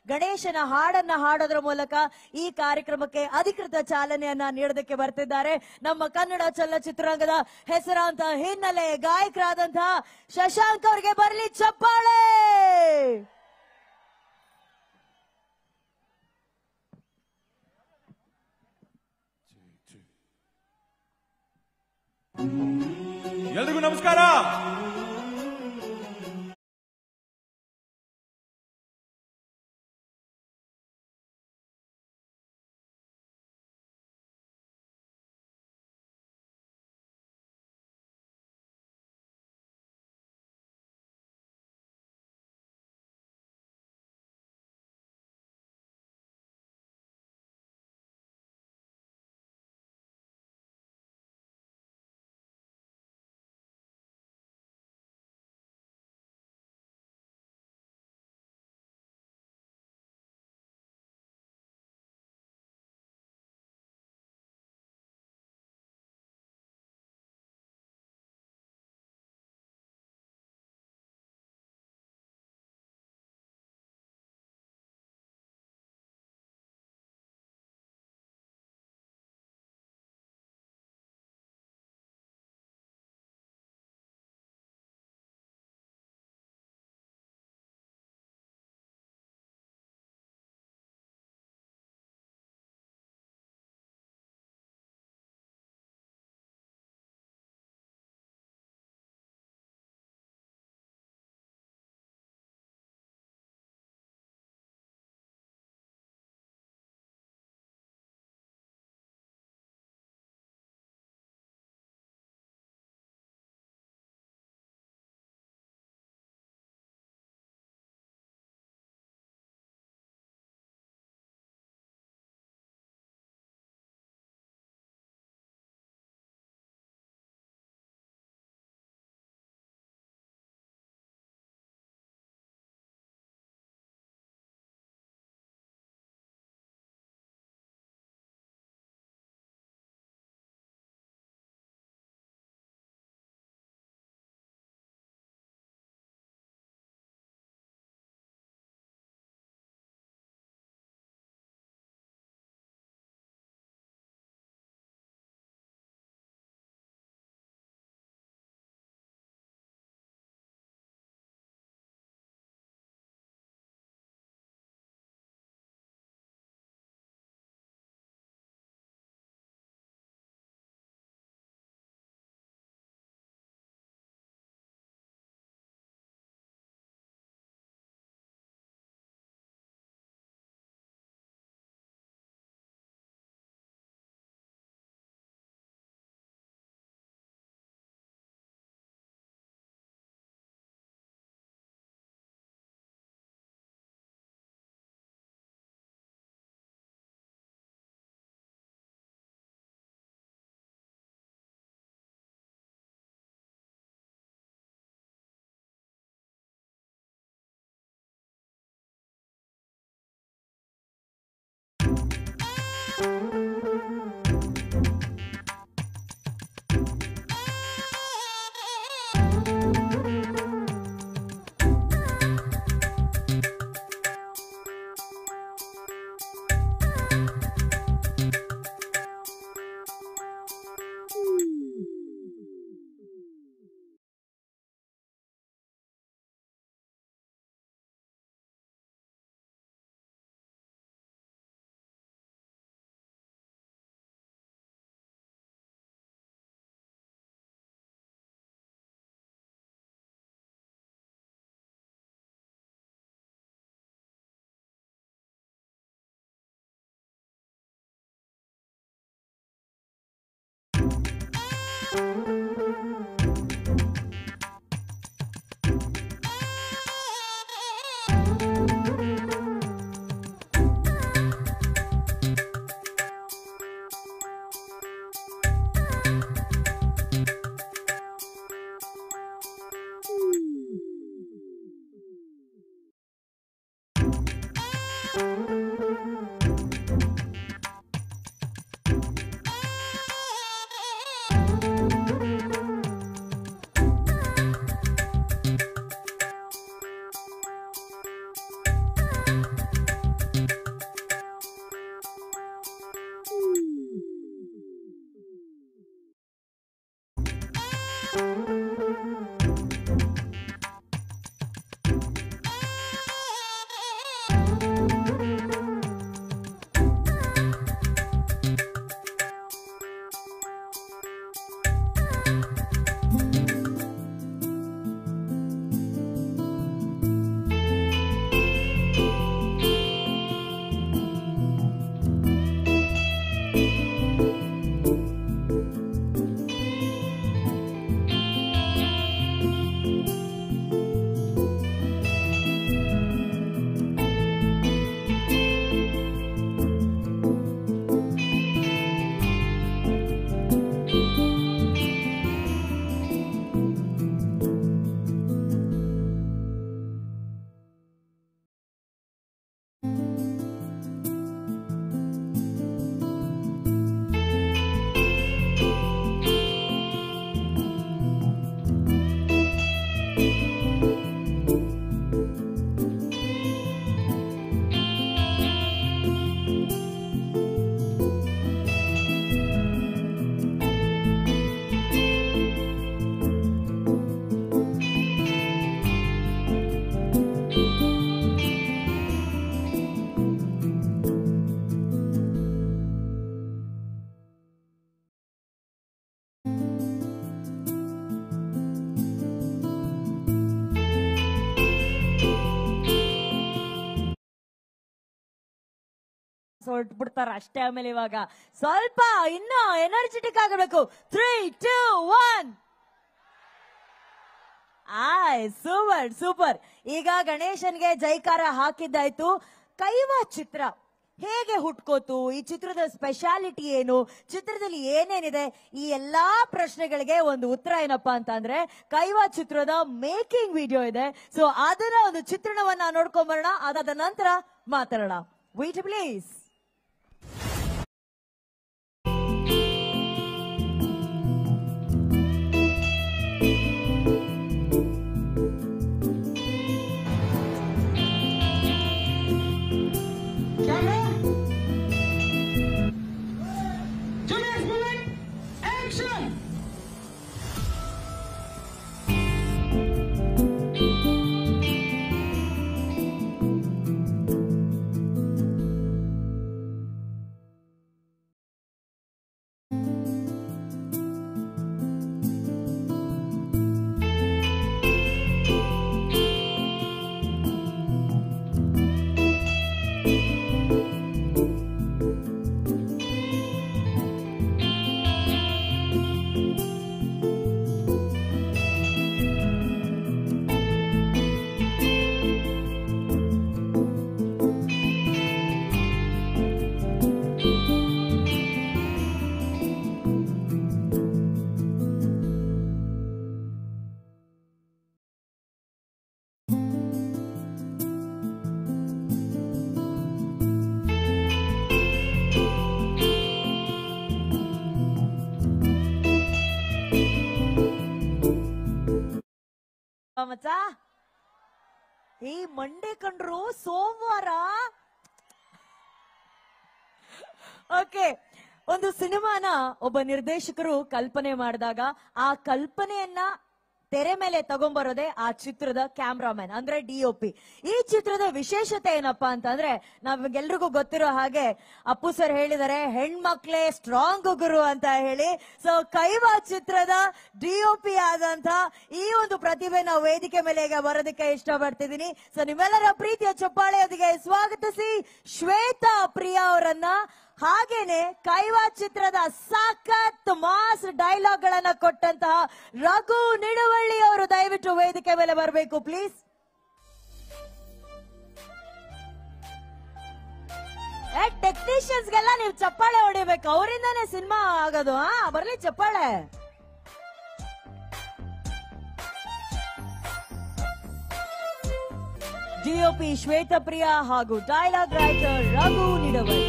ಗಣೇಶನ ಹಾಡನ್ನ ಹಾಡೋದ್ರ ಮೂಲಕ ಈ ಕಾರ್ಯಕ್ರಮಕ್ಕೆ ಅಧಿಕೃತ ಚಾಲನೆಯನ್ನ ನೀಡೋದಕ್ಕೆ ಬರ್ತಿದ್ದಾರೆ ನಮ್ಮ ಕನ್ನಡ ಚಲನಚಿತ್ರರಂಗದ ಹೆಸರಾಂತ ಹಿನ್ನೆಲೆ ಗಾಯಕರಾದಂತಹ ಶಶಾಂಕ್ ಅವರಿಗೆ ಬರಲಿ ಚಪ್ಪಾಳೆ ಎಲ್ರಿಗೂ ನಮಸ್ಕಾರ ಹೊರಟ್ಬಿಡ್ತಾರ ಅಷ್ಟೇ ಆಮೇಲೆ ಇವಾಗ ಸ್ವಲ್ಪ ಇನ್ನ ಎನರ್ಜೆಟಿಕ್ ಆಗಬೇಕು ತ್ರೀ ಟೂ ಒನ್ ಆಯ್ ಸೂಪರ್ ಸೂಪರ್ ಈಗ ಗಣೇಶನ್ಗೆ ಜೈಕಾರ ಹಾಕಿದ್ದಾಯ್ತು ಕೈವ ಚಿತ್ರ ಹೇಗೆ ಹುಟ್ಕೋತು ಈ ಚಿತ್ರದ ಸ್ಪೆಷಾಲಿಟಿ ಏನು ಚಿತ್ರದಲ್ಲಿ ಏನೇನಿದೆ ಈ ಎಲ್ಲಾ ಪ್ರಶ್ನೆಗಳಿಗೆ ಒಂದು ಉತ್ತರ ಏನಪ್ಪಾ ಅಂತ ಅಂದ್ರೆ ಕೈವ ಚಿತ್ರದ ಮೇಕಿಂಗ್ ವಿಡಿಯೋ ಇದೆ ಸೊ ಅದರ ಒಂದು ಚಿತ್ರಣವನ್ನ ನೋಡ್ಕೊಂಬರೋಣ ಅದಾದ ನಂತರ ಮಾತಾಡೋಣ wait please Camera. Julius movement. Action. ಮಚ್ಚ ಈ ಮಂಡೆ ಕಂಡ್ರು ಸೋಮವಾರ ಓಕೆ ಒಂದು ಸಿನಿಮಾನ ಒಬ್ಬ ನಿರ್ದೇಶಕರು ಕಲ್ಪನೆ ಮಾಡಿದಾಗ ಆ ಕಲ್ಪನೆಯನ್ನ ತೆರೆ ಮೇಲೆ ತಗೊಂಬರೋದೇ ಆ ಚಿತ್ರದ ಕ್ಯಾಮ್ರಾಮನ್ ಅಂದ್ರೆ ಡಿಒಪಿ ಈ ಚಿತ್ರದ ವಿಶೇಷತೆ ಏನಪ್ಪಾ ಅಂತಂದ್ರೆ ನಮಗೆಲ್ರಿಗೂ ಗೊತ್ತಿರೋ ಹಾಗೆ ಅಪ್ಪು ಸರ್ ಹೇಳಿದ್ದಾರೆ ಹೆಣ್ಮಕ್ಳೇ ಸ್ಟ್ರಾಂಗ್ ಗುರು ಅಂತ ಹೇಳಿ ಸೊ ಕೈವ ಚಿತ್ರದ ಡಿಒಪಿ ಆದಂತ ಈ ಒಂದು ಪ್ರತಿಭೆನ ವೇದಿಕೆ ಮೇಲೆ ಈಗ ಬರೋದಕ್ಕೆ ಇಷ್ಟಪಡ್ತಿದ್ದೀನಿ ಸೊ ನಿಮ್ಮೆಲ್ಲರ ಪ್ರೀತಿಯ ಚಪ್ಪಾಳೆಯೊಂದಿಗೆ ಸ್ವಾಗತಿಸಿ ಶ್ವೇತಾ ಪ್ರಿಯಾ ಅವರನ್ನ ಹಾಗೇನೆ ಕೈವಾ ಚಿತ್ರದ ಸಾಕತ್ ಮಾಸ್ ಡೈಲಾಗ್ ಗಳನ್ನ ಕೊಟ್ಟಂತಹ ರಘು ನಿಡುವಳ್ಳಿ ಅವರು ದಯವಿಟ್ಟು ವೇದಿಕೆ ಮೇಲೆ ಬರಬೇಕು ಪ್ಲೀಸ್ ಟೆಕ್ನಿಷಿಯನ್ಸ್ ಗೆಲ್ಲ ನೀವು ಚಪ್ಪಾಳೆ ಹೊಡಿಬೇಕು ಅವರಿಂದಾನೇ ಸಿನಿಮಾ ಆಗೋದು ಹಾ ಬರ್ಲಿ ಚಪ್ಪಾಳೆ ಡಿಒಪಿ ಶ್ವೇತಪ್ರಿಯಾ ಹಾಗೂ dialogue writer Raghu Nidavalli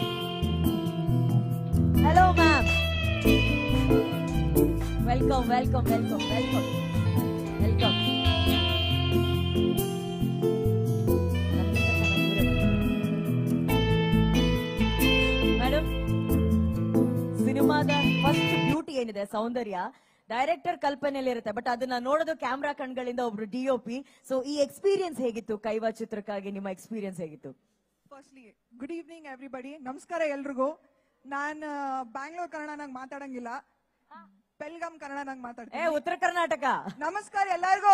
hello ma'am welcome welcome welcome welcome welcome madam ಸಿನಿಮಾದ ಫಸ್ಟ್ ಬ್ಯೂಟಿ ಏನಿದೆ ಸೌಂದರ್ಯ ಡೈರೆಕ್ಟರ್ ಕಲ್ಪನೆಯಲ್ಲಿ ಇರುತ್ತೆ ಬಟ್ ಅದನ್ನ ನೋಡೋದು ಕ್ಯಾಮ್ರಾ ಕಣ್ಗಳಿಂದ ಒಬ್ರು ಡಿಒಪಿ ಸೊ ಈ ಎಕ್ಸ್ಪೀರಿಯನ್ಸ್ ಹೇಗಿತ್ತು ಕೈವಾ ಚಿತ್ರಕ್ಕಾಗಿ ನಿಮ್ಮ ಎಕ್ಸ್ಪೀರಿಯನ್ಸ್ ಹೇಗಿತ್ತು ಫಸ್ಟ್ಲಿ ಗುಡ್ ಈವ್ನಿಂಗ್ ಎವ್ರಿಬಡಿ ನಮಸ್ಕಾರ ಎಲ್ರಿಗೂ ನಾನು ಬ್ಯಾಂಗ್ಳೂರ್ ಕನ್ನಡನಾಗ ಮಾತಾಡಂಗಿಲ್ಲ ಬೆಲ್ಗಾಮ್ ಕನ್ನಡನಾಗ ಏ ಮಾತಾಡ್ತೀನಿ ಉತ್ತರ ಕರ್ನಾಟಕ ನಮಸ್ಕಾರ ಎಲ್ಲರಿಗೂ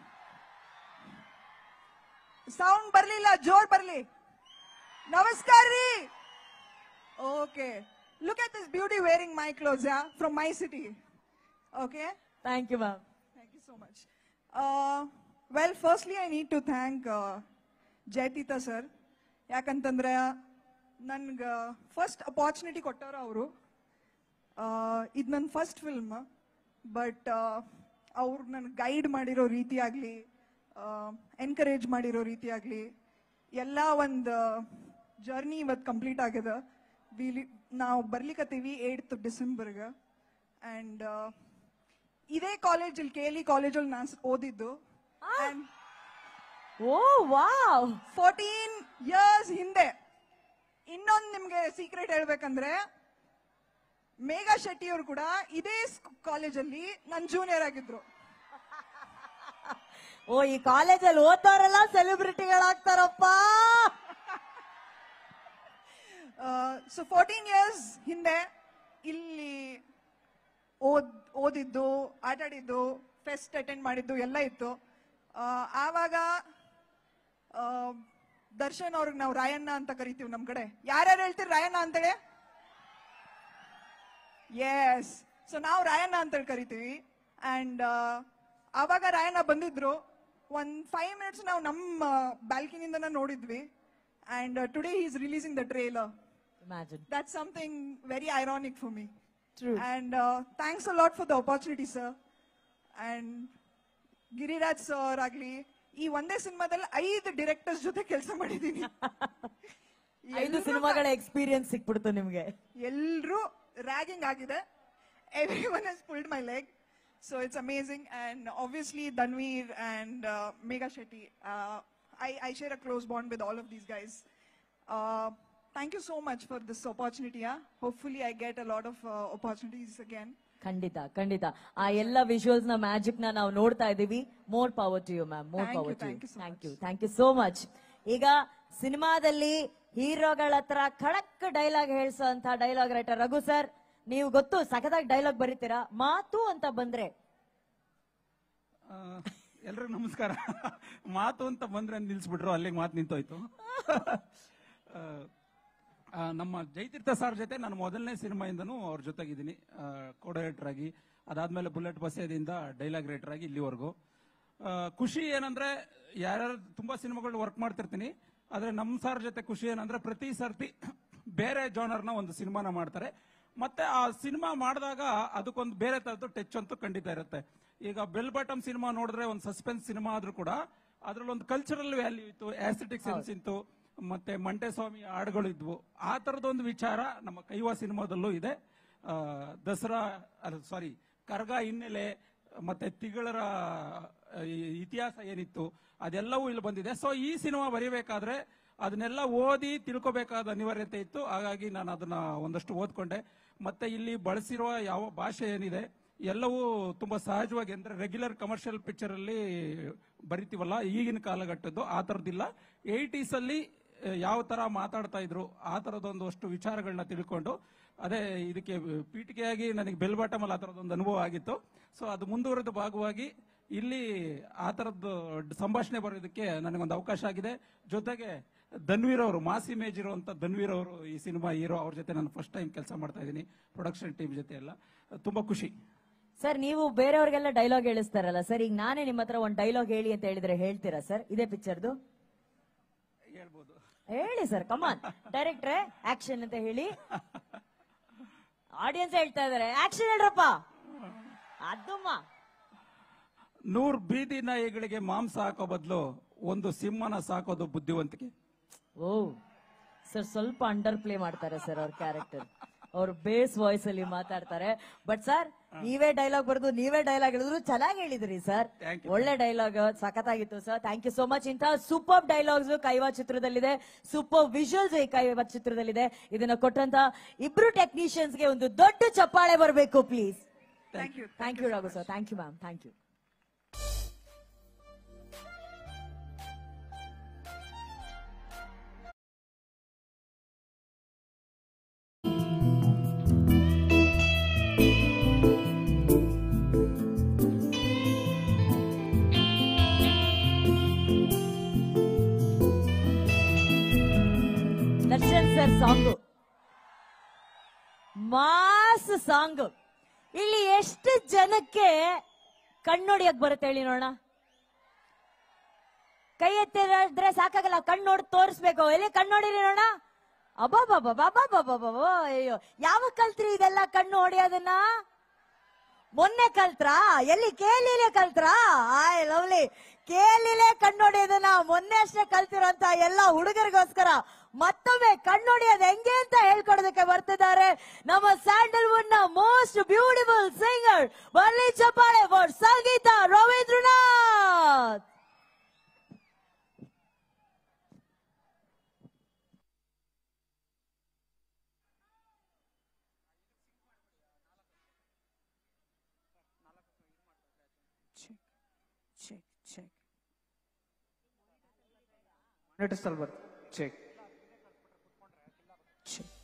ಸೌಂಡ್ ಬರ್ಲಿಲ್ಲ ಜೋರ್ ಬರ್ಲಿ ನಮಸ್ಕಾರ ರೀ okay look at this beauty wearing my clothes yeah from my city okay thank you ma'am Thank you so much. Uh, well, firstly, I need to thank uh, Jayatheertha sir ಯಾಕಂತಂದ್ರೆ ನನ್ಗೆ ಫಸ್ಟ್ ಅಪಾರ್ಚುನಿಟಿ ಕೊಟ್ಟವ್ರು ಅವರು ಇದು ನನ್ನ first film but ಅವ್ರು ನನ್ಗೆ guide ಮಾಡಿರೋ ರೀತಿ ಆಗಲಿ ಎನ್ಕರೇಜ್ ಮಾಡಿರೋ ರೀತಿ ಆಗಲಿ ಎಲ್ಲ ಒಂದು ಜರ್ನಿ ಇವತ್ತು ಕಂಪ್ಲೀಟ್ ಆಗಿದೆ ವಿಲಿ ನಾವು ಬರ್ಲಿಕ್ಕತ್ತೀವಿ ಏಯ್ತ್ ಡಿಸೆಂಬರ್ಗೆ ಆ್ಯಂಡ್ ಇದೇ ಕಾಲೇಜಲ್ಲಿ ಕೆ ಎಲ್ ಇ ಕಾಲೇಜಲ್ಲಿ ನಾನು ಓದಿದ್ದು and oh wow fourteen years ಹಿಂದೆ ಇನ್ನೊಂದು ನಿಮ್ಗೆ ಸೀಕ್ರೆಟ್ ಹೇಳ್ಬೇಕಂದ್ರೆ ಮೇಘಾ ಶೆಟ್ಟಿ ಅವರು ಕೂಡ ಇದೇ ಕಾಲೇಜಲ್ಲಿ ನನ್ನ ಜೂನಿಯರ್ ಆಗಿದ್ರು ಓ ಈ ಕಾಲೇಜಲ್ಲಿ ಓದ್ತವ್ರೆಲ್ಲ ಸೆಲೆಬ್ರಿಟಿಗಳಾಗ್ತಾರಪ್ಪ ಸೊ ಫೋರ್ಟೀನ್ ಇಯರ್ಸ್ ಹಿಂದೆ ಇಲ್ಲಿ ಓದ್ ಓದಿದ್ದು ಆಟಾಡಿದ್ದು ಫೆಸ್ಟ್ ಅಟೆಂಡ್ ಮಾಡಿದ್ದು ಎಲ್ಲ ಇತ್ತು ಆ, ಆವಾಗ ಆ, ದರ್ಶನ್ ಅವ್ರಿಗೆ ನಾವು ರಾಯಣ್ಣ ಅಂತ ಕರಿತೀವಿ ನಮ್ ಕಡೆ ಯಾರ್ಯಾರು ಹೇಳ್ತೀರಿ ರಾಯಣ್ಣ ಅಂತೇಳಿ ಎಸ್ ಸೊ ನಾವು ರಾಯಣ್ಣ ಅಂತೇಳಿ ಕರಿತೀವಿ ಅಂಡ್ ಆವಾಗ ರಾಯಣ್ಣ ಬಂದಿದ್ರು ಒಂದ್ ಫೈವ್ ಮಿನಿಟ್ಸ್ ನಾವು ನಮ್ಮ ಬ್ಯಾಲ್ಕನಿಂದ ನೋಡಿದ್ವಿ and today is releasing the trailer imagine that's something very ironic for me. True. And uh, thanks a lot for the opportunity, sir. And Giriraj sir ಆಗ್ಲಿ ಈ ಒಂದೇ ಸಿನಿಮಾದಲ್ಲಿ ಐದು ಡೈರೆಕ್ಟರ್ಸ್ ಜೊತೆ ಕೆಲಸ ಮಾಡಿದೀನಿ ಐದು ಸಿನಿಮಾಗಳ ಎಕ್ಸ್ಪೀರಿಯನ್ಸ್ ಸಿಕ್ಬಿಡ್ತು ನಿಮ್ಗೆ ಎಲ್ರು ರ್ಯಾಗಿಂಗ್ ಆಗಿದೆ everyone has pulled my leg so it's amazing and obviously Dhanveer and Megha Shetty I I share a close bond with all of these guys thank you so much for this opportunity hopefully I get a lot of opportunities again ಖಂಡಿತ ಖಂಡಿತ ಆ ಎಲ್ಲ visuals ನ magic ನ ನಾವು ನೋಡ್ತಾ ಇದೀವಿ more power to you ma'am more Thank you, power to thank you so thank you thank you so much ಈಗ ಸಿನಿಮಾದಲ್ಲಿ ಹೀರೋಗಳ ಹತ್ರ ಖಡಕ್ ಡೈಲಾಗ್ ಹೇಳ್ಸೋಂತ ಡೈಲಾಗ್ ರೈಟರ್ ರಘು ಸರ್ ನೀವು ಗೊತ್ತು ಸಖತ್ತಾಗಿ ಡೈಲಾಗ್ ಬರೀತೀರಾ ಮಾತು ಅಂತ ಬಂದ್ರೆ ಎಲ್ರಿಗೂ ನಮಸ್ಕಾರ ಮಾತು ಅಂತ ಬಂದ್ರೆ ನಿಲ್ಸ್ಬಿಟ್ರು ಅಲ್ಲಿಗೆ ಮಾತು ನಿಂತೋಯ್ತು ಆ, ಆ, ನಮ್ಮ ಜಯತೀರ್ಥ ಸರ್ ಜೊತೆ ನಾನು ಮೊದಲನೇ ಸಿನಿಮಾಯಿಂದನೂ ಅವ್ರ ಜೊತೆಗಿದ್ದೀನಿ ಕೋಡರೇಟರ್ ಆಗಿ ಅದಾದ್ಮೇಲೆ ಬುಲೆಟ್ ಬಸ್ಯದಿಂದ ಡೈಲಾಗ್ ರೈಟರ್ ಆಗಿ ಇಲ್ಲಿವರೆಗೂ ಆ, ಖುಷಿ ಏನಂದ್ರೆ ಯಾರ್ಯಾರು ತುಂಬಾ ಸಿನಿಮಾಗಳು ವರ್ಕ್ ಮಾಡ್ತಿರ್ತೀನಿ ಆದ್ರೆ ನಮ್ಮ ಸರ್ ಜೊತೆ ಖುಷಿ ಏನಂದ್ರೆ ಪ್ರತಿ ಸರ್ತಿ ಬೇರೆ ಜಾನರ್ನ ಒಂದು ಸಿನಿಮಾನ ಮಾಡ್ತಾರೆ ಮತ್ತೆ ಆ ಸಿನಿಮಾ ಮಾಡಿದಾಗ ಅದಕ್ಕೊಂದು ಬೇರೆ ತರದ್ದು ಟಚ್ ಅಂತೂ ಖಂಡಿತ ಇರುತ್ತೆ ಈಗ ಬೆಲ್ ಬಾಟಮ್ ಸಿನಿಮಾ ನೋಡಿದ್ರೆ ಒಂದು ಸಸ್ಪೆನ್ಸ್ ಸಿನಿಮಾ ಆದ್ರೂ ಕೂಡ ಅದ್ರಲ್ಲಿ ಒಂದು ಕಲ್ಚರಲ್ ವ್ಯಾಲ್ಯೂ ಇತ್ತು ಆಸ್ಥೆಟಿಕ್ ಸೆನ್ಸ್ ಇತ್ತು ಮತ್ತೆ ಮಂಟೆ ಸ್ವಾಮಿ ಹಾಡುಗಳು ಇದ್ವು ಆ ತರದೊಂದು ವಿಚಾರ ನಮ್ಮ ಕೈವಾ ಸಿನಿಮಾದಲ್ಲೂ ಇದೆ ಆ, ದಸರಾ ಸಾರಿ ಕರ್ಗ ಹಿನ್ನೆಲೆ ಮತ್ತೆ ತಿಗಳರ ಆ, ಈ ಇತಿಹಾಸ ಏನಿತ್ತು ಅದೆಲ್ಲವೂ ಇಲ್ಲಿ ಬಂದಿದೆ ಸೊ ಈ ಸಿನಿಮಾ ಬರೀಬೇಕಾದ್ರೆ ಅದನ್ನೆಲ್ಲ ಓದಿ ತಿಳ್ಕೊಬೇಕಾದ ಅನಿವಾರ್ಯತೆ ಇತ್ತು ಹಾಗಾಗಿ ನಾನು ಅದನ್ನ ಒಂದಷ್ಟು ಓದ್ಕೊಂಡೆ ಮತ್ತೆ ಇಲ್ಲಿ ಬಳಸಿರುವ ಯಾವ ಭಾಷೆ ಏನಿದೆ ಎಲ್ಲವೂ ತುಂಬಾ ಸಹಜವಾಗಿ ಅಂದ್ರೆ ರೆಗ್ಯುಲರ್ ಕಮರ್ಷಿಯಲ್ ಪಿಕ್ಚರ್ ಅಲ್ಲಿ ಬರಿತೀವಲ್ಲ ಈಗಿನ ಕಾಲಘಟ್ಟದ್ದು ಆ ತರದಿಲ್ಲ ಏಯ್ಟೀಸ್ ಅಲ್ಲಿ ಆ, ಯಾವ ತರ ಮಾತಾಡ್ತಾ ಇದ್ರು ಆ ತರದೊಂದು ಅಷ್ಟು ವಿಚಾರಗಳನ್ನ ತಿಳ್ಕೊಂಡು ಅದೇ ಇದಕ್ಕೆ ಪೀಠಿಕೆಯಾಗಿ ನನಗೆ ಬೆಲ್ಬಾಟಮಲ್ಲಿ ಆ ಥರದೊಂದು ಅನುಭವ ಆಗಿತ್ತು ಸೊ ಅದು ಮುಂದುವರೆದ ಭಾಗವಾಗಿ ಇಲ್ಲಿ ಆ ಥರದ್ದು ಸಂಭಾಷಣೆ ಬರೋದಕ್ಕೆ ನನಗೊಂದು ಅವಕಾಶ ಆಗಿದೆ ಜೊತೆಗೆ ಧನ್ವೀರ್ ಅವರು ಮಾಸ್ ಇಮೇಜ್ ಇರುವಂತ ಧನ್ವೀರ್ ಅವರು ಈ ಸಿನಿಮಾ ಹೀರೋ ಅವ್ರ ಜೊತೆ ನಾನು ಫಸ್ಟ್ ಟೈಮ್ ಕೆಲಸ ಮಾಡ್ತಾ ಇದ್ದೀನಿ ಪ್ರೊಡಕ್ಷನ್ ಟೀಮ್ ಜೊತೆ ಎಲ್ಲ ತುಂಬಾ ಖುಷಿ ಸರ್ ನೀವು ಬೇರೆಯವ್ರಿಗೆಲ್ಲ ಡೈಲಾಗ್ ಹೇಳಿಸ್ತಾರಲ್ಲ ಸರ್ ಈಗ ನಾನೇ ನಿಮ್ಮ ಹತ್ರ ಒಂದು ಡೈಲಾಗ್ ಹೇಳಿ ಅಂತ ಹೇಳಿದ್ರೆ ಹೇಳ್ತೀರಾ ಸರ್ ಇದೇ ಪಿಕ್ಚರ್ದು ಹೇಳ್ಬೋದು ಹೇಳಿ ಸರ್ ಕಮಾನ್ ಡೈರೆಕ್ಟ್ರೆ ಆಕ್ಷನ್ ಅಂತ ಹೇಳಿ ಆಡಿಯನ್ಸ್ ಹೇಳ್ತಾ ಇದಾರೆ ಆಕ್ಷನ್ ಹೇಳ್ರಪ್ಪ ಅದಮ್ಮ ನೂರ್ ಬೀದಿ ನಾಯಿಗಳಿಗೆ ಮಾಂಸ ಹಾಕೋ ಬದಲು ಒಂದು ಸಿಂಹನ ಸಾಕೋದು ಬುದ್ಧಿವಂತಿಕೆ ಓ ಸರ್ ಸ್ವಲ್ಪ ಅಂಡರ್ ಪ್ಲೇ ಮಾಡ್ತಾರೆ ಸರ್ ಅವ್ರ ಕ್ಯಾರೆಕ್ಟರ್ ಅವ್ರು ಬೇಸ್ ವಾಯ್ಸ್ ಅಲ್ಲಿ ಮಾತಾಡ್ತಾರೆ ಬಟ್ ಸರ್ ನೀವೇ ಡೈಲಾಗ್ ಬರೆದು ನೀವೇ ಡೈಲಾಗ್ ಹೇಳಿದ್ರು ಚೆನ್ನಾಗಿ ಹೇಳಿದ್ರಿ ಸರ್ Thank you. ಒಳ್ಳೆ ಡೈಲಾಗ್ ಸಖತ್ತಾಗಿತ್ತು sir thank you so much ಇಂತಹ ಸೂಪರ್ ಡೈಲಾಗ್ಸ್ ಕೈವಾ ಚಿತ್ರದಲ್ಲಿದೆ ಸೂಪರ್ ವಿಜುವಲ್ಸ್ ಈ ಕೈವಾ ಚಿತ್ರದಲ್ಲಿದೆ ಇದನ್ನ ಕೊಟ್ಟಂತ ಇಬ್ರು ಟೆಕ್ನಿಷಿಯನ್ಸ್ ಗೆ ಒಂದು ದೊಡ್ಡ ಚಪ್ಪಾಳೆ ಬರಬೇಕು please thank you thank you Raghu sir thank you ma'am thank you Darshan sir song mass song ಇಲ್ಲಿ ಎಷ್ಟು ಜನಕ್ಕೆ ಕಣ್ಣೊಡಿಯಕ್ ಬರುತ್ತೆ ಹೇಳಿ ನೋಡೋಣ ಕೈ ಎತ್ತಿದ್ರೆ ಸಾಕಾಗಲ್ಲ ಕಣ್ಣು ನೋಡಿ ತೋರಿಸ್ಬೇಕು ಎಲ್ಲಿ ಕಣ್ಣು ನೋಡಿರಿ ನೋಡೋಣ ಅಬ್ಬಾ ಅಯ್ಯೋ ಯಾವ ಕಲ್ತ್ರಿ ಇದೆಲ್ಲ ಕಣ್ಣು ಹೊಡಿಯೋದನ್ನ ಮೊನ್ನೆ ಕಲ್ತ್ರಾ ಎಲ್ಲಿ ಕೇಳಿಲೆ ಕಲ್ತ್ರಾ ಆಯ್ ಲವ್ಲಿ ಕೇಲಿಲೆ ಕಣ್ಣೊಡೆಯೋದನ್ನ ಮೊನ್ನೆ ಅಷ್ಟೇ ಕಲ್ತಿರೋಂತ ಎಲ್ಲ ಹುಡುಗರಿಗೋಸ್ಕರ ಮತ್ತೊಮ್ಮೆ ಕಣ್ಣೊಡೆಯೋದು ಹೆಂಗೆ ಅಂತ ಹೇಳ್ಕೊಡೋದಕ್ಕೆ ಬರ್ತಿದ್ದಾರೆ ನಮ್ಮ ಸ್ಯಾಂಡಲ್ವುಡ್ ನ ಮೋಸ್ಟ್ ಬ್ಯೂಟಿಫುಲ್ ಸಿಂಗರ್ ಬರ್ಲಿ ಚಪ್ಪಾಳೆ for Sangeetha Ravindranath check check ಮಾನಿಟರ್ಸಲ್ಲಿ ಬರ್ತ ಚೆಕ್ ಚೆಕ್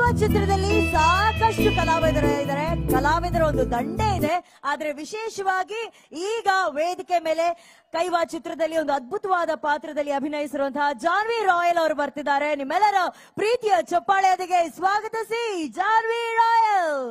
ಚಿತ್ರದಲ್ಲಿ ಸಾಕಷ್ಟು ಕಲಾವಿದರು ಇದ್ದಾರೆ ಕಲಾವಿದರ ಒಂದು ದಂಡೆ ಇದೆ ಆದ್ರೆ ವಿಶೇಷವಾಗಿ ಈಗ ವೇದಿಕೆ ಮೇಲೆ ಕೈವಾ ಚಿತ್ರದಲ್ಲಿ ಒಂದು ಅದ್ಭುತವಾದ ಪಾತ್ರದಲ್ಲಿ ಅಭಿನಯಿಸಿರುವಂತಹ ಜಾನ್ವಿ ರಾಯಲ್ ಅವರು ಬರ್ತಿದ್ದಾರೆ ನಿಮ್ಮೆಲ್ಲರ ಪ್ರೀತಿಯ ಚಪ್ಪಾಳೆಯೊಂದಿಗೆ ಸ್ವಾಗತಿಸಿ ಜಾನ್ವಿ ರಾಯಲ್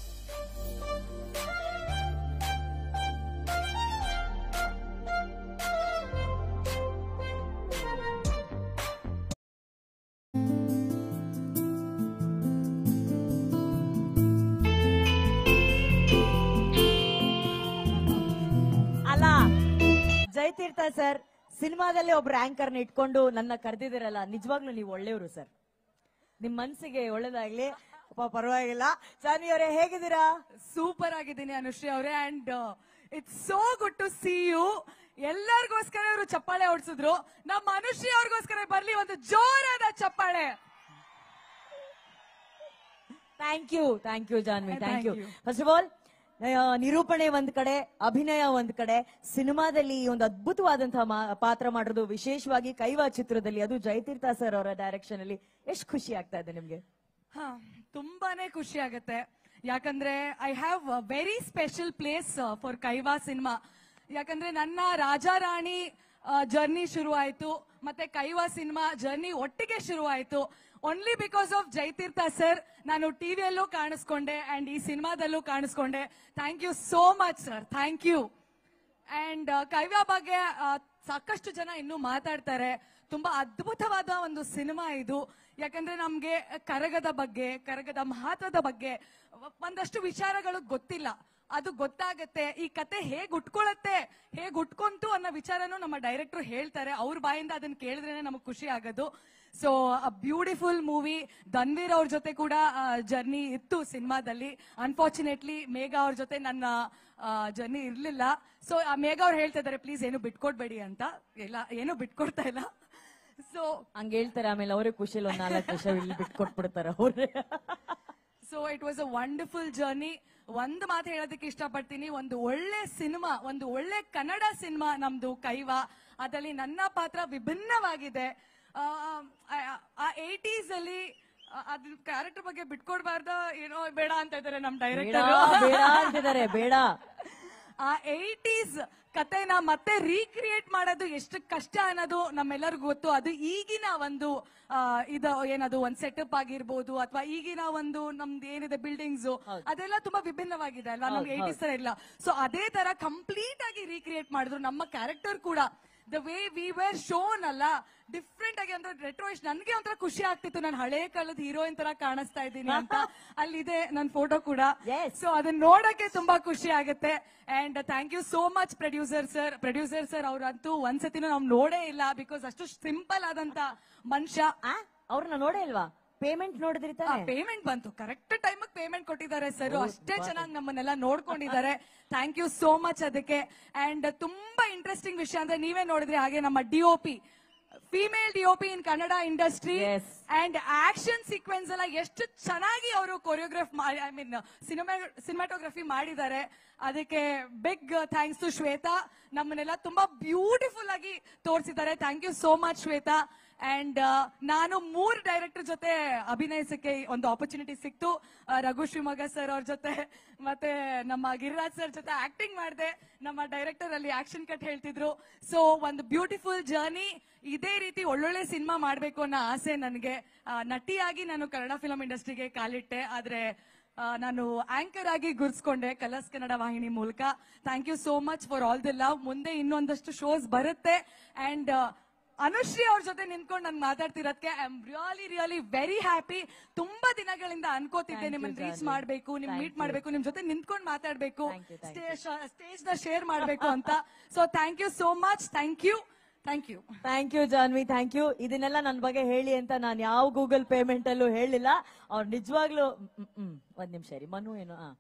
ಅಲ್ಲ ಜಯತೀರ್ಥ ಸರ್ ಸಿನಿಮಾದಲ್ಲಿ ಒಬ್ರು ಆಂಕರ್ ನ ಇಟ್ಕೊಂಡು ನನ್ನ ಕರೆದಿದ್ದೀರಲ್ಲ ನಿಜವಾಗ್ಲೂ ನೀವು ಒಳ್ಳೆಯವರು ಸರ್ ನಿಮ್ ಮನ್ಸಿಗೆ ಒಳ್ಳೇದಾಗ್ಲಿ ಪಾಪ ಪರವಾಗಿಲ್ಲ ಜಾನ್ವಿ ಅವರೇ ಹೇಗಿದ್ದೀರಾ ಸೂಪರ್ ಆಗಿದ್ದೀನಿ ಅನುಶ್ರೀ ಅವರೇ and it's so good to see you ಎಲ್ಲರಿಗೋಸ್ಕರ ಇವರು ಚಪ್ಪಾಳೆ ಹೊಡ್ಸಿದ್ರು ನಮ್ಮ ಅನುಶ್ರೀ ಅವ್ರಿಗೋಸ್ಕರ ಬರ್ಲಿ ಒಂದು ಜೋರಾದ ಚಪ್ಪಾಳೆ thank you thank you Janhvi thank you Thank you. First of all ನಿರೂಪಣೆ ಒಂದ್ ಕಡೆ ಅಭಿನಯ ಒಂದ್ ಕಡೆ ಸಿನಿಮಾದಲ್ಲಿ ಈ ಒಂದು ಅದ್ಭುತವಾದಂತಹ ಮಾ- ಪಾತ್ರ ಮಾಡಿರೋದು ವಿಶೇಷವಾಗಿ ಕೈವಾ ಚಿತ್ರದಲ್ಲಿ ಅದು ಜಯತೀರ್ಥ ಸರ್ ಅವರ ಡೈರೆಕ್ಷನ್ ಅಲ್ಲಿ ಎಷ್ಟು ಖುಷಿ ಆಗ್ತಾ ಇದೆ ನಿಮ್ಗೆ ಹಾ ತುಂಬಾನೇ ಖುಷಿ ಆಗತ್ತೆ ಯಾಕಂದ್ರೆ I have very special place for Kaiva cinema ಯಾಕಂದ್ರೆ ನನ್ನ ರಾಜಾರಾಣಿ ಜರ್ನಿ ಶುರು ಆಯ್ತು ಮತ್ತೆ ಕೈವಾ ಸಿನಿಮಾ ಜರ್ನಿ ಒಟ್ಟಿಗೆ ಶುರು ಆಯ್ತು ಓನ್ಲಿ ಬಿಕಾಸ್ ಆಫ್ ಜೈತೀರ್ಥ ಸರ್ ನಾನು ಟಿವಿಯಲ್ಲೂ ಕಾಣಿಸ್ಕೊಂಡೆ ಅಂಡ್ ಈ ಸಿನಿಮಾದಲ್ಲೂ ಕಾಣಿಸ್ಕೊಂಡೆ thank you so much sir thank you and ಕೈವ್ಯ ಬಗ್ಗೆ ಆ, ಸಾಕಷ್ಟು ಜನ ಇನ್ನೂ ಮಾತಾಡ್ತಾರೆ ತುಂಬಾ ಅದ್ಭುತವಾದ ಒಂದು ಸಿನಿಮಾ ಇದು ಯಾಕಂದ್ರೆ ನಮ್ಗೆ ಕರಗದ ಬಗ್ಗೆ ಕರಗದ ಮಹತ್ವದ ಬಗ್ಗೆ ಒಂದಷ್ಟು ವಿಚಾರಗಳು ಗೊತ್ತಿಲ್ಲ ಅದು ಗೊತ್ತಾಗತ್ತೆ ಈ ಕತೆ ಹೇಗ್ ಉಟ್ಕೊಳತ್ತೆ ಹೇಗ್ ಉಟ್ಕೊಂತು ಅನ್ನೋ ವಿಚಾರನೂ ನಮ್ಮ ಡೈರೆಕ್ಟರ್ ಹೇಳ್ತಾರೆ ಅವ್ರ ಬಾಯಿಂದ ಅದನ್ನ ಕೇಳಿದ್ರೆ ನಮಗ್ ಖುಷಿ ಆಗೋದು ಸೊ ಬ್ಯೂಟಿಫುಲ್ ಮೂವಿ ಧನ್ವೀರ್ ಅವ್ರ ಜೊತೆ ಕೂಡ ಜರ್ನಿ ಇತ್ತು ಸಿನಿಮಾದಲ್ಲಿ ಅನ್ಫಾರ್ಚುನೇಟ್ಲಿ ಮೇಘ ಅವ್ರ ಜೊತೆ ನನ್ನ ಜರ್ನಿ ಇರ್ಲಿಲ್ಲ ಸೊ ಆ ಮೇಘ ಅವ್ರು ಹೇಳ್ತಾ ಇದಾರೆ ಪ್ಲೀಸ್ ಏನು ಬಿಟ್ಕೊಡ್ಬೇಡಿ ಅಂತ ಇಲ್ಲ ಏನು ಬಿಟ್ಕೊಡ್ತಾ ಇಲ್ಲ ಸೊ ಹಂಗ ಹೇಳ್ತಾರೆ ಆಮೇಲೆ ಅವರೇ ಖುಷಿಯಲ್ಲಿ ಒಂದ್ ನಾಲ್ಕು ವರ್ಷ ಇಲ್ಲಿ ಬಿಟ್ಕೊಟ್ಬಿಡ್ತಾರೆ ಅವ್ರೆ so it was a wonderful journey ಒಂದು ಮಾತು ಹೇಳೋದಕ್ಕೆ ಇಷ್ಟಪಡ್ತೀನಿ ಒಂದು ಒಳ್ಳೆ ಸಿನಿಮಾ ಒಂದು ಒಳ್ಳೆ ಕನ್ನಡ ಸಿನಿಮಾ ನಮ್ದು ಕೈವಾ ಅದರಲ್ಲಿ ನನ್ನ ಪಾತ್ರ ವಿಭಿನ್ನವಾಗಿದೆ ಆ, ಆ- ಆ ಏಟೀಸ್ ಅಲ್ಲಿ ಆ, ಅದ್ರ ಕ್ಯಾರೆಕ್ಟರ್ ಬಗ್ಗೆ ಬಿಟ್ಕೊಡ್ಬಾರ್ದ ಏನೋ ಬೇಡ ಅಂತ ಇದಾರೆ ನಮ್ ಬೇಡ ಡೈರೆಕ್ಟರ್ ಬೇಡ ಅಂತಿದ್ದಾರೆ ಬೇಡ ಆ ಏಟೀಸ್ ಕತೆನ ಮತ್ತೆ ರೀಕ್ರಿಯೇಟ್ ಮಾಡೋದು ಎಷ್ಟು ಕಷ್ಟ ಅನ್ನೋದು ನಮ್ಮೆಲ್ಲರಿಗೂ ಗೊತ್ತು ಅದು ಈಗಿನ ಒಂದು ಆ, ಇದು ಏನದು ಒಂದ್ ಸೆಟಪ್ ಆಗಿರ್ಬೋದು ಅಥವಾ ಈಗಿನ ಒಂದು ನಮ್ದು ಏನಿದೆ ಬಿಲ್ಡಿಂಗ್ಸ್ ಅದೆಲ್ಲ ತುಂಬಾ ವಿಭಿನ್ನವಾಗಿದೆ ಅಲ್ವಾ ನಮ್ಗೆ ಏಟೀಸ್ ತರ ಇಲ್ಲ ಸೊ ಅದೇ ತರ ಕಂಪ್ಲೀಟ್ ಆಗಿ ರೀಕ್ರಿಯೇಟ್ ಮಾಡಿದ್ರು ನಮ್ಮ ಕ್ಯಾರೆಕ್ಟರ್ ಕೂಡ the way we were shown ಅಲ್ಲ ಡಿಫ್ರೆಂಟ್ ಆಗಿ ಅಂದ್ರೆ ರೆಟ್ರೋಯಿಶ್ ನನ್ಗೆ ಒಂಥರ ಖುಷಿ ಆಗ್ತಿತ್ತು ನಾನು ಹಳೆ ಕಾಲದ ಹೀರೋಯಿನ್ ತರ ಕಾಣಿಸ್ತಾ ಇದ್ದೀನಿ ಅಂತ ಅಲ್ಲಿದೆ ನನ್ನ ಫೋಟೋ ಕೂಡ Yes. ಸೊ ಅದನ್ನ ನೋಡಕ್ಕೆ ತುಂಬಾ ಖುಷಿ ಆಗುತ್ತೆ and thank you so much producer sir producer sir ಅವ್ರಂತೂ ಒಂದ್ಸತಿನೂ ನಾವು ನೋಡೇ ಇಲ್ಲ ಬಿಕಾಸ್ ಅಷ್ಟು ಸಿಂಪಲ್ ಆದಂತ ಮನುಷ್ಯ ಆ ಅವ್ರನ್ನ ನೋಡೇ ಇಲ್ವಾ ಪೇಮೆಂಟ್ ನೋಡಿದ್ರಿ ತಾನೆ ಪೇಮೆಂಟ್ ಬಂತು ಕರೆಕ್ಟ್ ಟೈಮ್ ಪೇಮೆಂಟ್ ಕೊಟ್ಟಿದ್ದಾರೆ ಸರ್ ಅಷ್ಟೇ ಚೆನ್ನಾಗಿ ನಮ್ಮನ್ನೆಲ್ಲ ನೋಡ್ಕೊಂಡಿದ್ದಾರೆ ಥ್ಯಾಂಕ್ ಯು ಸೋ ಮಚ್ ಅದಕ್ಕೆ ಅಂಡ್ ತುಂಬಾ ಇಂಟ್ರೆಸ್ಟಿಂಗ್ ವಿಷಯ ಅಂದ್ರೆ ನೀವೇ ನೋಡಿದ್ರಿ ಹಾಗೆ ನಮ್ಮ DOP female DOP in Kannada industry Yes. And action sequence ಎಲ್ಲ ಎಷ್ಟು ಚೆನ್ನಾಗಿ ಅವರು ಕೊರಿಯೋಗ್ರಾಫ್ ಮಾಡಿ ಐ ಮೀನ್ ಸಿನಿಮಾ ಸಿನಿಮಾಟೋಗ್ರಫಿ ಮಾಡಿದ್ದಾರೆ ಅದಕ್ಕೆ ಬಿಗ್ ಥ್ಯಾಂಕ್ಸ್ ಟು ಶ್ವೇತಾ ನಮ್ಮನ್ನೆಲ್ಲ ತುಂಬಾ ಬ್ಯೂಟಿಫುಲ್ ಆಗಿ ತೋರಿಸಿದ್ದಾರೆ thank you so much Shweta and ನಾನು ಮೂರ್ ಡೈರೆಕ್ಟರ್ ಜೊತೆ ಅಭಿನಯಿಸಕ್ಕೆ ಒಂದು ಆಪರ್ಚುನಿಟಿ ಸಿಕ್ತು ಆ, ರಘು ಶಿವಮೊಗ್ಗ ಸರ್ ಅವ್ರ ಜೊತೆ ಮತ್ತೆ ನಮ್ಮ ಗಿರಿರಾಜ್ ಸರ್ ಜೊತೆ ಆಕ್ಟಿಂಗ್ ಮಾಡಿದೆ ನಮ್ಮ ಡೈರೆಕ್ಟರ್ ಅಲ್ಲಿ ಆಕ್ಷನ್ ಕಟ್ ಹೇಳ್ತಿದ್ರು ಸೊ ಒಂದು ಬ್ಯೂಟಿಫುಲ್ ಜರ್ನಿ ಇದೇ ರೀತಿ ಒಳ್ಳೊಳ್ಳೆ ಸಿನಿಮಾ ಮಾಡ್ಬೇಕು ಅನ್ನೋ ಆಸೆ ನನಗೆ ನಟಿಯಾಗಿ ನಾನು ಕನ್ನಡ ಫಿಲಂ ಇಂಡಸ್ಟ್ರಿಗೆ ಕಾಲಿಟ್ಟೆ ಆದ್ರೆ ಆ, ನಾನು ಆಂಕರ್ ಆಗಿ ಗುರ್ಸ್ಕೊಂಡೆ ಕಲರ್ಸ್ ಕನ್ನಡ ವಾಹಿನಿ ಮೂಲಕ thank you so much for all the love ಮುಂದೆ ಇನ್ನೊಂದಷ್ಟು ಶೋಸ್ ಬರುತ್ತೆ ಅಂಡ್ ಅನುಶ್ರೀ ಅವ್ರ ಜೊತೆ ನಿಂತ್ಕೊಂಡು ನಾನು ಮಾತಾಡ್ತಿರೋದಕ್ಕೆ I am really really very happy ತುಂಬಾ ದಿನಗಳಿಂದ ಅನ್ಕೋತಿದ್ದೆ Thank you, ನಿಮ್ಮನ್ನ ರೀಚ್ ಜಾನ್ವಿ. ಮಾಡ್ಬೇಕು ನಿಮ್ Thank ಮೀಟ್ you. ಮಾಡ್ಬೇಕು ನಿಮ್ ಜೊತೆ ನಿಂತ್ಕೊಂಡು ಮಾತಾಡ್ಬೇಕು Thank you, thank ಸ್ಟೇಜ್ ನ ಶೇರ್ ಮಾಡ್ಬೇಕು ಅಂತ so thank you so much thank you thank you thank you Janhvi thank you ಇದನ್ನೆಲ್ಲ ನನ್ನ ಬಗ್ಗೆ ಹೇಳಿ ಅಂತ ನಾನು ಯಾವ ಗೂಗಲ್ ಪೇಮೆಂಟ್ ಅಲ್ಲೂ ಹೇಳಿಲ್ಲ ಅವ್ರು ನಿಜವಾಗ್ಲೂ ಹ್ಮ್, ಹ್ಮ್, ಒಂದ್ ನಿಮಿಷ ರೀ ಮನು ಏನು ಆ.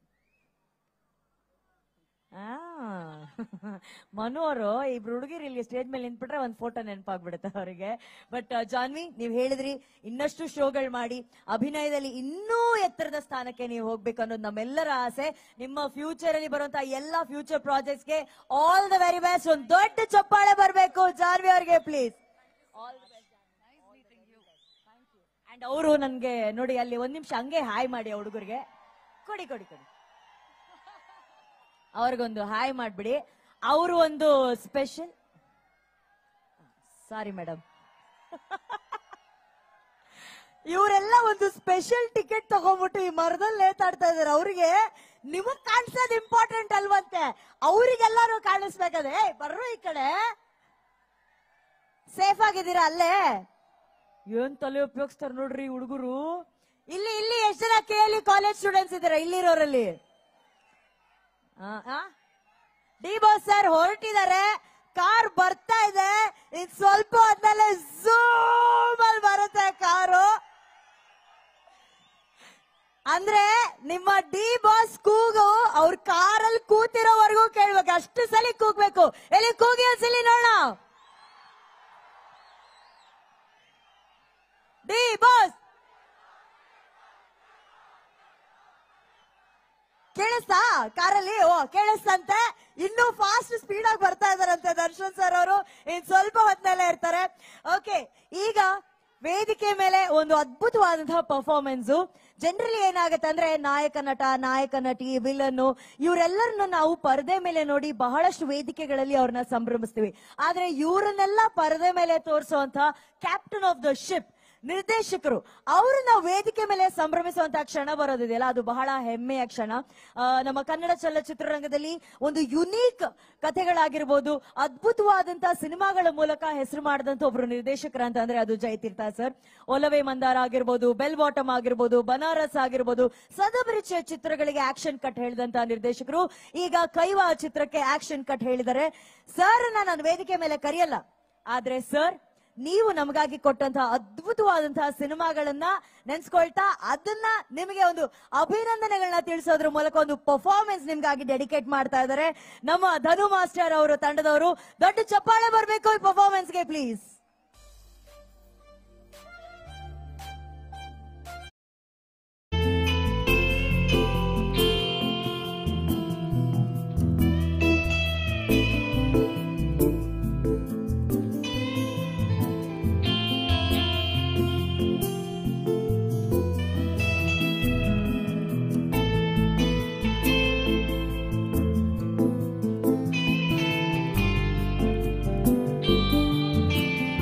ಆ ಮನು ಅವರು ಇಬ್ರು ಹುಡುಗಿರು ಇಲ್ಲಿ ಸ್ಟೇಜ್ ಮೇಲೆ ನಿಂತ್ಬಿಟ್ರೆ ಒಂದ್ ಫೋಟೋ ನೆನಪಾಗ್ಬಿಡುತ್ತೆ ಅವರಿಗೆ ಬಟ್ ಜಾನ್ವಿ ನೀವ್ ಹೇಳಿದ್ರಿ ಇನ್ನಷ್ಟು ಶೋಗಳು ಮಾಡಿ ಅಭಿನಯದಲ್ಲಿ ಇನ್ನೂ ಎತ್ತರದ ಸ್ಥಾನಕ್ಕೆ ನೀವು ಹೋಗ್ಬೇಕು ಅನ್ನೋದು ನಮ್ಮೆಲ್ಲರ ಆಸೆ ನಿಮ್ಮ ಫ್ಯೂಚರ್ ಅಲ್ಲಿ ಬರುವಂತಹ ಎಲ್ಲಾ ಫ್ಯೂಚರ್ ಪ್ರಾಜೆಕ್ಟ್ಸ್ ಗೆ ಆಲ್ ದ ವೆರಿ ಬೆಸ್ಟ್ ಒಂದ್ ದೊಡ್ಡ ಚಪ್ಪಾಳೆ ಬರ್ಬೇಕು ಜಾನ್ವಿ ಅವ್ರಿಗೆ ಪ್ಲೀಸ್ ಅಂಡ್ ಅವರು ನನ್ಗೆ ನೋಡಿ ಅಲ್ಲಿ ಒಂದ್ ನಿಮಿಷ ಹಂಗೆ ಹಾಯ್ ಮಾಡಿ ಆ ಹುಡುಗರಿಗೆ ಕೊಡಿ ಕೊಡಿ ಕೊಡಿ ಅವ್ರಿಗೊಂದು ಹಾಯ್ ಮಾಡ್ಬಿಡಿ ಅವರು ಒಂದು ಸ್ಪೆಷಲ್ ಸಾರಿ ಮೇಡಮ್ ಇವರೆಲ್ಲ ಒಂದು ಸ್ಪೆಷಲ್ ಟಿಕೆಟ್ ತಗೊಂಡ್ಬಿಟ್ಟು ಈ ಮರದಲ್ಲಿ ನೇತಾಡ್ತಾ ಇದಾರೆ ಅವ್ರಿಗೆ ನಿಮಗ್ ಕಾಣಿಸೋದು ಇಂಪಾರ್ಟೆಂಟ್ ಅಲ್ವಂತೆ ಅವ್ರಿಗೆಲ್ಲಾರು ಕಾಣಿಸ್ಬೇಕಾದ್ರೆ ಏಯ್, ಬರ್ರು ಈ ಕಡೆ ಸೇಫ್ ಆಗಿದ್ದೀರಾ ಅಲ್ಲೇ ಏನ್ ತಲೆ ಉಪಯೋಗಿಸ್ತಾರ ನೋಡ್ರಿ ಹುಡುಗರು ಇಲ್ಲಿ ಇಲ್ಲಿ ಎಷ್ಟ್ ಜನ ಕೇಳಿ ಕಾಲೇಜ್ ಸ್ಟೂಡೆಂಟ್ಸ್ ಇದಾರೆ ಇಲ್ಲಿರೋರಲ್ಲಿ ಡಿ ಬಾಸ್ ಸರ್ ಹೊರಟಿದ್ದಾರೆ ಕಾರ್ ಬರ್ತಾ ಇದೆ ಇನ್ ಸ್ವಲ್ಪ ಹೊದ್ಮೇಲೆ ಝೂಮ್ ಅಲ್ಲಿ ಬರುತ್ತೆ ಕಾರು ಅಂದ್ರೆ ನಿಮ್ಮ ಡಿ ಬಾಸ್ ಕೂಗು ಅವ್ರ ಕಾರಲ್ಲಿ ಕೂತಿರೋವರೆಗೂ ಕೇಳ್ಬೇಕು ಅಷ್ಟು ಸಲ ಕೂಗ್ಬೇಕು ಎಲ್ಲಿ ಕೂಗಿ ಒಂದ್ಸಲಿ ನೋಡೋಣ ಡಿ ಬಾಸ್ ಕೇಳಿಸ್ತಾ ಕಾರಲ್ಲಿ ಓ ಕೇಳಿಸ್ತಂತೆ ಇನ್ನೂ ಫಾಸ್ಟ್ ಸ್ಪೀಡ್ ಆಗಿ ಬರ್ತಾ ಇದಾರಂತೆ ದರ್ಶನ್ ಸರ್ ಅವರು ಇನ್ ಸ್ವಲ್ಪ ಹೊತ್ತಿನಲ್ಲೇ ಇರ್ತಾರೆ ಓಕೆ ಈಗ ವೇದಿಕೆ ಮೇಲೆ ಒಂದು ಅದ್ಭುತವಾದಂತಹ ಪರ್ಫಾರ್ಮೆನ್ಸ್ ಜನರಲಿ ಏನಾಗುತ್ತೆ ಅಂದ್ರೆ ನಾಯಕ ನಟ ನಾಯಕ ನಟಿ ವಿಲನ್ ಇವರೆಲ್ಲರನ್ನು ನಾವು ಪರದೆ ಮೇಲೆ ನೋಡಿ ಬಹಳಷ್ಟು ವೇದಿಕೆಗಳಲ್ಲಿ ಅವ್ರನ್ನ ಸಂಭ್ರಮಿಸ್ತೀವಿ ಆದ್ರೆ ಇವರನ್ನೆಲ್ಲ ಪರದೆ ಮೇಲೆ ತೋರಿಸುವಂತ ಕ್ಯಾಪ್ಟನ್ ಆಫ್ ದ ಶಿಪ್ ನಿರ್ದೇಶಕರು ಅವರು ನಾವು ವೇದಿಕೆ ಮೇಲೆ ಸಂಭ್ರಮಿಸುವಂತಹ ಕ್ಷಣ ಬರೋದಿದೆಯಲ್ಲ ಅದು ಬಹಳ ಹೆಮ್ಮೆಯ ಕ್ಷಣ ಆ, ನಮ್ಮ ಕನ್ನಡ ಚಲನಚಿತ್ರರಂಗದಲ್ಲಿ ಒಂದು ಯುನೀಕ್ ಕಥೆಗಳಾಗಿರ್ಬೋದು ಅದ್ಭುತವಾದಂತಹ ಸಿನಿಮಾಗಳ ಮೂಲಕ ಹೆಸರು ಮಾಡಿದಂತ ಒಬ್ರು ನಿರ್ದೇಶಕರ ಅಂತ ಅಂದ್ರೆ ಅದು ಜಯತೀರ್ಥ ಸರ್ ಒಲವೇ ಮಂದಾರ ಆಗಿರ್ಬೋದು ಬೆಲ್ ಬಾಟಮ್ ಆಗಿರ್ಬೋದು ಬನಾರಸ್ ಆಗಿರ್ಬೋದು ಸದಪರಿಚಯ ಚಿತ್ರಗಳಿಗೆ ಆಕ್ಷನ್ ಕಟ್ ಹೇಳಿದಂತ ನಿರ್ದೇಶಕರು ಈಗ ಕೈವಾ ಚಿತ್ರಕ್ಕೆ ಆಕ್ಷನ್ ಕಟ್ ಹೇಳಿದ್ದಾರೆ ಸರ್ ನಾನು ವೇದಿಕೆ ಮೇಲೆ ಕರೆಯಲ್ಲ ಆದ್ರೆ ಸರ್ ನೀವು ನಮಗಾಗಿ ಕೊಟ್ಟಂತಹ ಅದ್ಭುತವಾದಂತಹ ಸಿನಿಮಾಗಳನ್ನ ನೆನ್ಸ್ಕೊಳ್ತಾ ಅದನ್ನ ನಿಮಗೆ ಒಂದು ಅಭಿನಂದನೆಗಳನ್ನ ತಿಳಿಸೋದ್ರ ಮೂಲಕ ಒಂದು ಪರ್ಫಾರ್ಮೆನ್ಸ್ ನಿಮ್ಗಾಗಿ ಡೆಡಿಕೇಟ್ ಮಾಡ್ತಾ ಇದ್ದಾರೆ ನಮ್ಮ ಧನು ಮಾಸ್ಟರ್ ಅವರು ತಂಡದವರು ದೊಡ್ಡ ಚಪ್ಪಾಳೆ ಬರಬೇಕು ಈ ಪರ್ಫಾರ್ಮೆನ್ಸ್ಗೆ ಪ್ಲೀಸ್ ಿ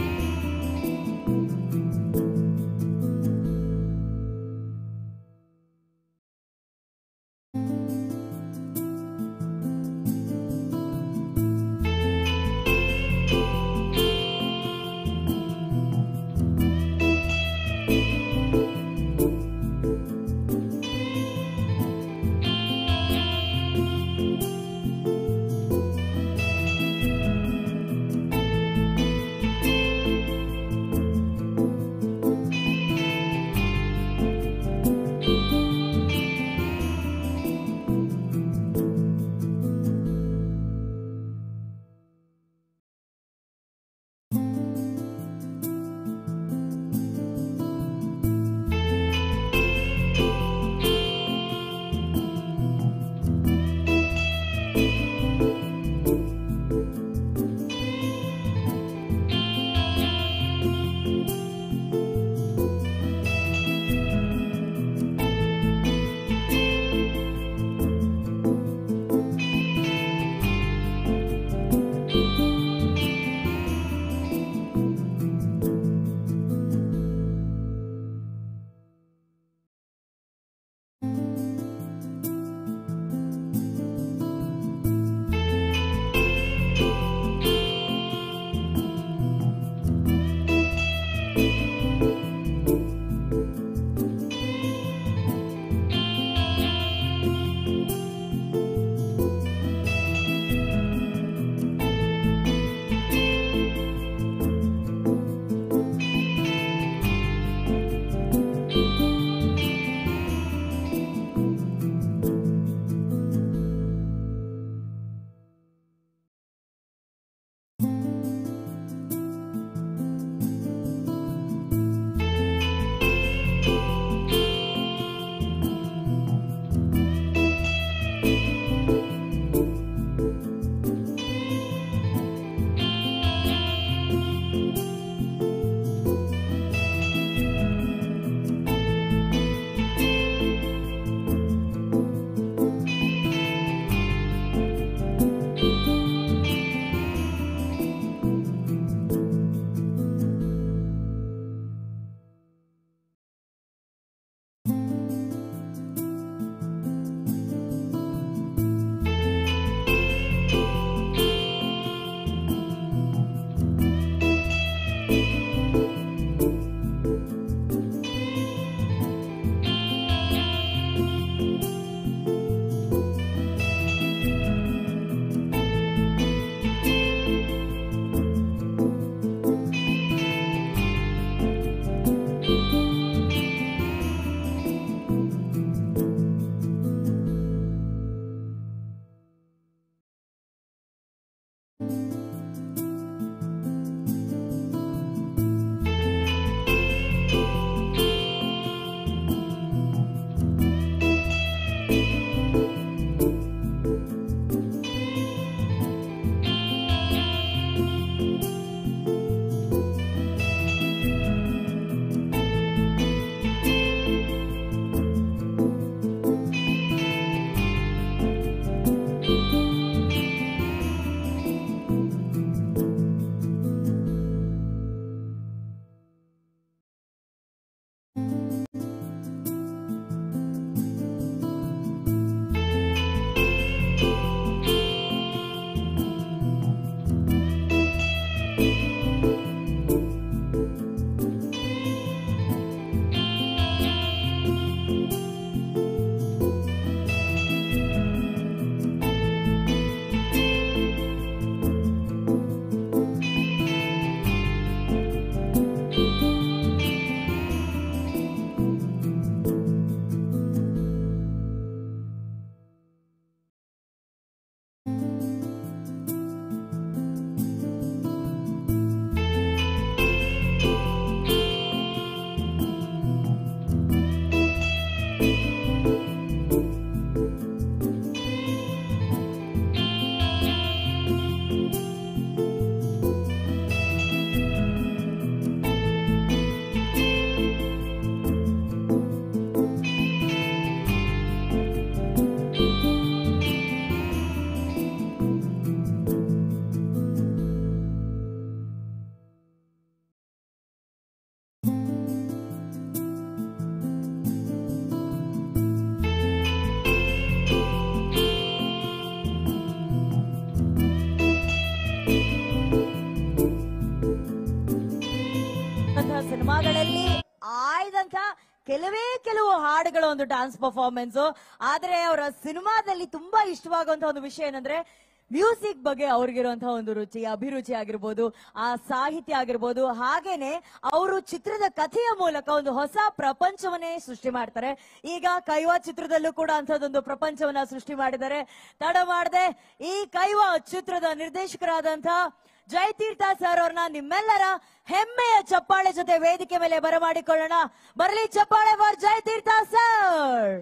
ಕೆಲವೇ ಕೆಲವು ಹಾಡುಗಳ ಒಂದು ಡಾನ್ಸ್ ಪರ್ಫಾರ್ಮೆನ್ಸ್ ಆದ್ರೆ ಅವರ ಸಿನಿಮಾದಲ್ಲಿ ತುಂಬಾ ಇಷ್ಟವಾಗುವಂತಹ ಒಂದು ವಿಷಯ ಏನಂದ್ರೆ ಮ್ಯೂಸಿಕ್ ಬಗ್ಗೆ ಅವ್ರಿಗಿರುವಂತಹ ಒಂದು ರುಚಿ ಅಭಿರುಚಿ ಆಗಿರ್ಬೋದು ಆ ಸಾಹಿತ್ಯ ಆಗಿರ್ಬೋದು ಹಾಗೇನೆ ಅವರು ಚಿತ್ರದ ಕಥೆಯ ಮೂಲಕ ಒಂದು ಹೊಸ ಪ್ರಪಂಚವನ್ನೇ ಸೃಷ್ಟಿ ಮಾಡ್ತಾರೆ ಈಗ ಕೈವಾ ಚಿತ್ರದಲ್ಲೂ ಕೂಡ ಅಂತದೊಂದು ಪ್ರಪಂಚವನ್ನ ಸೃಷ್ಟಿ ಮಾಡಿದ್ದಾರೆ ತಡ ಮಾಡದೆ ಈ ಕೈವಾ ಚಿತ್ರದ ನಿರ್ದೇಶಕರಾದಂತಹ ಜಯತೀರ್ಥ ಸರ್ ಅವ್ರನ್ನ ನಿಮ್ಮೆಲ್ಲರ ಹೆಮ್ಮೆಯ ಚಪ್ಪಾಳೆ ಜೊತೆ ವೇದಿಕೆ ಮೇಲೆ ಬರಮಾಡಿಕೊಳ್ಳೋಣ ಬರಲಿ ಚಪ್ಪಾಳೆ ಫಾರ್ ಜಯತೀರ್ಥ ಸರ್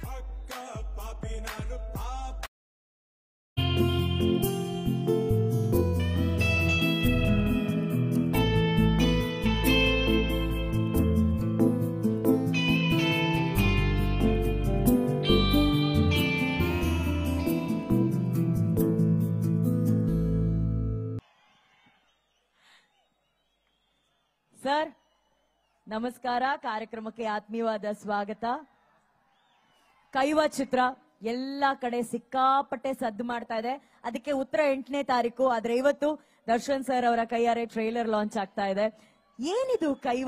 ಸರ್ ನಮಸ್ಕಾರ ಕಾರ್ಯಕ್ರಮಕ್ಕೆ ಆತ್ಮೀಯವಾದ ಸ್ವಾಗತ ಕೈವ ಚಿತ್ರ ಎಲ್ಲಾ ಕಡೆ ಸಿಕ್ಕಾಪಟ್ಟೆ ಸದ್ದು ಮಾಡ್ತಾ ಇದೆ ಅದಕ್ಕೆ ಉತ್ತರ ಎಂಟನೇ ತಾರೀಕು ಆದ್ರೆ ಇವತ್ತು ದರ್ಶನ್ ಸರ್ ಅವರ ಕೈಯಾರೆ ಟ್ರೈಲರ್ ಲಾಂಚ್ ಆಗ್ತಾ ಇದೆ ಏನಿದು ಕೈವ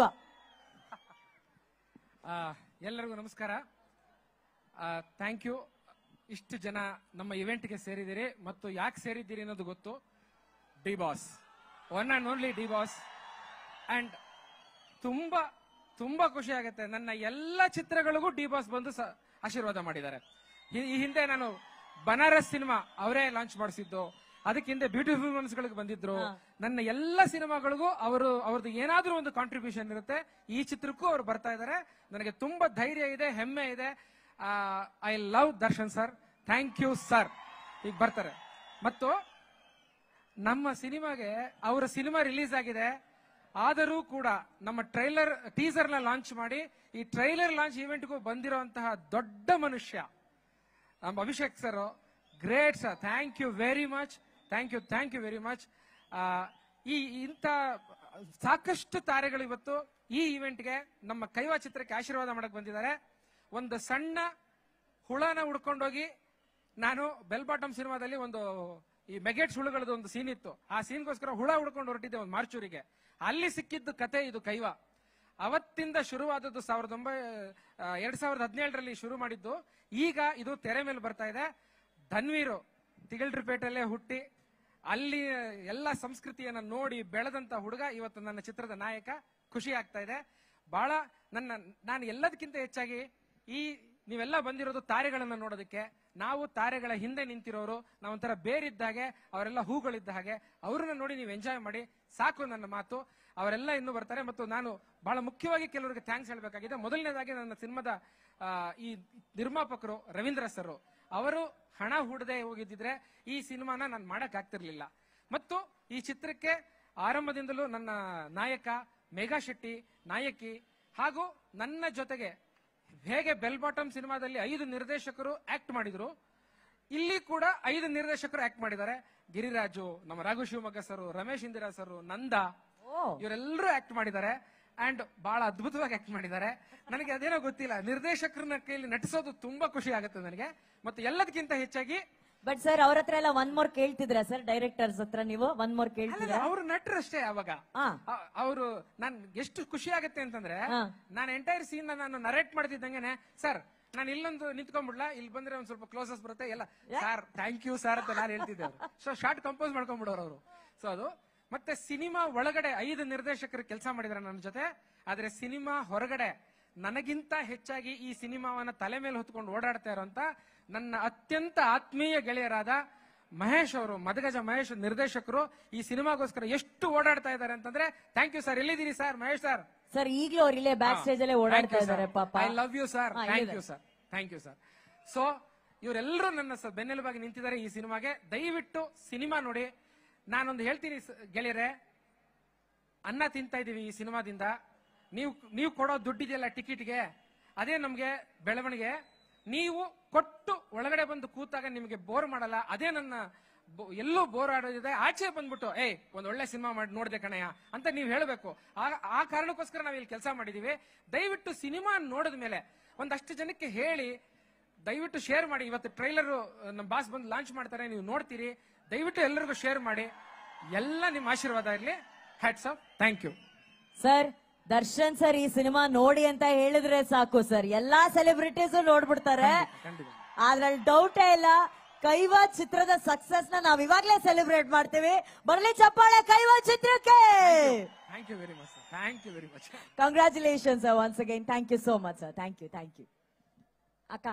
ಆ, ಎಲ್ಲರಿಗೂ ನಮಸ್ಕಾರ ಥ್ಯಾಂಕ್ ಯು ಇಷ್ಟು ಜನ ನಮ್ಮ ಇವೆಂಟ್ಗೆ ಸೇರಿದ್ದೀರಿ ಮತ್ತು ಯಾಕೆ ಸೇರಿದ್ದೀರಿ ಅನ್ನೋದು ಗೊತ್ತು D boss one and only D boss and ತುಂಬಾ ತುಂಬಾ ಖುಷಿ ಆಗುತ್ತೆ ನನ್ನ ಎಲ್ಲ ಚಿತ್ರಗಳಿಗೂ ಡಿ ಬಾಸ್ ಬಂದು ಸ- ಆಶೀರ್ವಾದ ಮಾಡಿದ್ದಾರೆ ಈ ಈ ಹಿಂದೆ ನಾನು ಬನಾರಸ್ ಸಿನಿಮಾ ಅವರೇ ಲಾಂಚ್ ಮಾಡಿಸಿದ್ದು ಅದಕ್ಕೆ ಹಿಂದೆ ಬ್ಯೂಟಿಫುಲ್ ಮನ್ಸ್ ಗಳಿಗೆ ಬಂದಿದ್ರು ನನ್ನ ಎಲ್ಲ ಸಿನಿಮಾಗಳಿಗೂ ಅವರು ಅವ್ರದ್ದು ಏನಾದ್ರೂ ಒಂದು ಕಾಂಟ್ರಿಬ್ಯೂಷನ್ ಇರುತ್ತೆ ಈ ಚಿತ್ರಕ್ಕೂ ಅವ್ರು ಬರ್ತಾ ಇದ್ದಾರೆ ನನಗೆ ತುಂಬಾ ಧೈರ್ಯ ಇದೆ ಹೆಮ್ಮೆ ಇದೆ I love Darshan sir thank you sir ಈಗ ಬರ್ತಾರೆ ಮತ್ತು ನಮ್ಮ ಸಿನಿಮಾಗೆ ಅವರ ಸಿನಿಮಾ ರಿಲೀಸ್ ಆಗಿದೆ ಆದರೂ ಕೂಡ ನಮ್ಮ ಟ್ರೈಲರ್ ಟೀಸರ್ ನ ಲಾಂಚ್ ಮಾಡಿ ಈ ಟ್ರೈಲರ್ ಲಾಂಚ್ ಇವೆಂಟ್ಗೂ ಬಂದಿರುವಂತಹ ದೊಡ್ಡ ಮನುಷ್ಯ ನಮ್ಮ Abhishek sir great sir thank you very much thank you thank you very much ಈ ಇಂಥ ಸಾಕಷ್ಟು ತಾರೆಗಳು ಇವತ್ತು ಈ ಇವೆಂಟ್ಗೆ ನಮ್ಮ ಕೈವಾ ಚಿತ್ರಕ್ಕೆ ಆಶೀರ್ವಾದ ಮಾಡಕ್ ಬಂದಿದ್ದಾರೆ ಒಂದು ಸಣ್ಣ ಹುಳನ ಹುಡ್ಕೊಂಡೋಗಿ ನಾನು ಬೆಲ್ ಬಾಟಮ್ ಸಿನಿಮಾದಲ್ಲಿ ಒಂದು ಈ ಮೆಗೆಟ್ಸ್ ಹುಳುಗಳದ್ದು ಒಂದು ಸೀನ್ ಇತ್ತು ಆ ಸೀನ್ಗೋಸ್ಕರ ಹುಳ ಹುಡ್ಕೊಂಡು ಹೊರಟಿದ್ದೆ ಒಂದು ಮಾರ್ಚೂರಿಗೆ ಅಲ್ಲಿ ಸಿಕ್ಕಿದ್ದು ಕತೆ ಇದು ಕೈವಾ ಅವತ್ತಿಂದ ಶುರುವಾದದ್ದು ಸಾವಿರದ ಒಂಬೈ ಆ, ಎರಡ್ ಸಾವಿರದ ಹದಿನೇಳರಲ್ಲಿ ಶುರು ಮಾಡಿದ್ದು ಈಗ ಇದು ತೆರೆ ಮೇಲೆ ಬರ್ತಾ ಇದೆ ಧನ್ವೀರು ತಿಗಲ್ರಿಪೇಟೆಯಲ್ಲೇ ಹುಟ್ಟಿ ಅಲ್ಲಿ ಎಲ್ಲ ಸಂಸ್ಕೃತಿಯನ್ನ ನೋಡಿ ಬೆಳೆದಂತ ಹುಡುಗ ಇವತ್ತು ನನ್ನ ಚಿತ್ರದ ನಾಯಕ ಖುಷಿ ಆಗ್ತಾ ಇದೆ ಬಹಳ ನನ್ನ ನಾನು ಎಲ್ಲದಕ್ಕಿಂತ ಹೆಚ್ಚಾಗಿ ಈ ನೀವೆಲ್ಲ ಬಂದಿರೋದು ತಾರೆಗಳನ್ನ ನೋಡೋದಕ್ಕೆ ನಾವು ತಾರೆಗಳ ಹಿಂದೆ ನಿಂತಿರೋರು ನಾವೊಂಥರ ಬೇರಿದ್ದಾಗೆ ಅವರೆಲ್ಲ ಹೂಗಳಿದ್ದ ಹಾಗೆ ಅವ್ರನ್ನ ನೋಡಿ ನೀವು ಎಂಜಾಯ್ ಮಾಡಿ ಸಾಕು ನನ್ನ ಮಾತು ಅವರೆಲ್ಲ ಇನ್ನೂ ಬರ್ತಾರೆ ಮತ್ತು ನಾನು ಬಹಳ ಮುಖ್ಯವಾಗಿ ಕೆಲವರಿಗೆ ಥ್ಯಾಂಕ್ಸ್ ಹೇಳಬೇಕಾಗಿದೆ ಮೊದಲನೇದಾಗಿ ನನ್ನ ಸಿನಿಮಾದ ಆ, ಈ ನಿರ್ಮಾಪಕರು ರವೀಂದ್ರ ಸರ್ ಅವರು ಹಣ ಹೂಡದೆ ಹೋಗಿದ್ದಿದ್ರೆ ಈ ಸಿನಿಮಾನ ನಾನು ಮಾಡಕ್ ಆಗ್ತಿರ್ಲಿಲ್ಲ ಮತ್ತು ಈ ಚಿತ್ರಕ್ಕೆ ಆರಂಭದಿಂದಲೂ ನನ್ನ ನಾಯಕ ಮೇಘಾ ಶೆಟ್ಟಿ ನಾಯಕಿ ಹಾಗೂ ನನ್ನ ಜೊತೆಗೆ ಹೇಗೆ ಬೆಲ್ ಬಾಟಮ್ ಸಿನಿಮಾದಲ್ಲಿ ಐದು ನಿರ್ದೇಶಕರು ಆಕ್ಟ್ ಮಾಡಿದ್ರು ಇಲ್ಲಿ ಕೂಡ ಐದು ನಿರ್ದೇಶಕರು ಆಕ್ಟ್ ಮಾಡಿದ್ದಾರೆ ಗಿರಿರಾಜು ನಮ್ಮ ರಾಘು ಶಿವಮೊಗ್ಗ ಸರ್ ರಮೇಶ್ ಇಂದಿರಾ ಸರ್ ನಂದ ಇವರೆಲ್ಲರೂ ಆಕ್ಟ್ ಮಾಡಿದ್ದಾರೆ ಅಂಡ್ ಬಹಳ ಅದ್ಭುತವಾಗಿ ಆಕ್ಟ್ ಮಾಡಿದ್ದಾರೆ ನನಗೆ ಅದೇನೋ ಗೊತ್ತಿಲ್ಲ ನಿರ್ದೇಶಕರನ್ನ ಕೈಯಲ್ಲಿ ನಟಿಸೋದು ತುಂಬಾ ಖುಷಿ ಆಗುತ್ತೆ ನನಗೆ ಮತ್ತು ಎಲ್ಲದಕ್ಕಿಂತ ಹೆಚ್ಚಾಗಿ ಬಟ್ ಸರ್ ಅವ್ರ ಹತ್ರ ಎಲ್ಲ ಒನ್ ಮೋರ್ ಕೇಳ್ತಿದ್ರ ಸರ್ ಡೈರೆಕ್ಟರ್ಸ್ ಹತ್ರ ನೀವು ಒನ್ ಮೋರ್ ಕೇಳ್ತಿದ್ರ ಅವರು ನಟರಷ್ಟೇ ಅವಾಗ ಹಾ. ಅವರು ನಾನ್ ಎಷ್ಟು ಖುಷಿ ಆಗುತ್ತೆ ಅಂತಂದ್ರೆ ಹಾ. ನಾನು ಎಂಟೈರ್ ಸೀನ್ ನಾನು ನರೇಟ್ ಮಾಡ್ತಿದ್ದಂಗೆನೆ ಸರ್ ನಾನು ಇಲ್ಲೊಂದು ನಿಂತ್ಕೊಂಡ್ಬಿಡ್ಲಾ ಇಲ್ಲಿ ಬಂದ್ರೆ ಒಂದ್ ಸ್ವಲ್ಪ ಕ್ಲೋಸಸ್ ಬರುತ್ತೆ ಎಲ್ಲ ಸರ್ ಥ್ಯಾಂಕ್ ಯು ಸರ್ ಅಂತ ನಾನು ಹೇಳ್ತಿದ್ದೆ ಸೊ ಶಾರ್ಟ್ ಕಂಪೋಸ್ ಮಾಡ್ಕೊಂಡ್ಬಿಡೋರು ಅವರು ಸೊ ಅದು ಮತ್ತೆ ಸಿನಿಮಾ ಒಳಗಡೆ ಐದು ನಿರ್ದೇಶಕರು ಕೆಲಸ ಮಾಡಿದ್ದಾರೆ ನನ್ನ ಜೊತೆ ಆದ್ರೆ ಸಿನಿಮಾ ಹೊರಗಡೆ ನನಗಿಂತ ಹೆಚ್ಚಾಗಿ ಈ ಸಿನಿಮಾವನ್ನ ತಲೆ ಮೇಲೆ ಹೊತ್ಕೊಂಡು ಓಡಾಡ್ತಾ ಇರೋಂತ ನನ್ನ ಅತ್ಯಂತ ಆತ್ಮೀಯ ಗೆಳೆಯರಾದ ಮಹೇಶ್ ಅವರು ಮದಗಜ ಮಹೇಶ್ ನಿರ್ದೇಶಕರು ಈ ಸಿನಿಮಾಗೋಸ್ಕರ ಎಷ್ಟು ಓಡಾಡ್ತಾ ಇದ್ದಾರೆ ಅಂತಂದ್ರೆ ಥ್ಯಾಂಕ್ ಯು ಸರ್ ಎಲ್ಲಿದ್ದೀರಿ ಸರ್ ಮಹೇಶ್ ಸರ್ ಸರ್ ಈಗ್ಲೂ ಅವ್ರು ಇಲ್ಲೇ ಬ್ಯಾಕ್ ಸ್ಟೇಜ್ ಅಲ್ಲೇ ಓಡಾಡ್ತಾ ಇದಾರೆ ಪಾಪ ಐ ಲವ್ ಯು ಸರ್ ಹಾ, ಥ್ಯಾಂಕ್ ಇಲ್ಲಿದೆ. You sir thank you sir so ಇವರೆಲ್ಲರೂ ನನ್ನ ಸ- ಬೆನ್ನೆಲುಬಾಗಿ ನಿಂತಿದ್ದಾರೆ ಈ ಸಿನಿಮಾಗೆ ದಯವಿಟ್ಟು ಸಿನಿಮಾ ನೋಡಿ ನಾನೊಂದು ಹೇಳ್ತೀನಿ ಸ- ಗೆಳೆಯರೆ ಅನ್ನ ತಿಂತಾ ಇದೀವಿ ಈ ಸಿನಿಮಾದಿಂದ ನೀವು ನೀವು ಕೊಡೋ ದುಡ್ಡಿದೆಯಲ್ಲ ಟಿಕೆಟ್ಗೆ ಅದೇ ನಮ್ಗೆ ಬೆಳವಣಿಗೆ ನೀವು ಕೊಟ್ಟು ಒಳಗಡೆ ಬಂದು ಕೂತಾಗ ನಿಮಗೆ ಬೋರ್ ಮಾಡಲ್ಲ ಅದೇ ನನ್ನ ಬೊ- ಎಲ್ಲೂ ಬೋರ್ ಆಡೋದಿದೆ ಆಚೆ ಬಂದ್ಬಿಟ್ಟು ಏಯ್ ಒಂದ್ ಒಳ್ಳೆ ಸಿನಿಮಾ ಮಾಡಿ ನೋಡ್ದೆ ಕಣಯ್ಯ ಅಂತ ನೀವು ಹೇಳಬೇಕು ಆ ಕಾರಣಕ್ಕೋಸ್ಕರ ನಾವು ಇಲ್ಲಿ ಕೆಲಸ ಮಾಡಿದೀವಿ ದಯವಿಟ್ಟು ಸಿನಿಮಾ ನೋಡಿದ ಮೇಲೆ ಒಂದಷ್ಟು ಜನಕ್ಕೆ ಹೇಳಿ ದಯವಿಟ್ಟು ಶೇರ್ ಮಾಡಿ ಇವತ್ತು ಟ್ರೈಲರ್ ನಮ್ಮ ಬಾಸ್ ಬಂದು ಲಾಂಚ್ ಮಾಡ್ತಾರೆ ನೀವು ನೋಡ್ತೀರಿ ದಯವಿಟ್ಟು ಎಲ್ಲರಿಗೂ ಶೇರ್ ಮಾಡಿ ಎಲ್ಲ ನಿಮ್ಮ ಆಶೀರ್ವಾದ ಇರಲಿ hats off thank you sir Darshan sir ಈ ಸಿನಿಮಾ ನೋಡಿ ಅಂತ ಹೇಳಿದ್ರೆ ಸಾಕು ಸರ್ ಎಲ್ಲಾ ಸೆಲೆಬ್ರಿಟೀಸ್ ನೋಡ್ಬಿಡ್ತಾರೆ ಅದ್ರಲ್ಲಿ ಡೌಟೇ ಇಲ್ಲ ಕೈವಾ ಚಿತ್ರದ ಸಕ್ಸಸ್ ನ ನಾವ್ ಇವಾಗ್ಲೇ ಸೆಲೆಬ್ರೇಟ್ ಮಾಡ್ತೀವಿ ಬರ್ಲಿ ಚಪ್ಪಾಳೆ ಕೈವಾ ಚಿತ್ರಕ್ಕೆ thank you very much sir thank you very much congratulations once again thank you so much sir thank you thank you ಅಕ್ಕ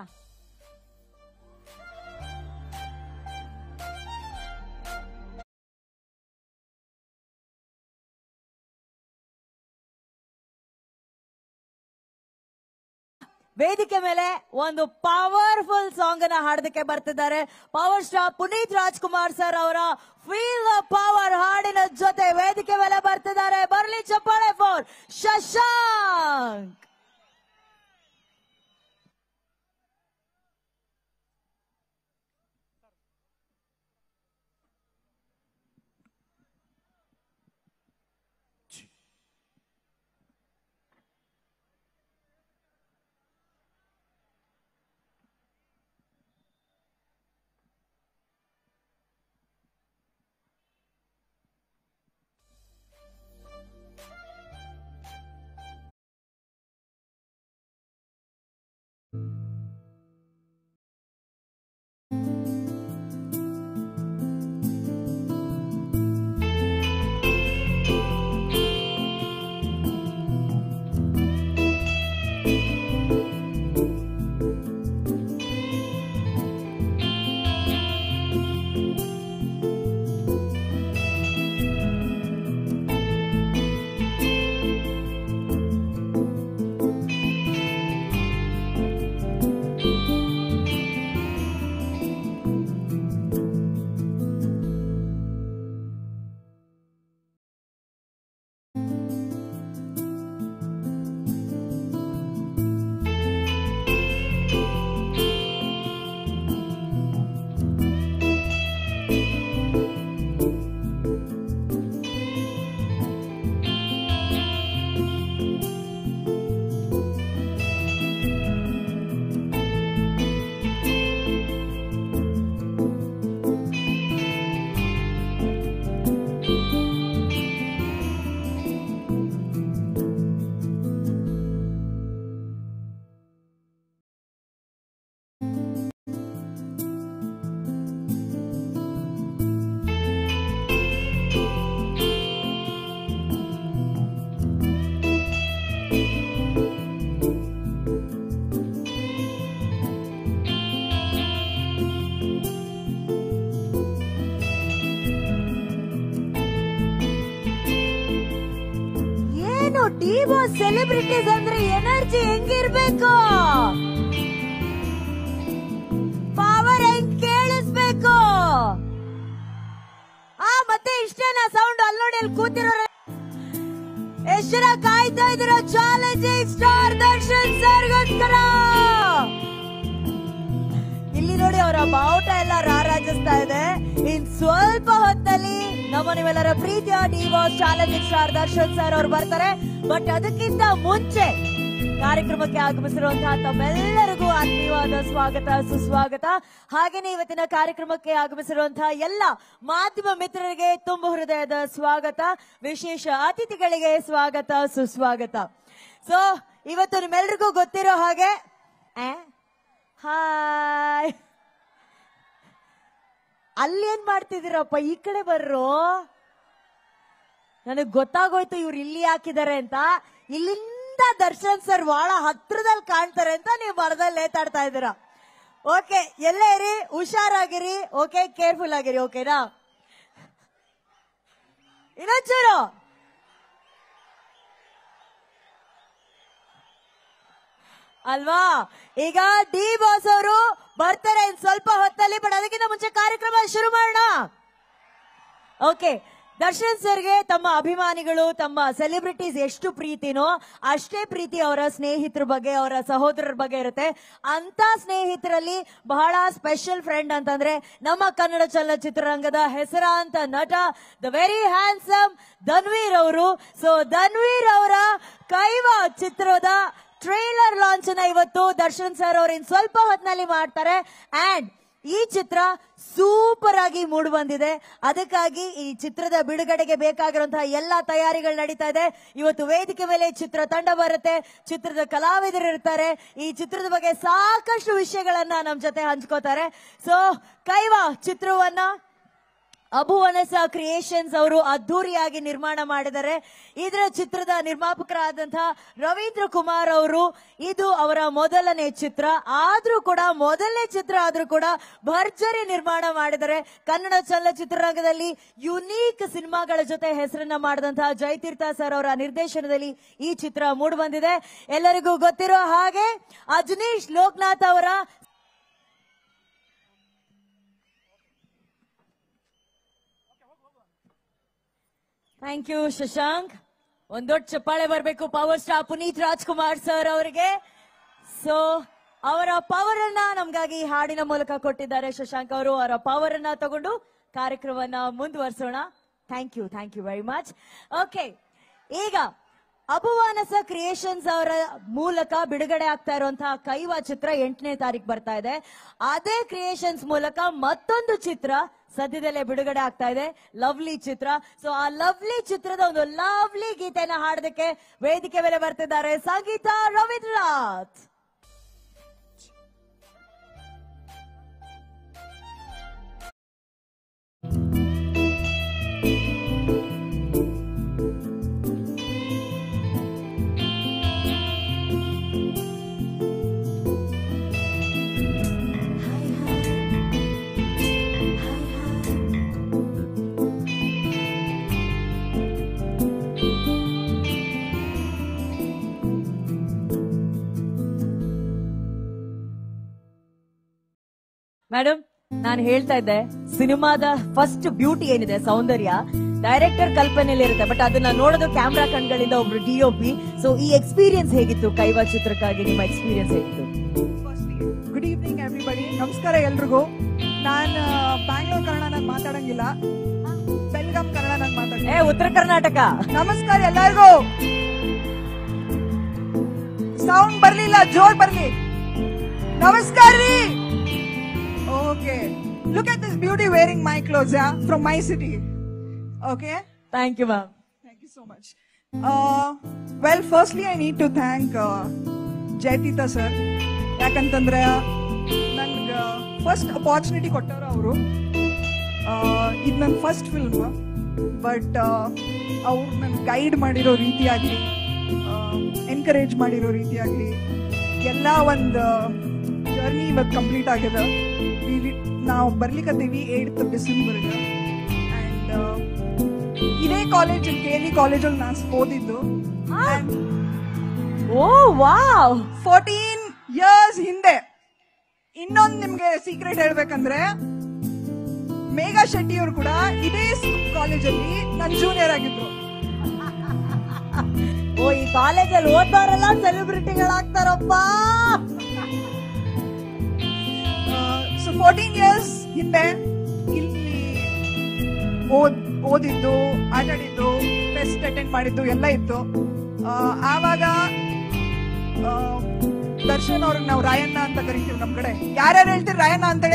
ವೇದಿಕೆ ಮೇಲೆ ಒಂದು ಪವರ್ಫುಲ್ ಸಾಂಗ್ ಅನ್ನ ಹಾಡೋದಕ್ಕೆ ಬರ್ತಿದ್ದಾರೆ power star Puneeth Rajkumar sir ಅವರ ಫೀಲ್ ದ ಪವರ್ ಹಾಡಿನ ಜೊತೆ ವೇದಿಕೆ ಮೇಲೆ ಬರ್ತಿದ್ದಾರೆ ಬರ್ಲಿ ಚಪ್ಪಾಳೆ ಫೋರ್ ಶಶಾಂಕ್ ಏನು ಟಿವೋ ಸೆಲೆಬ್ರಿಟೀಸ್ ಅಂದ್ರೆ ಎನರ್ಜಿ ಹೆಂಗಿರ್ಬೇಕು ಪವರ್ ಹೆಂಗ್ ಕೇಳಿಸ್ಬೇಕು ಆ ಮತ್ತೆ ಇಷ್ಟೇನಾ ಸೌಂಡ್ ಅಲ್ಲಿ ನೋಡಿ ಅಲ್ಲಿ ಕೂತಿರೋ ಎಷ್ಟು ಜನ ಕಾಯ್ತಾ ಇದ್ದೀರಾ ಚಾಲೆಂಜಿಂಗ್ ಸ್ಟಾರ್ ದರ್ಶನ್ ಸರ್ಗೋಸ್ಕರ ಇಲ್ಲಿ ನೋಡಿ ಅವರ ಬಾವುಟ ಎಲ್ಲ ರಾರಾಜಿಸ್ತಾ ಇದೆ ಇನ್ ಸ್ವಲ್ಪ ಹೊತ್ತಲ್ಲಿ ನಮ್ಮ ನೀವೆಲ್ಲರ ಪ್ರೀತಿಯ D boss challenging star Darshan sir ಅವ್ರು ಬರ್ತಾರೆ ಬಟ್ ಅದಕ್ಕಿಂತ ಮುಂಚೆ ಕಾರ್ಯಕ್ರಮಕ್ಕೆ ಆಗಮಿಸಿರುವಂತಹ ತಮ್ಮೆಲ್ಲರಿಗೂ ಆತ್ಮೀಯವಾದ ಸ್ವಾಗತ ಸುಸ್ವಾಗತ ಹಾಗೇನೆ ಇವತ್ತಿನ ಕಾರ್ಯಕ್ರಮಕ್ಕೆ ಆಗಮಿಸಿರುವಂತಹ ಎಲ್ಲ ಮಾಧ್ಯಮ ಮಿತ್ರರಿಗೆ ತುಂಬ ಹೃದಯದ ಸ್ವಾಗತ ವಿಶೇಷ ಅತಿಥಿಗಳಿಗೆ ಸ್ವಾಗತ ಸುಸ್ವಾಗತ ಸೊ ಇವತ್ತು ನಿಮ್ಮೆಲ್ರಿಗೂ ಗೊತ್ತಿರೋ ಹಾಗೆ ಆ? ಹಾಯ್ ಅಲ್ಲೇನ್ ಮಾಡ್ತಿದ್ದೀರಪ್ಪ ಈ ಕಡೆ ಬರ್ರು ನನಗ್ ಗೊತ್ತಾಗೋಯ್ತು ಇವ್ರು ಇಲ್ಲಿ ಹಾಕಿದ್ದಾರೆ ಅಂತ ಇಲ್ಲಿಂದ ದರ್ಶನ್ ಸರ್ ಬಹಳ ಹತ್ರದಲ್ಲಿ ಕಾಣ್ತಾರೆ ಅಂತ ನೀವು ಮರದಲ್ಲಿ ನೇತಾಡ್ತಾ ಇದ್ದೀರಾ ಓಕೆ ಎಲ್ಲೇ ಇರಿ ಹುಷಾರಾಗಿರಿ ಓಕೆ ಕೇರ್ಫುಲ್ ಆಗಿರಿ ಓಕೆನಾ ಇನ್ನೊಂಚೂರು ಅಲ್ವಾ ಈಗ ಡಿ ಬಾಸ್ ಅವರು ಬರ್ತಾರೆ ಇನ್ ಸ್ವಲ್ಪ ಹೊತ್ತಲ್ಲಿ ಬಟ್ ಅದಕ್ಕಿಂತ ಮುಂಚೆ ಕಾರ್ಯಕ್ರಮ ಶುರು ಮಾಡೋಣ ಓಕೆ ದರ್ಶನ್ ಸರ್ಗೆ ತಮ್ಮ ಅಭಿಮಾನಿಗಳು ತಮ್ಮ ಸೆಲೆಬ್ರಿಟೀಸ್ ಎಷ್ಟು ಪ್ರೀತಿನೋ ಅಷ್ಟೇ ಪ್ರೀತಿ ಅವರ ಸ್ನೇಹಿತರ ಬಗ್ಗೆ ಅವರ ಸಹೋದರರ ಬಗ್ಗೆ ಇರುತ್ತೆ ಅಂತ ಸ್ನೇಹಿತರಲ್ಲಿ ಬಹಳ ಸ್ಪೆಷಲ್ ಫ್ರೆಂಡ್ ಅಂತಂದ್ರೆ ನಮ್ಮ ಕನ್ನಡ ಚಲನಚಿತ್ರರಂಗದ ಹೆಸರಾಂತ ನಟ ದ ವೆರಿ ಹ್ಯಾಂಡ್ಸಮ್ ಧನ್ವೀರ್ ಅವರು ಸೊ ಧನ್ವೀರ್ ಅವರ ಕೈವಾ ಚಿತ್ರದ ಟ್ರೇಲರ್ ಲಾಂಚ್ ನ ಇವತ್ತು ದರ್ಶನ್ ಸರ್ ಅವರು ಇನ್ ಸ್ವಲ್ಪ ಹೊತ್ತಿನಲ್ಲಿ ಮಾಡ್ತಾರೆ ಅಂಡ್ ಈ ಚಿತ್ರ ಸೂಪರ್ ಆಗಿ ಅದಕ್ಕಾಗಿ ಮೂಡ್ ಬಂದಿದೆ ಅದಕ್ಕಾಗಿ ಈ ಚಿತ್ರದ ಬಿಡುಗಡೆಗೆ ಬೇಕಾಗಿರುವಂತಹ ಎಲ್ಲಾ ತಯಾರಿಗಳು ನಡೀತಾ ಇದೆ ಇವತ್ತು ವೇದಿಕೆ ಮೇಲೆ ಚಿತ್ರ ತಂಡ ಬರುತ್ತೆ ಚಿತ್ರದ ಕಲಾವಿದರು ಇರ್ತಾರೆ ಈ ಚಿತ್ರದ ಬಗ್ಗೆ ಸಾಕಷ್ಟು ವಿಷಯಗಳನ್ನ ನಮ್ ಜೊತೆ ಹಂಚ್ಕೋತಾರೆ ಸೊ ಕೈವಾ ಚಿತ್ರವನ್ನ ಅಭುವನಸ ಕ್ರಿಯೇಷನ್ಸ್ ಅವರು ಅದ್ದೂರಿಯಾಗಿ ನಿರ್ಮಾಣ ಮಾಡಿದ್ದಾರೆ ಇದರ ಚಿತ್ರದ ನಿರ್ಮಾಪಕರಾದಂತಹ ರವೀಂದ್ರ ಕುಮಾರ್ ಅವರು ಇದು ಅವರ ಮೊದಲನೇ ಚಿತ್ರ ಆದ್ರೂ ಕೂಡ ಮೊದಲನೇ ಚಿತ್ರ ಆದ್ರೂ ಕೂಡ ಭರ್ಜರಿ ನಿರ್ಮಾಣ ಮಾಡಿದ್ದಾರೆ ಕನ್ನಡ ಚಲನಚಿತ್ರರಂಗದಲ್ಲಿ ಯುನೀಕ್ ಸಿನಿಮಾಗಳ ಜೊತೆ ಹೆಸರನ್ನ ಮಾಡಿದಂತಹ ಜಯತೀರ್ಥ ಸರ್ ಅವರ ನಿರ್ದೇಶನದಲ್ಲಿ ಈ ಚಿತ್ರ ಮೂಡಿ ಬಂದಿದೆ ಎಲ್ಲರಿಗೂ ಗೊತ್ತಿರೋ ಹಾಗೆ ಅಜನೀಶ್ ಲೋಕನಾಥ್ ಅವರ ಥ್ಯಾಂಕ್ ಯು ಶಶಾಂಕ್ ಒಂದ್ ದೊಡ್ಡ ಚಪ್ಪಾಳೆ ಬರಬೇಕು power star Puneeth Rajkumar sir ಅವರಿಗೆ ಸೊ ಅವರ ಪವರ್ ಅನ್ನ ನಮ್ಗಾಗಿ ಈ ಹಾಡಿನ ಮೂಲಕ ಕೊಟ್ಟಿದ್ದಾರೆ ಶಶಾಂಕ್ ಅವರು ಅವರ ಪವರ್ ಅನ್ನ ತಗೊಂಡು ಕಾರ್ಯಕ್ರಮವನ್ನ ಮುಂದುವರಿಸೋಣ thank you thank you very much okay ಈಗ ಅಪವಾನಸ ಕ್ರಿಯೇಷನ್ಸ್ ಅವರ ಮೂಲಕ ಬಿಡುಗಡೆ ಆಗ್ತಾ ಇರುವಂತಹ ಕೈವಾ ಚಿತ್ರ ಎಂಟನೇ ತಾರೀಕು ಬರ್ತಾ ಇದೆ ಅದೇ ಕ್ರಿಯೇಷನ್ಸ್ ಮೂಲಕ ಮತ್ತೊಂದು ಚಿತ್ರ ಸದ್ಯದಲ್ಲೇ ಬಿಡುಗಡೆ ಆಗ್ತಾ ಇದೆ ಲವ್ಲಿ ಚಿತ್ರ ಸೊ ಆ ಲವ್ಲಿ ಚಿತ್ರದ ಒಂದು ಲವ್ಲಿ ಗೀತೆನ ಹಾಡೋದಕ್ಕೆ ವೇದಿಕೆ ಮೇಲೆ ಬರ್ತಿದ್ದಾರೆ ಸಂಗೀತ ರವೀಂದ್ರನಾಥ್ ಮೇಡಮ್ ನಾನು ಹೇಳ್ತಾ ಇದ್ದೆ ಸಿನಿಮಾದ ಫಸ್ಟ್ ಬ್ಯೂಟಿ ಏನಿದೆ ಸೌಂದರ್ಯ ಡೈರೆಕ್ಟರ್ ಕಲ್ಪನೆಯಲ್ಲಿ ಇರುತ್ತೆ ಬಟ್ ಅದನ್ನ ನೋಡೋದು ಕ್ಯಾಮ್ರಾ ಕಣ್ಗಳಿಂದ ಒಬ್ರು ಡಿ ಒ ಪಿ ಸೊ ಈ ಎಕ್ಸ್ಪೀರಿಯನ್ಸ್ ಹೇಗಿತ್ತು ಕೈವಾ ಚಿತ್ರಕ್ಕಾಗಿ ನಿಮ್ಮ ಎಕ್ಸ್ಪೀರಿಯನ್ಸ್ ಹೇಗಿತ್ತು ಗುಡ್ ಈವ್ನಿಂಗ್ ಎವ್ರಿಬಡಿ ನಮಸ್ಕಾರ ಎಲ್ರಿಗೂ ನಾನು ಬ್ಯಾಂಗ್ಳೂರ್ ಕನ್ನಡ ನಾನು ಮಾತಾಡಂಗಿಲ್ಲ ಬೆಲ್ಗಾಂ ಕನ್ನಡ ನಾನು ಏ ಮಾತಾಡ ಉತ್ತರ ಕರ್ನಾಟಕ ನಮಸ್ಕಾರ ಎಲ್ಲರಿಗೂ ಸೌಂಡ್ ಬರ್ಲಿಲ್ಲ ಜೋರ್ ಬರ್ಲಿ ನಮಸ್ಕಾರ ರೀ okay look at this beauty wearing my clothes from my city okay thank you ma'am Thank you so much. Uh, well, firstly, I need to thank uh, Jayatheertha sir ಯಾಕಂತಂದ್ರೆ ನನ್ಗೆ ಫಸ್ಟ್ ಅಪಾರ್ಚುನಿಟಿ ಕೊಟ್ಟವ್ರು ಅವರು ಇದು ನನ್ನ ಫಸ್ಟ್ ಫಿಲ್ಮ್ ಬಟ್ ಅವ್ರು ನನ್ guide ಮಾಡಿರೋ ರೀತಿ ಆಗಲಿ ಎನ್ಕರೇಜ್ ಮಾಡಿರೋ ರೀತಿ ಆಗಲಿ ಎಲ್ಲ ಒಂದು ಜರ್ನಿ ಇವತ್ತು ಕಂಪ್ಲೀಟ್ ಆಗಿದೆ We- ನಾವು ಬರ್ಲಿಕ್ಕತ್ತೀವಿ ಏಯ್ತ್ ಡಿಸೆಂಬರ್ಗೆ ಆ್ಯಂಡ್ ಇದೇ ಕಾಲೇಜಲ್ಲಿ ಕೆ ಎಲ್ ಕಾಲೇಜಲ್ಲಿ ನಾನು ಓದಿದ್ದು ಓ ವಾವ್ ಫೋರ್ಟೀನ್ ಇಯರ್ಸ್ ಹಿಂದೆ ಇನ್ನೊಂದು ನಿಮ್ಗೆ ಸೀಕ್ರೆಟ್ ಹೇಳ್ಬೇಕಂದ್ರೆ ಮೇಘಾ ಶೆಟ್ಟಿ ಅವರು ಕೂಡ ಇದೇ ಕಾಲೇಜಲ್ಲಿ ನನ್ನ ಜೂನಿಯರ್ ಆಗಿದ್ರು ಓ ಈ ಕಾಲೇಜಲ್ಲಿ ಓದೋರೆಲ್ಲ ಸೆಲೆಬ್ರಿಟಿಗಳಾಗ್ತಾರಪ್ಪ ಸೊ ಫೋರ್ಟೀನ್ ಇಯರ್ಸ್ ಹಿಂದೆ ಇಲ್ಲಿ ಓದ್ ಓದಿದ್ದು ಆಟಾಡಿದ್ದು ಫೆಸ್ಟ್ ಅಟೆಂಡ್ ಮಾಡಿದ್ದು ಎಲ್ಲ ಇತ್ತು ಆ, ಆವಾಗ ಆ, ದರ್ಶನ್ ಅವ್ರಿಗೆ ನಾವು ರಾಯಣ್ಣ ಅಂತ ಕರಿತೀವಿ ನಮ್ ಕಡೆ ಯಾರ್ಯಾರು ಹೇಳ್ತೀರಿ ರಾಯಣ್ಣ ಅಂತೇಳಿ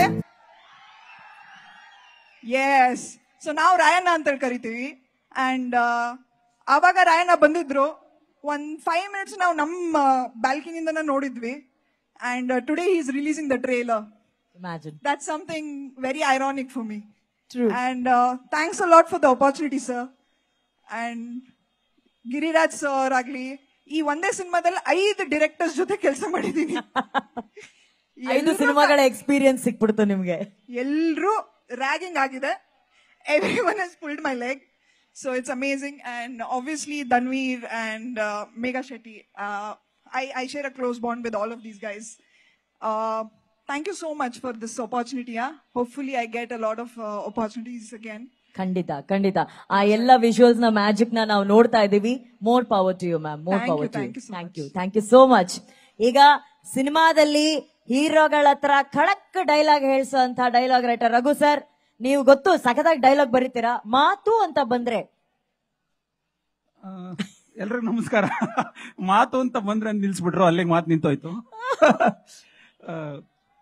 ಎಸ್ ಸೊ ನಾವು ರಾಯಣ್ಣ ಅಂತ ಕರಿತೀವಿ ಅಂಡ್ ಆವಾಗ ರಾಯಣ್ಣ ಬಂದಿದ್ರು ಒಂದ್ ಫೈವ್ ಮಿನಿಟ್ಸ್ ನಾವು ನಮ್ಮ ಬ್ಯಾಲ್ಕನಿಂದ ನೋಡಿದ್ವಿ and today is releasing the trailer imagine that's something very ironic for me. True. And uh, thanks a lot for the opportunity, sir. And Giriraj sir ಆಗ್ಲಿ ಈ ಒಂದೇ ಸಿನಿಮಾದಲ್ಲಿ ಐದು ಡೈರೆಕ್ಟರ್ಸ್ ಜೊತೆ ಕೆಲಸ ಮಾಡಿದೀನಿ ಐದು ಸಿನಿಮಾಗಳ ಎಕ್ಸ್ಪೀರಿಯನ್ಸ್ ಸಿಕ್ಬಿಡ್ತು ನಿಮ್ಗೆ ಎಲ್ರೂ ರ್ಯಾಗಿಂಗ್ ಆಗಿದೆ everyone has pulled my leg so it's amazing and obviously Dhanveer and Megha Shetty I I share a close bond with all of these guys thank you so much for this opportunity hopefully I get a lot of opportunities again ಖಂಡಿತ ಖಂಡಿತ ಆ ಎಲ್ಲ visuals ನ magic ನ ನಾವು ನೋಡ್ತಾ ಇದೀವಿ more power to you ma'am more Thank you, power to thank you so thank you thank you so much ಈಗ ಸಿನಿಮಾದಲ್ಲಿ ಹೀರೋಗಳ ಹತ್ರ ಖಡಕ್ ಡೈಲಾಗ್ ಹೇಳ್ಸೋಂತ ಡೈಲಾಗ್ ರೈಟರ್ ರಘು ಸರ್ ನೀವು ಗೊತ್ತು ಸಖತ್ತಾಗಿ ಡೈಲಾಗ್ ಬರೀತೀರಾ ಮಾತು ಅಂತ ಬಂದ್ರೆ ಆ, ಎಲ್ರಿಗೂ ನಮಸ್ಕಾರ ಮಾತು ಅಂತ ಬಂದ್ರೆ ನಿಲ್ಸ್ಬಿಟ್ರು ಅಲ್ಲಿಗೆ ಮಾತು ನಿಂತೋಯ್ತು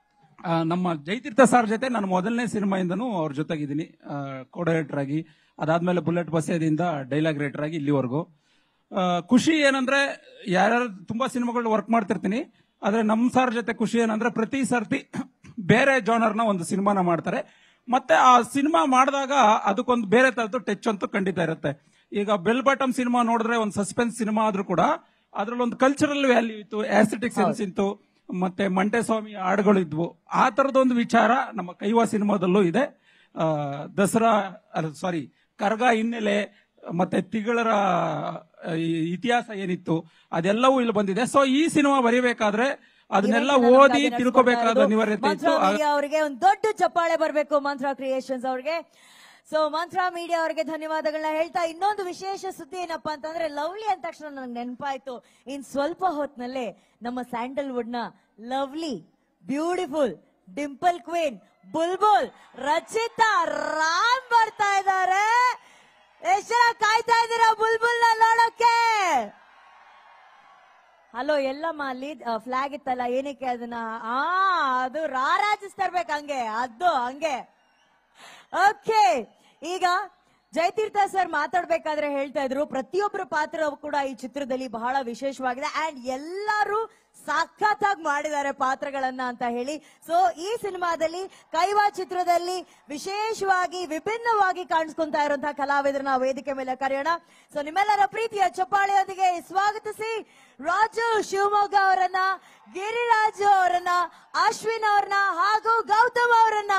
ಆ, ನಮ್ಮ ಜಯತೀರ್ಥ ಸರ್ ಜೊತೆ ನಾನು ಮೊದಲನೇ ಸಿನಿಮಾಯಿಂದನೂ ಅವ್ರ ಜೊತೆಗಿದ್ದೀನಿ ಕೋಡೈರೆಕ್ಟರ್ ಆಗಿ ಅದಾದ್ಮೇಲೆ ಬುಲೆಟ್ ಬಸೇದಿಂದ ಡೈಲಾಗ್ ರೈಟರ್ ಆಗಿ ಇಲ್ಲಿವರೆಗೂ ಆ, ಖುಷಿ ಏನಂದ್ರೆ ಯಾರ್ಯಾರು ತುಂಬಾ ಸಿನಿಮಾಗಳು ವರ್ಕ್ ಮಾಡ್ತಿರ್ತೀನಿ ಆದ್ರೆ ನಮ್ಮ ಸರ್ ಜೊತೆ ಖುಷಿ ಏನಂದ್ರೆ ಪ್ರತಿ ಸರ್ತಿ ಬೇರೆ ಜಾನರ್ನ ಒಂದು ಸಿನಿಮಾನ ಮಾಡ್ತಾರೆ ಮತ್ತೆ ಆ ಸಿನಿಮಾ ಮಾಡಿದಾಗ ಅದಕ್ಕೊಂದು ಬೇರೆ ತರದ್ದು ಟಚ್ ಅಂತೂ ಖಂಡಿತ ಇರುತ್ತೆ ಈಗ ಬೆಲ್ ಬಾಟಮ್ ಸಿನಿಮಾ ನೋಡಿದ್ರೆ ಒಂದು ಸಸ್ಪೆನ್ಸ್ ಸಿನಿಮಾ ಆದ್ರೂ ಕೂಡ ಅದ್ರಲ್ಲಿ ಒಂದು ಕಲ್ಚರಲ್ ವ್ಯಾಲ್ಯೂ ಇತ್ತು ಆಸ್ಥೆಟಿಕ್ ಸೆನ್ಸ್ ಇತ್ತು ಮತ್ತೆ ಮಂಟೆ ಸ್ವಾಮಿ ಹಾಡುಗಳು ಇದ್ವು ಆ ತರದೊಂದು ವಿಚಾರ ನಮ್ಮ ಕೈವಾ ಸಿನಿಮಾದಲ್ಲೂ ಇದೆ ಆ, ದಸರಾ ಸಾರಿ ಕರ್ಗ ಹಿನ್ನೆಲೆ ಮತ್ತೆ ತಿಗಳರ ಆ, ಈ ಇತಿಹಾಸ ಏನಿತ್ತು ಅದೆಲ್ಲವೂ ಇಲ್ಲಿ ಬಂದಿದೆ ಸೊ ಈ ಸಿನಿಮಾ ಬರೀಬೇಕಾದ್ರೆ ಅದನ್ನೆಲ್ಲ ಇವತ್ತು ಓದಿ ನಮ್ಗಾಗಿ ತಿಳ್ಕೊಬೇಕಾದ ನಡೆಸ್ಕೊಡ್ತಾ ಅನಿವಾರ್ಯತೆ ಇರೋದು ಇತ್ತು ಮಂತ್ರ ಆ- ಮೀಡಿಯಾ ಅವರಿಗೆ ಒಂದು ದೊಡ್ಡ ಚಪ್ಪಾಳೆ ಬರಬೇಕು ಮಂತ್ರ ಕ್ರಿಯೇಷನ್ಸ್ ಅವ್ರಿಗೆ ಸೊ ಮಂತ್ರ ಮೀಡಿಯಾ ಅವರಿಗೆ ಧನ್ಯವಾದಗಳನ್ನ ಹೇಳ್ತಾ ಇನ್ನೊಂದು ವಿಶೇಷ ಸುದ್ದಿ ಏನಪ್ಪಾ ಅಂತಂದ್ರೆ ಲವ್ಲಿ ಅಂದ ತಕ್ಷಣ ನನಗೆ ನೆನಪಾಯ್ತು ಇನ್ ಸ್ವಲ್ಪ ಹೊತ್ನಲ್ಲೇ ನಮ್ಮ ಸ್ಯಾಂಡಲ್ವುಡ್ ನ lovely beautiful dimple queen Bulbul Rachita Ram ಬರ್ತಾ ಇದ್ದಾರೆ ಎಷ್ಟ್ ಜನ ಕಾಯ್ತಾ ಇದ್ದೀರಾ ಬುಲ್ಬುಲ್ ನ ನೋಡೋಕೆ ಹಲೋ ಎಲ್ಲಮ್ಮ ಅಲ್ಲಿ ಫ್ಲಾಗ್ ಇತ್ತಲ್ಲ ಏನಕ್ಕೆ ಅದನ್ನ ಆ ಅದು ರಾರಾಜಿಸ್ತಾ ಇರ್ಬೇಕು ಹಂಗೆ ಅದು ಹಂಗೆ ಓಕೆ ಈಗ ಜಯತೀರ್ಥ ಸರ್ ಮಾತಾಡ್ಬೇಕಾದ್ರೆ ಹೇಳ್ತಾ ಇದ್ರು ಪ್ರತಿಯೊಬ್ಬರ ಪಾತ್ರ ಕೂಡ ಈ ಚಿತ್ರದಲ್ಲಿ ಬಹಳ ವಿಶೇಷವಾಗಿದೆ ಅಂಡ್ ಎಲ್ಲರೂ ಸಖತ್ತಾಗಿ ಮಾಡಿದ್ದಾರೆ ಪಾತ್ರಗಳನ್ನ ಅಂತ ಹೇಳಿ ಸೊ ಈ ಸಿನಿಮಾದಲ್ಲಿ ಕೈವಾ ಚಿತ್ರದಲ್ಲಿ ವಿಶೇಷವಾಗಿ ವಿಭಿನ್ನವಾಗಿ ಕಾಣಿಸ್ಕೊಂತಾ ಇರುವಂತಹ ಕಲಾವಿದರನ್ನ ವೇದಿಕೆ ಮೇಲೆ ಕರೆಯೋಣ ಸೊ ನಿಮ್ಮೆಲ್ಲರ ಪ್ರೀತಿಯ ಚಪ್ಪಾಳೆಯೊಂದಿಗೆ ಸ್ವಾಗತಿಸಿ ರಾಜು ಶಿವಮೊಗ್ಗ ಅವರನ್ನ ಗಿರಿರಾಜು ಅವರನ್ನ ಅಶ್ವಿನ್ ಅವರನ್ನ ಹಾಗೂ ಗೌತಮ್ ಅವರನ್ನ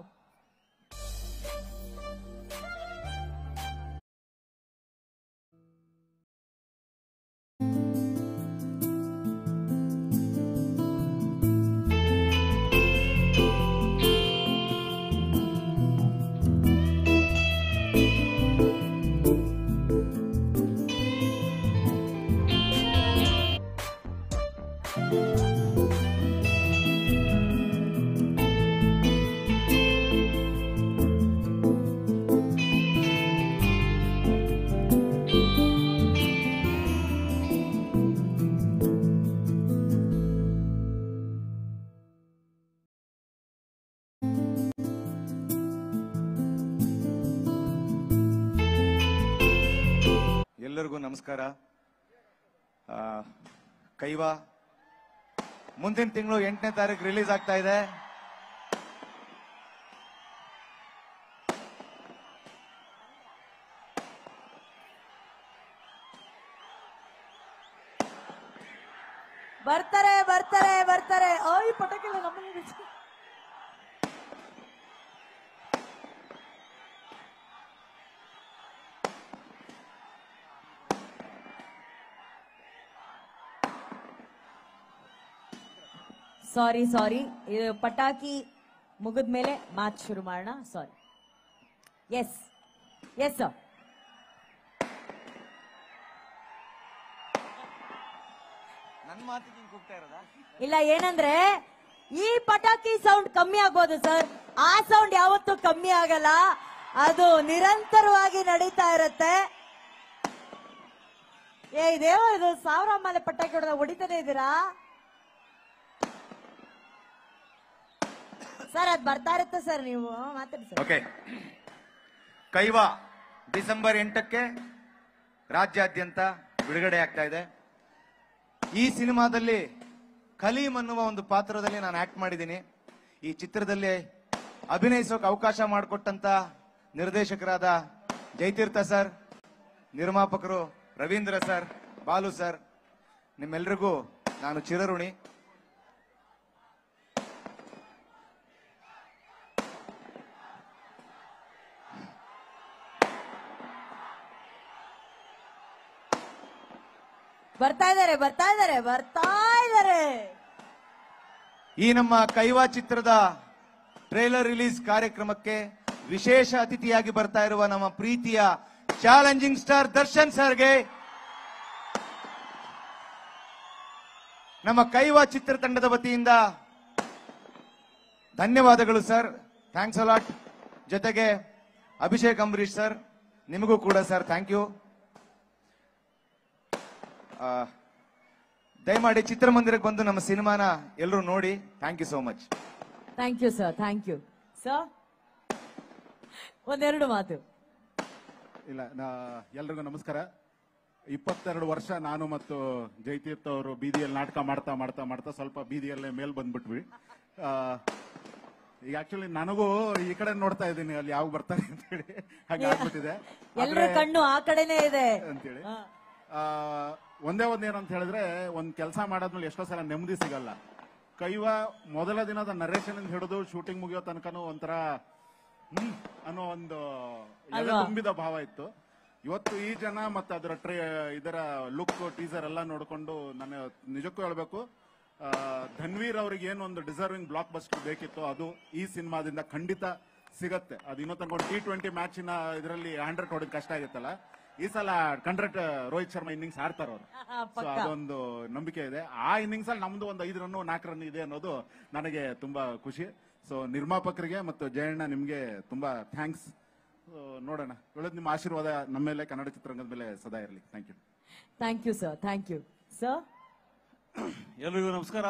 ಎಲ್ಲರಿಗೂ ನಮಸ್ಕಾರ ಆ, ಕೈವಾ ಮುಂದಿನ ತಿಂಗಳು ಎಂಟನೇ ತಾರೀಕು ರಿಲೀಸ್ ಆಗ್ತಾ ಇದೆ ಬರ್ತಾರೆ ಬರ್ತಾರೆ ಬರ್ತಾರೆ ಓಯ್ ಪಟಾಕಿಲ್ಲ ನಮ್ಮನೆ ಬಿಡ್ಸಿ. ಸಾರಿ ಸಾರಿ ಇದು ಪಟಾಕಿ ಮುಗಿದ್ಮೇಲೆ ಮಾತು ಶುರು ಮಾಡೋಣ ಸಾರಿ ಎಸ್ ಎಸ್ ಸರ್ ನನ್ನ ಮಾತಿಗೆ ಹಿಂಗ್ ಕೂಗ್ತಾ ಇರೋದಾ ಇಲ್ಲ ಏನಂದ್ರೆ ಈ ಪಟಾಕಿ ಸೌಂಡ್ ಕಮ್ಮಿ ಆಗ್ಬೋದು ಸರ್ ಆ ಸೌಂಡ್ ಯಾವತ್ತೂ ಕಮ್ಮಿ ಆಗಲ್ಲ ಅದು ನಿರಂತರವಾಗಿ ನಡೀತಾ ಇರತ್ತೆ ಏ ಇದೇವೋ ಇದು ಸಾವಿರ ಮಾಲೆ ಪಟಾಕಿ ಹೊಡೆದ ಹೊಡಿತಾನೆ ಇದ್ದೀರಾ ಸರ್ ಅದ್ ಬರ್ತಾ ಇರುತ್ತೆ ಸರ್ ನೀವು ಮಾತಾಡಿ ಸರ್ ಓಕೆ ಕೈವಾ ಡಿಸೆಂಬರ್ ಎಂಟಕ್ಕೆ ರಾಜ್ಯಾದ್ಯಂತ ಬಿಡುಗಡೆ ಆಗ್ತಾ ಇದೆ ಈ ಸಿನಿಮಾದಲ್ಲಿ ಕಲೀಂ ಅನ್ನುವ ಒಂದು ಪಾತ್ರದಲ್ಲಿ ನಾನು ಆಕ್ಟ್ ಮಾಡಿದ್ದೀನಿ ಈ ಚಿತ್ರದಲ್ಲಿ ಅಭಿನಯಿಸೋಕೆ ಅವಕಾಶ ಮಾಡಿಕೊಟ್ಟಂತ ನಿರ್ದೇಶಕರಾದ ಜಯತೀರ್ಥ ಸರ್ ನಿರ್ಮಾಪಕರು ರವೀಂದ್ರ ಸರ್ ಬಾಲು ಸರ್ ನಿಮ್ಮೆಲ್ರಿಗೂ ನಾನು ಚಿರಋಣಿ ಬರ್ತಾ ಇದಾರೆ ಬರ್ತಾ ಇದಾರೆ ಬರ್ತಾ ಇದಾರೆ ಈ ನಮ್ಮ ಕೈವಾ ಚಿತ್ರದ ಟ್ರೇಲರ್ ರಿಲೀಸ್ ಕಾರ್ಯಕ್ರಮಕ್ಕೆ ವಿಶೇಷ ಅತಿಥಿಯಾಗಿ ಬರ್ತಾ ಇರುವ ನಮ್ಮ ಪ್ರೀತಿಯ ಚಾಲೆಂಜಿಂಗ್ ಸ್ಟಾರ್ ದರ್ಶನ್ ಸರ್ಗೆ ನಮ್ಮ ಕೈವಾ ಚಿತ್ರತಂಡದ ವತಿಯಿಂದ ಧನ್ಯವಾದಗಳು ಸರ್ ಥ್ಯಾಂಕ್ಸ್ ಅಲಾಟ್ ಜೊತೆಗೆ ಅಭಿಷೇಕ್ ಅಂಬರೀಶ್ ಸರ್ ನಿಮಗೂ ಕೂಡ ಸರ್ ಥ್ಯಾಂಕ್ ಯು ದಯಮಾಡಿ ಚಿತ್ರಮಂದಿರಕ್ಕೆ ಬಂದು ನಮ್ಮ ಸಿನಿಮಾನ ಎಲ್ಲರೂ ನೋಡಿ thank you so much thank you sir thank you sir ಒಂದೆರಡು ಮಾತು ಇಲ್ಲ ನಾ- ಎಲ್ರಿಗೂ ನಮಸ್ಕಾರ ಇಪ್ಪತ್ತೆರಡು ವರ್ಷ ನಾನು ಮತ್ತು ಜಯತೀರ್ಥ ಅವರು ಬೀದಿಯಲ್ಲಿ ನಾಟಕ ಮಾಡ್ತಾ ಮಾಡ್ತಾ ಮಾಡ್ತಾ ಸ್ವಲ್ಪ ಬೀದಿಯಲ್ಲೇ ಮೇಲ್ ಬಂದ್ಬಿಟ್ವಿ ಆ, ಈಗ ಆಕ್ಚುಲಿ ನನಗೂ ಈ ಕಡೆ ನೋಡ್ತಾ ಇದ್ದೀನಿ ಅಲ್ಲಿ ಯಾವ ಬರ್ತಾರೆ ಅಂತ ಹೇಳಿ ಹಾಗೆ ಆಗ್ಬಿಟ್ಟಿದೆ ಎಲ್ಲರ ಕಣ್ಣು ಆ ಕಡೆನೇ ಇದೆ ಅಂತೇಳಿ ಆ, ಒಂದೇ ಒಂದ್ ಏನಂತ ಹೇಳಿದ್ರೆ ಒಂದ್ ಕೆಲಸ ಮಾಡಾದ್ಮೇಲೆ ಎಷ್ಟೋ ಸಲ ನೆಮ್ಮದಿ ಸಿಗಲ್ಲ ಕೈವ ಮೊದಲ ದಿನದ ನರೇಶನ್ ಹಿಡಿದು ಶೂಟಿಂಗ್ ಮುಗಿಯೋ ತನಕನೂ ಒಂಥರ ಹ್ಮ್ ಅನ್ನೋ ಒಂದು ಎದೆ ಅಲ್ವಾ? ತುಂಬಿದ ಭಾವ ಇತ್ತು ಇವತ್ತು ಈ ಜನ ಮತ್ತೆ ಅದರ ಟ್ರೇ ಇದರ ಲುಕ್ ಟೀಸರ್ ಎಲ್ಲ ನೋಡ್ಕೊಂಡು ನಾನು ನಿಜಕ್ಕೂ ಹೇಳ್ಬೇಕು ಆ, ಧನ್ವೀರ್ ಅವ್ರಿಗೆ ಏನು ಒಂದು ಡಿಸರ್ವಿಂಗ್ ಬ್ಲಾಕ್ ಬಸ್ಟರ್ ಬೇಕಿತ್ತು ಅದು ಈ ಸಿನಿಮಾದಿಂದ ಖಂಡಿತ ಸಿಗತ್ತೆ ಅದು ಇನ್ನೂ ತನಕ ಟಿ ಟ್ವೆಂಟಿ ಮ್ಯಾಚಿನ ಇದರಲ್ಲಿ ಹಂಡ್ರೆಡ್ ಹೊಡೆದ್ ಕಷ್ಟ ಆಗಿತ್ತಲ್ಲ ಈ ಸಲ ಕಂಡ್ರೆಟ್ ರೋಹಿತ್ ಶರ್ಮಾ ಇನ್ನಿಂಗ್ಸ್ ಆಡ್ತಾರ ಅವರು ಸೊ ಅದೊಂದು ನಂಬಿಕೆ ಇದೆ ಆ ಇನ್ನಿಂಗ್ಸ್ ಅಲ್ಲಿ ನಮ್ದು ಒಂದು ಐದು ರನ್ ನಾಲ್ಕು ರನ್ ಇದೆ ಅನ್ನೋದು ನನಗೆ ತುಂಬಾ ಖುಷಿ ಸೊ ನಿರ್ಮಾಪಕರಿಗೆ ಮತ್ತು ಜಯಣ್ಣ ನಿಮ್ಗೆ ತುಂಬಾ ಥ್ಯಾಂಕ್ಸ್ ನೋಡೋಣ ಒಳ್ಳೇದು ನಿಮ್ಮ ಆಶೀರ್ವಾದ ನಮ್ಮ ಮೇಲೆ ಕನ್ನಡ ಚಿತ್ರರಂಗದ ಮೇಲೆ ಸದಾ ಇರಲಿ thank you thank you sir thank you sir ಎಲ್ರಿಗೂ ನಮಸ್ಕಾರ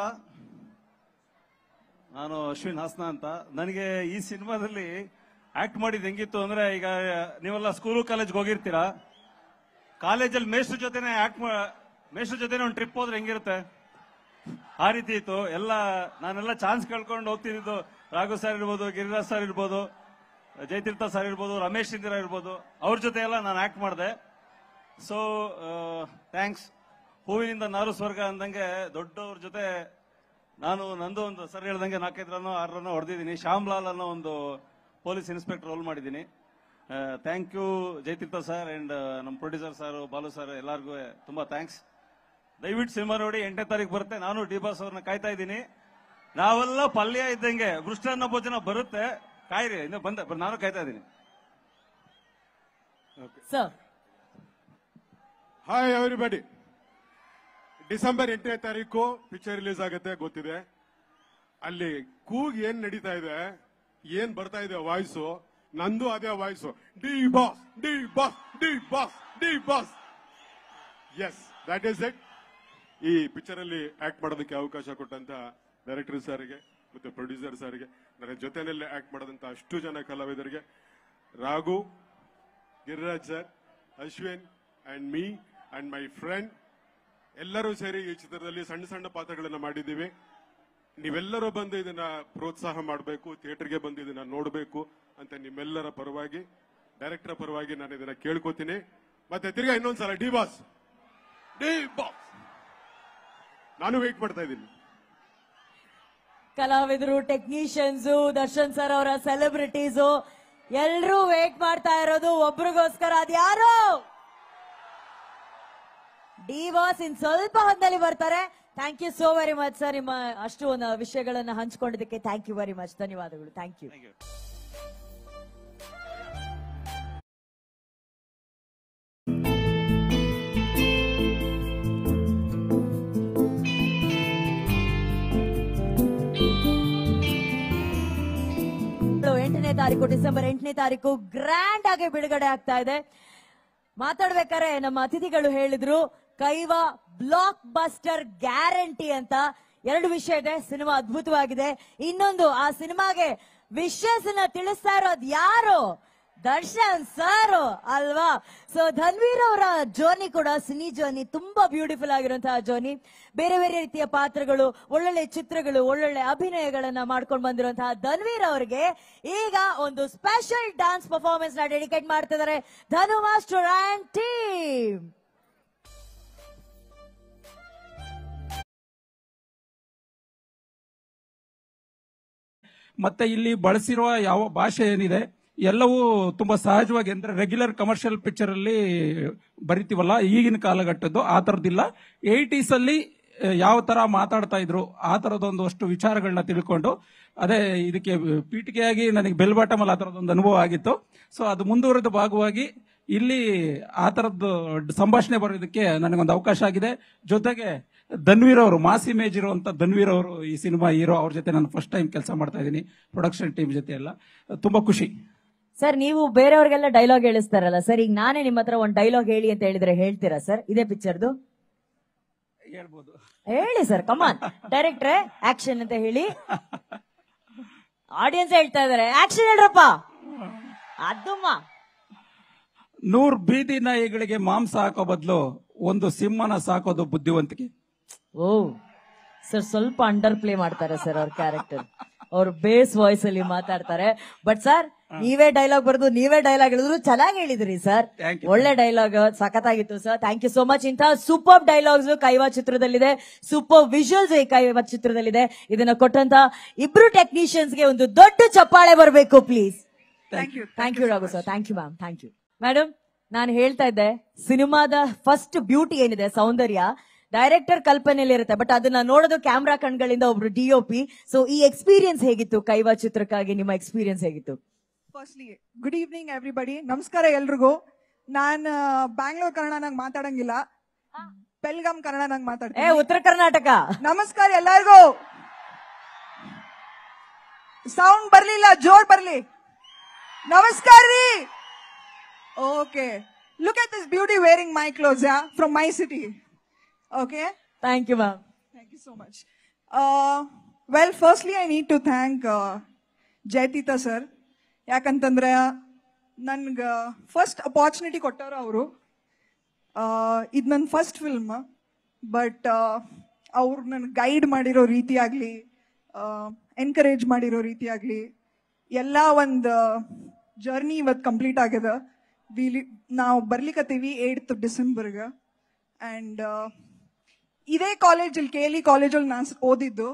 ನಾನು ಅಶ್ವಿನ್ ಹಾಸ್ನ ಅಂತ ನನಗೆ ಈ ಸಿನಿಮಾದಲ್ಲಿ ಆಕ್ಟ್ ಮಾಡಿದ್ ಹೆಂಗಿತ್ತು ಅಂದ್ರೆ ಈಗ ನೀವೆಲ್ಲ ಸ್ಕೂಲು ಕಾಲೇಜ್ಗೆ ಹೋಗಿರ್ತೀರಾ ಕಾಲೇಜಲ್ಲಿ ಮೇಷ್ಟ್ರ ಜೊತೆನೆ ಆಕ್ಟ್ ಮೇಷ್ಟ್ರ ಜೊತೆನೆ ಒಂದು ಟ್ರಿಪ್ ಹೋದ್ರೆ ಹೆಂಗಿರುತ್ತೆ ಆ ರೀತಿ ಇತ್ತು ಎಲ್ಲ ನಾನೆಲ್ಲ ಚಾನ್ಸ್ ಕೇಳ್ಕೊಂಡು ಹೋಗ್ತಿದ್ದು ರಾಘು ಸರ್ ಇರ್ಬೋದು ಗಿರಿರಾಜ್ ಸರ್ ಇರ್ಬೋದು ಜಯತೀರ್ಥ ಸರ್ ಇರ್ಬೋದು ರಮೇಶ್ ಇಂದಿರಾ ಇರ್ಬೋದು ಅವ್ರ ಜೊತೆ ಎಲ್ಲ ನಾನು ಆಕ್ಟ್ ಮಾಡಿದೆ ಸೊ ಥ್ಯಾಂಕ್ಸ್ ಹೂವಿನಿಂದ ನಾರು ಸ್ವರ್ಗ ಅಂದಂಗೆ ದೊಡ್ಡವ್ರ ಜೊತೆ ನಾನು ನಂದು ಒಂದು ಸರ್ ಹೇಳ್ದಂಗೆ ನಾಲ್ಕೈದು ರನ್ ಆರು ರನ್ ಹೊಡೆದಿದ್ದೀನಿ ಶ್ಯಾಮ್ ಲಾಲ್ ಅನ್ನೋ ಒಂದು ಪೊಲೀಸ್ ಇನ್ಸ್ಪೆಕ್ಟರ್ ರೋಲ್ ಮಾಡಿದ್ದೀನಿ thank you Jayatheertha sir and ನಮ್ಮ ಪ್ರೊಡ್ಯೂಸರ್ ಸರ್ ಬಾಲು ಸರ್ ಎಲ್ಲರಿಗೂ ತುಂಬಾ ಥ್ಯಾಂಕ್ಸ್ ದಯವಿಟ್ಟು ಸಿನಿಮಾ ನೋಡಿ ಎಂಟನೇ ತಾರೀಕು ಬರುತ್ತೆ ನಾನು ಡಿ ಬಾಸ್ ಅವ್ರನ್ನ ಕಾಯ್ತಾ ಇದ್ದೀನಿ ನಾವೆಲ್ಲ ಪಲ್ಯ ಇದ್ದಂಗೆ ಮೃಷ್ಟಾನ್ನ ಭೋಜನ ಬರುತ್ತೆ ಕಾಯ್ರಿ ಇನ್ನು ಬಂದ ನಾನು ಕಾಯ್ತಾ ಇದ್ದೀನಿ ಸರ್ ಹಾಯ್ ಎವ್ರಿಬಡಿ ಡಿಸೆಂಬರ್ ಎಂಟನೇ ತಾರೀಕು ಪಿಕ್ಚರ್ ರಿಲೀಸ್ ಆಗುತ್ತೆ ಗೊತ್ತಿದೆ ಅಲ್ಲಿ ಕೂಗ್ ಏನ್ ನಡೀತಾ ಇದೆ ಏನ್ ಬರ್ತಾ ಇದೆ ವಾಯ್ಸು ನಂದು ಅದೇ voice D boss D boss D boss D boss yes that is it ಈ ಪಿಕ್ಚರ್ ಅಲ್ಲಿ ಆಕ್ಟ್ ಮಾಡೋದಕ್ಕೆ ಅವಕಾಶ ಕೊಟ್ಟಂತ ಡೈರೆಕ್ಟರ್ ಸರ್ಗೆ ಮತ್ತೆ ಪ್ರೊಡ್ಯೂಸರ್ ಸರ್ಗೆ ನನ್ನ ಜೊತೆನಲ್ಲಿ ಆಕ್ಟ್ ಮಾಡೋದಂತ ಅಷ್ಟು ಜನ ಕಲಾವಿದರಿಗೆ Raghu Giriraj sir Ashwin and me and my friend ಎಲ್ಲರೂ ಸೇರಿ ಈ ಚಿತ್ರದಲ್ಲಿ ಸಣ್ಣ ಸಣ್ಣ ಪಾತ್ರಗಳನ್ನ ಮಾಡಿದ್ದೀವಿ ನೀವೆಲ್ಲರೂ ಬಂದು ಇದನ್ನ ಪ್ರೋತ್ಸಾಹ ಮಾಡಬೇಕು ಥಿಯೇಟರ್ಗೆ ಬಂದು ಇದನ್ನ ನೋಡಬೇಕು ಅಂತ ನಿಮ್ಮೆಲ್ಲರ ಪರವಾಗಿ ಡೈರೆಕ್ಟರ್ ಪರವಾಗಿ ನಾನು ಇದನ್ನ ಕೇಳ್ಕೊತೀನಿ ಮತ್ತೆ ತಿರ್ಗಾ ಇನ್ನೊಂದ್ಸಲ ಡಿ ಬಾಸ್ ಡಿ ಬಾಸ್ ನಾನು ವೇಟ್ ಮಾಡ್ತಾ ಇದ್ದೀನಿ ಕಲಾವಿದರು ಟೆಕ್ನಿಷಿಯನ್ಸು ದರ್ಶನ್ ಸರ್ ಅವರ ಸೆಲೆಬ್ರಿಟೀಸು ಎಲ್ರೂ ವೇಟ್ ಮಾಡ್ತಾ ಇರೋದು ಒಬ್ರಿಗೋಸ್ಕರ ಅದ್ಯಾರು ಡಿ ಬಾಸ್ ಇನ್ ಸ್ವಲ್ಪ ಹೊತ್ತಲ್ಲಿ ಬರ್ತಾರೆ thank you so very much sir ನಿಮ್ಮ ಅಷ್ಟು ಒಂದು ವಿಷಯಗಳನ್ನ ಹಂಚ್ಕೊಂಡಿದ್ದಕ್ಕೆ ಥ್ಯಾಂಕ್ ಯು ವೆರಿ ಮಚ್ ಧನ್ಯವಾದಗಳು ಥ್ಯಾಂಕ್ ಯು ಥ್ಯಾಂಕ್ ಯು ಎಂಟನೇ ತಾರೀಕು ಡಿಸೆಂಬರ್ ಎಂಟನೇ ತಾರೀಕು ಗ್ರ್ಯಾಂಡ್ ಆಗಿ ಬಿಡುಗಡೆ ಆಗ್ತಾ ಇದೆ ಮಾತಾಡ್ಬೇಕಾದ್ರೆ ನಮ್ಮ ಅತಿಥಿಗಳು ಹೇಳಿದ್ರು ಕೈವ ಬ್ಲಾಕ್ ಬಸ್ಟರ್ ಗ್ಯಾರಂಟಿ ಅಂತ ಎರಡು ವಿಷಯ ಇದೆ ಸಿನಿಮಾ ಅದ್ಭುತವಾಗಿದೆ ಇನ್ನೊಂದು ಆ ಸಿನಿಮಾಗೆ ವಿಶಸ್ ತಿಳಿಸ್ತಾ ಇರೋದು ಯಾರು ದರ್ಶನ್ ಸರ್ ಅಲ್ವಾ ಸೊ ಧನ್ವೀರ್ ಅವರ ಜೋನಿ ಕೂಡ ಸಿನಿ ಜೋನಿ ತುಂಬಾ ಬ್ಯೂಟಿಫುಲ್ ಆಗಿರುವಂತಹ ಜೋನಿ ಬೇರೆ ಬೇರೆ ರೀತಿಯ ಪಾತ್ರಗಳು ಒಳ್ಳೊಳ್ಳೆ ಚಿತ್ರಗಳು ಒಳ್ಳೊಳ್ಳೆ ಅಭಿನಯಗಳನ್ನ ಮಾಡ್ಕೊಂಡು ಬಂದಿರುವಂತಹ ಧನ್ವೀರ್ ಅವರಿಗೆ ಈಗ ಒಂದು ಸ್ಪೆಷಲ್ ಡಾನ್ಸ್ ಪರ್ಫಾರ್ಮೆನ್ಸ್ ನ ಡೆಡಿಕೇಟ್ ಮಾಡ್ತಿದ್ದಾರೆ ಧನು ಮಾಸ್ಟರ್ ಅಂಡ್ ಟೀಮ್ ಮತ್ತೆ ಇಲ್ಲಿ ಬಳಸಿರುವ ಯಾವ ಭಾಷೆ ಏನಿದೆ ಎಲ್ಲವೂ ತುಂಬಾ ಸಹಜವಾಗಿ ಅಂದ್ರೆ ರೆಗ್ಯುಲರ್ ಕಮರ್ಷಿಯಲ್ ಪಿಕ್ಚರ್ ಅಲ್ಲಿ ಬರಿತೀವಲ್ಲ ಈಗಿನ ಕಾಲಘಟ್ಟದ್ದು ಆ ತರದಿಲ್ಲ ಏಯ್ಟೀಸ್ ಅಲ್ಲಿ ಆ, ಯಾವ ತರ ಮಾತಾಡ್ತಾ ಇದ್ರು ಆ ತರದೊಂದು ಅಷ್ಟು ವಿಚಾರಗಳನ್ನ ತಿಳ್ಕೊಂಡು ಅದೇ ಇದಕ್ಕೆ ಪೀಠಿಕೆಯಾಗಿ ನನಗೆ ಬೆಲ್ ಬಾಟಮ್ ಅಲ್ಲಿ ಆ ತರದೊಂದು ಅನುಭವ ಆಗಿತ್ತು ಸೊ ಅದು ಮುಂದುವರೆದ ಭಾಗವಾಗಿ ಇಲ್ಲಿ ಆ ತರದ್ದು ಸಂಭಾಷಣೆ ಬರೋದಕ್ಕೆ ನನಗೊಂದು ಅವಕಾಶ ಆಗಿದೆ ಜೊತೆಗೆ ಧನ್ವೀರ್ ಅವರು ಮಾಸ್ ಇಮೇಜ್ ಇರುವಂತ ಧನ್ವೀರ್ ಅವರು ಈ ಸಿನಿಮಾ ಹೀರೋ ಅವ್ರ ಜೊತೆ ನಾನು ಫಸ್ಟ್ ಟೈಮ್ ಕೆಲಸ ಮಾಡ್ತಾ ಇದ್ದೀನಿ ಪ್ರೊಡಕ್ಷನ್ ಟೀಮ್ ಜೊತೆ ಎಲ್ಲ ತುಂಬಾ ಖುಷಿ ಸರ್ ನೀವು ಬೇರೆಯವ್ರಿಗೆಲ್ಲ ಡೈಲಾಗ್ ಹೇಳಿಸ್ತಾರಲ್ಲ ಸರ್ ಈಗ ನಾನೇ ನಿಮ್ಮ ಹತ್ರ ಒಂದು ಡೈಲಾಗ್ ಹೇಳಿ ಅಂತ ಹೇಳಿದ್ರೆ ಹೇಳ್ತೀರಾ ಸರ್ ಇದೇ ಪಿಕ್ಚರ್ದು ಹೇಳ್ಬೋದು ಹೇಳಿ ಸರ್ ಕಮಾನ್ ಡೈರೆಕ್ಟ್ರೆ ಆಕ್ಷನ್ ಅಂತ ಹೇಳಿ ಆಡಿಯನ್ಸ್ ಹೇಳ್ತಾ ಇದಾರೆ ಆಕ್ಷನ್ ಹೇಳ್ರಪ್ಪ ಅದಮ್ಮ ನೂರ್ ಬೀದಿ ನಾಯಿಗಳಿಗೆ ಮಾಂಸ ಹಾಕೋ ಬದಲು ಒಂದು ಸಿಂಹನ ಸಾಕೋದು ಬುದ್ಧಿವಂತಿಕೆ ಓ ಸರ್ ಸ್ವಲ್ಪ ಅಂಡರ್ ಪ್ಲೇ ಮಾಡ್ತಾರೆ ಸರ್ ಅವ್ರ ಕ್ಯಾರೆಕ್ಟರ್ ಅವ್ರ ಬೇಸ್ ವಾಯ್ಸ್ ಅಲ್ಲಿ ಮಾತಾಡ್ತಾರೆ ಬಟ್ ಸರ್ ನೀವೇ ಡೈಲಾಗ್ ಬರೆದು ನೀವೇ ಡೈಲಾಗ್ ಹೇಳಿದ್ರು ಚೆನ್ನಾಗಿ ಹೇಳಿದ್ರಿ ಸರ್ Thank you. ಒಳ್ಳೆ ಡೈಲಾಗ್ ಸಖತ್ತಾಗಿತ್ತು sir thank you so much ಇಂತಹ ಸೂಪರ್ ಡೈಲಾಗ್ಸ್ ಕೈವಾ ಚಿತ್ರದಲ್ಲಿದೆ ಸೂಪರ್ ವಿಜುವಲ್ಸ್ ಕೈವಾ ಚಿತ್ರದಲ್ಲಿದೆ ಇದನ್ನ ಕೊಟ್ಟಂತ ಇಬ್ರು ಟೆಕ್ನಿಷಿಯನ್ಸ್ ಗೆ ಒಂದು ದೊಡ್ಡ ಚಪ್ಪಾಳೆ ಬರಬೇಕು please thank you thank you Raghu sir thank you ma'am thank you madam ನಾನು ಹೇಳ್ತಾ ಇದ್ದೆ ಸಿನಿಮಾದ ಫಸ್ಟ್ ಬ್ಯೂಟಿ ಏನಿದೆ ಸೌಂದರ್ಯ ಡೈರೆಕ್ಟರ್ ಕಲ್ಪನೆಯಲ್ಲಿ ಇರುತ್ತೆ ಬಟ್ ಅದನ್ನ ನೋಡೋದು ಕ್ಯಾಮ್ರಾ ಕಣ್ಗಳಿಂದ ಒಬ್ರು ಡಿ ಒ ಪಿ ಸೊ ಈ ಎಕ್ಸ್ಪೀರಿಯನ್ಸ್ ಹೇಗಿತ್ತು ಕೈವಾ ಚಿತ್ರಕ್ಕಾಗಿ ನಿಮ್ಮ ಎಕ್ಸ್ಪೀರಿಯನ್ಸ್ ಹೇಗಿತ್ತು ಫಸ್ಟ್ಲಿ ಗುಡ್ ಈವ್ನಿಂಗ್ ಎವ್ರಿಬಡಿ ನಮಸ್ಕಾರ ಎಲ್ರಿಗೂ ನಾನು ಬ್ಯಾಂಗ್ಳೂರ್ ಕನ್ನಡ ನಂಗೆ ಮಾತಾಡಂಗಿಲ್ಲ ಬೆಲ್ಗಾಮ್ ಕನ್ನಡ ನಂಗೆ ಏ ಮಾತಾಡ್ತೀನಿ ಉತ್ತರ ಕರ್ನಾಟಕ ನಮಸ್ಕಾರ ಎಲ್ಲರಿಗೂ ಸೌಂಡ್ ಬರ್ಲಿಲ್ಲ ಜೋರ್ ಬರ್ಲಿ ನಮಸ್ಕಾರ ರೀ okay look at this beauty wearing my clothes yeah from my city okay thank you ma'am Thank you so much. Uh, well, firstly, I need to thank uh, Jayatheertha sir ಯಾಕಂತಂದ್ರೆ ನನ್ಗೆ ಫಸ್ಟ್ ಅಪಾರ್ಚುನಿಟಿ ಕೊಟ್ಟವ್ರು ಅವರು ಇದು ನನ್ನ first film but ಅವ್ರು ನನ್ guide ಮಾಡಿರೋ ರೀತಿ ಆಗಲಿ ಎನ್ಕರೇಜ್ ಮಾಡಿರೋ ರೀತಿ ಆಗಲಿ ಎಲ್ಲ ಒಂದು ಜರ್ನಿ ಇವತ್ತು ಕಂಪ್ಲೀಟ್ ಆಗಿದೆ ವಿಲಿ ನಾವು ಬರ್ಲಿಕ್ಕತ್ತೀವಿ ಏಯ್ತ್ ಡಿಸೆಂಬರ್ಗೆ ಆ್ಯಂಡ್ ಇದೇ ಕಾಲೇಜಲ್ಲಿ ಕೆ ಎಲ್ ಇ ಕಾಲೇಜಲ್ಲಿ ನಾನು ಓದಿದ್ದು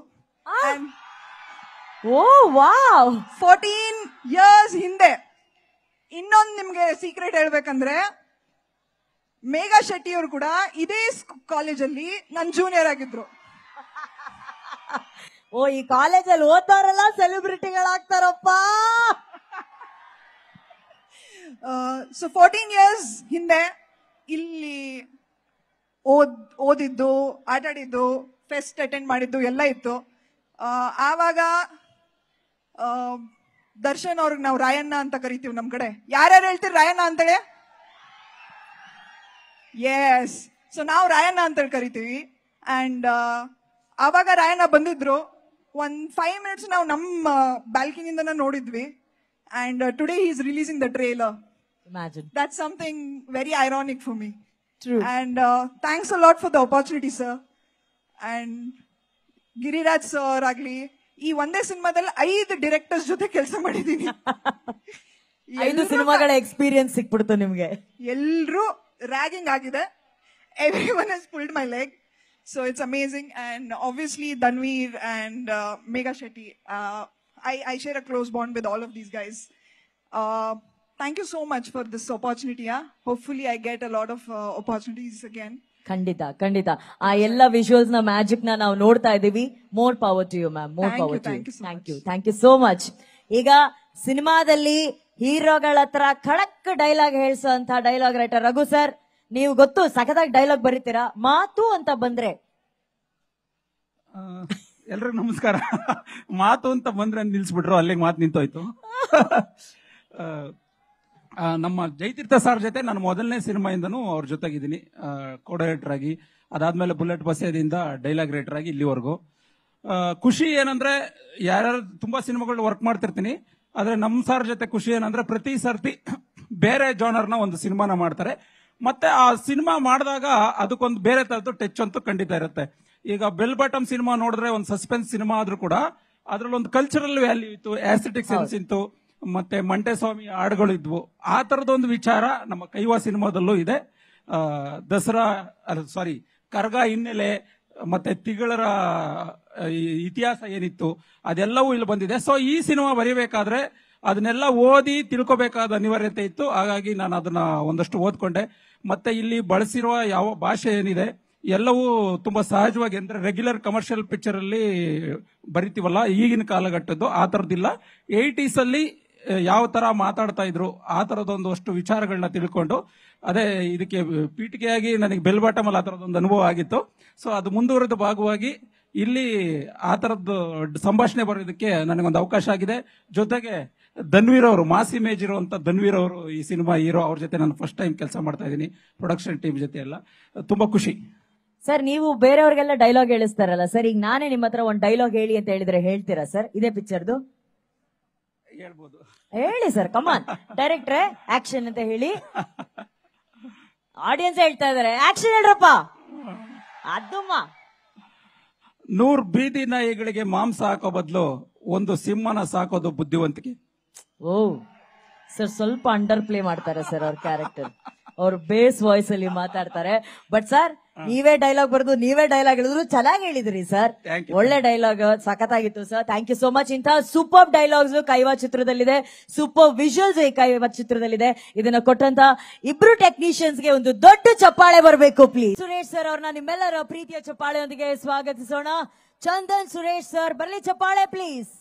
ಓ ವಾವ್ ಫೋರ್ಟೀನ್ ಇಯರ್ಸ್ ಹಿಂದೆ ಇನ್ನೊಂದು ನಿಮ್ಗೆ ಸೀಕ್ರೆಟ್ ಹೇಳ್ಬೇಕಂದ್ರೆ ಮೇಘಾ ಶೆಟ್ಟಿ ಅವರು ಕೂಡ ಇದೇ ಕಾಲೇಜಲ್ಲಿ ನನ್ನ ಜೂನಿಯರ್ ಆಗಿದ್ರು ಓ ಈ ಕಾಲೇಜಲ್ಲಿ ಓದ್ತಾರಲ್ಲ ಸೆಲೆಬ್ರಿಟಿಗಳಾಗ್ತಾರಪ್ಪ ಸೊ ಫೋರ್ಟೀನ್ ಇಯರ್ಸ್ ಹಿಂದೆ ಇಲ್ಲಿ ಓದ್ ಓದಿದ್ದು ಆಟಾಡಿದ್ದು ಫೆಸ್ಟ್ ಅಟೆಂಡ್ ಮಾಡಿದ್ದು ಎಲ್ಲ ಇತ್ತು ಆ, ಆವಾಗ ಆ, ದರ್ಶನ್ ಅವ್ರಿಗೆ ನಾವು ರಾಯಣ್ಣ ಅಂತ ಕರಿತೀವಿ ನಮ್ ಕಡೆ ಯಾರ್ಯಾರು ಹೇಳ್ತೀರಿ ರಾಯಣ್ಣ ಅಂತೇಳಿ ಎಸ್ ಸೊ ನಾವು ರಾಯಣ್ಣ ಅಂತೇಳಿ ಕರಿತೀವಿ ಅಂಡ್ ಆವಾಗ ರಾಯಣ್ಣ ಬಂದಿದ್ರು ಒಂದ್ ಫೈವ್ ಮಿನಿಟ್ಸ್ ನಾವು ನಮ್ಮ ಬ್ಯಾಲ್ಕಿನಿಂದ ನೋಡಿದ್ವಿ and today is releasing the trailer imagine that's something very ironic for me. True. And uh, thanks a lot for the opportunity, sir. And Giriraj sir ಆಗ್ಲಿ ಈ ಒಂದೇ ಸಿನಿಮಾದಲ್ಲಿ ಐದು ಡೈರೆಕ್ಟರ್ಸ್ ಜೊತೆ ಕೆಲಸ ಮಾಡಿದೀನಿ ಐದು ಸಿನಿಮಾಗಳ ಎಕ್ಸ್ಪೀರಿಯನ್ಸ್ ಸಿಕ್ಬಿಡ್ತು ನಿಮ್ಗೆ ಎಲ್ರೂ ರ್ಯಾಗಿಂಗ್ ಆಗಿದೆ everyone has pulled my leg so it's amazing and obviously Dhanveer and Megha Shetty I I share a close bond with all of these guys thank you so much for this opportunity hopefully I get a lot of opportunities again ಖಂಡಿತ ಖಂಡಿತ ಆ ಎಲ್ಲ visuals ನ magic ನ ನಾವು ನೋಡ್ತಾ ಇದೀವಿ more power to you ma'am more Thank you, power to thank you so thank you thank you so much ಈಗ ಸಿನಿಮಾದಲ್ಲಿ ಹೀರೋಗಳ ಹತ್ರ ಖಡಕ್ ಡೈಲಾಗ್ ಹೇಳ್ಸೋ ಅಂತ ಡೈಲಾಗ್ ರೈಟರ್ ರಘು ಸರ್ ನೀವು ಗೊತ್ತು ಸಖತ್ತಾಗಿ ಡೈಲಾಗ್ ಬರೀತೀರಾ ಮಾತು ಅಂತ ಬಂದ್ರೆ ಎಲ್ರಿಗೂ ನಮಸ್ಕಾರ ಮಾತು ಅಂತ ಬಂದ್ರೆ ನಿಲ್ಸ್ಬಿಟ್ರು ಅಲ್ಲಿಗೆ ಮಾತು ನಿಂತೋಯ್ತು ಆ, ಆ, ನಮ್ಮ ಜಯತೀರ್ಥ ಸರ್ ಜೊತೆ ನಾನು ಮೊದಲನೇ ಸಿನಿಮಾಯಿಂದನೂ ಅವ್ರ ಜೊತೆಗಿದ್ದೀನಿ ಕೋ ಡೈರೆಕ್ಟರ್ ಆಗಿ ಅದಾದ್ಮೇಲೆ ಬುಲೆಟ್ ಬಸೇದಿಂದ ಡೈಲಾಗ್ ರೈಟರ್ ಆಗಿ ಇಲ್ಲಿವರೆಗೂ ಆ, ಖುಷಿ ಏನಂದ್ರೆ ಯಾರ್ಯಾರು ತುಂಬಾ ಸಿನಿಮಾಗಳು ವರ್ಕ್ ಮಾಡ್ತಿರ್ತೀನಿ ಆದ್ರೆ ನಮ್ಮ ಸರ್ ಜೊತೆ ಖುಷಿ ಏನಂದ್ರೆ ಪ್ರತಿ ಸರ್ತಿ ಬೇರೆ ಜಾನರ್ನ ಒಂದು ಸಿನಿಮಾನ ಮಾಡ್ತಾರೆ ಮತ್ತೆ ಆ ಸಿನಿಮಾ ಮಾಡಿದಾಗ ಅದಕ್ಕೊಂದು ಬೇರೆ ತರದ್ದು ಟಚ್ ಅಂತೂ ಖಂಡಿತ ಇರುತ್ತೆ ಈಗ ಬೆಲ್ ಬಾಟಮ್ ಸಿನಿಮಾ ನೋಡಿದ್ರೆ ಒಂದು ಸಸ್ಪೆನ್ಸ್ ಸಿನಿಮಾ ಆದ್ರೂ ಕೂಡ ಅದ್ರಲ್ಲಿ ಒಂದು ಕಲ್ಚರಲ್ ವ್ಯಾಲ್ಯೂ ಇತ್ತು ಆಸ್ಥೆಟಿಕ್ ಸೆನ್ಸ್ ಇತ್ತು ಮತ್ತೆ ಮಂಟೆಸ್ವಾಮಿ ಹಾಡುಗಳು ಇದ್ವು ಆ ತರದೊಂದು ವಿಚಾರ ನಮ್ಮ ಕೈವಾ ಸಿನಿಮಾದಲ್ಲೂ ಇದೆ ಆ, ದಸರಾ ಸಾರಿ ಕರ್ಗ ಹಿನ್ನೆಲೆ ಮತ್ತೆ ತಿಗಳರ ಆ, ಈ ಇತಿಹಾಸ ಏನಿತ್ತು ಅದೆಲ್ಲವೂ ಇಲ್ಲಿ ಬಂದಿದೆ ಸೊ ಈ ಸಿನಿಮಾ ಬರೀಬೇಕಾದ್ರೆ ಅದನ್ನೆಲ್ಲ ಓದಿ ತಿಳ್ಕೊಬೇಕಾದ ಅನಿವಾರ್ಯತೆ ಇತ್ತು ಹಾಗಾಗಿ ನಾನು ಅದನ್ನ ಒಂದಷ್ಟು ಓದ್ಕೊಂಡೆ ಮತ್ತೆ ಇಲ್ಲಿ ಬಳಸಿರುವ ಯಾವ ಭಾಷೆ ಏನಿದೆ ಎಲ್ಲವೂ ತುಂಬಾ ಸಹಜವಾಗಿ ಅಂದ್ರೆ ರೆಗ್ಯುಲರ್ ಕಮರ್ಷಿಯಲ್ ಪಿಕ್ಚರ್ ಅಲ್ಲಿ ಬರಿತೀವಲ್ಲ ಈಗಿನ ಕಾಲಘಟ್ಟದ್ದು ಆ ತರದಿಲ್ಲ ಏಯ್ಟೀಸ್ ಅಲ್ಲಿ ಆ, ಯಾವ ತರ ಮಾತಾಡ್ತಾ ಇದ್ರು ಆ ತರದೊಂದು ಅಷ್ಟು ವಿಚಾರಗಳನ್ನ ತಿಳ್ಕೊಂಡು ಅದೇ ಇದಕ್ಕೆ ಪೀಠಿಕೆಯಾಗಿ ನನಗೆ ಬೆಲ್ ಬಾಟಮ್ ಅಲ್ಲಿ ಆ ತರದೊಂದು ಅನುಭವ ಆಗಿತ್ತು ಸೊ ಅದು ಮುಂದುವರೆದ ಭಾಗವಾಗಿ ಇಲ್ಲಿ ಆ ತರದ್ದು ಸಂಭಾಷಣೆ ಬರೋದಕ್ಕೆ ನನಗೊಂದು ಅವಕಾಶ ಆಗಿದೆ ಜೊತೆಗೆ ಧನ್ವೀರ್ ಅವರು ಮಾಸ್ ಇಮೇಜ್ ಇರುವಂತ ಧನ್ವೀರ್ ಅವರು ಈ ಸಿನಿಮಾ ಹೀರೋ ಅವ್ರ ಜೊತೆ ನಾನು ಫಸ್ಟ್ ಟೈಮ್ ಕೆಲಸ ಮಾಡ್ತಾ ಇದ್ದೀನಿ ಪ್ರೊಡಕ್ಷನ್ ಟೀಮ್ ಜೊತೆ ಎಲ್ಲ ತುಂಬಾ ಖುಷಿ ಸರ್ ನೀವು ಬೇರೆಯವ್ರಿಗೆಲ್ಲ ಡೈಲಾಗ್ ಹೇಳಿಸ್ತಾರಲ್ಲ ಸರ್ ಈಗ ನಾನೇ ನಿಮ್ಮ ಹತ್ರ ಒಂದು ಡೈಲಾಗ್ ಹೇಳಿ ಅಂತ ಹೇಳಿದ್ರೆ ಹೇಳ್ತೀರಾ ಸರ್ ಇದೇ ಪಿಕ್ಚರ್ದು ಹೇಳ್ಬೋದು ಹೇಳಿ ಸರ್ ಕಮಾನ್ ಡೈರೆಕ್ಟ್ರೆ ಆಕ್ಷನ್ ಅಂತ ಹೇಳಿ ಆಡಿಯನ್ಸ್ ಹೇಳ್ತಾ ಇದಾರೆ ಆಕ್ಷನ್ ಹೇಳ್ರಪ್ಪ ಅದಮ್ಮ ನೂರ್ ಬೀದಿ ನಾಯಿಗಳಿಗೆ ಮಾಂಸ ಹಾಕೋ ಬದಲು ಒಂದು ಸಿಂಹನ ಸಾಕೋದು ಬುದ್ಧಿವಂತಿಕೆ ಓ ಸರ್ ಸ್ವಲ್ಪ ಅಂಡರ್ ಪ್ಲೇ ಮಾಡ್ತಾರೆ ಸರ್ ಅವ್ರ ಕ್ಯಾರೆಕ್ಟರ್ ಅವ್ರ ಬೇಸ್ ವಾಯ್ಸ್ ಅಲ್ಲಿ ಮಾತಾಡ್ತಾರೆ ಬಟ್ ಸರ್ ನೀವೇ ಡೈಲಾಗ್ ಬರೆದು ನೀವೇ ಡೈಲಾಗ್ ಹೇಳಿದ್ರು ಚೆನ್ನಾಗಿ ಹೇಳಿದ್ರಿ ಸರ್ Thank you. ಒಳ್ಳೆ ಡೈಲಾಗ್ ಸಖತ್ತಾಗಿತ್ತು sir thank you so much ಇಂತಹ ಸೂಪರ್ ಡೈಲಾಗ್ಸ್ ಕೈವಾ ಚಿತ್ರದಲ್ಲಿದೆ ಸೂಪರ್ ವಿಜುವಲ್ಸ್ ಕೈವಾ ಚಿತ್ರದಲ್ಲಿದೆ ಇದನ್ನ ಕೊಟ್ಟಂತ ಇಬ್ರು ಟೆಕ್ನಿಷಿಯನ್ಸ್ ಗೆ ಒಂದು ದೊಡ್ಡ ಚಪ್ಪಾಳೆ ಬರಬೇಕು ಪ್ಲೀಸ್ ಸುರೇಶ್ ಸರ್ ಅವ್ರನ್ನ ನಿಮ್ಮೆಲ್ಲರ ಪ್ರೀತಿಯ ಚಪ್ಪಾಳೆಯೊಂದಿಗೆ ಸ್ವಾಗತಿಸೋಣ ಚಂದನ್ ಸುರೇಶ್ ಸರ್ ಬರ್ಲಿ ಚಪ್ಪಾಳೆ ಪ್ಲೀಸ್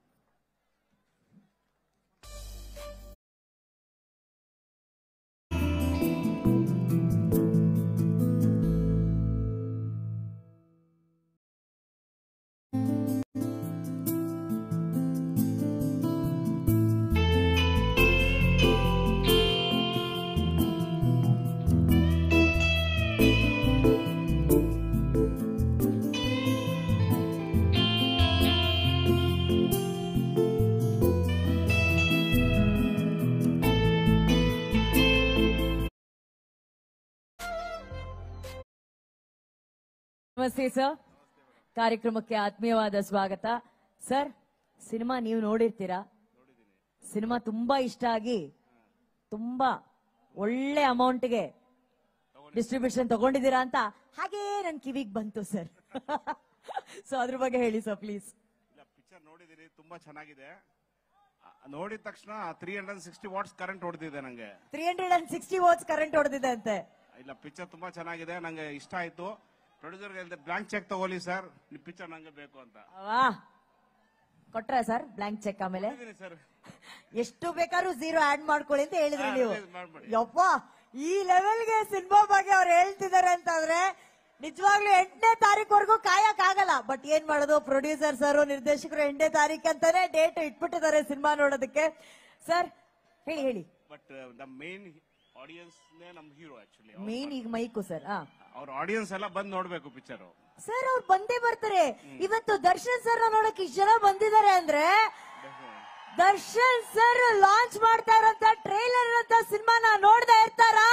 ನಮಸ್ತೆ ಸರ್ ಕಾರ್ಯಕ್ರಮಕ್ಕೆ ಆತ್ಮೀಯವಾದ ಸ್ವಾಗತ ಸರ್ ಸಿನಿಮಾ ನೀವು ನೋಡಿರ್ತೀರಾ ಸಿನಿಮಾ ತುಂಬಾ ಇಷ್ಟ ಆಗಿ ತುಂಬಾ ಒಳ್ಳೆ ಅಮೌಂಟ್ಗೆ ಡಿಸ್ಟ್ರಿಬ್ಯೂಷನ್ ತಗೊಂಡಿದ್ದೀರಾ ಅಂತ ಹಾಗೇ ನನ್ ಕಿವಿಗ್ ಬಂತು ಸರ್ ಸೊ ಅದ್ರ ಬಗ್ಗೆ ಹೇಳಿ ಸರ್ ಪ್ಲೀಸ್ ಇಲ್ಲ ಪಿಕ್ಚರ್ ನೋಡಿದಿರಿ ತುಂಬಾ ಚೆನ್ನಾಗಿದೆ ಆ, ನೋಡಿದ ತಕ್ಷಣ three hundred sixty watts current ಹೊಡೆದಿದೆ ನಂಗೆ three hundred and sixty watts current ಹೊಡೆದಿದೆ ಅಂತೆ ಇಲ್ಲ ಪಿಕ್ಚರ್ ತುಂಬಾ ಚೆನ್ನಾಗಿದೆ ನಂಗೆ ಇಷ್ಟ ಆಯ್ತು ಪ್ರೊಡ್ಯೂಸರ್ ಹೇಳಿದೆ ಬ್ಲಾಂಕ್ ಚೆಕ್ ತಗೊಳ್ಳಿ ಸರ್ ಈ ಪಿಕ್ಚರ್ ನಂಗೆ ಬೇಕು ಅಂತ ವಾ ಕೊಟ್ರ ಸರ್ ಬ್ಲಾಂಕ್ ಚೆಕ್ ಆಮೇಲೆ ಸರ್ ಎಷ್ಟು ಬೇಕಾದ್ರೂ ಝೀರೋ ಆಡ್ ಮಾಡ್ಕೊಳ್ಳಿ ಅಂತ ಹೇಳಿದ್ರಿ ಹಾ, ನೀವು release ಮಾಡ್ಬಿಡಿ. ಯಪ್ಪ ಈ ಲೆವೆಲ್ಗೆ ಸಿನಿಮಾ ಬಗ್ಗೆ ಅವ್ರು ಹೇಳ್ತಿದ್ದಾರೆ ಅಂತಂದ್ರೆ ನಿಜವಾಗ್ಲೂ ಎಂಟನೇ ತಾರೀಕುವರೆಗೂ ಕಾಯಕ್ ಆಗಲ್ಲ ಬಟ್ ಏನ್ ಮಾಡೋದು ಪ್ರೊಡ್ಯೂಸರ್ ಸರ್ ನಿರ್ದೇಶಕರು ಎಂಟನೇ ತಾರೀಕು ಅಂತಾನೆ ಡೇಟ್ ಇಟ್ಬಿಟ್ಟಿದ್ದಾರೆ ಸಿನಿಮಾ ನೋಡೋದಕ್ಕೆ ಸರ್ ಹೇಳಿ ಹೇಳಿ ಬಟ್ ದ ಮೇನ್ ಆಡಿಯನ್ಸ್ ನಮ್ ಹೀರೋ ಆಕ್ಚುಲಿ ಮೇನ್ ಈಗ ಮೈಕು ಸರ್ ಹಾ ಅವ್ರ ಆಡಿಯನ್ಸ್ ಎಲ್ಲ ಬಂದ್ ನೋಡ್ಬೇಕು ಪಿಕ್ಚರ್ ಸರ್ ಅವ್ರು ಬಂದೇ ಬರ್ತಾರೆ ಇವತ್ತು ದರ್ಶನ್ ಸರ್ ನೋಡಕ್ ಇಷ್ಟು ಜನ ಬಂದಿದ್ದಾರೆ ಅಂದ್ರೆ ದರ್ಶನ್ ಸರ್ ಲಾಂಚ್ ಮಾಡ್ತಾ ಇರೋಂತ ಟ್ರೈಲರ್ ಅಂತ ಸಿನಿಮಾನ ನೋಡ್ತಾ ಇರ್ತಾರಾ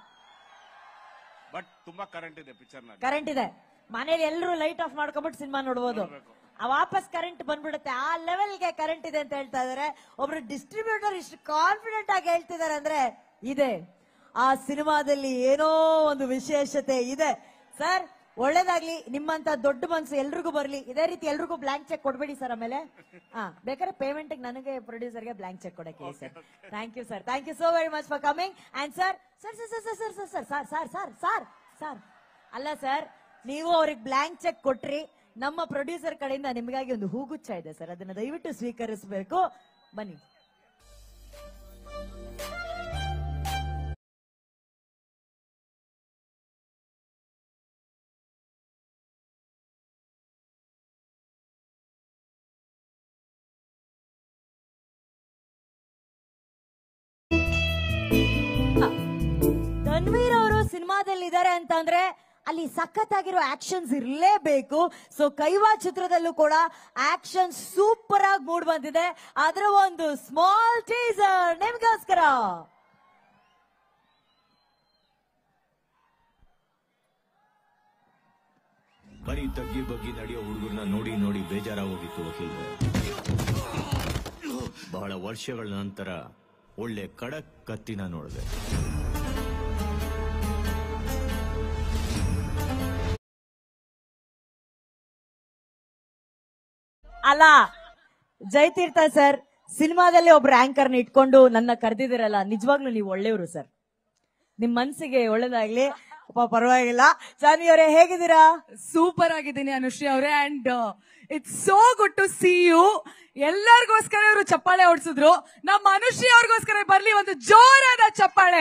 ಬಟ್ ತುಂಬಾ ಕರೆಂಟ್ ಇದೆ ಪಿಕ್ಚರ್ ನಲ್ಲಿ ಕರೆಂಟ್ ಇದೆ ಮನೇಲಿ ಎಲ್ಲರೂ ಲೈಟ್ ಆಫ್ ಮಾಡ್ಕೊಂಡ್ಬಿಟ್ಟು ಸಿನಿಮಾ ನೋಡ್ಬೋದು ಆ ವಾಪಸ್ ಕರೆಂಟ್ ಬಂದ್ಬಿಡುತ್ತೆ ಆ ಲೆವೆಲ್ಗೆ ಕರೆಂಟ್ ಇದೆ ಅಂತ ಹೇಳ್ತಾ ಇದಾರೆ ಒಬ್ರು ಡಿಸ್ಟ್ರಿಬ್ಯೂಟರ್ ಇಷ್ಟು ಕಾನ್ಫಿಡೆಂಟ್ ಆಗಿ ಹೇಳ್ತಿದ್ದಾರೆ ಅಂದ್ರೆ ಇದೆ ಆ ಸಿನಿಮಾದಲ್ಲಿ ಏನೋ ಒಂದು ವಿಶೇಷತೆ ಇದೆ ಸರ್ ಒಳ್ಳೇದಾಗ್ಲಿ ನಿಮ್ಮಂತ ದೊಡ್ಡ ಮನ್ಸು ಎಲ್ರಿಗೂ ಬರ್ಲಿ ಇದೇ ರೀತಿ ಎಲ್ರಿಗೂ ಬ್ಲಾಂಕ್ ಚೆಕ್ ಕೊಡ್ಬೇಡಿ ಸರ್ ಆಮೇಲೆ ಹಾ ಬೇಕಾದ್ರೆ ಪೇಮೆಂಟ್ ನನಗೆ ಪ್ರೊಡ್ಯೂಸರ್ಗೆ ಬ್ಲಾಂಕ್ ಚೆಕ್ ಕೊಡಕ್ಕೆ sir thank you sir thank you so very much for coming and sir sir sir sir sir sir sir sir sir sir sir sir ಅಲ್ಲ ಸರ್ ನೀವು ಅವ್ರಿಗೆ blank cheque ಕೊಟ್ರಿ ನಮ್ಮ ಪ್ರೊಡ್ಯೂಸರ್ ಕಡೆಯಿಂದ ನಿಮಗಾಗಿ ಒಂದು ಹೂಗುಚ್ಛ ಇದೆ ಸರ್ ಅದನ್ನ ದಯವಿಟ್ಟು ಸ್ವೀಕರಿಸಬೇಕು ಬನ್ನಿ ತನ್ವೀರ್ ಅವರು ಸಿನಿಮಾದಲ್ಲಿ ಇದ್ದಾರೆ ಅಂತಂದ್ರೆ ಅಲ್ಲಿ ಸಖತ್ತಾಗಿರೋ ಆಕ್ಷನ್ಸ್ ಇರಲೇಬೇಕು ಸೊ ಕೈವಾ ಚಿತ್ರದಲ್ಲೂ ಕೂಡ ಆಕ್ಷನ್ ಸೂಪರ್ ಆಗಿ ಮೂಡ್ ಬಂದಿದೆ ಅದರ ಒಂದು ಸ್ಮಾಲ್ ಟೀಸರ್ ನಿಮ್ಗೋಸ್ಕರ ಬರೀ ತಗ್ಗಿ ಬಗ್ಗಿ ನಡೆಯೋ ಹುಡುಗರನ್ನ ನೋಡಿ ನೋಡಿ ಬೇಜಾರಾಗೋಗಿತ್ತು ವಕೀಲ್ರೆ ಬಹಳ ವರ್ಷಗಳ ನಂತರ ಒಳ್ಳೆ ಕಡಕ್ ಕತ್ತಿನ ನೋಡಿದೆ ಅಲ್ಲ ಜಯತೀರ್ಥ ಸರ್ ಸಿನಿಮಾದಲ್ಲಿ ಒಬ್ರು ಆಂಕರ್ನ ಇಟ್ಕೊಂಡು ನನ್ನ ಕರೆದಿದ್ದೀರಲ್ಲ ನಿಜವಾಗ್ಲೂ ನೀವು ಒಳ್ಳೆಯವರು ಸರ್ ನಿಮ್ ಮನ್ಸಿಗೆ ಒಳ್ಳೇದಾಗ್ಲಿ ಅಪ್ಪ ಪರವಾಗಿಲ್ಲ ಜಾನ್ವಿ ಅವರೇ ಹೇಗಿದ್ದೀರಾ ಸೂಪರ್ ಆಗಿದ್ದೀನಿ ಅನುಶ್ರೀ ಅವರೇ and it's so good to see you ಎಲ್ಲರಿಗೋಸ್ಕರ ಇವರು ಚಪ್ಪಾಳೆ ಓಡಿಸಿದ್ರು ನಮ್ಮ ಅನುಶ್ರೀ ಅವ್ರಿಗೋಸ್ಕರ ಬರ್ಲಿ ಒಂದು ಜೋರಾದ ಚಪ್ಪಾಳೆ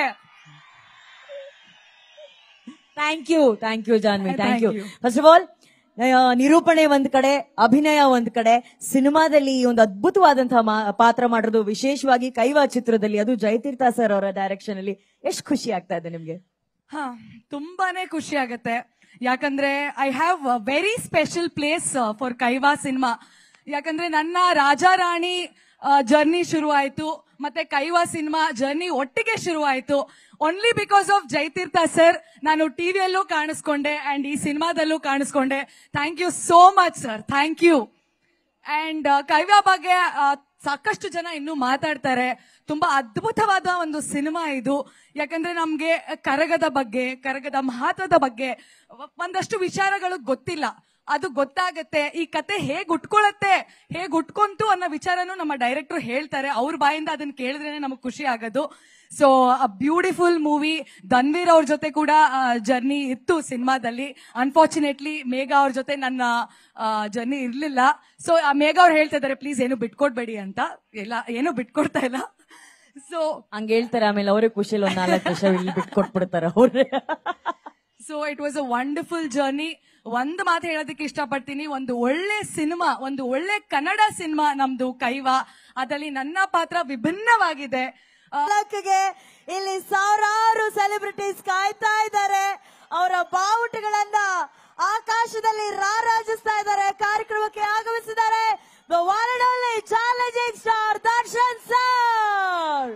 thank you thank you Janhvi thank Thank you you. First of all ನಿರೂಪಣೆ ಒಂದ್ ಕಡೆ ಅಭಿನಯ ಒಂದ್ ಕಡೆ ಸಿನಿಮಾದಲ್ಲಿ ಈ ಒಂದು ಅದ್ಭುತವಾದಂತಹ ಮಾ- ಪಾತ್ರ ಮಾಡಿರೋದು ವಿಶೇಷವಾಗಿ ಕೈವಾ ಚಿತ್ರದಲ್ಲಿ ಅದು ಜಯತೀರ್ಥ ಸರ್ ಅವರ ಡೈರೆಕ್ಷನ್ ಅಲ್ಲಿ ಎಷ್ಟು ಖುಷಿ ಆಗ್ತಾ ಇದೆ ನಿಮ್ಗೆ ಹಾ ತುಂಬಾನೇ ಖುಷಿ ಆಗತ್ತೆ ಯಾಕಂದ್ರೆ I have very special place for Kaiva cinema ಯಾಕಂದ್ರೆ ನನ್ನ ರಾಜಾ ರಾಣಿ ಜರ್ನಿ ಶುರು ಆಯ್ತು ಮತ್ತೆ ಕೈವಾ ಸಿನಿಮಾ ಜರ್ನಿ ಒಟ್ಟಿಗೆ ಶುರು ಆಯ್ತು ಓನ್ಲಿ ಬಿಕಾಸ್ ಆಫ್ ಜೈತೀರ್ಥ ಸರ್ ನಾನು ಟಿವಿಯಲ್ಲೂ ಕಾಣಿಸ್ಕೊಂಡೆ ಅಂಡ್ ಈ ಸಿನಿಮಾದಲ್ಲೂ ಕಾಣಿಸ್ಕೊಂಡೆ thank you so much sir thank you and ಕೈವ್ಯ ಬಗ್ಗೆ ಆ, ಸಾಕಷ್ಟು ಜನ ಇನ್ನೂ ಮಾತಾಡ್ತಾರೆ ತುಂಬಾ ಅದ್ಭುತವಾದ ಒಂದು ಸಿನಿಮಾ ಇದು ಯಾಕಂದ್ರೆ ನಮ್ಗೆ ಕರಗದ ಬಗ್ಗೆ ಕರಗದ ಮಹತ್ವದ ಬಗ್ಗೆ ಒಂದಷ್ಟು ವಿಚಾರಗಳು ಗೊತ್ತಿಲ್ಲ ಅದು ಗೊತ್ತಾಗತ್ತೆ ಈ ಕತೆ ಹೇಗ್ ಉಟ್ಕೊಳತ್ತೆ ಹೇಗ್ ಉಟ್ಕೊಂತು ಅನ್ನೋ ವಿಚಾರನೂ ನಮ್ಮ ಡೈರೆಕ್ಟರ್ ಹೇಳ್ತಾರೆ ಅವ್ರ ಬಾಯಿಂದ ಅದನ್ನ ಕೇಳಿದ್ರೇನೆ ನಮಗ್ ಖುಷಿ ಆಗೋದು ಸೊ ಬ್ಯೂಟಿಫುಲ್ ಮೂವಿ ಧನ್ವೀರ್ ಅವ್ರ ಜೊತೆ ಕೂಡ ಜರ್ನಿ ಇತ್ತು ಸಿನಿಮಾದಲ್ಲಿ ಅನ್ಫಾರ್ಚುನೇಟ್ಲಿ ಮೇಘ ಅವ್ರ ಜೊತೆ ನನ್ನ ಜರ್ನಿ ಇರ್ಲಿಲ್ಲ ಸೊ ಮೇಘ ಅವ್ರು ಹೇಳ್ತಾ ಇದಾರೆ ಪ್ಲೀಸ್ ಏನು ಬಿಟ್ಕೊಡ್ಬೇಡಿ ಅಂತ ಎಲ್ಲ ಏನು ಬಿಟ್ಕೊಡ್ತಾ ಇಲ್ಲ ಸೊ ಹಂಗ ಹೇಳ್ತಾರೆ ಆಮೇಲೆ ಅವರೇ ಖುಷಿಲಿ ಒಂದ್ ನಾಲ್ಕು ವರ್ಷ ಇಲ್ಲಿ ಬಿಟ್ಕೊಟ್ಬಿಡ್ತಾರೆ ಅವ್ರೆ so it was a wonderful journey ಒಂದು ಮಾತು ಹೇಳೋದಕ್ಕೆ ಇಷ್ಟಪಡ್ತೀನಿ ಒಂದು ಒಳ್ಳೆ ಸಿನಿಮಾ ಒಂದು ಒಳ್ಳೆ ಕನ್ನಡ ಸಿನಿಮಾ ನಮ್ದು ಕೈವಾ ಅದರಲ್ಲಿ ನನ್ನ ಪಾತ್ರ ವಿಭಿನ್ನವಾಗಿದೆ ಆ, ಗೆ ಇಲ್ಲಿ ಸಾವಿರಾರು ಸೆಲೆಬ್ರಿಟೀಸ್ ಕಾಯ್ತಾ ಇದ್ದಾರೆ ಅವರ ಬಾವುಟಗಳನ್ನ ಆಕಾಶದಲ್ಲಿ ರಾರಾಜಿಸ್ತಾ ಇದ್ದಾರೆ ಕಾರ್ಯಕ್ರಮಕ್ಕೆ ಆಗಮಿಸಿದ್ದಾರೆ The one and only challenging star Darshan sir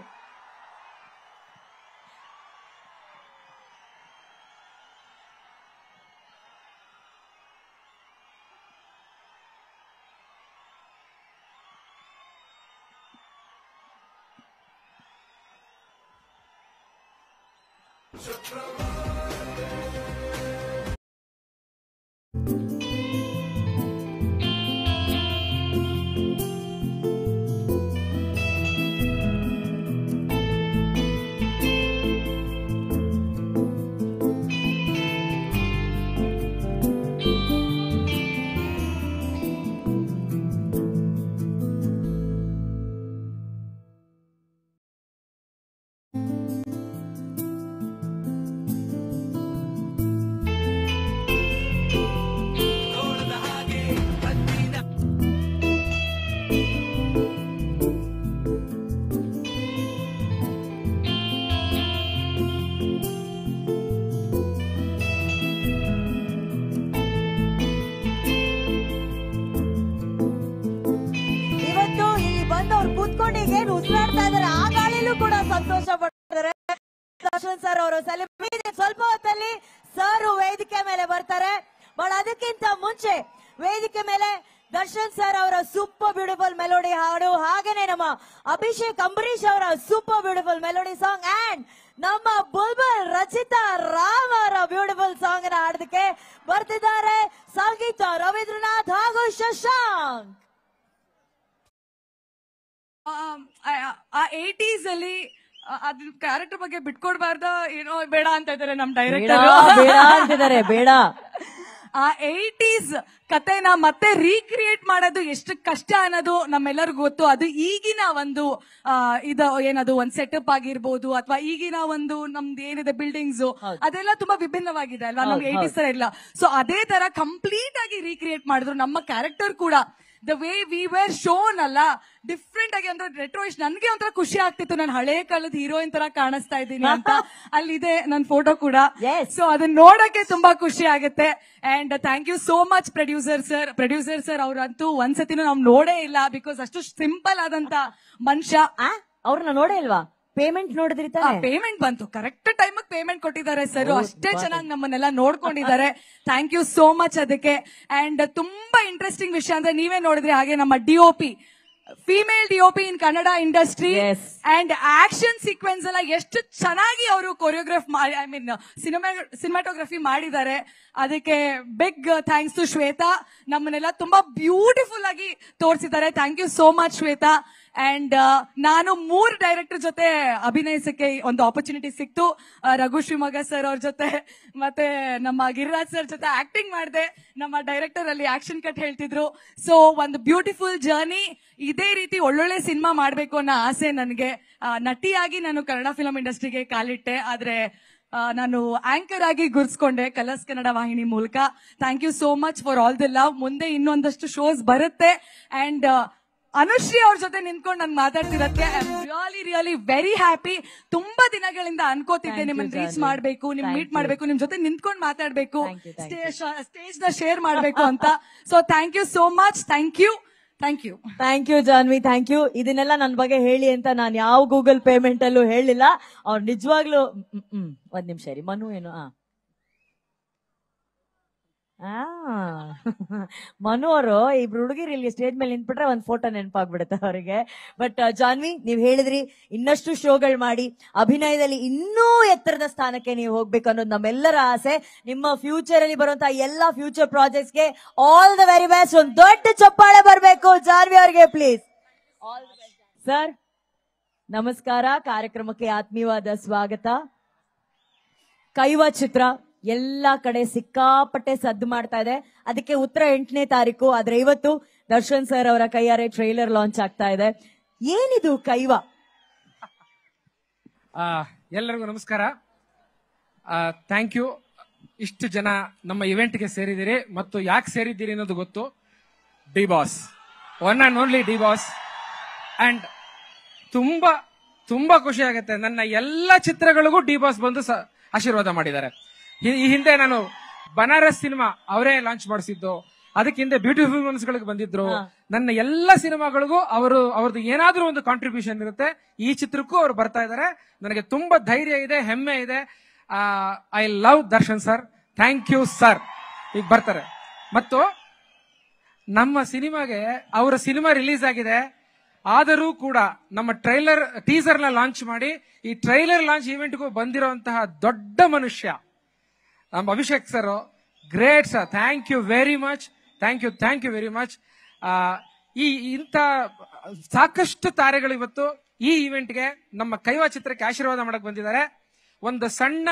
ಇವತ್ತು ಇಲ್ಲಿ ಬಂದು ಅವ್ರು ಕೂತ್ಕೊಂಡು ಈಗ ಏನು ಉಸಿರಾಡ್ತಾ ಇದಾರೆ ಆ ಗಾಳಿಲೂ ಕೂಡ ಸಂತೋಷ ಪಡ್ತಾರೆ ದರ್ಶನ್ ಸರ್ ಅವರು ಸೆಲೆಬ್ರಿಟಿ ಸ್ವಲ್ಪ ಹೊತ್ತಲ್ಲಿ ಸರ್ ವೇದಿಕೆ ಮೇಲೆ ಬರ್ತಾರೆ ಬಟ್ ಅದಕ್ಕಿಂತ ಮುಂಚೆ ವೇದಿಕೆ ಮೇಲೆ ದರ್ಶನ್ ಸರ್ ಅವರ ಸೂಪರ್ ಬ್ಯೂಟಿಫುಲ್ ಮೆಲೋಡಿ ಹಾಡು ಹಾಗೇನೆ ನಮ್ಮ ಅಭಿಷೇಕ್ ಅಂಬರೀಶ್ ಅವರ super beautiful melody song and ನಮ್ಮ ಬುಲ್ಬುಲ್ ರಚಿತಾ ರಾಮ್ ಅವರ ಬ್ಯೂಟಿಫುಲ್ ಸಾಂಗ್ ಅನ್ನ ಹಾಡೋದಕ್ಕೆ ಬರ್ತಿದ್ದಾರೆ ಸಂಗೀತ ರವೀಂದ್ರನಾಥ್ ಹಾಗೂ ಶಶಾಂಕ್ ಆ ಏಟೀಸ್ ಅಲ್ಲಿ ಆ, ಅದ್ರ ಕ್ಯಾರೆಕ್ಟರ್ ಬಗ್ಗೆ ಬಿಟ್ಕೊಡ್ಬಾರ್ದ ಏನೋ ಬೇಡ ಅಂತ ಇದಾರೆ ನಮ್ ಬೇಡ ಡೈರೆಕ್ಟರ್ ಬೇಡ ಅಂತಿದ್ದಾರೆ ಬೇಡ ಆ ಏಟೀಸ್ ಕತೆನ ಮತ್ತೆ ರೀಕ್ರಿಯೇಟ್ ಮಾಡೋದು ಎಷ್ಟು ಕಷ್ಟ ಅನ್ನೋದು ನಮ್ಮೆಲ್ಲರಿಗೂ ಗೊತ್ತು ಅದು ಈಗಿನ ಒಂದು ಆ, ಇದು ಏನದು ಒಂದ್ ಸೆಟಪ್ ಆಗಿರ್ಬೋದು ಅಥವಾ ಈಗಿನ ಒಂದು ನಮ್ದು ಏನಿದೆ ಬಿಲ್ಡಿಂಗ್ಸ್ ಅದೆಲ್ಲ ತುಂಬಾ ವಿಭಿನ್ನವಾಗಿದೆ ಅಲ್ವಾ ಹೌದು, ನಮ್ಗೆ ಏಟೀಸ್ ತರ ಇಲ್ಲ ಸೊ ಅದೇ ತರ ಕಂಪ್ಲೀಟ್ ಆಗಿ ರೀಕ್ರಿಯೇಟ್ ಮಾಡಿದ್ರು ನಮ್ಮ ಕ್ಯಾರೆಕ್ಟರ್ ಕೂಡ the way we were shown ಅಲ್ಲ ಡಿಫ್ರೆಂಟ್ ಆಗಿ ಅಂದ್ರೆ ರೆಟ್ರೋ ಇಷ್ಟ ನನ್ಗೆ ಒಂಥರ ಖುಷಿ ಆಗ್ತಿತ್ತು ನಾನು ಹಳೆ ಕಾಲದ ಹೀರೋಯಿನ್ ತರ ಕಾಣಿಸ್ತಾ ಇದ್ದೀನಿ ಅಂತ ಅಲ್ಲಿದೆ ನನ್ನ ಫೋಟೋ ಕೂಡ ಸೊ ಅದನ್ನ ನೋಡಕ್ಕೆ ತುಂಬಾ ಖುಷಿ ಆಗುತ್ತೆ and thank you so much producer sir producer sir ಅವ್ರಂತೂ ಒಂದ್ಸತಿನೂ ನಾವು ನೋಡೇ ಇಲ್ಲ ಬಿಕಾಸ್ ಅಷ್ಟು ಸಿಂಪಲ್ ಆದಂತ ಮನುಷ್ಯ ಅವ್ರನ್ನ ನೋಡೇ ಇಲ್ವಾ ಪೇಮೆಂಟ್ ನೋಡಿದ್ರಿ ತಾನೆ ಪೇಮೆಂಟ್ ಬಂತು ಕರೆಕ್ಟ್ ಟೈಮ್ ಪೇಮೆಂಟ್ ಕೊಟ್ಟಿದ್ದಾರೆ ಸರ್ ಅಷ್ಟೇ ಚೆನ್ನಾಗಿ ನಮ್ಮನ್ನೆಲ್ಲ ನೋಡ್ಕೊಂಡಿದ್ದಾರೆ ಥ್ಯಾಂಕ್ ಯು ಸೋ ಮಚ್ ಅದಕ್ಕೆ ಅಂಡ್ ತುಂಬಾ ಇಂಟ್ರೆಸ್ಟಿಂಗ್ ವಿಷಯ ಅಂದ್ರೆ ನೀವೇ ನೋಡಿದ್ರಿ ಹಾಗೆ ನಮ್ಮ DOP female DOP in Kannada industry and action sequence ಎಲ್ಲ ಎಷ್ಟು ಚೆನ್ನಾಗಿ ಅವರು choreograph I mean cinema cinematography ಮಾಡಿದ್ದಾರೆ ಅದಕ್ಕೆ ಬಿಗ್ ಥ್ಯಾಂಕ್ಸ್ ಟು ಶ್ವೇತಾ ನಮ್ಮನ್ನೆಲ್ಲ ತುಂಬಾ ಬ್ಯೂಟಿಫುಲ್ ಆಗಿ ತೋರಿಸಿದ್ದಾರೆ thank you so much Shweta and ನಾನು ಮೂರ್ ಡೈರೆಕ್ಟರ್ ಜೊತೆ ಅಭಿನಯಿಸಕ್ಕೆ ಒಂದು ಆಪರ್ಚುನಿಟಿ ಸಿಕ್ತು ಆ, ರಘು ಶಿವಮೊಗ್ಗ ಸರ್ ಅವ್ರ ಜೊತೆ ಮತ್ತೆ ನಮ್ಮ ಗಿರಿರಾಜ್ ಸರ್ ಜೊತೆ ಆಕ್ಟಿಂಗ್ ಮಾಡಿದೆ ನಮ್ಮ ಡೈರೆಕ್ಟರ್ ಅಲ್ಲಿ ಆಕ್ಷನ್ ಕಟ್ ಹೇಳ್ತಿದ್ರು ಸೊ ಒಂದು ಬ್ಯೂಟಿಫುಲ್ ಜರ್ನಿ ಇದೇ ರೀತಿ ಒಳ್ಳೊಳ್ಳೆ ಸಿನಿಮಾ ಮಾಡ್ಬೇಕು ಅನ್ನೋ ಆಸೆ ನನಗೆ ನಟಿಯಾಗಿ ನಾನು ಕನ್ನಡ ಫಿಲಂ ಇಂಡಸ್ಟ್ರಿಗೆ ಕಾಲಿಟ್ಟೆ ಆದ್ರೆ ಆ, ನಾನು ಆಂಕರ್ ಆಗಿ ಗುರ್ಸ್ಕೊಂಡೆ ಕಲರ್ಸ್ ಕನ್ನಡ ವಾಹಿನಿ ಮೂಲಕ thank you so much for all the love ಮುಂದೆ ಇನ್ನೊಂದಷ್ಟು ಶೋಸ್ ಬರುತ್ತೆ ಅಂಡ್ ಅನುಶ್ರೀ ಅವ್ರ ಜೊತೆ ನಿಂತ್ಕೊಂಡು ನಾನು ಮಾತಾಡ್ತಿರೋದಕ್ಕೆ I am really really very happy ತುಂಬಾ ದಿನಗಳಿಂದ ಅನ್ಕೋತಿದ್ದೆ Thank you, ನಿಮ್ಮನ್ನ ರೀಚ್ darling. ಮಾಡ್ಬೇಕು ನಿಮ್ Thank ಮೀಟ್ you. ಮಾಡ್ಬೇಕು ನಿಮ್ ಜೊತೆ ನಿಂತ್ಕೊಂಡು ಮಾತಾಡ್ಬೇಕು Thank you, thank ಸ್ಟೇಜ್ ನ ಶೇರ್ ಮಾಡ್ಬೇಕು ಅಂತ so thank you so much thank you thank you thank you Janhvi thank you ಇದನ್ನೆಲ್ಲ ನನ್ನ ಬಗ್ಗೆ ಹೇಳಿ ಅಂತ ನಾನು ಯಾವ ಗೂಗಲ್ ಪೇಮೆಂಟ್ ಅಲ್ಲೂ ಹೇಳಿಲ್ಲ ಅವ್ರು ನಿಜವಾಗ್ಲೂ ಹ್ಮ್, ಹ್ಮ್ ಒಂದ್ ನಿಮಿಷ ರೀ ಮನು ಏನು ಆ ಆ ಮನು ಅವರು ಇಬ್ರು ಹುಡುಗಿರು ಇಲ್ಲಿ ಸ್ಟೇಜ್ ಮೇಲೆ ನಿಂತ್ಬಿಟ್ರೆ ಒಂದ್ ಫೋಟೋ ನೆನಪಾಗ್ಬಿಡುತ್ತೆ ಅವರಿಗೆ ಬಟ್ ಜಾನ್ವಿ ನೀವ್ ಹೇಳಿದ್ರಿ ಇನ್ನಷ್ಟು ಶೋಗಳು ಮಾಡಿ ಅಭಿನಯದಲ್ಲಿ ಇನ್ನೂ ಎತ್ತರದ ಸ್ಥಾನಕ್ಕೆ ನೀವು ಹೋಗ್ಬೇಕು ಅನ್ನೋದು ನಮ್ಮೆಲ್ಲರ ಆಸೆ ನಿಮ್ಮ ಫ್ಯೂಚರ್ ಅಲ್ಲಿ ಬರುವಂತಹ ಎಲ್ಲಾ ಫ್ಯೂಚರ್ ಪ್ರಾಜೆಕ್ಟ್ಸ್ ಗೆ ಆಲ್ ದ ವೆರಿ ಬೆಸ್ಟ್ ಒಂದ್ ದೊಡ್ಡ ಚಪ್ಪಾಳೆ ಬರ್ಬೇಕು ಜಾನ್ವಿ ಅವ್ರಿಗೆ ಪ್ಲೀಸ್ ಸರ್ ನಮಸ್ಕಾರ ಕಾರ್ಯಕ್ರಮಕ್ಕೆ ಆತ್ಮೀಯವಾದ ಸ್ವಾಗತ ಕೈವ ಚಿತ್ರ ಎಲ್ಲಾ ಕಡೆ ಸಿಕ್ಕಾಪಟ್ಟೆ ಸದ್ದು ಮಾಡ್ತಾ ಇದೆ ಅದಕ್ಕೆ ಉತ್ತರ ಎಂಟನೇ ತಾರೀಕು ಆದ್ರೆ ಇವತ್ತು ದರ್ಶನ್ ಸರ್ ಅವರ ಕೈಯಾರೆ ಟ್ರೈಲರ್ ಲಾಂಚ್ ಆಗ್ತಾ ಇದೆ ಏನಿದು ಕೈವ ಆ, ಎಲ್ಲರಿಗೂ ನಮಸ್ಕಾರ ಥ್ಯಾಂಕ್ ಯು ಇಷ್ಟು ಜನ ನಮ್ಮ ಇವೆಂಟ್ಗೆ ಸೇರಿದಿರಿ ಮತ್ತು ಯಾಕೆ ಸೇರಿದ್ದೀರಿ ಅನ್ನೋದು ಗೊತ್ತು D boss one and only D boss and ತುಂಬಾ ತುಂಬಾ ಖುಷಿ ಆಗುತ್ತೆ ನನ್ನ ಎಲ್ಲ ಚಿತ್ರಗಳಿಗೂ ಡಿ ಬಾಸ್ ಬಂದು ಸ- ಆಶೀರ್ವಾದ ಮಾಡಿದ್ದಾರೆ ಈ ಈ ಹಿಂದೆ ನಾನು ಬನಾರಸ್ ಸಿನಿಮಾ ಅವರೇ ಲಾಂಚ್ ಮಾಡಿಸಿದ್ದು ಅದಕ್ಕೆ ಹಿಂದೆ ಬ್ಯೂಟಿಫುಲ್ ಗಳಿಗೆ ಬಂದಿದ್ರು ನನ್ನ ಎಲ್ಲ ಸಿನಿಮಾಗಳಿಗೂ ಅವರು ಅವ್ರದ್ದು ಏನಾದ್ರೂ ಒಂದು ಕಾಂಟ್ರಿಬ್ಯೂಷನ್ ಇರುತ್ತೆ ಈ ಚಿತ್ರಕ್ಕೂ ಅವ್ರು ಬರ್ತಾ ಇದ್ದಾರೆ ನನಗೆ ತುಂಬಾ ಧೈರ್ಯ ಇದೆ ಹೆಮ್ಮೆ ಇದೆ I love Darshan sir thank you sir ಈಗ ಬರ್ತಾರೆ ಮತ್ತು ನಮ್ಮ ಸಿನಿಮಾಗೆ ಅವರ ಸಿನಿಮಾ ರಿಲೀಸ್ ಆಗಿದೆ ಆದರೂ ಕೂಡ ನಮ್ಮ ಟ್ರೈಲರ್ ಟೀಸರ್ ನ ಲಾಂಚ್ ಮಾಡಿ ಈ ಟ್ರೈಲರ್ ಲಾಂಚ್ ಇವೆಂಟ್ಗೂ ಬಂದಿರುವಂತಹ ದೊಡ್ಡ ಮನುಷ್ಯ ನಮ್ಮ Abhishek sir great sir thank you very much thank you thank you very much ಈ ಇಂಥ ಸಾಕಷ್ಟು ತಾರೆಗಳು ಇವತ್ತು ಈ ಇವೆಂಟ್ಗೆ ನಮ್ಮ ಕೈವಾ ಚಿತ್ರಕ್ಕೆ ಆಶೀರ್ವಾದ ಮಾಡಕ್ ಬಂದಿದ್ದಾರೆ ಒಂದು ಸಣ್ಣ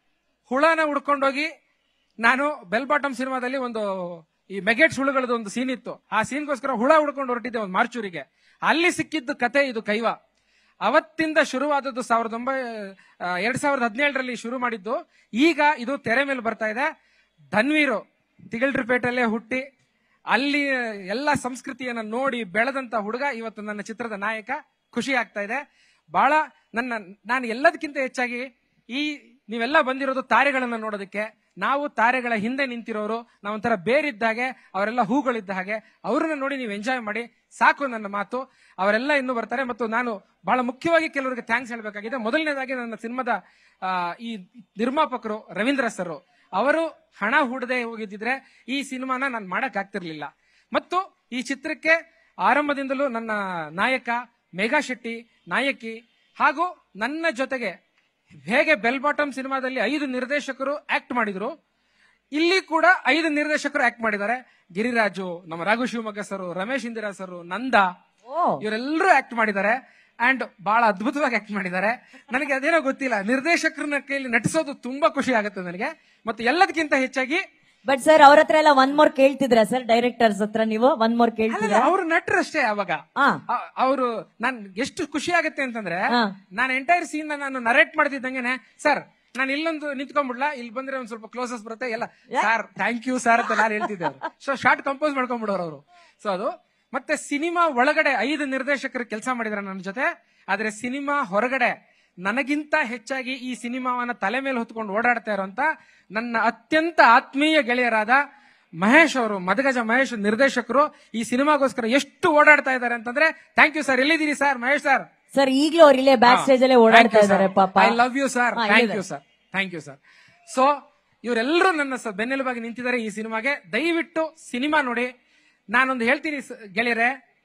ಹುಳನ ಹುಡ್ಕೊಂಡೋಗಿ ನಾನು ಬೆಲ್ ಬಾಟಮ್ ಸಿನಿಮಾದಲ್ಲಿ ಒಂದು ಈ ಮೆಗೆಟ್ಸ್ ಹುಳುಗಳದ್ದು ಒಂದು ಸೀನ್ ಇತ್ತು ಆ ಸೀನ್ಗೋಸ್ಕರ ಹುಳ ಹುಡ್ಕೊಂಡು ಹೊರಟಿದ್ದೆ ಒಂದು ಮಾರ್ಚೂರಿಗೆ ಅಲ್ಲಿ ಸಿಕ್ಕಿದ್ದು ಕತೆ ಇದು ಕೈವಾ ಅವತ್ತಿಂದ ಶುರುವಾದದ್ದು ಸಾವಿರದ ಒಂಬೈ ಆ, ಎರಡ್ ಸಾವಿರದ ಹದಿನೇಳರಲ್ಲಿ ಶುರು ಮಾಡಿದ್ದು ಈಗ ಇದು ತೆರೆ ಮೇಲೆ ಬರ್ತಾ ಇದೆ ಧನ್ವೀರು ತಿಗಳ್ರಿಪೇಟಲ್ಲೇ ಹುಟ್ಟಿ ಅಲ್ಲಿ ಎಲ್ಲ ಸಂಸ್ಕೃತಿಯನ್ನ ನೋಡಿ ಬೆಳೆದಂತ ಹುಡುಗ ಇವತ್ತು ನನ್ನ ಚಿತ್ರದ ನಾಯಕ ಖುಷಿ ಆಗ್ತಾ ಇದೆ ಬಹಳ ನನ್ನ ನಾನು ಎಲ್ಲದಕ್ಕಿಂತ ಹೆಚ್ಚಾಗಿ ಈ ನೀವೆಲ್ಲ ಬಂದಿರೋದು ತಾರೆಗಳನ್ನ ನೋಡೋದಕ್ಕೆ ನಾವು ತಾರೆಗಳ ಹಿಂದೆ ನಿಂತಿರೋರು ನಾವೊಂಥರ ಬೇರಿದ್ದ ಅವರೆಲ್ಲ ಹೂಗಳಿದ್ದ ಹಾಗೆ ಅವ್ರನ್ನ ನೋಡಿ ನೀವು ಎಂಜಾಯ್ ಮಾಡಿ ಸಾಕು ನನ್ನ ಮಾತು ಅವರೆಲ್ಲ ಇನ್ನೂ ಬರ್ತಾರೆ ಮತ್ತು ನಾನು ಬಹಳ ಮುಖ್ಯವಾಗಿ ಕೆಲವರಿಗೆ ಥ್ಯಾಂಕ್ಸ್ ಹೇಳಬೇಕಾಗಿದೆ ಮೊದಲನೇದಾಗಿ ನನ್ನ ಸಿನಿಮಾದ ಆ, ಈ ನಿರ್ಮಾಪಕರು ರವೀಂದ್ರ ಸರ್ ಅವರು ಹಣ ಹೂಡದೆ ಹೋಗಿದ್ದಿದ್ರೆ ಈ ಸಿನಿಮಾನ ನಾನು ಮಾಡಕ್ ಆಗ್ತಿರ್ಲಿಲ್ಲ ಮತ್ತು ಈ ಚಿತ್ರಕ್ಕೆ ಆರಂಭದಿಂದಲೂ ನನ್ನ ನಾಯಕ ಮೇಘಾ ಶೆಟ್ಟಿ ನಾಯಕಿ ಹಾಗೂ ನನ್ನ ಜೊತೆಗೆ ಹೇಗೆ ಬೆಲ್ ಬಾಟಮ್ ಸಿನಿಮಾದಲ್ಲಿ ಐದು ನಿರ್ದೇಶಕರು ಆಕ್ಟ್ ಮಾಡಿದ್ರು ಇಲ್ಲಿ ಕೂಡ ಐದು ನಿರ್ದೇಶಕರು ಆಕ್ಟ್ ಮಾಡಿದ್ದಾರೆ ಗಿರಿರಾಜು ನಮ್ಮ ರಾಘು ಶಿವಮೊಗ್ಗ ಸರ್ ರಮೇಶ್ ಇಂದಿರಾ ಸರ್ ನಂದ ಇವರೆಲ್ಲರೂ ಆಕ್ಟ್ ಮಾಡಿದ್ದಾರೆ ಅಂಡ್ ಬಹಳ ಅದ್ಭುತವಾಗಿ ಆಕ್ಟ್ ಮಾಡಿದ್ದಾರೆ ನನಗೆ ಅದೇನೋ ಗೊತ್ತಿಲ್ಲ ನಿರ್ದೇಶಕರನ್ನ ಕೈಯಲ್ಲಿ ನಟಿಸೋದು ತುಂಬಾ ಖುಷಿ ಆಗುತ್ತೆ ನನಗೆ ಮತ್ತು ಎಲ್ಲದಕ್ಕಿಂತ ಹೆಚ್ಚಾಗಿ ಬಟ್ ಸರ್ ಅವ್ರ ಹತ್ರ ಎಲ್ಲ ಒನ್ ಮೋರ್ ಕೇಳ್ತಿದ್ರ ಸರ್ ಡೈರೆಕ್ಟರ್ಸ್ ಹತ್ರ ನೀವು ಒನ್ ಮೋರ್ ಕೇಳ್ತಿದ್ರ ಅವ್ರು ನಟರಷ್ಟೇ ಅವಾಗ ಅವರು ನಾನ್ ಎಷ್ಟು ಖುಷಿ ಆಗುತ್ತೆ ಅಂತಂದ್ರೆ ನಾನು ಎಂಟೈರ್ ಸೀನ್ ನಾನು ನರೇಟ್ ಮಾಡ್ತಿದ್ದಂಗೆನೆ ಸರ್ ನಾನು ಇಲ್ಲೊಂದು ನಿಂತ್ಕೊಂಡ್ಬಿಡ್ಲಾ ಇಲ್ಲಿ ಬಂದ್ರೆ ಒಂದ್ ಸ್ವಲ್ಪ ಕ್ಲೋಸಸ್ ಬರುತ್ತೆ ಎಲ್ಲ ಸರ್ ಥ್ಯಾಂಕ್ ಯು ಸರ್ ಅಂತ ನಾನು ಹೇಳ್ತಿದ್ದೆ ಸೊ ಶಾರ್ಟ್ ಕಂಪೋಸ್ ಮಾಡ್ಕೊಂಡ್ಬಿಡೋರು ಅವರು ಸೊ ಅದು ಮತ್ತೆ ಸಿನಿಮಾ ಒಳಗಡೆ ಐದು ನಿರ್ದೇಶಕರು ಕೆಲಸ ಮಾಡಿದಾರೆ ನನ್ನ ಜೊತೆ ಆದ್ರೆ ಸಿನಿಮಾ ಹೊರಗಡೆ ನನಗಿಂತ ಹೆಚ್ಚಾಗಿ ಈ ಸಿನಿಮಾವನ್ನ ತಲೆ ಮೇಲೆ ಹೊತ್ಕೊಂಡು ಓಡಾಡ್ತಾ ಇರುವಂತ ನನ್ನ ಅತ್ಯಂತ ಆತ್ಮೀಯ ಗೆಳೆಯರಾದ ಮಹೇಶ್ ಅವರು ಮದಗಜ ಮಹೇಶ್ ನಿರ್ದೇಶಕರು ಈ ಸಿನಿಮಾಗೋಸ್ಕರ ಎಷ್ಟು ಓಡಾಡ್ತಾ ಇದ್ದಾರೆ ಅಂತಂದ್ರೆ ಥ್ಯಾಂಕ್ ಯು ಸರ್ ಎಲ್ಲಿದ್ದೀರಿ ಸರ್ ಮಹೇಶ್ ಸರ್ ಸರ್ ಈಗ್ಲೂ ಅವ್ರು ಇಲ್ಲೇ ಬ್ಯಾಕ್ ಸ್ಟೇಜ್ ಅಲ್ಲೇ ಓಡಾಡ್ತಾ ಇದ್ದಾರೆ ಪಾಪ ಐ ಲವ್ ಯು ಸರ್ ಹಾ, ಥ್ಯಾಂಕ್ ಇಲ್ಲಿದೆ. You sir thank you sir so ಇವರೆಲ್ಲರೂ ನನ್ನ ಸ- ಬೆನ್ನೆಲುಬಾಗಿ ನಿಂತಿದ್ದಾರೆ ಈ ಸಿನಿಮಾಗೆ ದಯವಿಟ್ಟು ಸಿನಿಮಾ ನೋಡಿ ನಾನೊಂದು ಹೇಳ್ತೀನಿ ಸ- ಗೆಳೆಯರೆ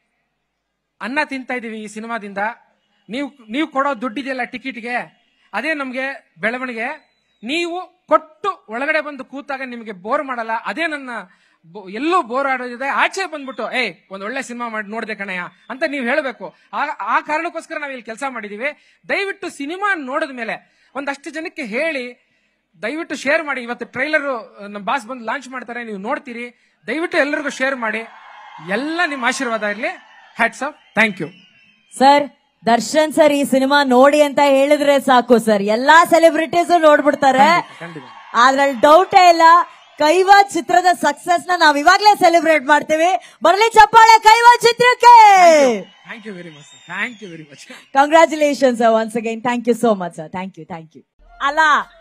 ಅನ್ನ ತಿಂತಾ ಇದೀವಿ ಈ ಸಿನಿಮಾದಿಂದ ನೀವು ನೀವು ಕೊಡೋ ದುಡ್ಡಿದೆಯಲ್ಲ ಟಿಕೆಟ್ಗೆ ಅದೇ ನಮ್ಗೆ ಬೆಳವಣಿಗೆ ನೀವು ಕೊಟ್ಟು ಒಳಗಡೆ ಬಂದು ಕೂತಾಗ ನಿಮಗೆ ಬೋರ್ ಮಾಡಲ್ಲ ಅದೇ ನನ್ನ ಬೊ- ಎಲ್ಲೂ ಬೋರ್ ಆಡೋದಿದೆ ಆಚೆ ಬಂದ್ಬಿಟ್ಟು ಏಯ್ ಒಂದ್ ಒಳ್ಳೆ ಸಿನಿಮಾ ಮಾಡಿ ನೋಡ್ದೆ ಕಣಯ್ಯ ಅಂತ ನೀವು ಹೇಳಬೇಕು ಆ ಕಾರಣಕ್ಕೋಸ್ಕರ ನಾವು ಇಲ್ಲಿ ಕೆಲಸ ಮಾಡಿದೀವಿ ದಯವಿಟ್ಟು ಸಿನಿಮಾ ನೋಡಿದ ಮೇಲೆ ಒಂದಷ್ಟು ಜನಕ್ಕೆ ಹೇಳಿ ದಯವಿಟ್ಟು ಶೇರ್ ಮಾಡಿ ಇವತ್ತು ಟ್ರೈಲರ್ ನಮ್ಮ ಬಾಸ್ ಬಂದು ಲಾಂಚ್ ಮಾಡ್ತಾರೆ ನೀವು ನೋಡ್ತೀರಿ ದಯವಿಟ್ಟು ಎಲ್ಲರಿಗೂ ಶೇರ್ ಮಾಡಿ ಎಲ್ಲ ನಿಮ್ಮ ಆಶೀರ್ವಾದ ಇರಲಿ hats off thank you sir Darshan sir ಈ ಸಿನಿಮಾ ನೋಡಿ ಅಂತ ಹೇಳಿದ್ರೆ ಸಾಕು ಸರ್ ಎಲ್ಲಾ ಸೆಲೆಬ್ರಿಟೀಸ್ ನೋಡ್ಬಿಡ್ತಾರೆ ಖಂಡಿತ ಅದ್ರಲ್ಲಿ ಡೌಟೇ ಇಲ್ಲ ಕೈವಾ ಚಿತ್ರದ ಸಕ್ಸಸ್ ನ ನಾವ್ ಇವಾಗ್ಲೇ ಸೆಲೆಬ್ರೇಟ್ ಮಾಡ್ತೀವಿ ಬರ್ಲಿ ಚಪ್ಪಾಳೆ ಕೈವಾ ಚಿತ್ರಕ್ಕೆ thank you very much thank you very much congratulations once again thank you so much sir thank you thank you ಅಲ್ಲ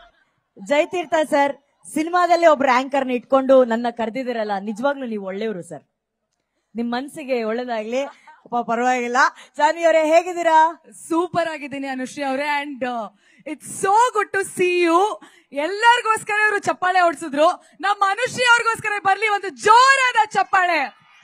ಜಯತೀರ್ಥ ಸರ್ ಸಿನಿಮಾದಲ್ಲಿ ಒಬ್ರು ಆಂಕರ್ನ ಇಟ್ಕೊಂಡು ನನ್ನ ಕರೆದಿದ್ದೀರಲ್ಲ ನಿಜವಾಗ್ಲೂ ನೀವು ಒಳ್ಳೆಯವರು ಸರ್ ನಿಮ್ ಮನ್ಸಿಗೆ ಒಳ್ಳೇದಾಗ್ಲಿ ಪಾಪ ಪರವಾಗಿಲ್ಲ ಜಾನ್ವಿ ಅವರೇ ಹೇಗಿದ್ದೀರಾ ಸೂಪರ್ ಆಗಿದ್ದೀನಿ ಅನುಶ್ರೀ ಅವರೇ and it's so good to see you ಎಲ್ಲರಿಗೋಸ್ಕರ ಇವರು ಚಪ್ಪಾಳೆ ಹೊಡ್ಸಿದ್ರು ನಮ್ಮ ಅನುಶ್ರೀ ಅವ್ರಿಗೋಸ್ಕರ ಬರ್ಲಿ ಒಂದು ಜೋರಾದ ಚಪ್ಪಾಳೆ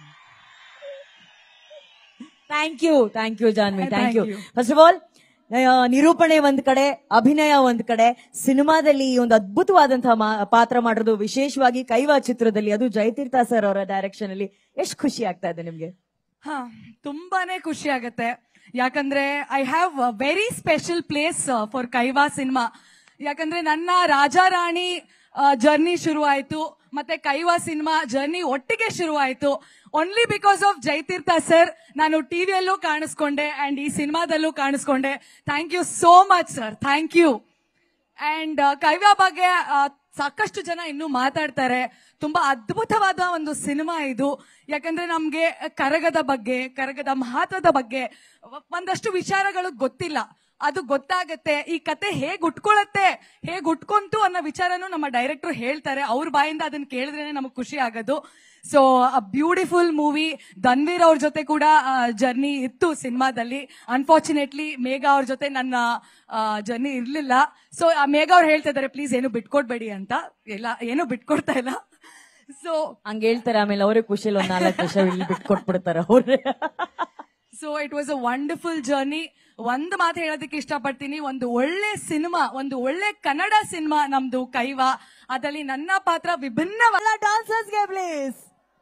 thank you thank you Janvi Thank thank you you. First of all ನಿರೂಪಣೆ ಒಂದ್ ಕಡೆ ಅಭಿನಯ ಒಂದ್ ಕಡೆ ಸಿನಿಮಾದಲ್ಲಿ ಈ ಒಂದು ಅದ್ಭುತವಾದಂತಹ ಮಾ- ಪಾತ್ರ ಮಾಡೋದು ವಿಶೇಷವಾಗಿ ಕೈವಾ ಚಿತ್ರದಲ್ಲಿ ಅದು ಜಯತೀರ್ಥ ಸರ್ ಅವರ ಡೈರೆಕ್ಷನ್ ಅಲ್ಲಿ ಎಷ್ಟು ಖುಷಿ ಆಗ್ತಾ ಇದೆ ನಿಮ್ಗೆ ಹಾ ತುಂಬಾನೇ ಖುಷಿ ಆಗತ್ತೆ ಯಾಕಂದ್ರೆ I have very special place for Kaiva cinema ಯಾಕಂದ್ರೆ ನನ್ನ ರಾಜಾ ರಾಣಿ ಜರ್ನಿ ಶುರು ಆಯ್ತು ಮತ್ತೆ ಕೈವಾ ಸಿನಿಮಾ ಜರ್ನಿ ಒಟ್ಟಿಗೆ ಶುರು ಆಯ್ತು ಓನ್ಲಿ ಬಿಕಾಸ್ ಆಫ್ ಜೈತೀರ್ಥ ಸರ್ ನಾನು ಟಿವಿಯಲ್ಲೂ ಕಾಣಿಸ್ಕೊಂಡೆ ಅಂಡ್ ಈ ಸಿನಿಮಾದಲ್ಲೂ ಕಾಣಿಸ್ಕೊಂಡೆ thank you so much sir thank you and ಕೈವ್ಯ ಬಗ್ಗೆ ಆ, ಸಾಕಷ್ಟು ಜನ ಇನ್ನೂ ಮಾತಾಡ್ತಾರೆ ತುಂಬಾ ಅದ್ಭುತವಾದ ಒಂದು ಸಿನಿಮಾ ಇದು ಯಾಕಂದ್ರೆ ನಮ್ಗೆ ಕರಗದ ಬಗ್ಗೆ ಕರಗದ ಮಹತ್ವದ ಬಗ್ಗೆ ಒಂದಷ್ಟು ವಿಚಾರಗಳು ಗೊತ್ತಿಲ್ಲ ಅದು ಗೊತ್ತಾಗತ್ತೆ ಈ ಕತೆ ಹೇಗ್ ಉಟ್ಕೊಳತ್ತೆ ಹೇಗ್ ಉಟ್ಕೊಂತು ಅನ್ನೋ ವಿಚಾರನೂ ನಮ್ಮ ಡೈರೆಕ್ಟರ್ ಹೇಳ್ತಾರೆ ಅವ್ರ ಬಾಯಿಂದ ಅದನ್ನ ಕೇಳಿದ್ರೇನೆ ನಮಗ್ ಖುಷಿ ಆಗೋದು ಸೊ ಬ್ಯೂಟಿಫುಲ್ ಮೂವಿ ಧನ್ವೀರ್ ಅವ್ರ ಜೊತೆ ಕೂಡ ಜರ್ನಿ ಇತ್ತು ಸಿನಿಮಾದಲ್ಲಿ ಅನ್ಫಾರ್ಚುನೇಟ್ಲಿ ಮೇಘಾ ಅವ್ರ ಜೊತೆ ನನ್ನ ಜರ್ನಿ ಇರ್ಲಿಲ್ಲ ಸೊ ಮೇಘಾ ಅವ್ರು ಹೇಳ್ತಾ ಇದಾರೆ ಪ್ಲೀಸ್ ಏನು ಬಿಟ್ಕೊಡ್ಬೇಡಿ ಅಂತ ಎಲ್ಲ ಏನು ಬಿಟ್ಕೊಡ್ತಾ ಇಲ್ಲ ಸೊ ಹಂಗ ಹೇಳ್ತಾರೆ ಆಮೇಲೆ ಅವರೇ ಖುಷಿಯಲ್ಲಿ ಒಂದ್ ನಾಲ್ಕು ವರ್ಷ ಇಲ್ಲಿ ಬಿಟ್ಕೊಟ್ಬಿಡ್ತಾರೆ ಅವ್ರೆ so it was a wonderful journey ಒಂದು ಮಾತು ಹೇಳೋದಕ್ಕೆ ಇಷ್ಟಪಡ್ತೀನಿ ಒಂದು ಒಳ್ಳೆ ಸಿನಿಮಾ ಒಂದು ಒಳ್ಳೆ ಕನ್ನಡ ಸಿನಿಮಾ ನಮ್ದು ಕೈವಾ ಅದರಲ್ಲಿ ನನ್ನ ಪಾತ್ರ ವಿಭಿನ್ನವಾದ ಡಾನ್ಸರ್ಸ್ಗೆ ಪ್ಲೀಸ್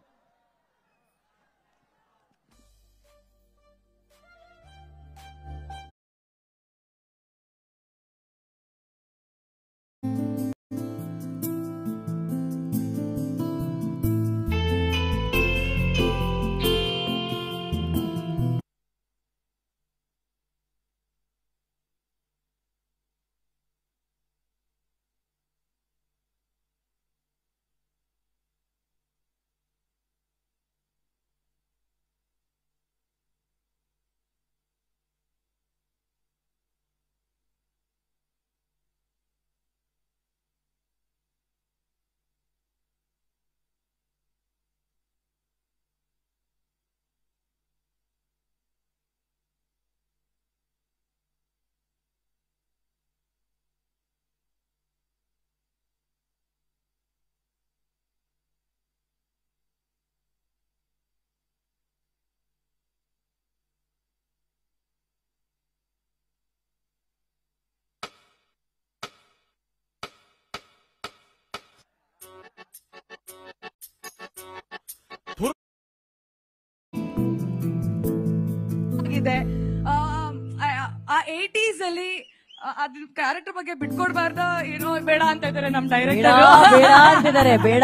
ಆಗಿದೆ ಆ, ಆ- ಆ ಏಟೀಸ್ ಅಲ್ಲಿ ಆ- ಅದ್ರ ಕ್ಯಾರೆಕ್ಟರ್ ಬಗ್ಗೆ ಬಿಟ್ಕೊಡ್ಬಾರ್ದ ಏನೋ ಬೇಡ ಅಂತ ಇದಾರೆ ನಮ್ ಬೇಡ ಡೈರೆಕ್ಟರ್ ಬೇಡ ಅಂತಿದ್ದಾರೆ ಬೇಡ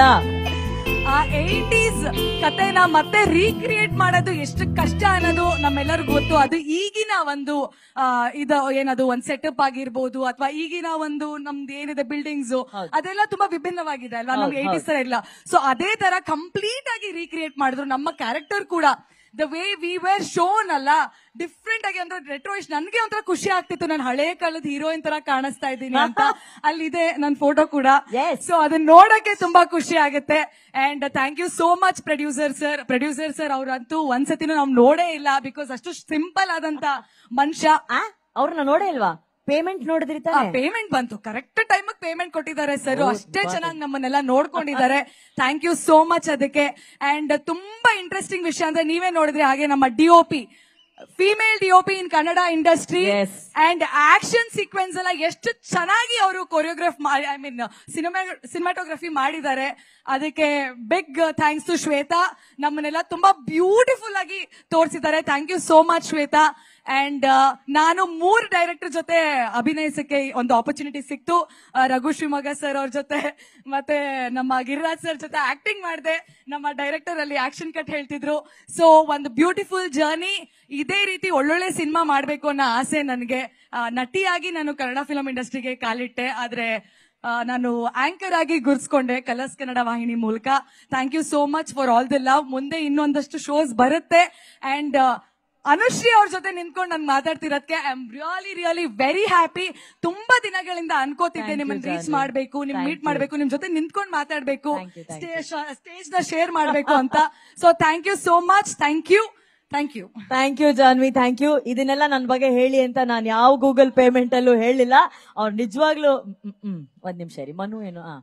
ಆ ಏಟೀಸ್ ಕತೆನ ಮತ್ತೆ ರೀಕ್ರಿಯೇಟ್ ಮಾಡೋದು ಎಷ್ಟು ಕಷ್ಟ ಅನ್ನೋದು ನಮ್ಮೆಲ್ಲರಿಗೂ ಗೊತ್ತು ಅದು ಈಗಿನ ಒಂದು ಆ, ಇದು ಏನದು ಒಂದ್ ಸೆಟಪ್ ಆಗಿರ್ಬೋದು ಅಥವಾ ಈಗಿನ ಒಂದು ನಮ್ದು ಏನಿದೆ ಬಿಲ್ಡಿಂಗ್ಸ್ ಅದೆಲ್ಲ ತುಂಬಾ ವಿಭಿನ್ನವಾಗಿದೆ ಅಲ್ವಾ ನಮ್ಗೆ ಹೌದು, ಏಟೀಸ್ ತರ ಇಲ್ಲ ಸೊ ಅದೇ ತರ ಕಂಪ್ಲೀಟ್ ಆಗಿ ರೀಕ್ರಿಯೇಟ್ ಮಾಡಿದ್ರು ನಮ್ಮ ಕ್ಯಾರೆಕ್ಟರ್ ಕೂಡ the way we were shown ಅಲ್ಲ ಡಿಫ್ರೆಂಟ್ ಆಗಿ ಅಂದ್ರೆ ರೆಟ್ರೋಯಿಶ್ ನನ್ಗೆ ಒಂಥರ ಖುಷಿ ಆಗ್ತಿತ್ತು ನಾನು ಹಳೆ ಕಾಲದ ಹೀರೋಯಿನ್ ತರ ಕಾಣಿಸ್ತಾ ಇದ್ದೀನಿ ಅಂತ ಅಲ್ಲಿದೆ ನನ್ನ ಫೋಟೋ ಕೂಡ ಸೊ ಅದನ್ನ ನೋಡಕ್ಕೆ ತುಂಬಾ ಖುಷಿ ಆಗುತ್ತೆ and thank you so much producer sir producer sir ಅವ್ರಂತೂ ಒಂದ್ಸತಿನೂ ನಾವು ನೋಡೇ ಇಲ್ಲ ಬಿಕಾಸ್ ಅಷ್ಟು ಸಿಂಪಲ್ ಆದಂತ ಮನುಷ್ಯ ಅವ್ರನ್ನ ನೋಡೇ ಇಲ್ವಾ ಪೇಮೆಂಟ್ ನೋಡಿದ್ರಿ ತಾನೆ ಪೇಮೆಂಟ್ ಬಂತು ಕರೆಕ್ಟ್ ಟೈಮ್ ಪೇಮೆಂಟ್ ಕೊಟ್ಟಿದ್ದಾರೆ ಸರ್ ಅಷ್ಟೇ ಚೆನ್ನಾಗಿ ನಮ್ಮನ್ನೆಲ್ಲ ನೋಡ್ಕೊಂಡಿದ್ದಾರೆ ಥ್ಯಾಂಕ್ ಯು ಸೋ ಮಚ್ ಅದಕ್ಕೆ ಅಂಡ್ ತುಂಬಾ ಇಂಟ್ರೆಸ್ಟಿಂಗ್ ವಿಷಯ ಅಂದ್ರೆ ನೀವೇ ನೋಡಿದ್ರಿ ಹಾಗೆ ನಮ್ಮ DOP female DOP in Kannada industry and action sequence ಎಲ್ಲ ಎಷ್ಟು ಚೆನ್ನಾಗಿ ಅವರು ಕೊರಿಯೋಗ್ರಾಫ್ ಮಾಡಿ ಐ ಮೀನ್ ಸಿನಿಮಾ ಸಿನಿಮಾಟೋಗ್ರಫಿ ಮಾಡಿದ್ದಾರೆ ಅದಕ್ಕೆ ಬಿಗ್ ಥ್ಯಾಂಕ್ಸ್ ಟು ಶ್ವೇತಾ ನಮ್ಮನ್ನೆಲ್ಲ ತುಂಬಾ ಬ್ಯೂಟಿಫುಲ್ ಆಗಿ ತೋರಿಸಿದ್ದಾರೆ thank you so much Shweta and ನಾನು ಮೂರ್ ಡೈರೆಕ್ಟರ್ ಜೊತೆ ಅಭಿನಯಿಸಕ್ಕೆ ಒಂದು ಆಪರ್ಚುನಿಟಿ ಸಿಕ್ತು ಆ, ರಘು ಶಿವಮೊಗ್ಗ ಸರ್ ಅವ್ರ ಜೊತೆ ಮತ್ತೆ ನಮ್ಮ ಗಿರಿರಾಜ್ ಸರ್ ಜೊತೆ ಆಕ್ಟಿಂಗ್ ಮಾಡಿದೆ ನಮ್ಮ ಡೈರೆಕ್ಟರ್ ಅಲ್ಲಿ ಆಕ್ಷನ್ ಕಟ್ ಹೇಳ್ತಿದ್ರು ಸೊ ಒಂದು ಬ್ಯೂಟಿಫುಲ್ ಜರ್ನಿ ಇದೇ ರೀತಿ ಒಳ್ಳೊಳ್ಳೆ ಸಿನಿಮಾ ಮಾಡ್ಬೇಕು ಅನ್ನೋ ಆಸೆ ನನಗೆ ನಟಿಯಾಗಿ ನಾನು ಕನ್ನಡ ಫಿಲಂ ಇಂಡಸ್ಟ್ರಿಗೆ ಕಾಲಿಟ್ಟೆ ಆದ್ರೆ ಆ, ನಾನು ಆಂಕರ್ ಆಗಿ ಗುರ್ಸ್ಕೊಂಡೆ ಕಲರ್ಸ್ ಕನ್ನಡ ವಾಹಿನಿ ಮೂಲಕ thank you so much for all the love ಮುಂದೆ ಇನ್ನೊಂದಷ್ಟು ಶೋಸ್ ಬರುತ್ತೆ ಅಂಡ್ ಅನುಶ್ರೀ ಅವ್ರ ಜೊತೆ ನಿಂತ್ಕೊಂಡು ನಾನು ಮಾತಾಡ್ತಿರೋದಕ್ಕೆ I am really really very happy ತುಂಬಾ ದಿನಗಳಿಂದ ಅನ್ಕೋತಿದ್ದೆ Thank you, ನಿಮ್ಮನ್ನ ರೀಚ್ ಜಾನ್ವಿ. ಮಾಡ್ಬೇಕು ನಿಮ್ Thank ಮೀಟ್ you. ಮಾಡ್ಬೇಕು ನಿಮ್ ಜೊತೆ ನಿಂತ್ಕೊಂಡು ಮಾತಾಡ್ಬೇಕು Thank you, thank you. Stage ನ ಶೇರ್ ಮಾಡ್ಬೇಕು ಅಂತ so thank you so much thank you thank you thank you Janhvi thank you ಇದನ್ನೆಲ್ಲ ನನ್ನ ಬಗ್ಗೆ ಹೇಳಿ ಅಂತ ನಾನು ಯಾವ ಗೂಗಲ್ ಪೇಮೆಂಟ್ ಅಲ್ಲೂ ಹೇಳಿಲ್ಲ ಅವ್ರು ನಿಜವಾಗ್ಲೂ ಹ್ಮ್, ಹ್ಮ್ ಒಂದ್ ನಿಮಿಷ ರೀ ಮನು ಏನು ಆ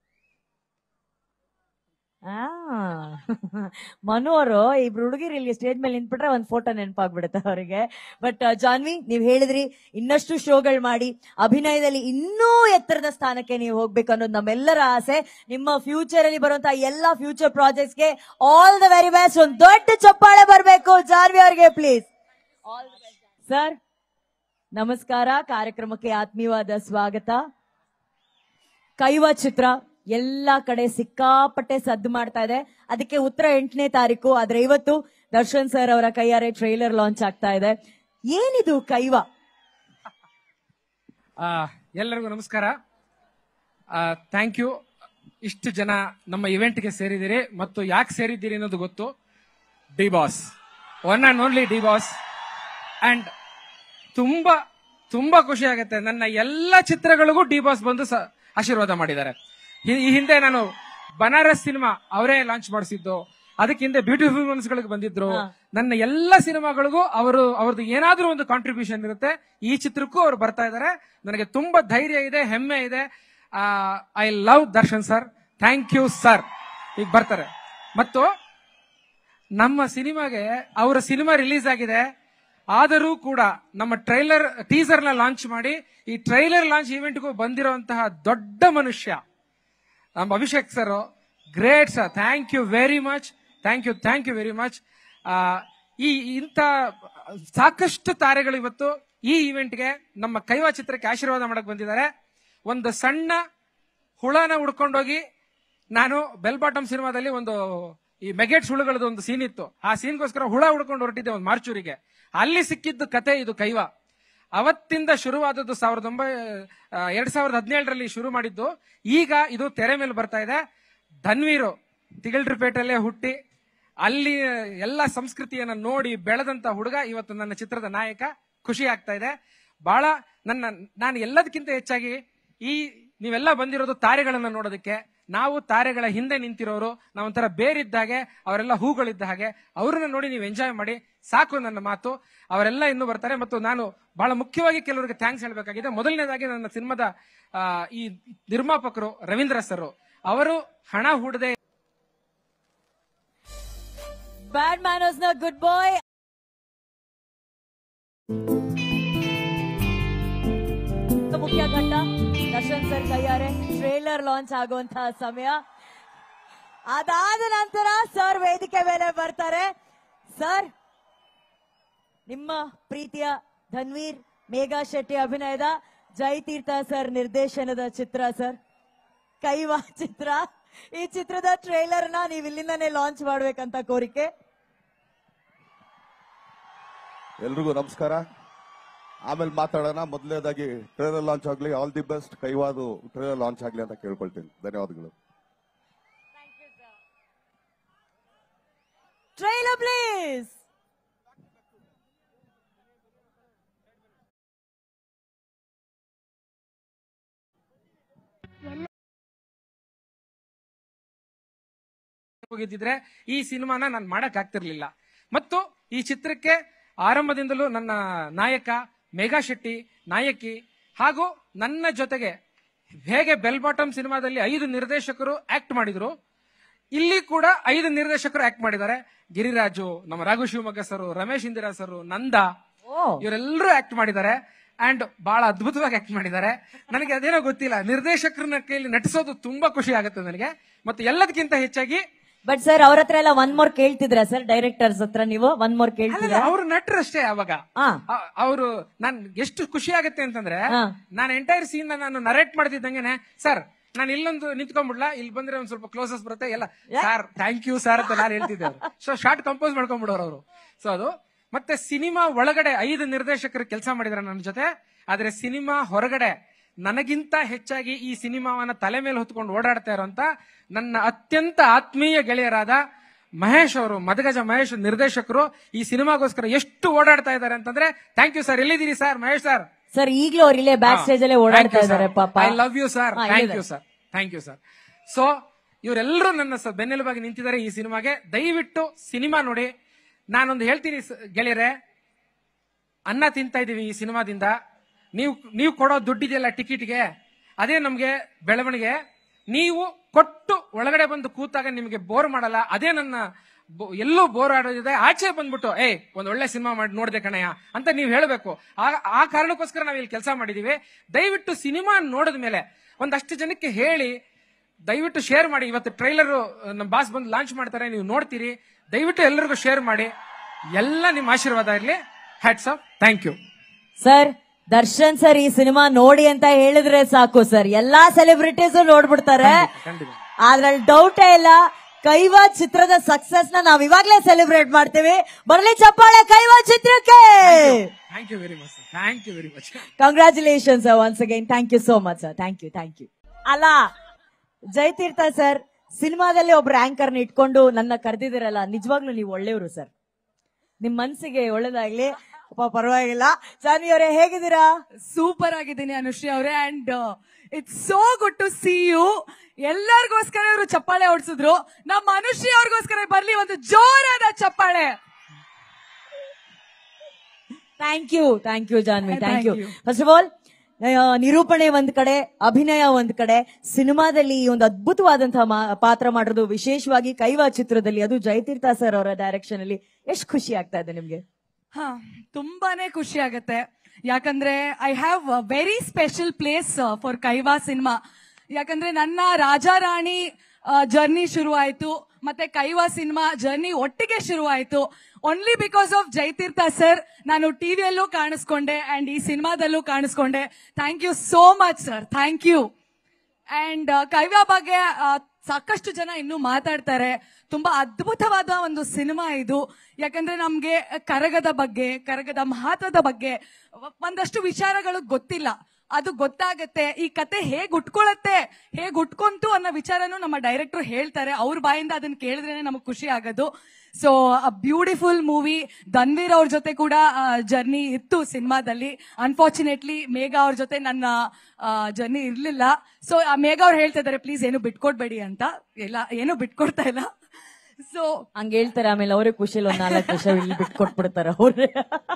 ಆ ಮನು ಅವರು ಇಬ್ರು ಹುಡುಗಿರು ಇಲ್ಲಿ ಸ್ಟೇಜ್ ಮೇಲೆ ನಿಂತ್ಬಿಟ್ರೆ ಒಂದ್ ಫೋಟೋ ನೆನಪಾಗ್ಬಿಡುತ್ತೆ ಅವರಿಗೆ ಬಟ್ ಜಾನ್ವಿ ನೀವ್ ಹೇಳಿದ್ರಿ ಇನ್ನಷ್ಟು ಶೋಗಳು ಮಾಡಿ ಅಭಿನಯದಲ್ಲಿ ಇನ್ನೂ ಎತ್ತರದ ಸ್ಥಾನಕ್ಕೆ ನೀವು ಹೋಗ್ಬೇಕು ಅನ್ನೋದು ನಮ್ಮೆಲ್ಲರ ಆಸೆ ನಿಮ್ಮ ಫ್ಯೂಚರ್ ಅಲ್ಲಿ ಬರುವಂತಹ ಎಲ್ಲಾ ಫ್ಯೂಚರ್ ಪ್ರಾಜೆಕ್ಟ್ಸ್ ಗೆ ಆಲ್ ದ ವೆರಿ ಬೆಸ್ಟ್ ಒಂದ್ ದೊಡ್ಡ ಚಪ್ಪಾಳೆ ಬರ್ಬೇಕು ಜಾನ್ವಿ ಅವ್ರಿಗೆ ಪ್ಲೀಸ್ ಸರ್ ನಮಸ್ಕಾರ ಕಾರ್ಯಕ್ರಮಕ್ಕೆ ಆತ್ಮೀಯವಾದ ಸ್ವಾಗತ ಕೈವ ಚಿತ್ರ ಎಲ್ಲಾ ಕಡೆ ಸಿಕ್ಕಾಪಟ್ಟೆ ಸದ್ದು ಮಾಡ್ತಾ ಇದೆ ಅದಕ್ಕೆ ಉತ್ತರ ಎಂಟನೇ ತಾರೀಕು ಆದ್ರೆ ಇವತ್ತು ದರ್ಶನ್ ಸರ್ ಅವರ ಕೈಯಾರೆ ಟ್ರೈಲರ್ ಲಾಂಚ್ ಆಗ್ತಾ ಇದೆ ಏನಿದು ಕೈವ ಆ, ಎಲ್ಲರಿಗೂ ನಮಸ್ಕಾರ ಥ್ಯಾಂಕ್ ಯು ಇಷ್ಟು ಜನ ನಮ್ಮ ಇವೆಂಟ್ಗೆ ಸೇರಿದ್ದೀರಿ ಮತ್ತು ಯಾಕೆ ಸೇರಿದ್ದೀರಿ ಅನ್ನೋದು ಗೊತ್ತು D boss one and only D boss and ತುಂಬಾ ತುಂಬಾ ಖುಷಿ ಆಗುತ್ತೆ ನನ್ನ ಎಲ್ಲ ಚಿತ್ರಗಳಿಗೂ ಡಿ ಬಾಸ್ ಬಂದು ಸ- ಆಶೀರ್ವಾದ ಮಾಡಿದ್ದಾರೆ ಈ ಈ ಹಿಂದೆ ನಾನು ಬನಾರಸ್ ಸಿನಿಮಾ ಅವರೇ ಲಾಂಚ್ ಮಾಡಿಸಿದ್ದು ಅದಕ್ಕೆ ಹಿಂದೆ ಬ್ಯೂಟಿಫುಲ್ ವುಮೆನ್ಸ್ ಗಳಿಗೆ ಬಂದಿದ್ರು ನನ್ನ ಎಲ್ಲ ಸಿನಿಮಾಗಳಿಗೂ ಅವರು ಅವ್ರದ್ದು ಏನಾದ್ರೂ ಒಂದು ಕಾಂಟ್ರಿಬ್ಯೂಷನ್ ಇರುತ್ತೆ ಈ ಚಿತ್ರಕ್ಕೂ ಅವ್ರು ಬರ್ತಾ ಇದ್ದಾರೆ ನನಗೆ ತುಂಬಾ ಧೈರ್ಯ ಇದೆ ಹೆಮ್ಮೆ ಇದೆ I love Darshan sir thank you sir ಈಗ ಬರ್ತಾರೆ ಮತ್ತು ನಮ್ಮ ಸಿನಿಮಾಗೆ ಅವರ ಸಿನಿಮಾ ರಿಲೀಸ್ ಆಗಿದೆ ಆದರೂ ಕೂಡ ನಮ್ಮ ಟ್ರೈಲರ್ ಟೀಸರ್ ನ ಲಾಂಚ್ ಮಾಡಿ ಈ ಟ್ರೈಲರ್ ಲಾಂಚ್ ಇವೆಂಟ್ಗೂ ಬಂದಿರುವಂತಹ ದೊಡ್ಡ ಮನುಷ್ಯ ನಮ್ಮ Abhishek sir great sir thank you very much thank you thank you very much ಈ ಇಂಥ ಸಾಕಷ್ಟು ತಾರೆಗಳು ಇವತ್ತು ಈ ಇವೆಂಟ್ಗೆ ನಮ್ಮ ಕೈವಾ ಚಿತ್ರಕ್ಕೆ ಆಶೀರ್ವಾದ ಮಾಡಕ್ ಬಂದಿದ್ದಾರೆ ಒಂದು ಸಣ್ಣ ಹುಳನ ಹುಡ್ಕೊಂಡೋಗಿ ನಾನು ಬೆಲ್ ಬಾಟಮ್ ಸಿನಿಮಾದಲ್ಲಿ ಒಂದು ಈ ಮೆಗೆಟ್ಸ್ ಹುಳುಗಳದ್ದು ಒಂದು ಸೀನ್ ಇತ್ತು ಆ ಸೀನ್ಗೋಸ್ಕರ ಹುಳ ಹುಡ್ಕೊಂಡು ಹೊರಟಿದ್ದೆ ಒಂದು ಮಾರ್ಚೂರಿಗೆ ಅಲ್ಲಿ ಸಿಕ್ಕಿದ್ದು ಕತೆ ಇದು ಕೈವಾ ಅವತ್ತಿಂದ ಶುರುವಾದದ್ದು ಸಾವಿರದ ಒಂಬೈ ಆ, ಎರಡ್ ಸಾವಿರದ ಹದಿನೇಳರಲ್ಲಿ ಶುರು ಮಾಡಿದ್ದು ಈಗ ಇದು ತೆರೆ ಮೇಲೆ ಬರ್ತಾ ಇದೆ ಧನ್ವೀರು ತಿಗಲ್ರಿಪೇಟೆಯಲ್ಲೇ ಹುಟ್ಟಿ ಅಲ್ಲಿ ಎಲ್ಲ ಸಂಸ್ಕೃತಿಯನ್ನ ನೋಡಿ ಬೆಳೆದಂತ ಹುಡುಗ ಇವತ್ತು ನನ್ನ ಚಿತ್ರದ ನಾಯಕ ಖುಷಿ ಆಗ್ತಾ ಇದೆ ಬಹಳ ನನ್ನ ನಾನು ಎಲ್ಲದಕ್ಕಿಂತ ಹೆಚ್ಚಾಗಿ ಈ ನೀವೆಲ್ಲ ಬಂದಿರೋದು ತಾರೆಗಳನ್ನ ನೋಡೋದಕ್ಕೆ ನಾವು ತಾರೆಗಳ ಹಿಂದೆ ನಿಂತಿರೋರು ನಾವೊಂಥರ ಬೇರಿದ್ದಾಗೆ ಅವರೆಲ್ಲ ಹೂಗಳಿದ್ದ ಹಾಗೆ ಅವ್ರನ್ನ ನೋಡಿ ನೀವು ಎಂಜಾಯ್ ಮಾಡಿ ಸಾಕು ನನ್ನ ಮಾತು ಅವರೆಲ್ಲ ಇನ್ನೂ ಬರ್ತಾರೆ ಮತ್ತು ನಾನು ಬಹಳ ಮುಖ್ಯವಾಗಿ ಕೆಲವರಿಗೆ ಥ್ಯಾಂಕ್ಸ್ ಹೇಳಬೇಕಾಗಿದೆ ಮೊದಲನೇದಾಗಿ ನನ್ನ ಸಿನಿಮಾದ ಆ, ಈ ನಿರ್ಮಾಪಕರು ರವೀಂದ್ರ ಸರ್ ಅವರು ಹಣ ಹೂಡದೆ ಬ್ಯಾಡ್ ಮ್ಯಾನರ್ಸ್ ನ ಗುಡ್ ಬಾಯ್ ಮುಖ್ಯ ಘಟ್ಟ ದರ್ಶನ್ ಸರ್ ಕೈಯಾರೆ ಟ್ರೇಲರ್ ಲಾಂಚ್ ಆಗುವಂತಹ ಸಮಯ ಅದಾದ ನಂತರ ಸರ್ ವೇದಿಕೆ ಮೇಲೆ ಬರ್ತಾರೆ ಸರ್ ನಿಮ್ಮ ಪ್ರೀತಿಯ ಧನ್ವೀರ್ ಮೇಘಾ ಶೆಟ್ಟಿ ಅಭಿನಯದ ಜಯತೀರ್ಥ ಸರ್ ನಿರ್ದೇಶನದ ಚಿತ್ರ ಸರ್ ಕೈವಾ ಚಿತ್ರ ಈ ಚಿತ್ರದ ಟ್ರೇಲರ್ ನ ನೀವು ಇಲ್ಲಿಂದಾನೇ ಲಾಂಚ್ ಮಾಡ್ಬೇಕಂತ ಕೋರಿಕೆ ಎಲ್ರಿಗೂ ನಮಸ್ಕಾರ ಆಮೇಲೆ ಮಾತಾಡೋಣ ಮೊದಲನೇದಾಗಿ ಟ್ರೇಲರ್ ಲಾಂಚ್ ಆಗಲಿ ಆಲ್ ದಿ ಬೆಸ್ಟ್ ಕೈವಾದು ಟ್ರೇಲರ್ ಲಾಂಚ್ ಆಗಲಿ ಅಂತ ಕೇಳ್ಕೊಳ್ತೀನಿ ಧನ್ಯವಾದಗಳು ಟ್ರೈಲರ್ ಪ್ಲೀಸ್ ಹೋಗಿದ್ದಿದ್ರೆ ಈ ಸಿನಿಮಾನ ನಾನು ಮಾಡಕ್ ಆಗ್ತಿರ್ಲಿಲ್ಲ ಮತ್ತು ಈ ಚಿತ್ರಕ್ಕೆ ಆರಂಭದಿಂದಲೂ ನನ್ನ ನಾಯಕ ಮೇಘಾ ಶೆಟ್ಟಿ ನಾಯಕಿ ಹಾಗೂ ನನ್ನ ಜೊತೆಗೆ ಹೇಗೆ ಬೆಲ್ ಬಾಟಮ್ ಸಿನಿಮಾದಲ್ಲಿ ಐದು ನಿರ್ದೇಶಕರು ಆಕ್ಟ್ ಮಾಡಿದ್ರು ಇಲ್ಲಿ ಕೂಡ ಐದು ನಿರ್ದೇಶಕರು ಆಕ್ಟ್ ಮಾಡಿದ್ದಾರೆ ಗಿರಿರಾಜು ನಮ್ಮ ರಾಘು ಶಿವಮೊಗ್ಗ ಸರ್ ರಮೇಶ್ ಇಂದಿರಾ ಸರ್ ನಂದ ಇವರೆಲ್ಲರೂ ಆಕ್ಟ್ ಮಾಡಿದ್ದಾರೆ ಅಂಡ್ ಬಹಳ ಅದ್ಭುತವಾಗಿ ಆಕ್ಟ್ ಮಾಡಿದ್ದಾರೆ ನನಗೆ ಅದೇನೋ ಗೊತ್ತಿಲ್ಲ ನಿರ್ದೇಶಕರನ್ನ ಕೈಯಲ್ಲಿ ನಟಿಸೋದು ತುಂಬಾ ಖುಷಿ ಆಗುತ್ತೆ ನನಗೆ ಮತ್ತು ಎಲ್ಲದಕ್ಕಿಂತ ಹೆಚ್ಚಾಗಿ ಬಟ್ ಸರ್ ಅವ್ರ ಹತ್ರ ಎಲ್ಲ ಒನ್ ಮೋರ್ ಕೇಳ್ತಿದ್ರ ಸರ್ ಡೈರೆಕ್ಟರ್ಸ್ ಹತ್ರ ನೀವು ಒನ್ ಮೋರ್ ಕೇಳ್ತಿದ್ರ ಅವರು ನಟರಷ್ಟೇ ಅವಾಗ ಅವರು ನಾನ್ ಎಷ್ಟು ಖುಷಿ ಆಗುತ್ತೆ ಅಂತಂದ್ರೆ ನಾನು ಎಂಟೈರ್ ಸೀನ್ ನಾನು ನರೇಟ್ ಮಾಡ್ತಿದ್ದಂಗೆನೆ ಸರ್ ನಾನು ಇಲ್ಲೊಂದು ನಿಂತ್ಕೊಂಡ್ಬಿಡ್ಲಾ ಇಲ್ಲಿ ಬಂದ್ರೆ ಒಂದ್ ಸ್ವಲ್ಪ ಕ್ಲೋಸಸ್ ಬರುತ್ತೆ ಎಲ್ಲ ಸರ್ ಥ್ಯಾಂಕ್ ಯು ಸರ್ ಅಂತ ನಾನು ಹೇಳ್ತಿದ್ದೆ ಸೊ ಶಾರ್ಟ್ ಕಂಪೋಸ್ ಮಾಡ್ಕೊಂಡ್ಬಿಡೋರು ಅವರು ಸೊ ಅದು ಮತ್ತೆ ಸಿನಿಮಾ ಒಳಗಡೆ ಐದು ನಿರ್ದೇಶಕರು ಕೆಲಸ ಮಾಡಿದಾರೆ ನನ್ನ ಜೊತೆ ಆದ್ರೆ ಸಿನಿಮಾ ಹೊರಗಡೆ ನನಗಿಂತ ಹೆಚ್ಚಾಗಿ ಈ ಸಿನಿಮಾವನ್ನ ತಲೆ ಮೇಲೆ ಹೊತ್ಕೊಂಡು ಓಡಾಡ್ತಾ ಇರೋಂತ ನನ್ನ ಅತ್ಯಂತ ಆತ್ಮೀಯ ಗೆಳೆಯರಾದ ಮಹೇಶ್ ಅವರು ಮದಗಜ ಮಹೇಶ್ ನಿರ್ದೇಶಕರು ಈ ಸಿನಿಮಾಗೋಸ್ಕರ ಎಷ್ಟು ಓಡಾಡ್ತಾ ಇದ್ದಾರೆ ಅಂತಂದ್ರೆ ಥ್ಯಾಂಕ್ ಯು ಸರ್ ಎಲ್ಲಿದ್ದೀರಿ ಸರ್ ಮಹೇಶ್ ಸರ್ ಸರ್ ಈಗ್ಲೂ ಅವ್ರು ಇಲ್ಲೇ ಬ್ಯಾಕ್ ಸ್ಟೇಜ್ ಅಲ್ಲೇ ಓಡಾಡ್ತಾ ಇದ್ದಾರೆ ಪಾಪ ಐ ಲವ್ ಯು ಸರ್ ಹಾ, ಥ್ಯಾಂಕ್ ಇಲ್ಲಿದ್ದಾರೆ. You sir thank you sir so ಇವರೆಲ್ಲರೂ ನನ್ನ ಸ- ಬೆನ್ನೆಲುಬಾಗಿ ನಿಂತಿದ್ದಾರೆ ಈ ಸಿನಿಮಾಗೆ ದಯವಿಟ್ಟು ಸಿನಿಮಾ ನೋಡಿ ನಾನೊಂದು ಹೇಳ್ತೀನಿ ಸ- ಗೆಳೆಯರೆ ಅನ್ನ ತಿಂತಾ ಇದೀವಿ ಈ ಸಿನಿಮಾದಿಂದ ನೀವು ನೀವು ಕೊಡೋ ದುಡ್ಡಿದೆಯಲ್ಲ ಟಿಕೆಟ್ಗೆ ಅದೇ ನಮ್ಗೆ ಬೆಳವಣಿಗೆ ನೀವು ಕೊಟ್ಟು ಒಳಗಡೆ ಬಂದು ಕೂತಾಗ ನಿಮಗೆ ಬೋರ್ ಮಾಡಲ್ಲ ಅದೇ ನನ್ನ ಬೊ- ಎಲ್ಲೂ ಬೋರ್ ಆಡೋದಿದೆ ಆಚೆ ಬಂದ್ಬಿಟ್ಟು ಏಯ್ ಒಂದ್ ಒಳ್ಳೆ ಸಿನಿಮಾ ಮಾಡಿ ನೋಡ್ದೆ ಕಣಯ್ಯ ಅಂತ ನೀವು ಹೇಳಬೇಕು ಆ ಕಾರಣಕ್ಕೋಸ್ಕರ ನಾವು ಇಲ್ಲಿ ಕೆಲಸ ಮಾಡಿದೀವಿ ದಯವಿಟ್ಟು ಸಿನಿಮಾ ನೋಡಿದ ಮೇಲೆ ಒಂದಷ್ಟು ಜನಕ್ಕೆ ಹೇಳಿ ದಯವಿಟ್ಟು ಶೇರ್ ಮಾಡಿ ಇವತ್ತು ಟ್ರೈಲರ್ ನಮ್ಮ ಬಾಸ್ ಬಂದು ಲಾಂಚ್ ಮಾಡ್ತಾರೆ ನೀವು ನೋಡ್ತೀರಿ ದಯವಿಟ್ಟು ಎಲ್ಲರಿಗೂ ಶೇರ್ ಮಾಡಿ ಎಲ್ಲ ನಿಮ್ಮ ಆಶೀರ್ವಾದ ಇರಲಿ hats off thank you sir Darshan sir ಈ ಸಿನಿಮಾ ನೋಡಿ ಅಂತ ಹೇಳಿದ್ರೆ ಸಾಕು ಸರ್ ಎಲ್ಲಾ ಸೆಲೆಬ್ರಿಟೀಸ್ ನೋಡ್ಬಿಡ್ತಾರೆ ಖಂಡಿತ ಅದ್ರಲ್ಲಿ ಡೌಟೇ ಇಲ್ಲ ಕೈವಾ ಚಿತ್ರದ ಸಕ್ಸಸ್ ನ ನಾವ್ ಇವಾಗ್ಲೇ ಸೆಲೆಬ್ರೇಟ್ ಮಾಡ್ತೀವಿ ಬರ್ಲಿ ಚಪ್ಪಾಳೆ ಕೈವಾ ಚಿತ್ರಕ್ಕೆ thank you very much thank you very much congratulation sir once again thank you so much sir thank you thank you ಅಲ್ಲ ಜಯತೀರ್ಥ ಸರ್ ಸಿನಿಮಾದಲ್ಲಿ ಒಬ್ರು ಆಂಕರ್ ನ ಇಟ್ಕೊಂಡು ನನ್ನ ಕರೆದಿದ್ದೀರಲ್ಲ ನಿಜವಾಗ್ಲೂ ನೀವು ಒಳ್ಳೆಯವರು ಸರ್ ನಿಮ್ ಮನ್ಸಿಗೆ ಒಳ್ಳೇದಾಗ್ಲಿ ಪಾಪ ಪರವಾಗಿಲ್ಲ ಜಾನ್ವಿ ಅವರೇ ಹೇಗಿದ್ದೀರಾ ಸೂಪರ್ ಆಗಿದ್ದೀನಿ ಅನುಶ್ರೀ ಅವರೇ and it's so good to see you ಎಲ್ಲರಿಗೋಸ್ಕರ ಇವರು ಚಪ್ಪಾಳೆ ಹೊಡ್ಸಿದ್ರು ನಮ್ಮ ಅನುಶ್ರೀ ಅವ್ರಿಗೋಸ್ಕರ ಬರ್ಲಿ ಒಂದು ಜೋರಾದ ಚಪ್ಪಾಳೆ thank you thank you Janhvi thank Thank you you. First of all ನಿರೂಪಣೆ ಒಂದ್ ಕಡೆ ಅಭಿನಯ ಒಂದ್ ಕಡೆ ಸಿನಿಮಾದಲ್ಲಿ ಈ ಒಂದು ಅದ್ಭುತವಾದಂತಹ ಮಾ- ಪಾತ್ರ ಮಾಡಿರೋದು ವಿಶೇಷವಾಗಿ ಕೈವಾ ಚಿತ್ರದಲ್ಲಿ ಅದು ಜಯತೀರ್ಥ ಸರ್ ಅವರ ಡೈರೆಕ್ಷನ್ ಅಲ್ಲಿ ಎಷ್ಟು ಖುಷಿ ಆಗ್ತಾ ಇದೆ ನಿಮ್ಗೆ ಹಾ ತುಂಬಾನೇ ಖುಷಿ ಆಗತ್ತೆ ಯಾಕಂದ್ರೆ I have very special place for Kaiva cinema ಯಾಕಂದ್ರೆ ನನ್ನ ರಾಜಾರಾಣಿ ಜರ್ನಿ ಶುರು ಆಯ್ತು ಮತ್ತೆ ಕೈವಾ ಸಿನಿಮಾ ಜರ್ನಿ ಒಟ್ಟಿಗೆ ಶುರು ಆಯ್ತು only because of Jayatheertha sir ನಾನು ಟಿವಿಯಲ್ಲೂ ಕಾಣಿಸ್ಕೊಂಡೆ ಅಂಡ್ ಈ ಸಿನಿಮಾದಲ್ಲೂ ಕಾಣಿಸ್ಕೊಂಡೆ thank you so much sir thank you and ಕೈವ್ಯ ಬಗ್ಗೆ ಆ, ಸಾಕಷ್ಟು ಜನ ಇನ್ನೂ ಮಾತಾಡ್ತಾರೆ ತುಂಬಾ ಅದ್ಭುತವಾದ ಒಂದು ಸಿನಿಮಾ ಇದು ಯಾಕಂದ್ರೆ ನಮ್ಗೆ ಕರಗದ ಬಗ್ಗೆ ಕರಗದ ಮಹತ್ವದ ಬಗ್ಗೆ ಒಂದಷ್ಟು ವಿಚಾರಗಳು ಗೊತ್ತಿಲ್ಲ ಅದು ಗೊತ್ತಾಗತ್ತೆ ಈ ಕತೆ ಹೇಗ್ ಉಟ್ಕೊಳತ್ತೆ ಹೇಗ್ ಉಟ್ಕೊಂತು ಅನ್ನೋ ವಿಚಾರನೂ ನಮ್ಮ ಡೈರೆಕ್ಟರ್ ಹೇಳ್ತಾರೆ ಅವ್ರ ಬಾಯಿಂದ ಅದನ್ನ ಕೇಳಿದ್ರೇನೆ ನಮಗ್ ಖುಷಿ ಆಗೋದು ಸೊ ಬ್ಯೂಟಿಫುಲ್ ಮೂವಿ ಧನ್ವೀರ್ ಅವ್ರ ಜೊತೆ ಕೂಡ ಜರ್ನಿ ಇತ್ತು ಸಿನಿಮಾದಲ್ಲಿ ಅನ್ಫಾರ್ಚುನೇಟ್ಲಿ ಮೇಘ ಅವ್ರ ಜೊತೆ ನನ್ನ ಜರ್ನಿ ಇರ್ಲಿಲ್ಲ ಸೊ ಮೇಘ ಅವ್ರು ಹೇಳ್ತಾ ಇದಾರೆ ಪ್ಲೀಸ್ ಏನು ಬಿಟ್ಕೊಡ್ಬೇಡಿ ಅಂತ ಇಲ್ಲ ಏನು ಬಿಟ್ಕೊಡ್ತಾ ಇಲ್ಲ ಸೊ ಹಂಗ ಹೇಳ್ತಾರೆ ಆಮೇಲೆ ಅವರೇ ಖುಷಿಯಲ್ಲಿ ಒಂದ್ ನಾಲ್ಕು ವರ್ಷ ಇಲ್ಲಿ ಬಿಟ್ಕೊಟ್ಬಿಡ್ತಾರ ಅವ್ರೆ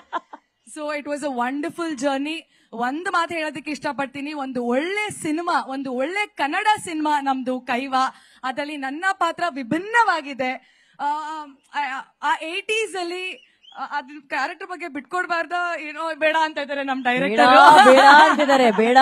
so it was a wonderful journey ಒಂದು ಮಾತು ಹೇಳೋದಕ್ಕೆ ಇಷ್ಟಪಡ್ತೀನಿ ಒಂದು ಒಳ್ಳೆ ಸಿನಿಮಾ ಒಂದು ಒಳ್ಳೆ ಕನ್ನಡ ಸಿನಿಮಾ ನಮ್ದು ಕೈವಾ ಅದರಲ್ಲಿ ನನ್ನ ಪಾತ್ರ ವಿಭಿನ್ನವಾಗಿದೆ ಆ, ಆ- ಆ ಏಟೀಸ್ ಅಲ್ಲಿ ಆ, ಅದ್ರ ಕ್ಯಾರೆಕ್ಟರ್ ಬಗ್ಗೆ ಬಿಟ್ಕೊಡ್ಬಾರ್ದ ಏನೋ ಬೇಡ ಅಂತ ಇದಾರೆ ನಮ್ ಬೇಡ ಡೈರೆಕ್ಟರ್ ಬೇಡ ಅಂತಿದ್ದಾರೆ ಬೇಡ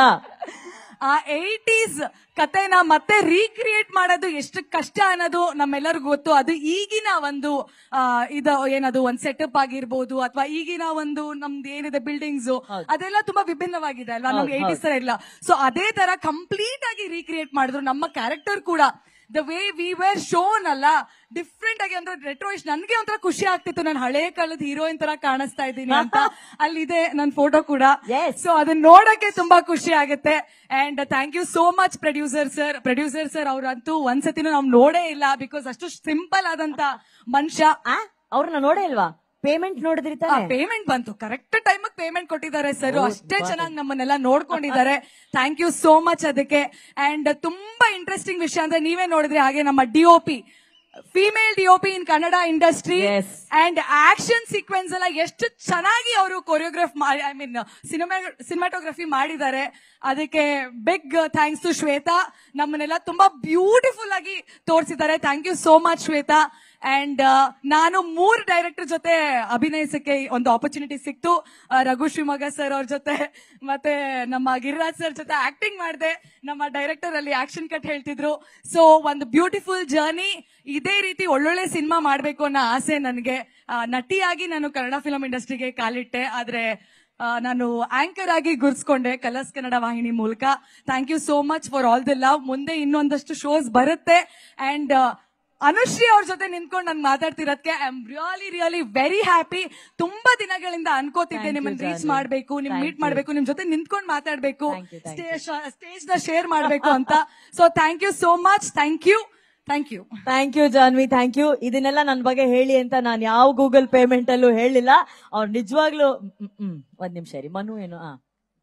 ಆ ಏಟೀಸ್ ಕತೆನ ಮತ್ತೆ ರೀಕ್ರಿಯೇಟ್ ಮಾಡೋದು ಎಷ್ಟು ಕಷ್ಟ ಅನ್ನೋದು ನಮ್ಮೆಲ್ಲರಿಗೂ ಗೊತ್ತು ಅದು ಈಗಿನ ಒಂದು ಆ, ಇದು ಏನದು ಒಂದ್ ಸೆಟಪ್ ಆಗಿರ್ಬೋದು ಅಥವಾ ಈಗಿನ ಒಂದು ನಮ್ದು ಏನಿದೆ ಬಿಲ್ಡಿಂಗ್ಸ್ ಅದೆಲ್ಲ ತುಂಬಾ ವಿಭಿನ್ನವಾಗಿದೆ ಅಲ್ವಾ ನಮ್ಗೆ ಹೌದು, ಏಟೀಸ್ ತರ ಇಲ್ಲ ಸೊ ಅದೇ ತರ ಕಂಪ್ಲೀಟ್ ಆಗಿ ರೀಕ್ರಿಯೇಟ್ ಮಾಡಿದ್ರು ನಮ್ಮ ಕ್ಯಾರೆಕ್ಟರ್ ಕೂಡ the way we were shown ಅಲ್ಲ ಡಿಫ್ರೆಂಟ್ ಆಗಿ ಅಂದ್ರೆ ರೆಟ್ರೋಯಿಶ್ ನನ್ಗೆ ಒಂಥರ ಖುಷಿ ಆಗ್ತಿತ್ತು ನಾನು ಹಳೆ ಕಾಲದ ಹೀರೋಯಿನ್ ತರ ಕಾಣಿಸ್ತಾ ಇದ್ದೀನಿ ಅಂತ ಅಲ್ಲಿದೆ ನನ್ನ ಫೋಟೋ ಕೂಡ ಸೊ ಅದನ್ನ ನೋಡಕ್ಕೆ ತುಂಬಾ ಖುಷಿ ಆಗುತ್ತೆ and thank you so much producer sir producer sir ಅವ್ರಂತೂ ಒಂದ್ಸತಿನೂ ನಾವು ನೋಡೇ ಇಲ್ಲ ಬಿಕಾಸ್ ಅಷ್ಟು ಸಿಂಪಲ್ ಆದಂತ ಮನುಷ್ಯ ಅವ್ರನ್ನ ನೋಡೇ ಇಲ್ವಾ ಪೇಮೆಂಟ್ ನೋಡಿದ್ರಿ ತಾನೆ ಪೇಮೆಂಟ್ ಬಂತು ಕರೆಕ್ಟ್ ಟೈಮ್ ಪೇಮೆಂಟ್ ಕೊಟ್ಟಿದ್ದಾರೆ ಸರ್ ಅಷ್ಟೇ ಚೆನ್ನಾಗಿ ನಮ್ಮನ್ನೆಲ್ಲ ನೋಡ್ಕೊಂಡಿದ್ದಾರೆ ಥ್ಯಾಂಕ್ ಯು ಸೋ ಮಚ್ ಅದಕ್ಕೆ ಅಂಡ್ ತುಂಬಾ ಇಂಟ್ರೆಸ್ಟಿಂಗ್ ವಿಷಯ ಅಂದ್ರೆ ನೀವೇ ನೋಡಿದ್ರಿ ಹಾಗೆ ನಮ್ಮ DOP female DOP in Kannada industry and action sequence ಎಲ್ಲ ಎಷ್ಟು ಚೆನ್ನಾಗಿ ಅವರು ಕೊರಿಯೋಗ್ರಾಫ್ ಮಾಡಿ ಐ ಮೀನ್ ಸಿನಿಮಾ ಸಿನಿಮಾಟೋಗ್ರಫಿ ಮಾಡಿದ್ದಾರೆ ಅದಕ್ಕೆ ಬಿಗ್ ಥ್ಯಾಂಕ್ಸ್ ಟು ಶ್ವೇತಾ ನಮ್ಮನ್ನೆಲ್ಲ ತುಂಬಾ ಬ್ಯೂಟಿಫುಲ್ ಆಗಿ ತೋರಿಸಿದ್ದಾರೆ thank you so much Shweta and ನಾನು ಮೂರ್ ಡೈರೆಕ್ಟರ್ ಜೊತೆ ಅಭಿನಯಿಸಕ್ಕೆ ಒಂದು ಆಪರ್ಚುನಿಟಿ ಸಿಕ್ತು ಆ, ರಘು ಶಿವಮೊಗ್ಗ ಸರ್ ಅವ್ರ ಜೊತೆ ಮತ್ತೆ ನಮ್ಮ ಗಿರಿರಾಜ್ ಸರ್ ಜೊತೆ ಆಕ್ಟಿಂಗ್ ಮಾಡಿದೆ ನಮ್ಮ ಡೈರೆಕ್ಟರ್ ಅಲ್ಲಿ ಆಕ್ಷನ್ ಕಟ್ ಹೇಳ್ತಿದ್ರು ಸೊ ಒಂದು ಬ್ಯೂಟಿಫುಲ್ ಜರ್ನಿ ಇದೇ ರೀತಿ ಒಳ್ಳೊಳ್ಳೆ ಸಿನಿಮಾ ಮಾಡ್ಬೇಕು ಅನ್ನೋ ಆಸೆ ನನಗೆ ನಟಿಯಾಗಿ ನಾನು ಕನ್ನಡ ಫಿಲಂ ಇಂಡಸ್ಟ್ರಿಗೆ ಕಾಲಿಟ್ಟೆ ಆದ್ರೆ ಆ, ನಾನು ಆಂಕರ್ ಆಗಿ ಗುರ್ಸ್ಕೊಂಡೆ ಕಲರ್ಸ್ ಕನ್ನಡ ವಾಹಿನಿ ಮೂಲಕ thank you so much for all the love ಮುಂದೆ ಇನ್ನೊಂದಷ್ಟು ಶೋಸ್ ಬರುತ್ತೆ ಅಂಡ್ ಅನುಶ್ರೀ ಅವ್ರ ಜೊತೆ ನಿಂತ್ಕೊಂಡು ನಾನು ಮಾತಾಡ್ತಿರೋದಕ್ಕೆ I am really really very happy ತುಂಬಾ ದಿನಗಳಿಂದ ಅನ್ಕೋತಿದ್ದೆ Thank you, ನಿಮ್ಮನ್ನ ರೀಚ್ ಜಾನ್ವಿ. ಮಾಡ್ಬೇಕು ನಿಮ್ Thank ಮೀಟ್ you. ಮಾಡ್ಬೇಕು ನಿಮ್ ಜೊತೆ ನಿಂತ್ಕೊಂಡು ಮಾತಾಡ್ಬೇಕು Thank you, thank ಸ್ಟೇಜ್ ನ ಶೇರ್ ಮಾಡ್ಬೇಕು ಅಂತ so thank you so much thank you thank you thank you Janhvi thank you ಇದನ್ನೆಲ್ಲ ನನ್ನ ಬಗ್ಗೆ ಹೇಳಿ ಅಂತ ನಾನು ಯಾವ ಗೂಗಲ್ ಪೇಮೆಂಟ್ ಅಲ್ಲೂ ಹೇಳಿಲ್ಲ ಅವ್ರು ನಿಜವಾಗ್ಲೂ ಹ್ಮ್, ಹ್ಮ್ ಒಂದ್ ನಿಮಿಷ ರೀ ಮನು ಏನು ಆ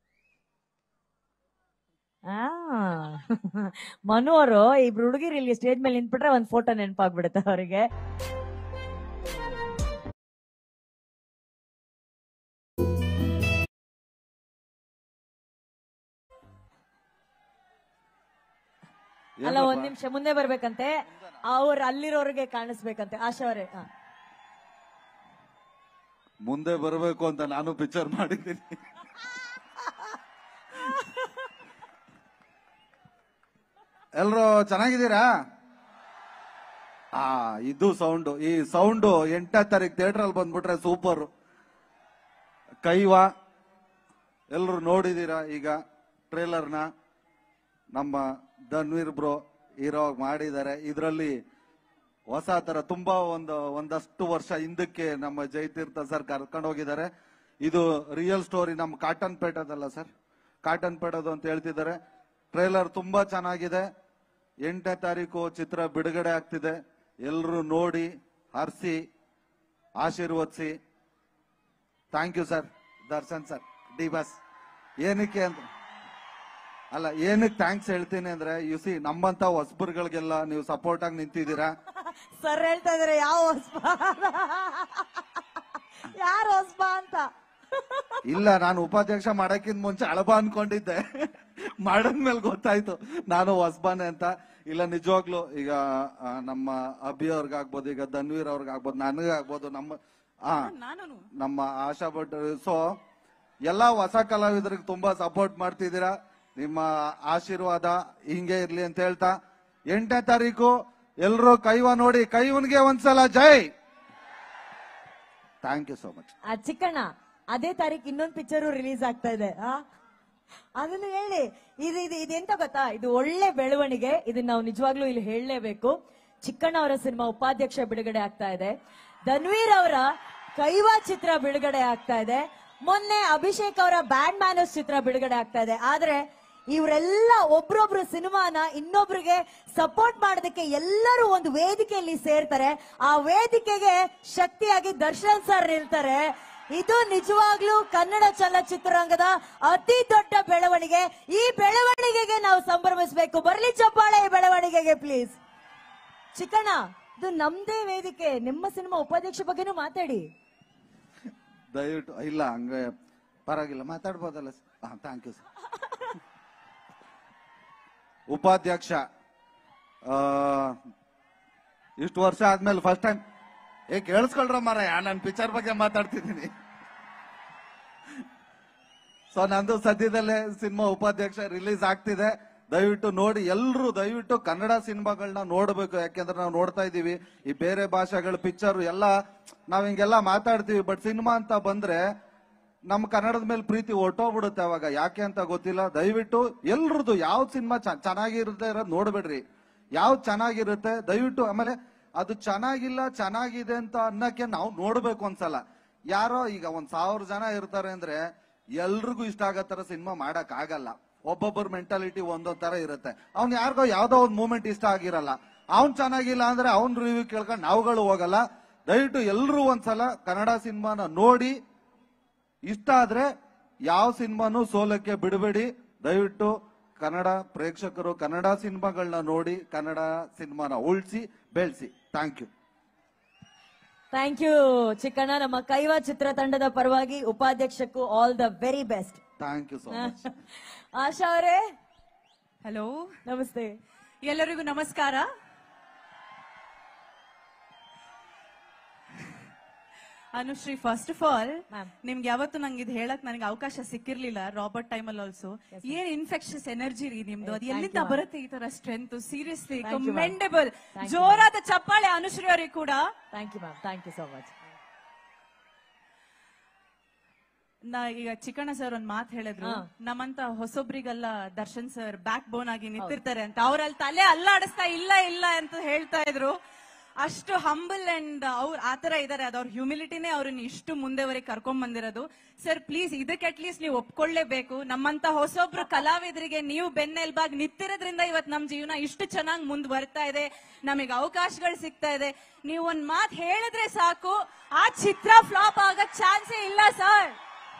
ಆ ಮನು ಅವರು ಇಬ್ರು ಹುಡುಗಿರು ಇಲ್ಲಿ ಸ್ಟೇಜ್ ಮೇಲೆ ನಿಂತ್ಬಿಟ್ರೆ ಒಂದ್ ಫೋಟೋ ನೆನಪಾಗ್ಬಿಡುತ್ತೆ ಅವರಿಗೆ ಅಲ್ಲ ಒಂದ್ ನಿಮಿಷ ಮುಂದೆ ಬರ್ಬೇಕಂತೆ ಅವ್ರು ಅಲ್ಲಿರೋರಿಗೆ ಕಾಣಿಸ್ಬೇಕಂತೆ ಆಶಾ ಅವರೇ ಹಾ ಮುಂದೆ ಬರಬೇಕು ಅಂತ ನಾನು ಪಿಕ್ಚರ್ ಮಾಡಿದ್ದೀನಿ ಎಲ್ರು ಚೆನ್ನಾಗಿದ್ದೀರಾ ಆ ಇದು ಸೌಂಡ್ ಈ ಸೌಂಡ್ ಎಂಟನೇ ತಾರೀಕು ಥಿಯೇಟರ್ ಅಲ್ಲಿ ಬಂದ್ಬಿಟ್ರೆ ಸೂಪರ್ ಕೈವಾ ಎಲ್ರು ನೋಡಿದೀರಾ ಈಗ ಟ್ರೇಲರ್ನ ನಮ್ಮ ಧನ್ವೀರ್ ಬ್ರೋ ಹೀರೋ ಮಾಡಿದ್ದಾರೆ ಇದರಲ್ಲಿ ಹೊಸ ತರ ತುಂಬಾ ಒಂದು ಒಂದಷ್ಟು ವರ್ಷ ಹಿಂದಕ್ಕೆ ನಮ್ಮ ಜಯತೀರ್ಥ ಸರ್ ಕರ್ಕೊಂಡು ಹೋಗಿದ್ದಾರೆ ಇದು ರಿಯಲ್ ಸ್ಟೋರಿ ನಮ್ಮ ಕಾಟನ್ ಪೇಟದಲ್ಲ ಸರ್ ಕಾಟನ್ ಪೇಟದು ಅಂತ ಹೇಳ್ತಿದ್ದಾರೆ ಟ್ರೇಲರ್ ತುಂಬಾ ಚೆನ್ನಾಗಿದೆ ಎಂಟನೇ ತಾರೀಕು ಚಿತ್ರ ಬಿಡುಗಡೆ ಆಗ್ತಿದೆ ಎಲ್ಲರೂ ನೋಡಿ ಹರಿಸಿ ಆಶೀರ್ವದಿಸಿ thank you sir Darshan sir D boss ಏನಕ್ಕೆ ಅಂತ ಅಲ್ಲ ಏನಕ್ಕೆ ಥ್ಯಾಂಕ್ಸ್ ಹೇಳ್ತೀನಿ ಅಂದ್ರೆ ಯು ಸಿ ನಮ್ಮಂತ ಹೊಸಬರ್ಗಳಿಗೆಲ್ಲ ನೀವು ಸಪೋರ್ಟ್ ಆಗಿ ನಿಂತಿದ್ದೀರಾ ಸರ್ ಹೇಳ್ತಾ ಇದಾರೆ ಯಾವ ಹೊಸ್ಬ ಯಾರು ಹೊಸ್ಬ ಅಂತ ಇಲ್ಲ ನಾನು ಉಪಾಧ್ಯಕ್ಷ ಮಾಡಕ್ಕಿಂತ ಮುಂಚೆ ಅಳಬ ಅನ್ಕೊಂಡಿದ್ದೆ ಮಾಡದ್ಮೇಲೆ ಗೊತ್ತಾಯ್ತು ನಾನು ಹೊಸಬಾನೆ ಅಂತ ಇಲ್ಲ ನಿಜವಾಗ್ಲು ಈಗ ಆ, ನಮ್ಮ ಅಭಿ ಅವ್ರಿಗಾಗ್ಬೋದು ಈಗ ಧನ್ವೀರ್ ಅವ್ರಿಗಾಗ್ಬೋದು ನನಗಾಗ್ಬೋದು ನಮ್ಮ ಆ ನಮ್ಮ ಆಶಾ ಭಟ್ ಸೊ ಎಲ್ಲಾ ಹೊಸ ಕಲಾವಿದರಿಗೆ ತುಂಬಾ ಸಪೋರ್ಟ್ ಮಾಡ್ತಿದ್ದೀರಾ ನಿಮ್ಮ ಆಶೀರ್ವಾದ ಹಿಂಗೆ ಇರ್ಲಿ ಅಂತ ಹೇಳ್ತಾ ಎಂಟನೇ ತಾರೀಕು ಎಲ್ರು ಕೈವ ನೋಡಿ ಕೈವನ್ಗೆ ಒಂದ್ಸಲ ಜೈ ಥ್ಯಾಂಕ್ ಯು ಸೋ ಮಚ್ ಆ ಚಿಕ್ಕಣ್ಣ ಅದೇ ತಾರೀಕು ಇನ್ನೊಂದ್ ಪಿಕ್ಚರು ರಿಲೀಸ್ ಆಗ್ತಾ ಇದೆ ಆ? ಅದನ್ನ ಹೇಳಿ ಇದು ಇದು ಇದೆಂತ ಗೊತ್ತಾ ಇದು ಒಳ್ಳೆ ಬೆಳವಣಿಗೆ ಇದನ್ನ ನಾವು ನಿಜವಾಗ್ಲೂ ಇಲ್ಲಿ ಹೇಳಲೇಬೇಕು ಚಿಕ್ಕಣ್ಣ ಅವರ ಸಿನಿಮಾ ಉಪಾಧ್ಯಕ್ಷ ಬಿಡುಗಡೆ ಆಗ್ತಾ ಇದೆ ಧನ್ವೀರ್ ಅವರ ಕೈವಾ ಚಿತ್ರ ಬಿಡುಗಡೆ ಆಗ್ತಾ ಇದೆ ಮೊನ್ನೆ ಅಭಿಷೇಕ್ ಅವರ ಬ್ಯಾಂಡ್ ಮ್ಯಾನಸ್ ಚಿತ್ರ ಬಿಡುಗಡೆ ಆಗ್ತಾ ಇದೆ ಆದ್ರೆ ಇವರೆಲ್ಲ ಒಬ್ರೊಬ್ರು ಸಿನಿಮಾನ ಇನ್ನೊಬ್ರಿಗೆ ಸಪೋರ್ಟ್ ಮಾಡೋದಕ್ಕೆ ಎಲ್ಲರೂ ಒಂದು ವೇದಿಕೆಯಲ್ಲಿ ಸೇರ್ತಾರೆ ಆ ವೇದಿಕೆಗೆ ಶಕ್ತಿಯಾಗಿ ದರ್ಶನ್ ಸರ್ ನಿಲ್ತಾರೆ ಇದು ನಿಜವಾಗ್ಲೂ ಕನ್ನಡ ಚಲನಚಿತ್ರರಂಗದ ಅತಿ ದೊಡ್ಡ ಬೆಳವಣಿಗೆ ಈ ಬೆಳವಣಿಗೆಗೆ ನಾವು ಸಂಭ್ರಮಿಸಬೇಕು ಬರ್ಲಿ ಚಪ್ಪಾಳೆ ಈ ಬೆಳವಣಿಗೆಗೆ ಪ್ಲೀಸ್ ಚಿಕ್ಕಣ್ಣ ಇದು ನಮ್ದೇ ವೇದಿಕೆ ನಿಮ್ಮ ಸಿನಿಮಾ ಉಪಾಧ್ಯಕ್ಷ ಬಗ್ಗೆನೂ ಮಾತಾಡಿ ದಯವಿಟ್ಟು ಇಲ್ಲ ಹಂಗೆ ಪರವಾಗಿಲ್ಲ ಮಾತಾಡ್ಬೋದಲ್ಲ ಹಾ ಥ್ಯಾಂಕ್ ಯು ಸರ್ ಉಪಾಧ್ಯಕ್ಷ ಆ, ಇಷ್ಟು ವರ್ಷ ಆದ್ಮೇಲೆ ಫಸ್ಟ್ ಟೈಮ್ ಏ ಕೇಳಿಸ್ಕೊಳ್ರ ಮಾರ ನಾನು ಪಿಕ್ಚರ್ ಬಗ್ಗೆ ಮಾತಾಡ್ತಿದ್ದೀನಿ ಸೊ ನಂದು ಸದ್ಯದಲ್ಲೇ ಸಿನಿಮಾ ಉಪಾಧ್ಯಕ್ಷ ರಿಲೀಸ್ ಆಗ್ತಿದೆ ದಯವಿಟ್ಟು ನೋಡಿ ಎಲ್ಲರೂ ದಯವಿಟ್ಟು ಕನ್ನಡ ಸಿನಿಮಾಗಳನ್ನ ನೋಡಬೇಕು ಯಾಕೆಂದ್ರೆ ನಾವು ನೋಡ್ತಾ ಇದೀವಿ ಈ ಬೇರೆ ಭಾಷೆಗಳ ಪಿಕ್ಚರ್ ಎಲ್ಲ ನಾವ್ ಹಿಂಗೆಲ್ಲ ಮಾತಾಡ್ತೀವಿ ಬಟ್ ಸಿನಿಮಾ ಅಂತ ಬಂದ್ರೆ ನಮ್ಮ ಕನ್ನಡದ ಮೇಲೆ ಪ್ರೀತಿ ಹೊರ್ಟೋಗ್ಬಿಡುತ್ತೆ ಅವಾಗ ಯಾಕೆ ಅಂತ ಗೊತ್ತಿಲ್ಲ ದಯವಿಟ್ಟು ಎಲ್ರದ್ದು ಯಾವ ಸಿನಿಮಾ ಚೆನ್ನಾಗಿರುತ್ತೆ ಇರೋದು ನೋಡ್ಬೇಡ್ರಿ ಯಾವ್ದು ಚೆನ್ನಾಗಿರುತ್ತೆ ದಯವಿಟ್ಟು ಆಮೇಲೆ ಅದು ಚೆನ್ನಾಗಿಲ್ಲ ಚೆನ್ನಾಗಿದೆ ಅಂತ ಅನ್ನಕ್ಕೆ ನಾವು ನೋಡ್ಬೇಕು ಒಂದ್ಸಲ ಯಾರೋ ಈಗ ಒಂದ್ ಸಾವಿರ ಜನ ಇರ್ತಾರೆ ಅಂದ್ರೆ ಎಲ್ರಿಗೂ ಇಷ್ಟ ಆಗೋ ತರ ಸಿನಿಮಾ ಮಾಡಕ್ ಆಗಲ್ಲ ಒಬ್ಬೊಬ್ಬರ ಮೆಂಟಾಲಿಟಿ ಒಂದೊಂದ್ ತರ ಇರುತ್ತೆ ಅವ್ನ್ ಯಾರಿಗೋ ಯಾವ್ದೋ ಒಂದ್ ಮೂಮೆಂಟ್ ಇಷ್ಟ ಆಗಿರಲ್ಲ ಅವ್ನ್ ಚೆನ್ನಾಗಿಲ್ಲ ಅಂದ್ರೆ ಅವ್ನ್ ರಿವ್ಯೂ ಕೇಳ್ಕೊಂಡು ನಾವುಗಳು ಹೋಗಲ್ಲ ದಯವಿಟ್ಟು ಎಲ್ರೂ ಒಂದ್ಸಲ ಕನ್ನಡ ಸಿನಿಮಾನ ನೋಡಿ ಇಷ್ಟ ಆದ್ರೆ ಯಾವ ಸಿನಿಮಾನು ಸೋಲಕ್ಕೆ ಬಿಡಬೇಡಿ ದಯವಿಟ್ಟು ಕನ್ನಡ ಪ್ರೇಕ್ಷಕರು ಕನ್ನಡ ಸಿನಿಮಾಗಳನ್ನ ನೋಡಿ ಕನ್ನಡ ಸಿನಿಮಾನ ಉಳಿಸಿ ಬೆಳೆಸಿ thank you thank you Chikkanna ನಮ್ಮ ಕೈವಾ ಚಿತ್ರತಂಡದ ಪರವಾಗಿ ಉಪಾಧ್ಯಕ್ಷಕ್ಕೂ all the very best thank you so much Asha ಅವರೇ ಹಲೋ ನಮಸ್ತೆ ಎಲ್ಲರಿಗೂ ನಮಸ್ಕಾರ ಅನುಶ್ರೀ ಫಸ್ಟ್ ಆಫ್ ಆಲ್ ನಿಮ್ಗೆ ಯಾವತ್ತು ನಂಗೆ ಇದು ಹೇಳಕ್ ನನಗೆ ಅವಕಾಶ ಸಿಕ್ಕಿರ್ಲಿಲ್ಲ ರಾಬರ್ಟ್ ಟೈಮ್ ಅಲ್ಲಿ ಆಲ್ಸೋ ಏನ್ ಇನ್ಫೆಕ್ಷಸ್ ಎನರ್ಜಿ ರೀ ನಿಮ್ದು ಅದು Thank ಎಲ್ಲಿಂದ you, ma'am. ಬರುತ್ತೆ ಈ ತರ strength seriously Thank you, ma'am. Commendable Thank you, ಜೋರಾದ ಚಪ್ಪಾಳೆ ಅನುಶ್ರೀ ಅವರಿಗೆ ಕೂಡ thank you ma'am thank you so much ನಾ ಈಗ ಚಿಕ್ಕಣ್ಣ ಸರ್ ಒಂದ್ ಮಾತು ಹೇಳಿದ್ರು ಹಾ. ನಮ್ಮಂತ ಹೊಸೊಬ್ರಿಗೆಲ್ಲ ದರ್ಶನ್ ಸರ್ ಬ್ಯಾಕ್ ಬೋನ್ ಆಗಿ ನಿಂತಿರ್ತಾರೆ ಅಂತ ಅವ್ರಲ್ಲಿ ತಲೆ ಅಲ್ಲಾಡಿಸ್ತಾ ಇಲ್ಲ ಇಲ್ಲ ಅಂತ ಹೇಳ್ತಾ ಇದ್ರು ಅಷ್ಟು ಹಂಬಲ್ ಅಂಡ್ ಅವ್ರು ಆತರ ಇದಾರೆ ಅದು ಅವ್ರ ಹ್ಯೂಮಿಲಿಟಿನೇ ಅವ್ರನ್ನ ಇಷ್ಟು ಮುಂದೆವರೆಗೆ ಕರ್ಕೊಂಡ್ ಬಂದಿರೋದು ಸರ್ ಪ್ಲೀಸ್ ಇದಕ್ಕೆ ಅಟ್ಲೀಸ್ಟ್ ನೀವು ಒಪ್ಕೊಳ್ಳೇಬೇಕು ನಮ್ಮಂತ ಹೊಸೊಬ್ರು ಕಲಾವಿದರಿಗೆ ನೀವು ಬೆನ್ನೆಲ್ಬಾಗ್ ನಿಂತಿರೋದ್ರಿಂದ ಇವತ್ತು ನಮ್ ಜೀವನ ಇಷ್ಟು ಚೆನ್ನಾಗಿ ಮುಂದ್ ಬರ್ತಾ ಇದೆ ನಮಗೆ ಅವಕಾಶಗಳು ಸಿಗ್ತಾ ಇದೆ ನೀವು ಒಂದ್ ಮಾತು ಹೇಳಿದ್ರೆ ಸಾಕು ಆ ಚಿತ್ರ ಫ್ಲಾಪ್ ಆಗಕ್ ಚಾನ್ಸೇ ಇಲ್ಲ ಸರ್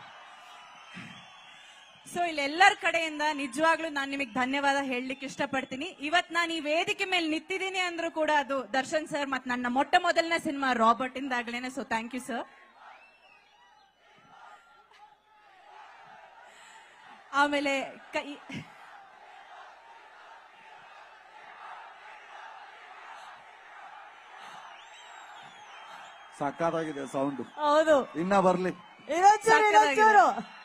ಸೊ ಇಲ್ಲಿ ಎಲ್ಲರ ಕಡೆಯಿಂದ ನಿಜವಾಗ್ಲೂ ನಾನು ನಿಮಗೆ ಧನ್ಯವಾದ ಹೇಳಲಿಕ್ಕೆ ಇಷ್ಟಪಡ್ತೀನಿ ಇವತ್ ನಾನು ಈ ವೇದಿಕೆ ಮೇಲೆ ನಿಂತಿದ್ದೀನಿ ಅಂದ್ರೂ ಕೂಡ ಅದು ದರ್ಶನ್ ಸರ್ ಮತ್ತೆ ನನ್ನ ಮೊಟ್ಟ ಮೊದಲನೇ ಸಿನಿಮಾ ರಾಬರ್ಟ್ ಇಂದಾಗ್ಲೇನೆ ಸೊ ಥ್ಯಾಂಕ್ ಯು ಸರ್ ಆಮೇಲೆ ಕೈ ಸಕ್ಕತ್ತಾಗಿದೆ ಸೌಂಡ್ ಹೌದು ಇನ್ನ ಬರ್ಲಿ ಇನ್ನೊಂಚೂರು ಇನ್ನೊಂಚೂರು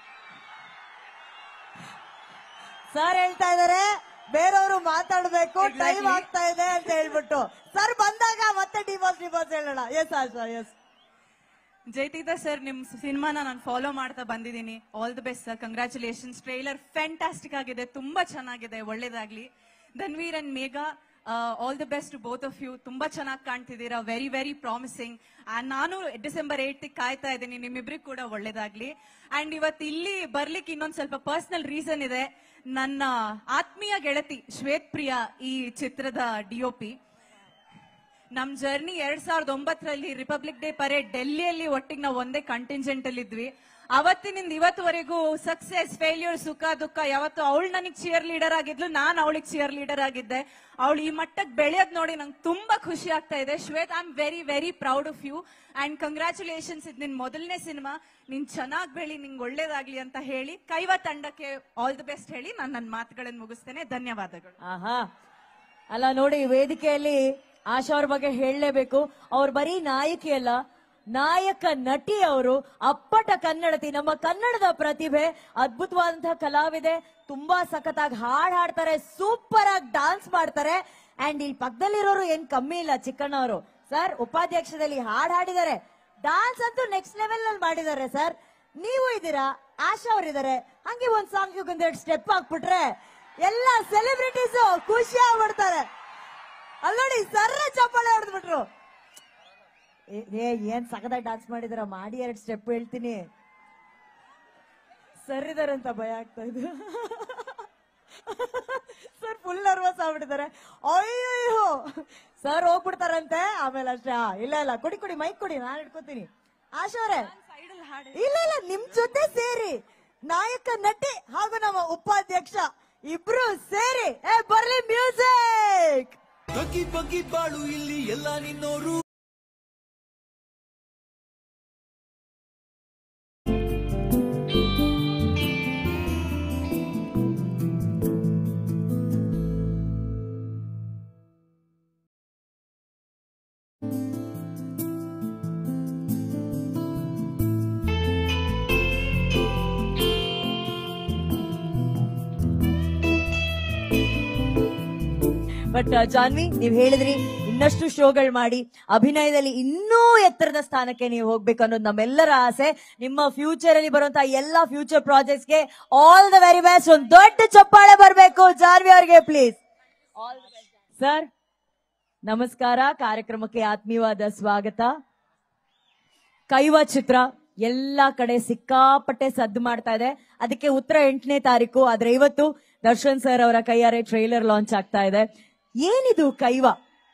ಸರ್ ಹೇಳ್ತಾ ಇದಾರೆ ಬೇರೆಯವರು ಮಾತಾಡ್ಬೇಕು ಟೈಮ್ ಆಗ್ತಾ ಇದೆ ಅಂತ ಹೇಳ್ಬಿಟ್ಟು ಸರ್ ಬಂದಾಗ ಮತ್ತೆ ಡಿವೋರ್ಸ್ ಡಿವೋರ್ಸ್ ಹೇಳೋಣ ಎಸ್ ಆಶಾ ಎಸ್ ಜೈತೀತ ಸರ್ ನಿಮ್ ಸಿನಿಮಾನ ನಾನು ಫಾಲೋ ಮಾಡ್ತಾ ಬಂದಿದ್ದೀನಿ all the best sir congratulations trailer fantastic ಆಗಿದೆ ತುಂಬಾ ಚೆನ್ನಾಗಿದೆ ಒಳ್ಳೇದಾಗ್ಲಿ Dhanveer and Megha all the best both of you ತುಂಬಾ ಚೆನ್ನಾಗಿ ಕಾಣ್ತಿದ್ದೀರಾ ವೆರಿ ವೆರಿ ಪ್ರಾಮಿಸಿಂಗ್ ನಾನು ಡಿಸೆಂಬರ್ ಏಟ್ ಕಾಯ್ತಾ ಇದ್ದೀನಿ ನಿಮ್ಮಿಬ್ರಿಗೆ ಕೂಡ ಒಳ್ಳೇದಾಗ್ಲಿ ಅಂಡ್ ಇವತ್ತು ಇಲ್ಲಿ ಬರ್ಲಿಕ್ಕೆ ಇನ್ನೊಂದ್ ಸ್ವಲ್ಪ ಪರ್ಸನಲ್ ರೀಸನ್ ಇದೆ ನನ್ನ ಆತ್ಮೀಯ ಗೆಳತಿ ಶ್ವೇತ್ ಪ್ರಿಯಾ ಈ ಚಿತ್ರದ ಡಿಒಪಿ ನಮ್ ಜರ್ನಿ ಎರಡ್ ಸಾವಿರದ ಒಂಬತ್ತರಲ್ಲಿ ರಿಪಬ್ಲಿಕ್ ಡೇ ಪರೇಡ್ ಡೆಲ್ಲಿಯಲ್ಲಿ ಒಟ್ಟಿಗೆ ನಾವು ಒಂದೇ ಕಂಟಿಂಜೆಂಟ್ ಅಲ್ಲಿ ಇದ್ವಿ ಅವತ್ತಿನಿಂದ ಇವತ್ತುವರೆಗೂ ಸಕ್ಸೆಸ್ ಫೇಲ್ಯೂರ್ ಸುಖ ದುಃಖ ಯಾವತ್ತು ಅವಳು ನನಗೆ ಚಿಯರ್ ಲೀಡರ್ ಆಗಿದ್ಲು ನಾನು ಅವಳಿಗೆ ಚಿಯರ್ ಲೀಡರ್ ಆಗಿದ್ದೆ ಅವಳು ಈ ಮಟ್ಟಕ್ಕೆ ಬೆಳೆಯೋದ್ ನೋಡಿ ನಂಗೆ ತುಂಬಾ ಖುಷಿ ಆಗ್ತಾ ಇದೆ Shwet I am very very proud of you and congratulations ಇದು ನಿನ್ ಮೊದಲನೇ ಸಿನಿಮಾ ನೀನ್ ಚೆನ್ನಾಗ್ ಬೆಳಿ ನಿಂಗೆ ಒಳ್ಳೇದಾಗ್ಲಿ ಅಂತ ಹೇಳಿ ಕೈವ ತಂಡಕ್ಕೆ ಆಲ್ ದಿ ಬೆಸ್ಟ್ ಹೇಳಿ ನಾನು ನನ್ನ ಮಾತುಗಳನ್ನು ಮುಗಿಸ್ತೇನೆ ಧನ್ಯವಾದಗಳು ಆಹಾ ಅಲ್ಲ ನೋಡಿ ವೇದಿಕೆಯಲ್ಲಿ ಆಶಾ ಅವ್ರ ಬಗ್ಗೆ ಹೇಳಲೇಬೇಕು ಅವ್ರು ಬರೀ ನಾಯಕಿ ಅಲ್ಲ ನಾಯಕ ನಟಿ ಅವರು ಅಪ್ಪಟ ಕನ್ನಡತಿ ನಮ್ಮ ಕನ್ನಡದ ಪ್ರತಿಭೆ ಅದ್ಭುತವಾದಂತಹ ಕಲಾವಿದೆ ತುಂಬಾ ಸಖತ್ತಾಗಿ ಹಾಡ್ ಹಾಡ್ತಾರೆ ಸೂಪರ್ ಆಗಿ ಡಾನ್ಸ್ ಮಾಡ್ತಾರೆ ಅಂಡ್ ಇಲ್ಲಿ ಪಕ್ಕದಲ್ಲಿರೋರು ಏನ್ ಕಮ್ಮಿ ಇಲ್ಲ ಚಿಕ್ಕಣ್ಣವರು ಸರ್ ಉಪಾಧ್ಯಕ್ಷದಲ್ಲಿ ಹಾಡ್ ಹಾಡಿದ್ದಾರೆ ಡಾನ್ಸ್ ಅಂತೂ ನೆಕ್ಸ್ಟ್ ಲೆವೆಲ್ ಅಲ್ಲಿ ಮಾಡಿದ್ದಾರೆ ಸರ್ ನೀವು ಇದ್ದೀರಾ ಆಶಾ ಅವರಿದ್ದಾರೆ ಹಂಗೆ ಒಂದ್ ಸಾಂಗ್ ಒಂದೆರಡು ಸ್ಟೆಪ್ ಹಾಕ್ಬಿಟ್ರೆ ಎಲ್ಲ ಸೆಲೆಬ್ರಿಟೀಸ್ ಖುಷಿ ಆಗ್ಬಿಡ್ತಾರೆ ಅಲ್ಲಿ ನೋಡಿ ಸರ್ರ ಚಪ್ಪಾಳೆ ಹೊಡೆದ್ಬಿಟ್ರು ಏ- ಏ ಏನ್ ಸಖದಾಗಿ ಡಾನ್ಸ್ ಮಾಡಿದಾರ ಮಾಡಿ ಎರಡ್ ಸ್ಟೆಪ್ ಹೇಳ್ತೀನಿ ಸರ್ ಇದಾರಂತ ಭಯ ಆಗ್ತಾ ಇದೆ ಸರ್ ಫುಲ್ ನರ್ವಸ್ ಆಗ್ಬಿಟ್ಟಿದ್ದಾರೆ ಅಯ್ಯೋ ಸರ್ ಹೋಗ್ಬಿಡ್ತಾರಂತೆ ಆಮೇಲೆ ಅಷ್ಟೇ ಆ, ಇಲ್ಲ ಇಲ್ಲ ಕುಡಿ ಕುಡಿ ಮೈಕ್ ಕುಡಿ ನಾನು ಇಟ್ಕೋತೀನಿ ಆಶಾವ್ರೆ ಇಲ್ಲ ಇಲ್ಲ ನಿಮ್ ಜೊತೆ ಸೇರಿ ನಾಯಕ ನಟಿ ಹಾಗೂ ನಮ್ಮ ಉಪಾಧ್ಯಕ್ಷ ಇಬ್ರು ಸೇರಿ ಏ ಬರ್ಲಿ ಮ್ಯೂಸಿಕ್ ಬಗ್ಗಿ ಬಗ್ಗಿ ಬಾಳು ಇಲ್ಲಿ ಎಲ್ಲ ನಿನ್ನೋರು ಬಟ್ ಜಾನ್ವಿ ನೀವ್ ಹೇಳಿದ್ರಿ ಇನ್ನಷ್ಟು ಶೋಗಳು ಮಾಡಿ ಅಭಿನಯದಲ್ಲಿ ಇನ್ನೂ ಎತ್ತರದ ಸ್ಥಾನಕ್ಕೆ ನೀವು ಹೋಗ್ಬೇಕು ಅನ್ನೋದು ನಮ್ಮೆಲ್ಲರ ಆಸೆ ನಿಮ್ಮ ಫ್ಯೂಚರ್ ಅಲ್ಲಿ ಬರುವಂತಹ ಎಲ್ಲಾ ಫ್ಯೂಚರ್ ಪ್ರಾಜೆಕ್ಟ್ಸ್ ಗೆ ಆಲ್ ದ ವೆರಿ ಬೆಸ್ಟ್ ಒಂದು ದೊಡ್ಡ ಚಪ್ಪಾಳೆ ಬರಬೇಕು ಜಾನ್ವಿ ಅವ್ರಿಗೆ ಪ್ಲೀಸ್ ಸರ್ ನಮಸ್ಕಾರ ಕಾರ್ಯಕ್ರಮಕ್ಕೆ ಆತ್ಮೀಯವಾದ ಸ್ವಾಗತ ಕೈವ ಚಿತ್ರ ಎಲ್ಲಾ ಕಡೆ ಸಿಕ್ಕಾಪಟ್ಟೆ ಸದ್ದು ಮಾಡ್ತಾ ಇದೆ ಅದಕ್ಕೆ ಉತ್ತರ ಎಂಟನೇ ತಾರೀಕು ಆದ್ರೆ ಇವತ್ತು ದರ್ಶನ್ ಸರ್ ಅವರ ಕೈಯಾರೆ ಟ್ರೈಲರ್ ಲಾಂಚ್ ಆಗ್ತಾ ಇದೆ ಏನಿದು ಕೈವ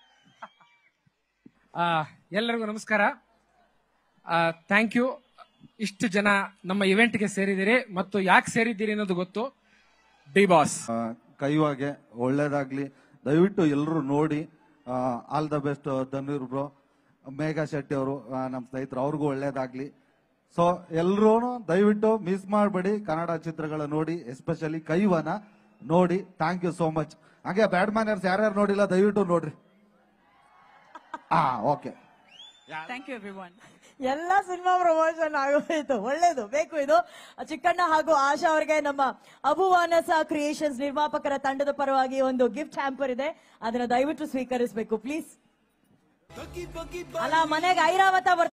ಆ, ಎಲ್ಲರಿಗೂ ನಮಸ್ಕಾರ ಥ್ಯಾಂಕ್ ಯು ಇಷ್ಟು ಜನ ನಮ್ಮ ಇವೆಂಟ್ಗೆ ಸೇರಿದಿರಿ ಮತ್ತು ಯಾಕೆ ಸೇರಿದ್ದೀರಿ ಅನ್ನೋದು ಗೊತ್ತು ಡಿ ಬಾಸ್ ಕೈವಾಗೆ ಒಳ್ಳೇದಾಗ್ಲಿ ದಯವಿಟ್ಟು ಎಲ್ಲರೂ ನೋಡಿ all the best Dhanveer bro Megha Shetty ಅವರು ನಮ್ಮ ಸ್ನೇಹಿತರು ಅವ್ರಿಗೂ ಒಳ್ಳೇದಾಗ್ಲಿ ಸೊ ಎಲ್ಲರೂ ದಯವಿಟ್ಟು ಮಿಸ್ ಮಾಡಬೇಡಿ ಕನ್ನಡ ಚಿತ್ರಗಳ ನೋಡಿ ಎಸ್ಪೆಷಲಿ ಕೈವನ ನೋಡಿ ಥ್ಯಾಂಕ್ ಯು ಸೋ ಮಚ್ ಹಾಗೆ ಬ್ಯಾಡ್ ಮ್ಯಾನರ್ಸ್ ಯಾರ್ಯಾರು ನೋಡಿಲ್ಲ ದಯವಿಟ್ಟು ನೋಡ್ರಿ ಹಾ okay thank you everyone ಎಲ್ಲ ಸಿನಿಮಾ ಪ್ರಮೋಷನ್ ಆಗೋಯ್ತು ಒಳ್ಳೇದು ಬೇಕು ಇದು ಚಿಕ್ಕಣ್ಣ ಹಾಗೂ ಆಶಾ ಅವರಿಗೆ ನಮ್ಮ ಅಭುವಾನಸ ಕ್ರಿಯೇಷನ್ಸ್ ನಿರ್ಮಾಪಕರ ತಂಡದ ಪರವಾಗಿ ಒಂದು ಗಿಫ್ಟ್ ಹ್ಯಾಂಪರ್ ಇದೆ ಅದನ್ನ ದಯವಿಟ್ಟು ಸ್ವೀಕರಿಸಬೇಕು ಪ್ಲೀಸ್ ಅಲ್ಲ ಮನೆಗೆ ಐರಾವತ ಬರ್ತಾರೆ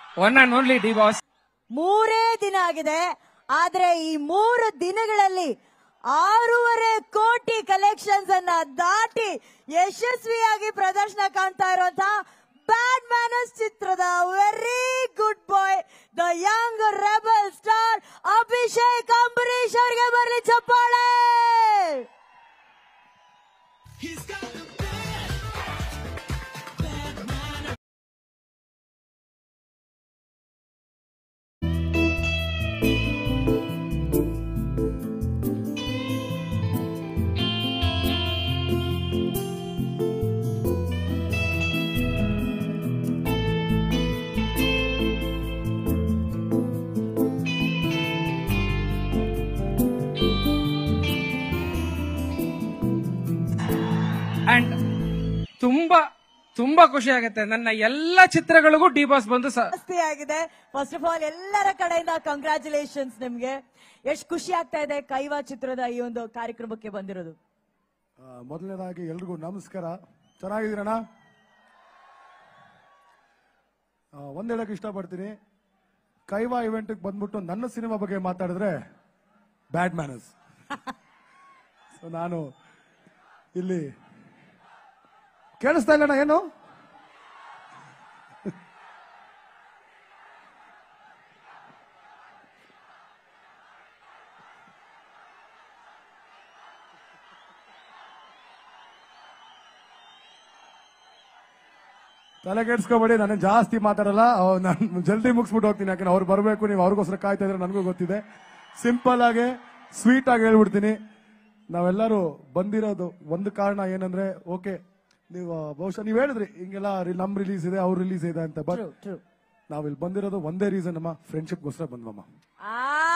one and only D boss ಮೂರೇ ದಿನ ಆಗಿದೆ ಆದ್ರೆ ಈ ಮೂರು ದಿನಗಳಲ್ಲಿ ಆರೂವರೆ ಕೋಟಿ ಕಲೆಕ್ಷನ್ಸ್ ಅನ್ನ ದಾಟಿ ಯಶಸ್ವಿಯಾಗಿ ಪ್ರದರ್ಶನ ಕಾಣ್ತಾ ಇರುವಂತಹ ಬ್ಯಾಡ್ ಮ್ಯಾನಸ್ ಚಿತ್ರದ very good boy the young rebel star Abhishek Ambareesh ಅವರಿಗೆ ಬರಲಿ ಚಪ್ಪಾಳೆ ಅಂಡ್ ತುಂಬಾ ತುಂಬಾ ಖುಷಿ ಆಗುತ್ತೆ ನನ್ನ ಎಲ್ಲ ಚಿತ್ರಗಳಿಗೂ ಡಿ ಬಾಸ್ ಬಂದು ಸ- ಜಾಸ್ತಿ ಆಗಿದೆ ಫಸ್ಟ್ ಆಫ್ ಆಲ್ ಎಲ್ಲರ ಕಡೆಯಿಂದ ಕಂಗ್ರ್ಯಾಚುಲೇಷನ್ಸ್ ನಿಮ್ಗೆ ಎಷ್ಟು ಖುಷಿ ಆಗ್ತಾ ಇದೆ ಕೈವಾ ಚಿತ್ರದ ಈ ಒಂದು ಕಾರ್ಯಕ್ರಮಕ್ಕೆ ಬಂದಿರೋದು ಆ, ಮೊದಲನೇದಾಗಿ ಎಲ್ರಿಗೂ ನಮಸ್ಕಾರ ಚೆನ್ನಾಗಿದ್ದೀರಣ್ಣ ಆ, ಒಂದ್ ಹೇಳಕ್ ಇಷ್ಟಪಡ್ತೀನಿ ಕೈವಾ ಇವೆಂಟ್ಗೆ ಬಂದ್ಬಿಟ್ಟು ನನ್ನ ಸಿನಿಮಾ ಬಗ್ಗೆ ಮಾತಾಡಿದ್ರೆ ಬ್ಯಾಡ್ ಮ್ಯಾನರ್ಸ್ ಸೊ ನಾನು ಇಲ್ಲಿ ಕೇಳಿಸ್ತಾ ಇಲ್ಲಣ್ಣ ಏನು ತಲೆ ಕೆಡ್ಸ್ಕೊಬೇಡಿ ನಾನು ಜಾಸ್ತಿ ಮಾತಾಡಲ್ಲ ನಾನು ಜಲ್ದಿ ಮುಗಿಸ್ಬಿಟ್ಟು ಹೋಗ್ತೀನಿ ಯಾಕಂದ್ರೆ ಅವ್ರು ಬರಬೇಕು ನೀವು ಅವ್ರಿಗೋಸ್ಕರ ಕಾಯ್ತಾ ಇದ್ರೆ ನನಗೂ ಗೊತ್ತಿದೆ ಸಿಂಪಲ್ ಆಗಿ ಸ್ವೀಟ್ ಆಗಿ ಹೇಳ್ಬಿಡ್ತೀನಿ ನಾವೆಲ್ಲರೂ ಬಂದಿರೋದು ಒಂದು ಕಾರಣ ಏನಂದ್ರೆ ಓಕೆ ನೀವು ಬಹುಶಃ ನೀವು ಹೇಳಿದ್ರಿ ಹಿಂಗೆಲ್ಲ ರಿ- ನಮ್ ರಿಲೀಸ್ ಇದೆ ಅವ್ರ ರಿಲೀಸ್ ಇದೆ ಅಂತ ಬಟ್ ನಾವ್ ಇಲ್ಲಿ ಬಂದಿರೋದು ಒಂದೇ ರೀಸನ್ ಅಮ್ಮ ಫ್ರೆಂಡ್ಶಿಪ್ಗೋಸ್ಕರ ಬಂದ್ವಮ್ಮ ಆ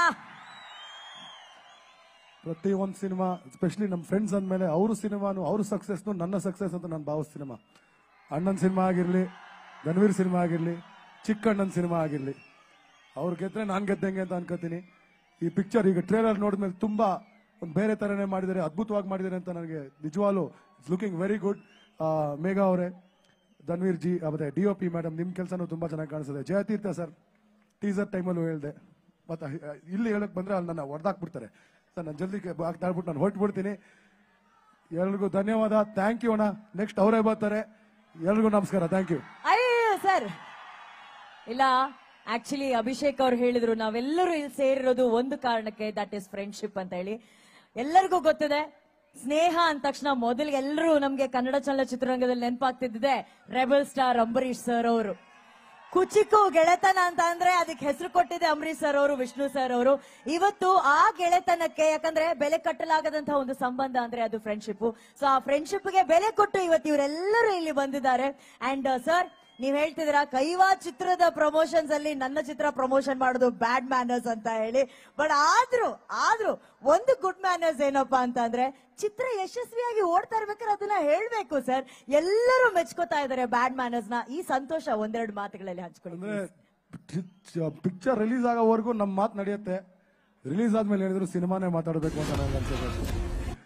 ಪ್ರತಿ ಒಂದು ಸಿನಿಮಾ ಸ್ಪೆಷಲಿ ನಮ್ಮ ಫ್ರೆಂಡ್ಸ್ ಅಂದಮೇಲೆ ಅವ್ರ ಸಿನಿಮಾನು ಅವ್ರ ಸಕ್ಸಸ್ನು ನನ್ನ ಸಕ್ಸಸ್ ಅಂತ ನಾನು ಭಾವಿಸ್ತೀನಮ್ಮ ಅಣ್ಣನ ಸಿನಿಮಾ ಆಗಿರ್ಲಿ ಧನ್ವೀರ್ ಸಿನಿಮಾ ಆಗಿರ್ಲಿ ಚಿಕ್ಕಣ್ಣನ ಸಿನಿಮಾ ಆಗಿರ್ಲಿ ಅವ್ರು ಗೆದ್ರೆ ನಾನು ಗೆದ್ದಂಗೆ ಅಂತ ಅನ್ಕೋತೀನಿ ಈ ಪಿಕ್ಚರ್ ಈಗ ಟ್ರೇಲರ್ ನೋಡಿದ್ಮೇಲೆ ತುಂಬಾ ಒಂದು ಬೇರೆ ತರನೇ ಮಾಡಿದ್ದಾರೆ ಅದ್ಭುತವಾಗಿ ಮಾಡಿದ್ದಾರೆ ಅಂತ ನನಗೆ ನಿಜವಾಗ್ಲೂ it's looking very good Megha ಅವರೇ ಧನ್ವೀರ್ ಜಿ ಆ, ಮತ್ತೆ ಡಿ ಒ ಪಿ ಮೇಡಮ್ ನಿಮ್ಮ ಕೆಲಸನೂ ತುಂಬಾ ಚೆನ್ನಾಗಿ ಕಾಣಿಸ್ತದೆ ಜಯತೀರ್ಥ ಸರ್ ಟೀಸರ್ ಟೈಮಲ್ಲೂ ಹೇಳಿದೆ ಮತ್ತೆ ಅಹ್, ಇಲ್ಲಿ ಹೇಳಕ್ ಬಂದ್ರೆ ಅಲ್ಲಿ ನನ್ನ ಹೊಡೆದಾಕ್ಬಿಡ್ತಾರೆ ಸರ್ ನಾನು ಜಲ್ದಿ ಆಗ್ತಾಡ್ಬಿಟ್ಟು ನಾನು ಹೊರಟ್ಬಿಡ್ತೀನಿ ಎಲ್ರಿಗೂ ಧನ್ಯವಾದ ಥ್ಯಾಂಕ್ ಯು ಅಣ್ಣ ನೆಕ್ಸ್ಟ್ ಅವರೇ ಬರ್ತಾರೆ ಎಲ್ರಿಗೂ ನಮಸ್ಕಾರ ಥ್ಯಾಂಕ್ ಯು ಅಯ್ಯೋ ಸರ್ ಇಲ್ಲ ಆಕ್ಚುಲಿ ಅಭಿಷೇಕ್ ಅವ್ರು ಹೇಳಿದ್ರು ನಾವೆಲ್ಲರೂ ಇಲ್ಲಿ ಸೇರಿರೋದು ಒಂದು ಕಾರಣಕ್ಕೆ ದಟ್ ಇಸ್ ಫ್ರೆಂಡ್ಶಿಪ್ ಅಂತ ಹೇಳಿ ಎಲ್ಲರಿಗೂ ಗೊತ್ತಿದೆ ಸ್ನೇಹ ಅಂದ ತಕ್ಷಣ ಮೊದಲಿಗೆ ಎಲ್ಲರೂ ನಮ್ಗೆ ಕನ್ನಡ ಚಲನಚಿತ್ರರಂಗದಲ್ಲಿ ನೆನಪಾಗ್ತಿದ್ದಿದೆ ರೆಬಲ್ ಸ್ಟಾರ್ ಅಂಬರೀಶ್ ಸರ್ ಅವರು ಕುಚಿಕು ಗೆಳೆತನ ಅಂತ ಅಂದ್ರೆ ಅದಕ್ಕೆ ಹೆಸರು ಕೊಟ್ಟಿದೆ ಅಂಬರೀಶ್ ಸರ್ ಅವರು ವಿಷ್ಣು ಸರ್ ಅವರು ಇವತ್ತು ಆ ಗೆಳೆತನಕ್ಕೆ ಯಾಕಂದ್ರೆ ಬೆಲೆ ಕಟ್ಟಲಾಗದಂತಹ ಒಂದು ಸಂಬಂಧ ಅಂದ್ರೆ ಅದು ಫ್ರೆಂಡ್ಶಿಪ್ ಸೊ ಆ ಫ್ರೆಂಡ್ಶಿಪ್ ಗೆ ಬೆಲೆ ಕೊಟ್ಟು ಇವತ್ತು ಇವರೆಲ್ಲರೂ ಇಲ್ಲಿ ಬಂದಿದ್ದಾರೆ ಅಂಡ್ ಸರ್ ನೀವ್ ಹೇಳ್ತಿದ್ದೀರಾ ಕೈವಾ ಚಿತ್ರದ ಪ್ರಮೋಷನ್ಸ್ ಅಲ್ಲಿ ನನ್ನ ಚಿತ್ರ ಪ್ರಮೋಷನ್ ಮಾಡೋದು ಬ್ಯಾಡ್ ಮ್ಯಾನರ್ಸ್ ಅಂತ ಹೇಳಿ ಬಟ್ ಆದ್ರೂ ಆದ್ರೂ ಒಂದು ಗುಡ್ ಮ್ಯಾನರ್ಸ್ ಏನಪ್ಪಾ ಅಂತ ಅಂದ್ರೆ ಚಿತ್ರ ಯಶಸ್ವಿಯಾಗಿ ಓಡ್ತಾ ಇರ್ಬೇಕಾದ್ರೆ ಅದನ್ನ ಹೇಳ್ಬೇಕು ಸರ್ ಎಲ್ಲರೂ ಮೆಚ್ಕೋತಾ ಇದಾರೆ ಬ್ಯಾಡ್ ಮ್ಯಾನರ್ಸ್ ನ ಈ ಸಂತೋಷ ಒಂದೆರಡು ಮಾತುಗಳಲ್ಲಿ ಹಂಚ್ಕೊಳ್ಳಿ ಅಂದ್ರೆ ಪಿಕ್ಚರ್ ರಿಲೀಸ್ ಆಗೋವರೆಗೂ ನಮ್ಮ ಮಾತು ನಡೆಯುತ್ತೆ ರಿಲೀಸ್ ಆದ್ಮೇಲೆ ಹೇಳಿದ್ರು ಸಿನಿಮಾನೇ ಮಾತಾಡಬೇಕು ಅಂತ ನನಗೆ ಅನ್ಸುತ್ತೆ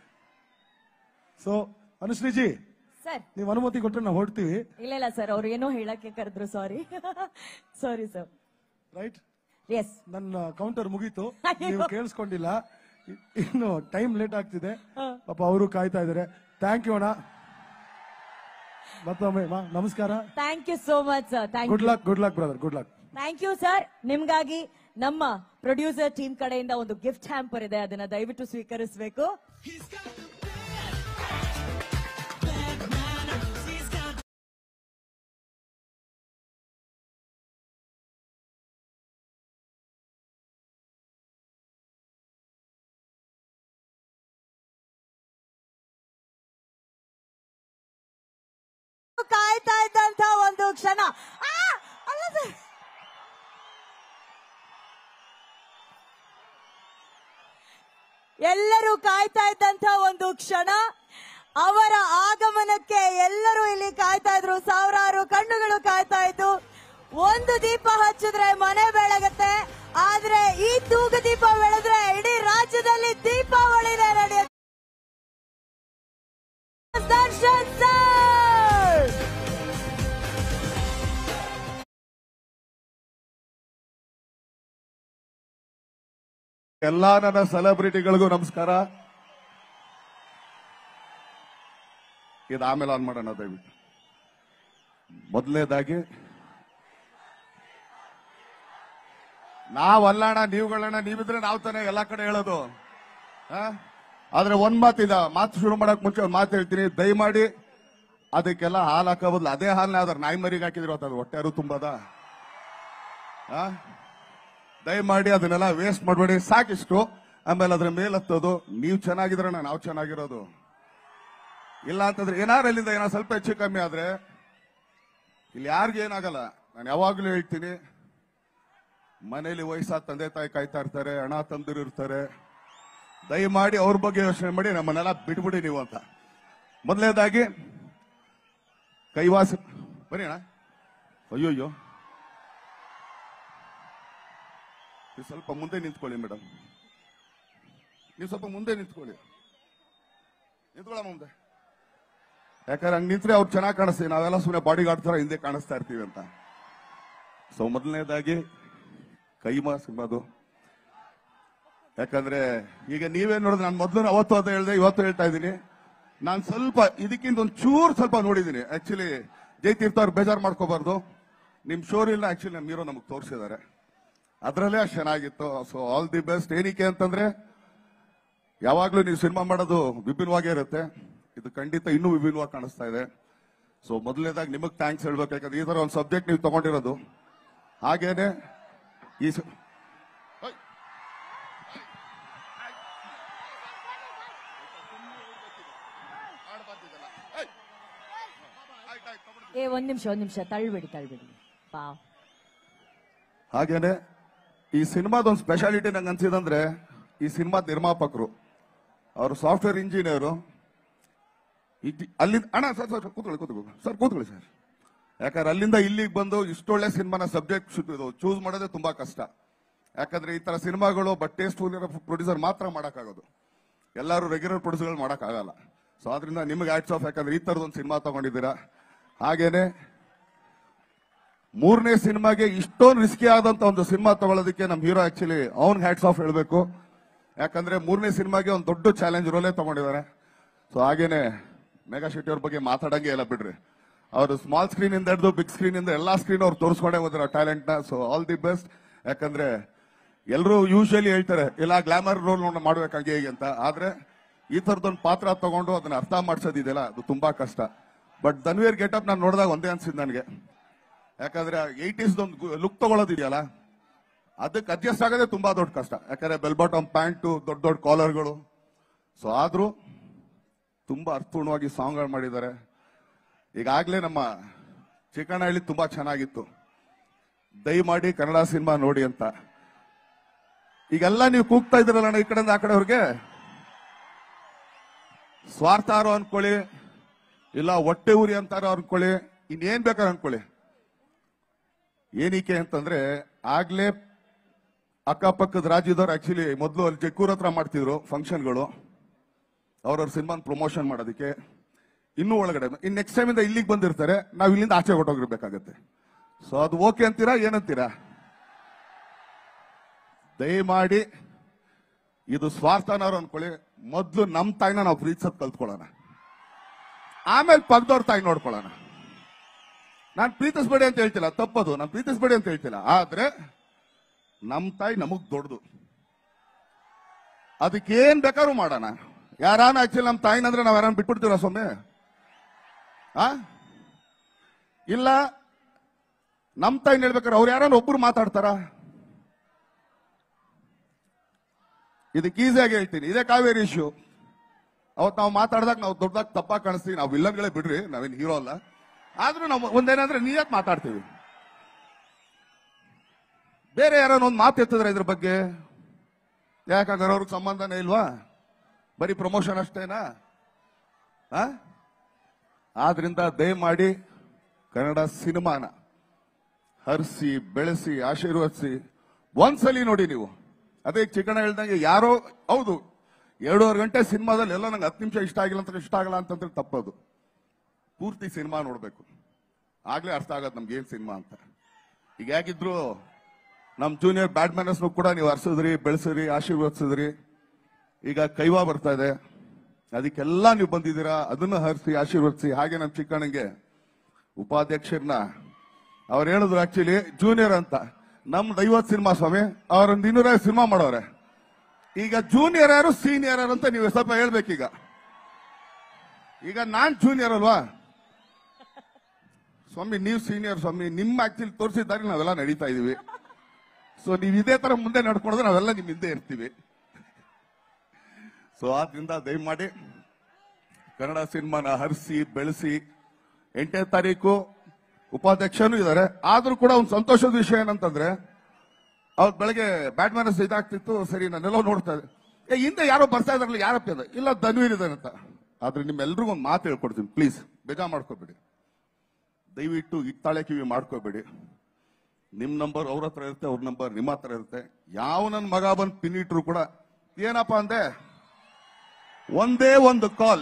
ಸೊ ಅನುಶ್ರೀ ಜಿ ಸರ್ ನೀವು ಅನುಮತಿ ಕೊಟ್ಟರೆ ನಾವು ಹೊರಡ್ತೀವಿ ಇಲ್ಲ ಇಲ್ಲ ಸರ್ ಅವ್ರು ಏನೋ ಹೇಳಕ್ಕೆ ಕರೆದ್ರು sorry sorry sir right yes ನನ್ನ ಕೌಂಟರ್ ಮುಗೀತು ನೀವು ಕೇಳಿಸ್ಕೊಂಡಿಲ್ಲ ಇ- ಇನ್ನು ಟೈಮ್ ಲೇಟ್ ಆಗ್ತಿದೆ ಪಾಪ ಅವರು ಕಾಯ್ತಾ ಇದ್ದಾರೆ ಥ್ಯಾಂಕ್ ಯು ಅಣ್ಣ ಮತ್ತೊಮ್ಮೆ ಮಾ, ನಮಸ್ಕಾರ thank you so much sir thank good you luck good luck brother good luck thank you sir ನಿಮ್ಗಾಗಿ ನಮ್ಮ ಪ್ರೊಡ್ಯೂಸರ್ ಟೀಮ್ ಕಡೆಯಿಂದ ಒಂದು ಗಿಫ್ಟ್ ಹ್ಯಾಂಪರ್ ಇದೆ ಅದನ್ನ ದಯವಿಟ್ಟು ಸ್ವೀಕರಿಸಬೇಕು ಕಾಯ್ತಾ ಇದ್ದಂತ ಒಂದು ಕ್ಷಣ ಆ! ಅಲ್ಲ ಸರ್ ಎಲ್ಲರೂ ಕಾಯ್ತಾ ಇದ್ದಂತ ಒಂದು ಕ್ಷಣ ಅವರ ಆಗಮನಕ್ಕೆ ಎಲ್ಲರೂ ಇಲ್ಲಿ ಕಾಯ್ತಾ ಇದ್ರು ಸಾವಿರಾರು ಕಣ್ಣುಗಳು ಕಾಯ್ತಾ ಇದ್ದು ಒಂದು ದೀಪ ಹಚ್ಚಿದ್ರೆ ಮನೆ ಬೆಳಗತ್ತೆ ಆದ್ರೆ ಈ ತೂಗು ದೀಪ ಬೆಳೆದ್ರೆ ಇಡೀ ರಾಜ್ಯದಲ್ಲಿ ದೀಪಾವಳಿನೇ ನಡೆಯುತ್ತೆ ದರ್ಶನ್ ಸರ್ ಎಲ್ಲಾ ನನ್ನ ಸೆಲೆಬ್ರಿಟಿಗಳಿಗೂ ನಮಸ್ಕಾರ ಇದು ಆಮೇಲೆ ಆನ್ ಮಾಡೋಣ ದಯವಿಟ್ಟು ಮೊದಲನೇದಾಗಿ ನಾವಲ್ಲಣ್ಣ ನೀವುಗಳಣ್ಣ ನೀವಿದ್ರೆ ನಾವು ತಾನೇ ಎಲ್ಲಾ ಕಡೆ ಹೇಳೋದು ಆ? ಆದ್ರೆ ಒಂದ್ ಮಾತಿದ ಮಾತು ಶುರು ಮಾಡಕ್ ಮುಂಚೆ ಒಂದ್ ಮಾತು ಹೇಳ್ತೀನಿ ದಯಮಾಡಿ ಅದಕ್ಕೆಲ್ಲ ಹಾಲು ಹಾಕೋ ಬದಲು ಅದೇ ಹಾಲ್ನ ಯಾವ್ದಾರು ನಾಯಿ ಮರಿಗೆ ಹಾಕಿದ್ರು ಅದು ಹೊಟ್ಟೆರು ತುಂಬದ ಆ? ದಯಮಾಡಿ ಅದನ್ನೆಲ್ಲ ವೇಸ್ಟ್ ಮಾಡಬೇಡಿ ಸಾಕಿಷ್ಟು ಆಮೇಲೆ ಅದ್ರ ಮೇಲೆ ಹತ್ತೋದು ನೀವು ಚೆನ್ನಾಗಿದ್ರಣ್ಣ ನಾವು ಚೆನ್ನಾಗಿರೋದು ಇಲ್ಲ ಅಂತಂದ್ರೆ ಏನಾರು ಇಲ್ಲಿಂದ ಏನೋ ಸ್ವಲ್ಪ ಹೆಚ್ಚು ಕಮ್ಮಿ ಆದ್ರೆ ಇಲ್ಲಿ ಯಾರಿಗೂ ಏನಾಗಲ್ಲ ನಾನು ಯಾವಾಗ್ಲೂ ಹೇಳ್ತೀನಿ ಮನೇಲಿ ವಯಸ್ಸಾದ ತಂದೆ ತಾಯಿ ಕಾಯ್ತಾ ಇರ್ತಾರೆ ಅಣ್ಣ ತಂದಿರು ಇರ್ತಾರೆ ದಯಮಾಡಿ ಅವ್ರ ಬಗ್ಗೆ ಯೋಚನೆ ಮಾಡಿ ನಮ್ಮನ್ನೆಲ್ಲ ಬಿಟ್ಬಿಡಿ ನೀವು ಅಂತ ಮೊದಲನೇದಾಗಿ ಕೈವಾಸ ಬರೀ ಅಣ್ಣ ಅಯ್ಯೋಯ್ಯೋ ನೀವು ಸ್ವಲ್ಪ ಮುಂದೆ ನಿಂತ್ಕೊಳ್ಳಿ ಮೇಡಮ್ ನೀವು ಸ್ವಲ್ಪ ಮುಂದೆ ನಿಂತ್ಕೊಳ್ಳಿ ನಿಂತ್ಕೊಳ್ಳ ಮುಂದೆ ಯಾಕಂದ್ರೆ ಹಂಗ್ ನಿಂತ್ರೆ ಅವ್ರು ಚೆನ್ನಾಗಿ ಕಾಣಿಸ್ತೀವಿ ನಾವೆಲ್ಲ ಸುಮ್ಮನೆ ಬಾಡಿ ಗಾರ್ಡ್ ತರ ಹಿಂದೆ ಕಾಣಿಸ್ತಾ ಇರ್ತೀವಿ ಅಂತ ಸೊ ಮೊದಲನೇದಾಗಿ ಕೈಮಾ ಸಿಂಹದು ಯಾಕಂದ್ರೆ ಈಗ ನೀವೇ ನೋಡಿದ್ರೆ ನಾನು ಮೊದಲು ಅವತ್ತು ಅದು ಹೇಳಿದೆ ಇವತ್ತು ಹೇಳ್ತಾ ಇದ್ದೀನಿ ನಾನು ಸ್ವಲ್ಪ ಇದಕ್ಕಿಂತ ಒಂದು ಚೂರು ಸ್ವಲ್ಪ ನೋಡಿದ್ದೀನಿ ಆಕ್ಚುಲಿ ಜೈತೀರ್ಥ ಅವ್ರು ಬೇಜಾರು ಮಾಡ್ಕೋಬಾರ್ದು ನಿಮ್ ಶೋರಿಲ್ಲ ಆಕ್ಚುಲಿ ನಮ್ಮ ಹೀರೋ ನಮಗೆ ತೋರಿಸಿದ್ದಾರೆ ಅದರಲ್ಲೇ ಅಷ್ಟು ಚೆನ್ನಾಗಿತ್ತು ಸೊ ಆಲ್ ದಿ ಬೆಸ್ಟ್ ಏನಕ್ಕೆ ಅಂತಂದ್ರೆ ಯಾವಾಗ್ಲೂ ನೀವು ಸಿನಿಮಾ ಮಾಡೋದು ವಿಭಿನ್ನವಾಗೇ ಇರುತ್ತೆ ಇದು ಖಂಡಿತ ಇನ್ನೂ ವಿಭಿನ್ನವಾಗಿ ಕಾಣಿಸ್ತಾ ಇದೆ ಸೊ ಮೊದಲನೇದಾಗಿ ನಿಮಗೆ ಥ್ಯಾಂಕ್ಸ್ ಹೇಳ್ಬೇಕು ಯಾಕಂದ್ರೆ ಈ ತರ ಒಂದು ಸಬ್ಜೆಕ್ಟ್ ನೀವು ತಗೊಂಡಿರೋದು ಹಾಗೇನೆ ಈ ಸ- ಏ ಒಂದ್ ನಿಮಿಷ ಒಂದ್ ನಿಮಿಷ ತಳ್ಬಿಡಿ ತಳ್ಬಿಡಿ ಪಾವ್ ಹಾಗೇನೆ ಈ ಸಿನಿಮಾದೊಂದು ಸ್ಪೆಷಾಲಿಟಿ ನಂಗೆ ಅನ್ಸಿದಂದ್ರೆ ಈ ಸಿನಿಮಾದ ನಿರ್ಮಾಪಕರು ಅವರು ಸಾಫ್ಟ್ವೇರ್ ಇಂಜಿನಿಯರು ಅಲ್ಲಿ ಅಣ್ಣ ಸರ್ ಸರ್ ಕೂತ್ಕೊಳ್ಳಿ ಕೂತ್ಕೊಳ್ಳಿ ಸರ್ ಕೂತ್ಕೊಳ್ಳಿ ಸರ್ ಯಾಕಂದ್ರೆ ಅಲ್ಲಿಂದ ಇಲ್ಲಿಗೆ ಬಂದು ಇಷ್ಟೊಳ್ಳೆ ಸಿನಿಮಾನ ಸಬ್ಜೆಕ್ಟ್ ಚೂಸ್ ಮಾಡೋದೇ ತುಂಬಾ ಕಷ್ಟ ಯಾಕಂದ್ರೆ ಈ ತರ ಸಿನಿಮಾಗಳು ಬಟ್ ಟೇಸ್ಟ್ ಪ್ರೊಡ್ಯೂಸರ್ ಮಾತ್ರ ಮಾಡೋಕ್ಕಾಗೋದು ಎಲ್ಲರೂ ರೆಗ್ಯುಲರ್ ಪ್ರೊಡ್ಯೂಸರ್ಗಳು ಮಾಡೋಕ್ಕಾಗಲ್ಲ ಸೊ ಆದ್ರಿಂದ ನಿಮಗೆ ಆಟ್ಸ್ ಆಫ್ ಯಾಕಂದ್ರೆ ಈ ತರದೊಂದು ಸಿನಿಮಾ ತಗೊಂಡಿದ್ದೀರಾ ಹಾಗೇನೆ ಮೂರನೇ ಸಿನಿಮಾಗೆ ಇಷ್ಟೊಂದು ರಿಸ್ಕಿ ಆದಂತ ಒಂದು ಸಿನಿಮಾ ತಗೊಳ್ಳೋದಕ್ಕೆ ನಮ್ಮ ಹೀರೋ ಆಕ್ಚುಲಿ ಅವ್ನ್ ಹ್ಯಾಟ್ಸ್ ಆಫ್ ಹೇಳ್ಬೇಕು ಯಾಕಂದ್ರೆ ಮೂರನೇ ಸಿನಿಮಾಗೆ ಒಂದು ದೊಡ್ಡ ಚಾಲೆಂಜ್ ರೋಲೇ ತಗೊಂಡಿದ್ದಾರೆ ಸೊ ಹಾಗೇನೆ ಮೇಘಾ ಶೆಟ್ಟಿ ಅವ್ರ ಬಗ್ಗೆ ಮಾತಾಡಂಗೆ ಇಲ್ಲ ಬಿಡ್ರಿ ಅವರು ಸ್ಮಾಲ್ ಸ್ಕ್ರೀನ್ ಇಂದ ಹಿಡಿದು ಬಿಗ್ ಸ್ಕ್ರೀನ್ ಇಂದ ಎಲ್ಲಾ ಸ್ಕ್ರೀನ್ ಅವ್ರು ತೋರಿಸ್ಕೊಂಡೇ ಹೋದ್ರ ಟ್ಯಾಲೆಂಟ್ ನ ಸೊ ಆಲ್ ದಿ ಬೆಸ್ಟ್ ಯಾಕಂದ್ರೆ ಎಲ್ಲರೂ ಯೂಶಲಿ ಹೇಳ್ತಾರೆ ಇಲ್ಲ ಗ್ಲಾಮರ್ ರೋಲ್ ಮಾಡ್ಬೇಕಾಗಿ ಹೇಗೆ ಅಂತ ಆದ್ರೆ ಈ ತರದೊಂದು ಪಾತ್ರ ತಗೊಂಡು ಅದನ್ನ ಅರ್ಥ ಮಾಡ್ಸೋದಿದೆಯಲ್ಲ ಅದು ತುಂಬಾ ಕಷ್ಟ ಬಟ್ ಧನ್ವೀರ್ ಗೆಟಪ್ ನಾನು ನೋಡಿದಾಗ ಒಂದೇ ಅನ್ಸಿದ್ ನನಗೆ ಯಾಕಂದ್ರೆ ಏಯ್ಟೀಸ್ ಒಂದು ಲುಕ್ ತಗೊಳ್ಳೋದಿದೆಯಲ್ಲ ಅದಕ್ಕೆ ಅಡ್ಜಸ್ಟ್ ಆಗೋದೇ ತುಂಬಾ ದೊಡ್ಡ ಕಷ್ಟ ಯಾಕಂದ್ರೆ ಬೆಲ್ ಬಾಟಮ್ ಪ್ಯಾಂಟು ದೊಡ್ಡ ದೊಡ್ಡ ಕಾಲರ್ಗಳು ಸೊ ಆದ್ರೂ ತುಂಬಾ ಅರ್ಥಪೂರ್ಣವಾಗಿ ಸಾಂಗ್ಗಳು ಮಾಡಿದ್ದಾರೆ ಈಗಾಗಲೇ ನಮ್ಮ ಚಿಕ್ಕನಹಳ್ಳಿ ತುಂಬಾ ಚೆನ್ನಾಗಿತ್ತು ದಯಮಾಡಿ ಕನ್ನಡ ಸಿನಿಮಾ ನೋಡಿ ಅಂತ ಈಗೆಲ್ಲ ನೀವು ಕೂಗ್ತಾ ಇದ್ದೀರಲ್ಲ ಈ ಕಡೆಯಿಂದ ಆ ಕಡೆಯವ್ರಿಗೆ ಸ್ವಾರ್ಥಾರೋ ಅನ್ಕೊಳ್ಳಿ ಇಲ್ಲ ಹೊಟ್ಟೆ ಉರಿ ಅಂತಾರೋ ಅನ್ಕೊಳ್ಳಿ ಇನ್ನೇನ್ ಬೇಕಾದ್ರೆ ಅನ್ಕೊಳ್ಳಿ ಏನಕ್ಕೆ ಅಂತಂದ್ರೆ ಆಗ್ಲೇ ಅಕ್ಕಪಕ್ಕದ ರಾಜ್ಯದವ್ರು ಆಕ್ಚುಲಿ ಮೊದಲು ಅಲ್ಲಿ ಜಕ್ಕೂರ್ ಹತ್ರ ಮಾಡ್ತಿದ್ರು ಫಂಕ್ಷನ್ಗಳು ಅವ್ರವ್ರ ಸಿನಿಮಾನ್ ಪ್ರಮೋಷನ್ ಮಾಡೋದಕ್ಕೆ ಇನ್ನೂ ಒಳಗಡೆ ಇನ್ ನೆಕ್ಸ್ಟ್ ಟೈಮ್ ಇಂದ ಇಲ್ಲಿಗೆ ಬಂದಿರ್ತಾರೆ ನಾವು ಇಲ್ಲಿಂದ ಆಚೆ ಹೊಟ್ಟೋಗಿರ್ಬೇಕಾಗತ್ತೆ ಸೊ ಅದು ಓಕೆ ಅಂತೀರಾ ಏನಂತೀರಾ ದಯಮಾಡಿ ಇದು ಸ್ವಾರ್ಥನವ್ರು ಅನ್ಕೊಳ್ಳಿ ಮೊದಲು ನಮ್ಮ ತಾಯಿನ ನಾವು ಪ್ರೀತಿಸೋದ್ ಕಲ್ತ್ಕೊಳ್ಳೋಣ ಆಮೇಲೆ ಪಕ್ಕದವ್ರ ತಾಯಿ ನೋಡ್ಕೊಳ್ಳೋಣ ನಾನು ಪ್ರೀತಿಸ್ಬೇಡಿ ಅಂತ ಹೇಳ್ತಿಲ್ಲ ತಪ್ಪದು ನಾನು ಪ್ರೀತಿಸ್ಬೇಡಿ ಅಂತ ಹೇಳ್ತಿಲ್ಲ ಆದ್ರೆ ನಮ್ ತಾಯಿ ನಮಗ್ ದೊಡ್ಡದು ಅದಕ್ಕೇನ್ ಬೇಕಾದ್ರೂ ಮಾಡೋಣ ಯಾರಾನ ಆಕ್ಚುಲಿ ನಮ್ಮ ತಾಯಿನಂದ್ರೆ ನಾವ್ ಯಾರನ್ನ ಬಿಟ್ಬಿಡ್ತೀವ ಸೊಮ್ಮೆ ಆ ಇಲ್ಲ ನಮ್ ತಾಯಿನ ಹೇಳ್ಬೇಕಾದ್ರೆ ಅವ್ರು ಯಾರನ್ನ ಒಬ್ರು ಮಾತಾಡ್ತಾರ ಇದಕ್ಕೆ ಈಸಿಯಾಗಿ ಹೇಳ್ತೀನಿ ಇದೇ ಕಾವೇರಿ ಇಶ್ಯೂ ಅವತ್ ನಾವು ಮಾತಾಡಿದಾಗ ನಾವು ದೊಡ್ಡದಾಗ ತಪ್ಪಾಗಿ ಕಾಣಿಸ್ತೀವಿ ನಾವು ವಿಲ್ಲನ್ಗಳೇ ಬಿಡ್ರಿ ನಾವೇನು ಹೀರೋ ಅಲ್ಲ ಆದ್ರೂ ನಾವು ಒಂದೇನಂದ್ರೆ ನೀಯಾಗಿ ಮಾತಾಡ್ತೀವಿ ಬೇರೆ ಯಾರೋ ಒಂದು ಮಾತು ಎತ್ತಿದ್ರೆ ಇದ್ರ ಬಗ್ಗೆ ಯಾಕಂದ್ರೆ ಅವ್ರಿಗೆ ಸಂಬಂಧನೇ ಇಲ್ವಾ ಬರೀ ಪ್ರಮೋಷನ್ ಅಷ್ಟೇನಾ ಆ? ಆದ್ರಿಂದ ದಯಮಾಡಿ ಕನ್ನಡ ಸಿನಿಮಾನ ಹರಿಸಿ ಬೆಳೆಸಿ ಆಶೀರ್ವದಿಸಿ ಒಂದ್ಸಲಿ ನೋಡಿ ನೀವು ಅದೇ ಚಿಕಣ ಹೇಳ್ದಂಗೆ ಯಾರೋ ಹೌದು ಎರಡೂವರೆ ಗಂಟೆ ಸಿನಿಮಾದಲ್ಲಿ ಎಲ್ಲ ನಂಗೆ ಹತ್ತು ನಿಮಿಷ ಇಷ್ಟ ಆಗಿಲ್ಲ ಅಂತ ಇಷ್ಟ ಆಗಲ್ಲ ಅಂತಂದ್ರೆ ತಪ್ಪದು ಪೂರ್ತಿ ಸಿನಿಮಾ ನೋಡ್ಬೇಕು ಆಗ್ಲೇ ಅರ್ಥ ಆಗತ್ತೆ ನಮ್ಗೆ ಏನ್ ಸಿನಿಮಾ ಅಂತ ಈಗ ಹೇಗಿದ್ರು ನಮ್ ಜೂನಿಯರ್ ಬ್ಯಾಟ್ಮನಸ್ ಕೂಡ ನೀವು ಹರ್ಸಿದ್ರಿ ಬೆಳೆಸಿದ್ರಿ ಆಶೀರ್ವದಿಸಿದ್ರಿ ಈಗ ಕೈವಾ ಬರ್ತಾ ಇದೆ ಅದಕ್ಕೆಲ್ಲ ನೀವು ಬಂದಿದ್ದೀರಾ ಅದನ್ನ ಹರಿಸಿ ಆಶೀರ್ವದಿಸಿ ಹಾಗೆ ನಮ್ಮ ಚಿಕ್ಕಣ್ಣಂಗೆ ಉಪಾಧ್ಯಕ್ಷರನ್ನ ಅವ್ರು ಹೇಳಿದ್ರು ಆಕ್ಚುಲಿ ಜೂನಿಯರ್ ಅಂತ ನಮ್ದು ಐವತ್ತು ಸಿನಿಮಾ ಸ್ವಾಮಿ ಅವ್ರೊಂದು ಇನ್ನೂರ ಸಿನಿಮಾ ಮಾಡೋರೆ ಈಗ ಜೂನಿಯರ್ ಯಾರು ಸೀನಿಯರ್ ಯಾರು ಅಂತ ನೀವು ಸ್ವಲ್ಪ ಹೇಳ್ಬೇಕೀಗ ಈಗ ನಾನ್ ಜೂನಿಯರ್ ಅಲ್ವಾ ಸ್ವಾಮಿ ನೀವು ಸೀನಿಯರ್ ಸ್ವಾಮಿ ನಿಮ್ಮ ಆಕ್ಚುಲಿ ತೋರಿಸಿದ್ದಾರೆ ನಾವೆಲ್ಲ ನಡೀತಾ ಇದೀವಿ ಸೊ ನೀವು ಇದೇ ತರ ಮುಂದೆ ನಡ್ಕೊಂಡ್ರೆ ನಾವೆಲ್ಲ ನಿಮ್ ಹಿಂದೆ ಇರ್ತೀವಿ ಸೊ ಆದ್ರಿಂದ ದಯಮಾಡಿ ಕನ್ನಡ ಸಿನಿಮಾನ ಹರಿಸಿ ಬೆಳೆಸಿ ಎಂಟನೇ ತಾರೀಕು ಉಪಾಧ್ಯಕ್ಷನೂ ಇದ್ದಾರೆ ಆದ್ರೂ ಕೂಡ ಒಂದು ಸಂತೋಷದ ವಿಷಯ ಏನಂತಂದ್ರೆ ಅವ್ರು ಬೆಳಗ್ಗೆ ಬ್ಯಾಟ್ಮನ್ ಇದಾಗ್ತಿತ್ತು ಸರಿ ನಾನೆಲ್ಲೋ ನೋಡ್ತಾ ಇದ್ದೆ ಏ ಹಿಂದೆ ಯಾರೋ ಬರ್ತಾ ಇದಾರಲ್ಲ ಯಾರಪ್ಪ ಇದು ಇಲ್ಲ ಧನ್ವೀರ್ ಇದ್ದಾನೆ ಅಂತ ಆದ್ರೆ ನಿಮ್ಮೆಲ್ರಿಗೂ ಒಂದು ಮಾತು ಹೇಳ್ಕೊಡ್ತೀನಿ ಪ್ಲೀಸ್ ಬೇಜಾರ್ ಮಾಡ್ಕೋಬೇಡಿ ದಯವಿಟ್ಟು ಇತ್ತಾಳೆ ಕಿವಿ ಮಾಡ್ಕೋಬೇಡಿ ನಿಮ್ ನಂಬರ್ ಅವ್ರ ಹತ್ರ ಇರುತ್ತೆ ಅವ್ರ ನಂಬರ್ ನಿಮ್ಮ ಹತ್ರ ಇರುತ್ತೆ ಯಾವ ನನ್ನ ಮಗ ಬಂದು ಪಿನ್ ಇಟ್ರು ಕೂಡ ಏನಪ್ಪಾ ಅಂದೆ ಒಂದೇ ಒಂದು ಕಾಲ್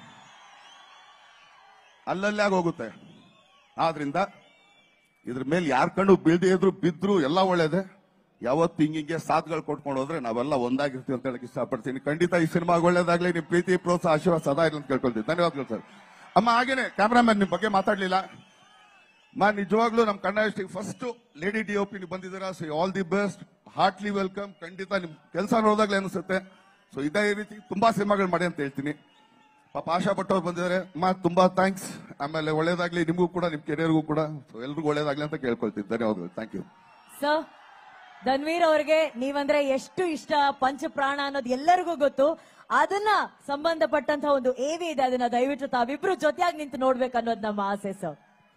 ಅಲ್ಲಲ್ಲೇ ಹೋಗುತ್ತೆ ಆದ್ರಿಂದ ಇದ್ರ ಮೇಲೆ ಯಾರ ಕಣ್ಣು ಬೀಳದೆ ಇದ್ರು ಬಿದ್ರು ಎಲ್ಲ ಒಳ್ಳೇದೆ ಯಾವತ್ತು ಹಿಂಗಿಂಗೆ ಸಾಥ್ಗಳು ಕೊಟ್ಕೊಂಡು ಹೋದ್ರೆ ನಾವೆಲ್ಲ ಒಂದಾಗಿರ್ತೀವಿ ಅಂತ ಹೇಳಕ್ ಇಷ್ಟಪಡ್ತೀನಿ ಖಂಡಿತ ಈ ಸಿನಿಮಾ ಒಳ್ಳೇದಾಗ್ಲಿ ನಿಮ್ ಪ್ರೀತಿ ಪ್ರೋತ್ಸಾಹ ಆಶೀರ್ವಾದ ಸದಾ ಇರಲಿ ಅಂತ ಕೇಳ್ಕೊಳ್ತೀನಿ ಧನ್ಯವಾದಗಳು ಸರ್ ಅಮ್ಮ ಹಾಗೇನೆ ಕ್ಯಾಮ್ರಾಮನ್ ನಿಮ್ ಬಗ್ಗೆ ಮಾತಾಡ್ಲಿಲ್ಲ ಮಾ ನಿಜವಾಗ್ಲೂ ನಮ್ Kannada first lady D O P ಬಂದಿದ್ದೀರಾ so all the best heartly welcome ಖಂಡಿತ ನಿಮ್ ಕೆಲಸ ನೋಡಿದಾಗ್ಲೇ ಅನಿಸುತ್ತೆ ಸೊ ಇದೇ ರೀತಿ ತುಂಬಾ ಸಿನಿಮಾಗಳು ಮಾಡಿ ಅಂತ ಹೇಳ್ತೀನಿ ಪಾಪ ಆಶಾ ಭಟ್ ಅವ್ರು ಬಂದಿದ್ದಾರೆ ಮಾ ತುಂಬಾ ಥ್ಯಾಂಕ್ಸ್ ಆಮೇಲೆ ಒಳ್ಳೇದಾಗ್ಲಿ ನಿಮಗೂ ಕೂಡ ನಿಮ್ ಕೆರಿಯರ್ಗೂ ಕೂಡ ಸೊ ಎಲ್ರಿಗೂ ಒಳ್ಳೇದಾಗ್ಲಿ ಅಂತ ಕೇಳ್ಕೊಳ್ತೀನಿ ಧನ್ಯವಾದಗಳು ಥ್ಯಾಂಕ್ ಯು ಸರ್ ಧನ್ವೀರ್ ಅವ್ರಿಗೆ ನೀವಂದ್ರೆ ಎಷ್ಟು ಇಷ್ಟ ಪಂಚ ಪ್ರಾಣ ಅನ್ನೋದು ಎಲ್ಲರಿಗೂ ಗೊತ್ತು ಅದನ್ನ ಸಂಬಂಧಪಟ್ಟಂತ ಒಂದು ಏವಿ ಇದೆ ಅದನ್ನ ದಯವಿಟ್ಟು ತಾವಿಬ್ರು ಜೊತೆಯಾಗಿ ನಿಂತು ನೋಡ್ಬೇಕು ಅನ್ನೋದು ನಮ್ಮ ಆಸೆ ಸರ್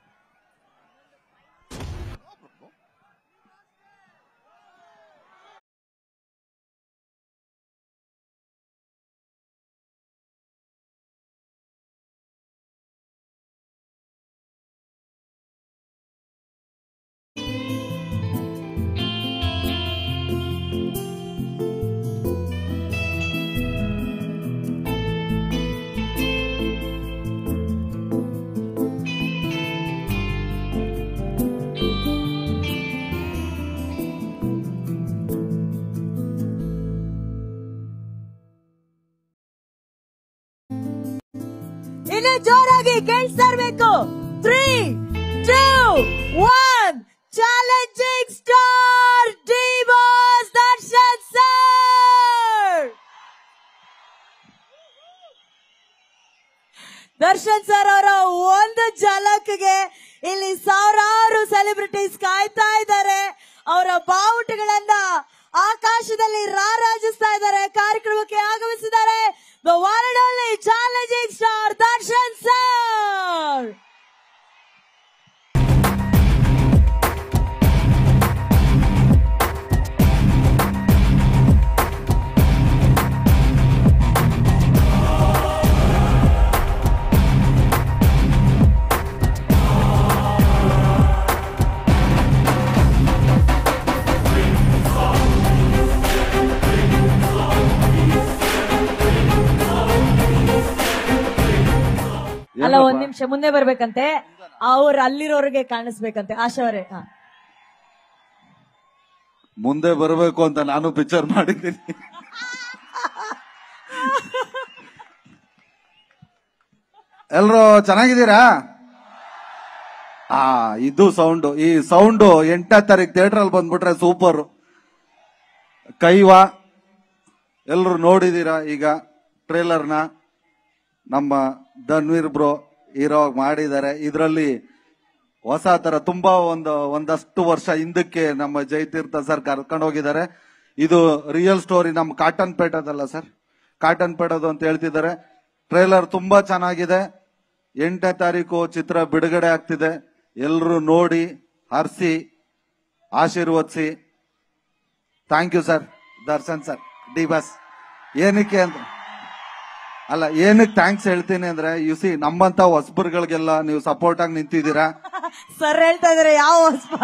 ಇನ್ನು ಜೋರಾಗಿ ಕೇಳಿಸ್ತಾ ಇರ್ಬೇಕು three two one challenging star D boss Darshan sir Darshan sir ಅವರ ಒಂದು ಝಲಕ್ಗೆ ಇಲ್ಲಿ ಸಾವಿರಾರು ಸೆಲೆಬ್ರಿಟೀಸ್ ಕಾಯ್ತಾ ಇದ್ದಾರೆ ಅವರ ಬಾವುಟಗಳನ್ನ ಆಕಾಶದಲ್ಲಿ ರಾರಾಜಿಸ್ತಾ ಇದ್ದಾರೆ ಕಾರ್ಯಕ್ರಮಕ್ಕೆ ಆಗಮಿಸಿದ್ದಾರೆ the one and only challenging star Darshan sir ಅಲ್ಲ ಒಂದ್ ನಿಮಿಷ ಮುಂದೆ ಬರ್ಬೇಕಂತೆ ಅವ್ರು ಅಲ್ಲಿರೋರಿಗೆ ಕಾಣಿಸ್ಬೇಕಂತೆ ಆಶಾ ಅವರೇ ಹಾ. ಮುಂದೆ ಬರಬೇಕು ಅಂತ ನಾನು ಪಿಕ್ಚರ್ ಮಾಡಿದ್ದೀನಿ ಎಲ್ರು ಚೆನ್ನಾಗಿದ್ದೀರಾ ಆ ಇದು ಸೌಂಡ್ ಈ ಸೌಂಡ್ ಎಂಟನೇ ತಾರೀಕು ಥಿಯೇಟರ್ ಅಲ್ಲಿ ಬಂದ್ಬಿಟ್ರೆ ಸೂಪರ್ ಕೈವಾ ಎಲ್ರು ನೋಡಿದೀರಾ ಈಗ ಟ್ರೇಲರ್ನ ನಮ್ಮ ಧನ್ವೀರ್ ಬ್ರೋ ಹೀರೋ ಮಾಡಿದ್ದಾರೆ ಇದರಲ್ಲಿ ಹೊಸ ತರ ತುಂಬಾ ಒಂದು ಒಂದಷ್ಟು ವರ್ಷ ಹಿಂದಕ್ಕೆ ನಮ್ಮ ಜಯತೀರ್ಥ ಸರ್ ಕರ್ಕೊಂಡು ಹೋಗಿದ್ದಾರೆ ಇದು ರಿಯಲ್ ಸ್ಟೋರಿ ನಮ್ಮ ಕಾಟನ್ ಪೇಟದಲ್ಲ ಸರ್ ಕಾಟನ್ ಪೇಟದು ಅಂತ ಹೇಳ್ತಿದ್ದಾರೆ ಟ್ರೇಲರ್ ತುಂಬಾ ಚೆನ್ನಾಗಿದೆ ಎಂಟನೇ ತಾರೀಕು ಚಿತ್ರ ಬಿಡುಗಡೆ ಆಗ್ತಿದೆ ಎಲ್ಲರೂ ನೋಡಿ ಹರಿಸಿ ಆಶೀರ್ವದಿಸಿ thank you sir Darshan sir D boss ಏನಕ್ಕೆ ಅಂತ ಅಲ್ಲ ಏನಕ್ಕೆ ಥ್ಯಾಂಕ್ಸ್ ಹೇಳ್ತೀನಿ ಅಂದ್ರೆ ಯು ಸಿ ನಮ್ಮಂತ ಹೊಸಬರ್ಗಳಿಗೆಲ್ಲ ನೀವು ಸಪೋರ್ಟ್ ಆಗಿ ನಿಂತಿದ್ದೀರಾ ಸರ್ ಹೇಳ್ತಾ ಇದಾರೆ ಯಾವ ಹೊಸ್ಪ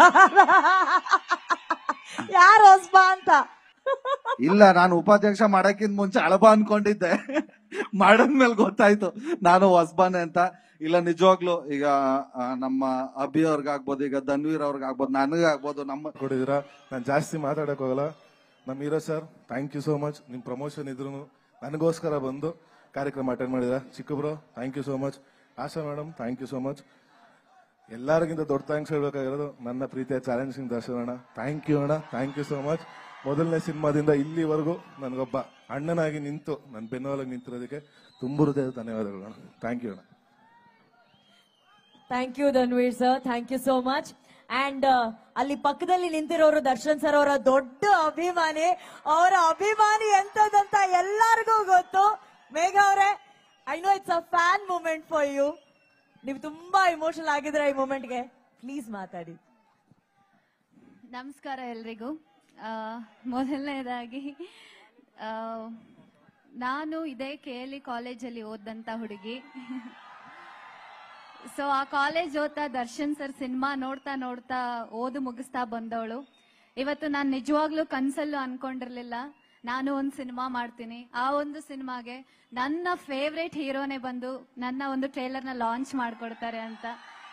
ಯಾರು ಹೊಸ್ಪ ಅಂತ ಇಲ್ಲ ನಾನು ಉಪಾಧ್ಯಕ್ಷ ಮಾಡಕ್ಕಿಂತ ಮುಂಚೆ ಅಳಬ ಅನ್ಕೊಂಡಿದ್ದೆ ಮಾಡಿದ್ಮೇಲೆ ಗೊತ್ತಾಯ್ತು ನಾನು ಹೊಸಬಾನೆ ಅಂತ ಇಲ್ಲ ನಿಜವಾಗ್ಲು ಈಗ ಆ, ನಮ್ಮ ಅಭಿ ಅವ್ರಿಗಾಗ್ಬೋದು ಈಗ ಧನ್ವೀರ್ ಅವ್ರಿಗಾಗ್ಬೋದು ನನಗಾಗ್ಬೋದು ನಮ್ಮ ಕೊಟ್ಟಿದ್ದೀರಾ ನಾನು ಜಾಸ್ತಿ ಮಾತಾಡಕ್ ಹೋಗಲ್ಲ ನಮ್ಮ hero sir thank you so much ನಿಮ್ ಪ್ರಮೋಷನ್ ಇದ್ರು ನನಗೋಸ್ಕರ ಬಂದು ಕಾರ್ಯಕ್ರಮ ಅಟೆಂಡ್ ಮಾಡಿದ್ರ Chikka bro thank you so much Asha madam thank you so much ಎಲ್ಲರಿಗಿಂತ ದೊಡ್ಡ ಥ್ಯಾಂಕ್ಸ್ ಹೇಳ್ಬೇಕಾಗಿರೋದು ನನ್ನ ಪ್ರೀತಿಯ ಚಾಲೆಂಜಿಂಗ್ ದರ್ಶನ ಅಣ್ಣ ಥ್ಯಾಂಕ್ ಯು ಅಣ್ಣ ಥ್ಯಾಂಕ್ ಯು ಸೋ ಮಚ್ ಮೊದಲನೇ ಸಿನಿಮಾದಿಂದ ಇಲ್ಲಿವರೆಗೂ ನನಗೊಬ್ಬ ಅಣ್ಣನಾಗಿ ನಿಂತು ನನ್ನ ಬೆನ್ನೋಲಾಗಿ ನಿಂತಿರೋದಕ್ಕೆ ತುಂಬ ಹೃದಯದ ಧನ್ಯವಾದಗಳು ಅಣ್ಣ ಥ್ಯಾಂಕ್ ಯು ಅಣ್ಣ thank you Dhanveer sir thank you so much and ಅಲ್ಲಿ ಪಕ್ಕದಲ್ಲಿ ನಿಂತಿರೋರು ದರ್ಶನ್ ಸರ್ ಅವರ ದೊಡ್ಡ ಅಭಿಮಾನಿ ಅವರ ಅಭಿಮಾನಿ ಎಂತದಂತ ಎಲ್ಲರಿಗೂ ಗೊತ್ತು ಮೇಘ ಅವರೇ I know it's a fan moment for you ನೀವು ತುಂಬಾ ಇಮೋಷನಲ್ ಆಗಿದ್ರೆ ಈ ಮೂಮೆಂಟ್ಗೆ ಪ್ಲೀಸ್ ಮಾತಾಡಿ ನಮಸ್ಕಾರ ಎಲ್ರಿಗೂ ಆ, ಮೊದಲನೇದಾಗಿ ಆ, ನಾನು ಇದೇ ಕೆ ಎಲ್ ಇ ಕಾಲೇಜಲ್ಲಿ ಓದಂತ ಹುಡುಗಿ ಸೊ ಆ ಕಾಲೇಜ್ ಓದ್ತಾ ದರ್ಶನ್ ಸರ್ ಸಿನಿಮಾ ನೋಡ್ತಾ ನೋಡ್ತಾ ಓದು ಮುಗಿಸ್ತಾ ಬಂದವಳು ಇವತ್ತು ನಾನು ನಿಜವಾಗ್ಲೂ ಕನ್ಸಲ್ಲೂ ಅನ್ಕೊಂಡಿರ್ಲಿಲ್ಲ ನಾನು ಒಂದು ಸಿನಿಮಾ ಮಾಡ್ತೀನಿ ಆ ಒಂದು ಸಿನಿಮಾಗೆ ನನ್ನ ಫೇವ್ರೇಟ್ ಹೀರೋನೇ ಬಂದು ನನ್ನ ಒಂದು ಟ್ರೇಲರ್ನ ಲಾಂಚ್ ಮಾಡ್ಕೊಡ್ತಾರೆ ಅಂತ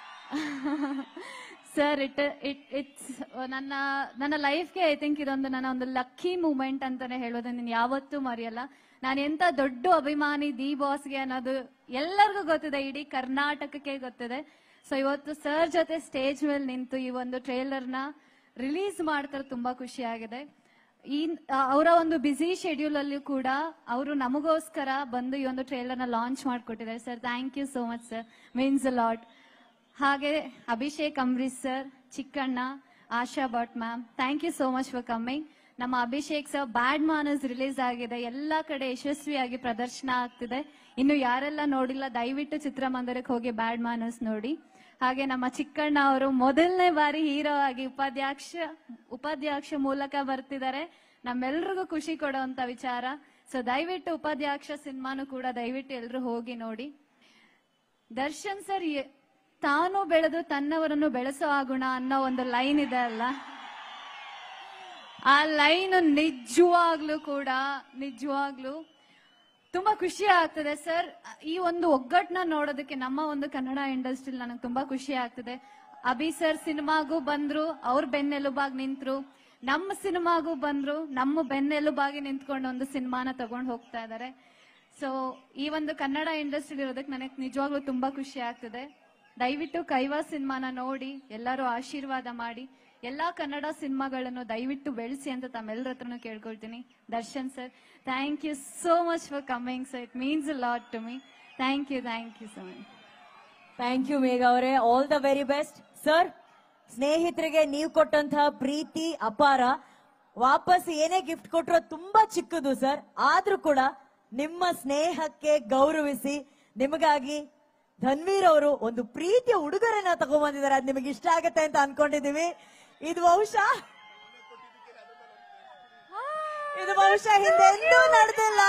ಸರ್ ಇಟ್ ಇಟ್ ಇಟ್ಸ್ ನನ್ನ ನನ್ನ ಲೈಫ್ಗೆ ಐ ಥಿಂಕ್ ಇದೊಂದು ನನ್ನ ಒಂದು ಲಕ್ಕಿ ಮೂಮೆಂಟ್ ಅಂತಾನೆ ಹೇಳೋದು ನಾನು ಯಾವತ್ತೂ ಮರೆಯಲ್ಲ ನಾನು ಎಂತ ದೊಡ್ಡ ಅಭಿಮಾನಿ ದಿ ಬಾಸ್ಗೆ ಅನ್ನೋದು ಎಲ್ಲರಿಗೂ ಗೊತ್ತಿದೆ ಇಡೀ ಕರ್ನಾಟಕಕ್ಕೆ ಗೊತ್ತಿದೆ ಸೊ ಇವತ್ತು ಸರ್ ಜೊತೆ ಸ್ಟೇಜ್ ಮೇಲೆ ನಿಂತು ಈ ಒಂದು ಟ್ರೇಲರ್ನ ರಿಲೀಸ್ ಮಾಡ್ತಾರೆ ತುಂಬಾ ಖುಷಿ ಆಗಿದೆ ಈ ಅವರ ಒಂದು ಬ್ಯುಸಿ ಶೆಡ್ಯೂಲ್ ಅಲ್ಲಿಯೂ ಕೂಡ ಅವರು ನಮಗೋಸ್ಕರ ಬಂದು ಈ ಒಂದು ಟ್ರೇಲರ್ನ ಲಾಂಚ್ ಮಾಡಿಕೊಟ್ಟಿದ್ದಾರೆ sir thank you so much sir means lot ಹಾಗೆ Abhishek Ambareesh sir Chikkanna Asha Bhat ma'am thank you so much for coming ನಮ್ಮ Abhishek sir bad manners release ಆಗಿದೆ ಎಲ್ಲ ಕಡೆ ಯಶಸ್ವಿಯಾಗಿ ಪ್ರದರ್ಶನ ಆಗ್ತಿದೆ ಇನ್ನು ಯಾರೆಲ್ಲ ನೋಡಿಲ್ಲ ದಯವಿಟ್ಟು ಚಿತ್ರಮಂದಿರಕ್ಕೆ ಹೋಗಿ ಬ್ಯಾಡ್ ಮಾನಸ್ ನೋಡಿ ಹಾಗೆ ನಮ್ಮ ಚಿಕ್ಕಣ್ಣ ಅವರು ಮೊದಲನೇ ಬಾರಿ ಹೀರೋ ಆಗಿ ಉಪಾಧ್ಯಕ್ಷ ಉಪಾಧ್ಯಕ್ಷ ಮೂಲಕ ಬರ್ತಿದ್ದಾರೆ ನಮ್ಮೆಲ್ರಿಗೂ ಖುಷಿ ಕೊಡುವಂತ ವಿಚಾರ ಸೊ ದಯವಿಟ್ಟು ಉಪಾಧ್ಯಕ್ಷ ಸಿನಿಮಾನು ಕೂಡ ದಯವಿಟ್ಟು ಎಲ್ರು ಹೋಗಿ ನೋಡಿ ದರ್ಶನ್ ಸರ್ ಎ- ತಾನು ಬೆಳೆದು ತನ್ನವರನ್ನು ಬೆಳೆಸೋ ಆ ಗುಣ ಅನ್ನೋ ಒಂದು ಲೈನ್ ಇದೆ ಅಲ್ಲ ಆ ಲೈನ್ ನಿಜವಾಗ್ಲೂ ಕೂಡ ನಿಜವಾಗ್ಲೂ ತುಂಬಾ ಖುಷಿ ಆಗ್ತದೆ ಸರ್ ಈ ಒಂದು ಒಗ್ಗಟ್ಟನ್ನ ನೋಡೋದಕ್ಕೆ ನಮ್ಮ ಒಂದು ಕನ್ನಡ ಇಂಡಸ್ಟ್ರಿ ನನಗೆ ತುಂಬಾ ಖುಷಿ ಆಗ್ತದೆ ಅಭಿ ಸರ್ ಸಿನಿಮಾಗೂ ಬಂದ್ರು ಅವ್ರ ಬೆನ್ನೆಲುಬಾಗಿ ನಿಂತ್ರು ನಮ್ಮ ಸಿನಿಮಾಗೂ ಬಂದ್ರು ನಮ್ಮ ಬೆನ್ನೆಲುಬಾಗಿ ನಿಂತ್ಕೊಂಡು ಒಂದು ಸಿನಿಮಾನ ತಗೊಂಡು ಹೋಗ್ತಾ ಇದ್ದಾರೆ ಸೊ ಈ ಒಂದು ಕನ್ನಡ ಇಂಡಸ್ಟ್ರಿ ಇರೋದಕ್ಕೆ ನನಗೆ ನಿಜವಾಗ್ಲೂ ತುಂಬಾ ಖುಷಿ ಆಗ್ತದೆ ದಯವಿಟ್ಟು ಕೈವಾ ಸಿನಿಮಾನ ನೋಡಿ ಎಲ್ಲರೂ ಆಶೀರ್ವಾದ ಮಾಡಿ ಎಲ್ಲಾ ಕನ್ನಡ ಸಿನಿಮಾಗಳನ್ನು ದಯವಿಟ್ಟು ಬೆಳೆಸಿ ಅಂತ ತಮ್ಮೆಲ್ಲರ ಹತ್ರನೂ ಕೇಳ್ಕೊಳ್ತೀನಿ Darshan sir thank you so much for coming sir it means lot to me thank you thank you so much thank you Megha ಅವರೇ all the very best sir ಸ್ನೇಹಿತರಿಗೆ ನೀವು ಕೊಟ್ಟಂತಹ ಪ್ರೀತಿ ಅಪಾರ ವಾಪಸ್ ಏನೇ ಗಿಫ್ಟ್ ಕೊಟ್ಟರು ತುಂಬಾ ಚಿಕ್ಕದು ಸರ್ ಆದ್ರೂ ಕೂಡ ನಿಮ್ಮ ಸ್ನೇಹಕ್ಕೆ ಗೌರವಿಸಿ ನಿಮಗಾಗಿ ಧನ್ವೀರ್ ಅವರು ಒಂದು ಪ್ರೀತಿಯ ಉಡುಗೊರೆನ ತಗೊಂಡ್ಬಂದಿದ್ದಾರೆ ಅದು ನಿಮಗೆ ಇಷ್ಟ ಆಗತ್ತೆ ಅಂತ ಅನ್ಕೊಂಡಿದೀವಿ ಇದು ಬಹುಶಃ ಇದು ಬಹುಶಃ ಹಿಂದೆ ಎಂದೂ ನಡೆದಿಲ್ಲ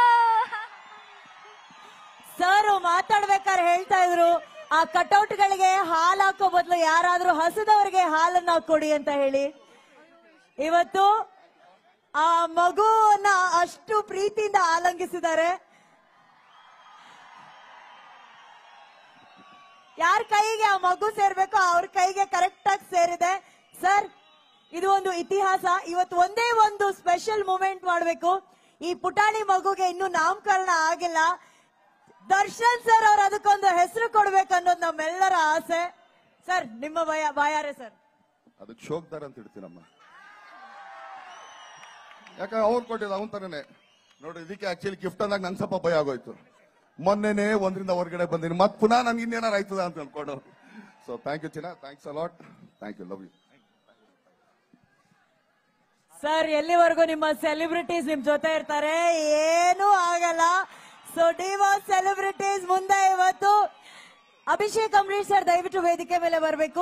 ಸರ್ ಮಾತಾಡ್ಬೇಕಾದ್ರೆ ಹೇಳ್ತಾ ಇದ್ರು ಆ ಕಟೌಟ್ ಗಳಿಗೆ ಹಾಲು ಹಾಕೋ ಬದಲು ಯಾರಾದ್ರೂ ಹಸದವರಿಗೆ ಹಾಲನ್ನ ಕೊಡಿ ಅಂತ ಹೇಳಿ ಇವತ್ತು ಆ ಮಗುವನ್ನ ಅಷ್ಟು ಪ್ರೀತಿಯಿಂದ ಆಲಂಗಿಸಿದ್ದಾರೆ ಯಾರ ಕೈಗೆ ಆ ಮಗು ಸೇರ್ಬೇಕೋ ಅವ್ರ ಕೈಗೆ ಕರೆಕ್ಟ್ ಆಗಿ ಸೇರಿದೆ ಸರ್ ಇದು ಒಂದು ಇತಿಹಾಸ ಇವತ್ತು ಒಂದೇ ಒಂದು ಸ್ಪೆಷಲ್ ಮೂಮೆಂಟ್ ಮಾಡಬೇಕು ಈ ಪುಟಾಣಿ ಮಗುಗೆ ಇನ್ನು ನಾಮಕರಣ ಆಗಿಲ್ಲ ದರ್ಶನ್ ಸರ್ ಅವ್ರು ಅದಕ್ಕೊಂದು ಹೆಸರು ಕೊಡ್ಬೇಕು ಅನ್ನೋದು ನಮ್ಮೆಲ್ಲರ ಆಸೆ ಸರ್ ನಿಮ್ಮ ಭಯ ಬಾಯಾರೆ ಸರ್ ಅದಕ್ಕೆ ಶೋಕ್ದಾರ್ ಅಂತ ಇಡ್ತೀನಮ್ಮ ಯಾಕಂದ್ರೆ ಅವ್ರು ಕೊಟ್ಟಿದ್ದು ಅವನ್ ತರನೇ ನೋಡಿ ಇದಕ್ಕೆ ಆಕ್ಚುಲಿ ಗಿಫ್ಟ್ ಅಂದಾಗ ನಂಗೆ ಸ್ವಲ್ಪ ಭಯ ಆಗೋಯ್ತು ಮೊನ್ನೆನೆ ಒಂದ್ರಿಂದ ಹೊರಗಡೆ ಬಂದಿನಿ ಮತ್ ಪುನಃ ನನ್ಗೆ ಇನ್ನೇನಾರು ಆಯ್ತದ ಅಂತ ಅನ್ಕೊಂಡು ಸೊ ಥ್ಯಾಂಕ್ ಯು ಚಿನ್ನ thanks a lot thank you love you sir ಎಲ್ಲಿವರೆಗೂ ನಿಮ್ಮ ಸೆಲೆಬ್ರಿಟೀಸ್ ನಿಮ್ ಜೊತೆ ಇರ್ತಾರೆ ಏನೂ ಆಗಲ್ಲ ಸೊ ಡಿವೋ ಸೆಲೆಬ್ರಿಟೀಸ್ ಮುಂದೆ ಇವತ್ತು ಅಭಿಷೇಕ್ ಅಂಬರೀಶ್ ಸರ್ ದಯವಿಟ್ಟು ವೇದಿಕೆ ಮೇಲೆ ಬರಬೇಕು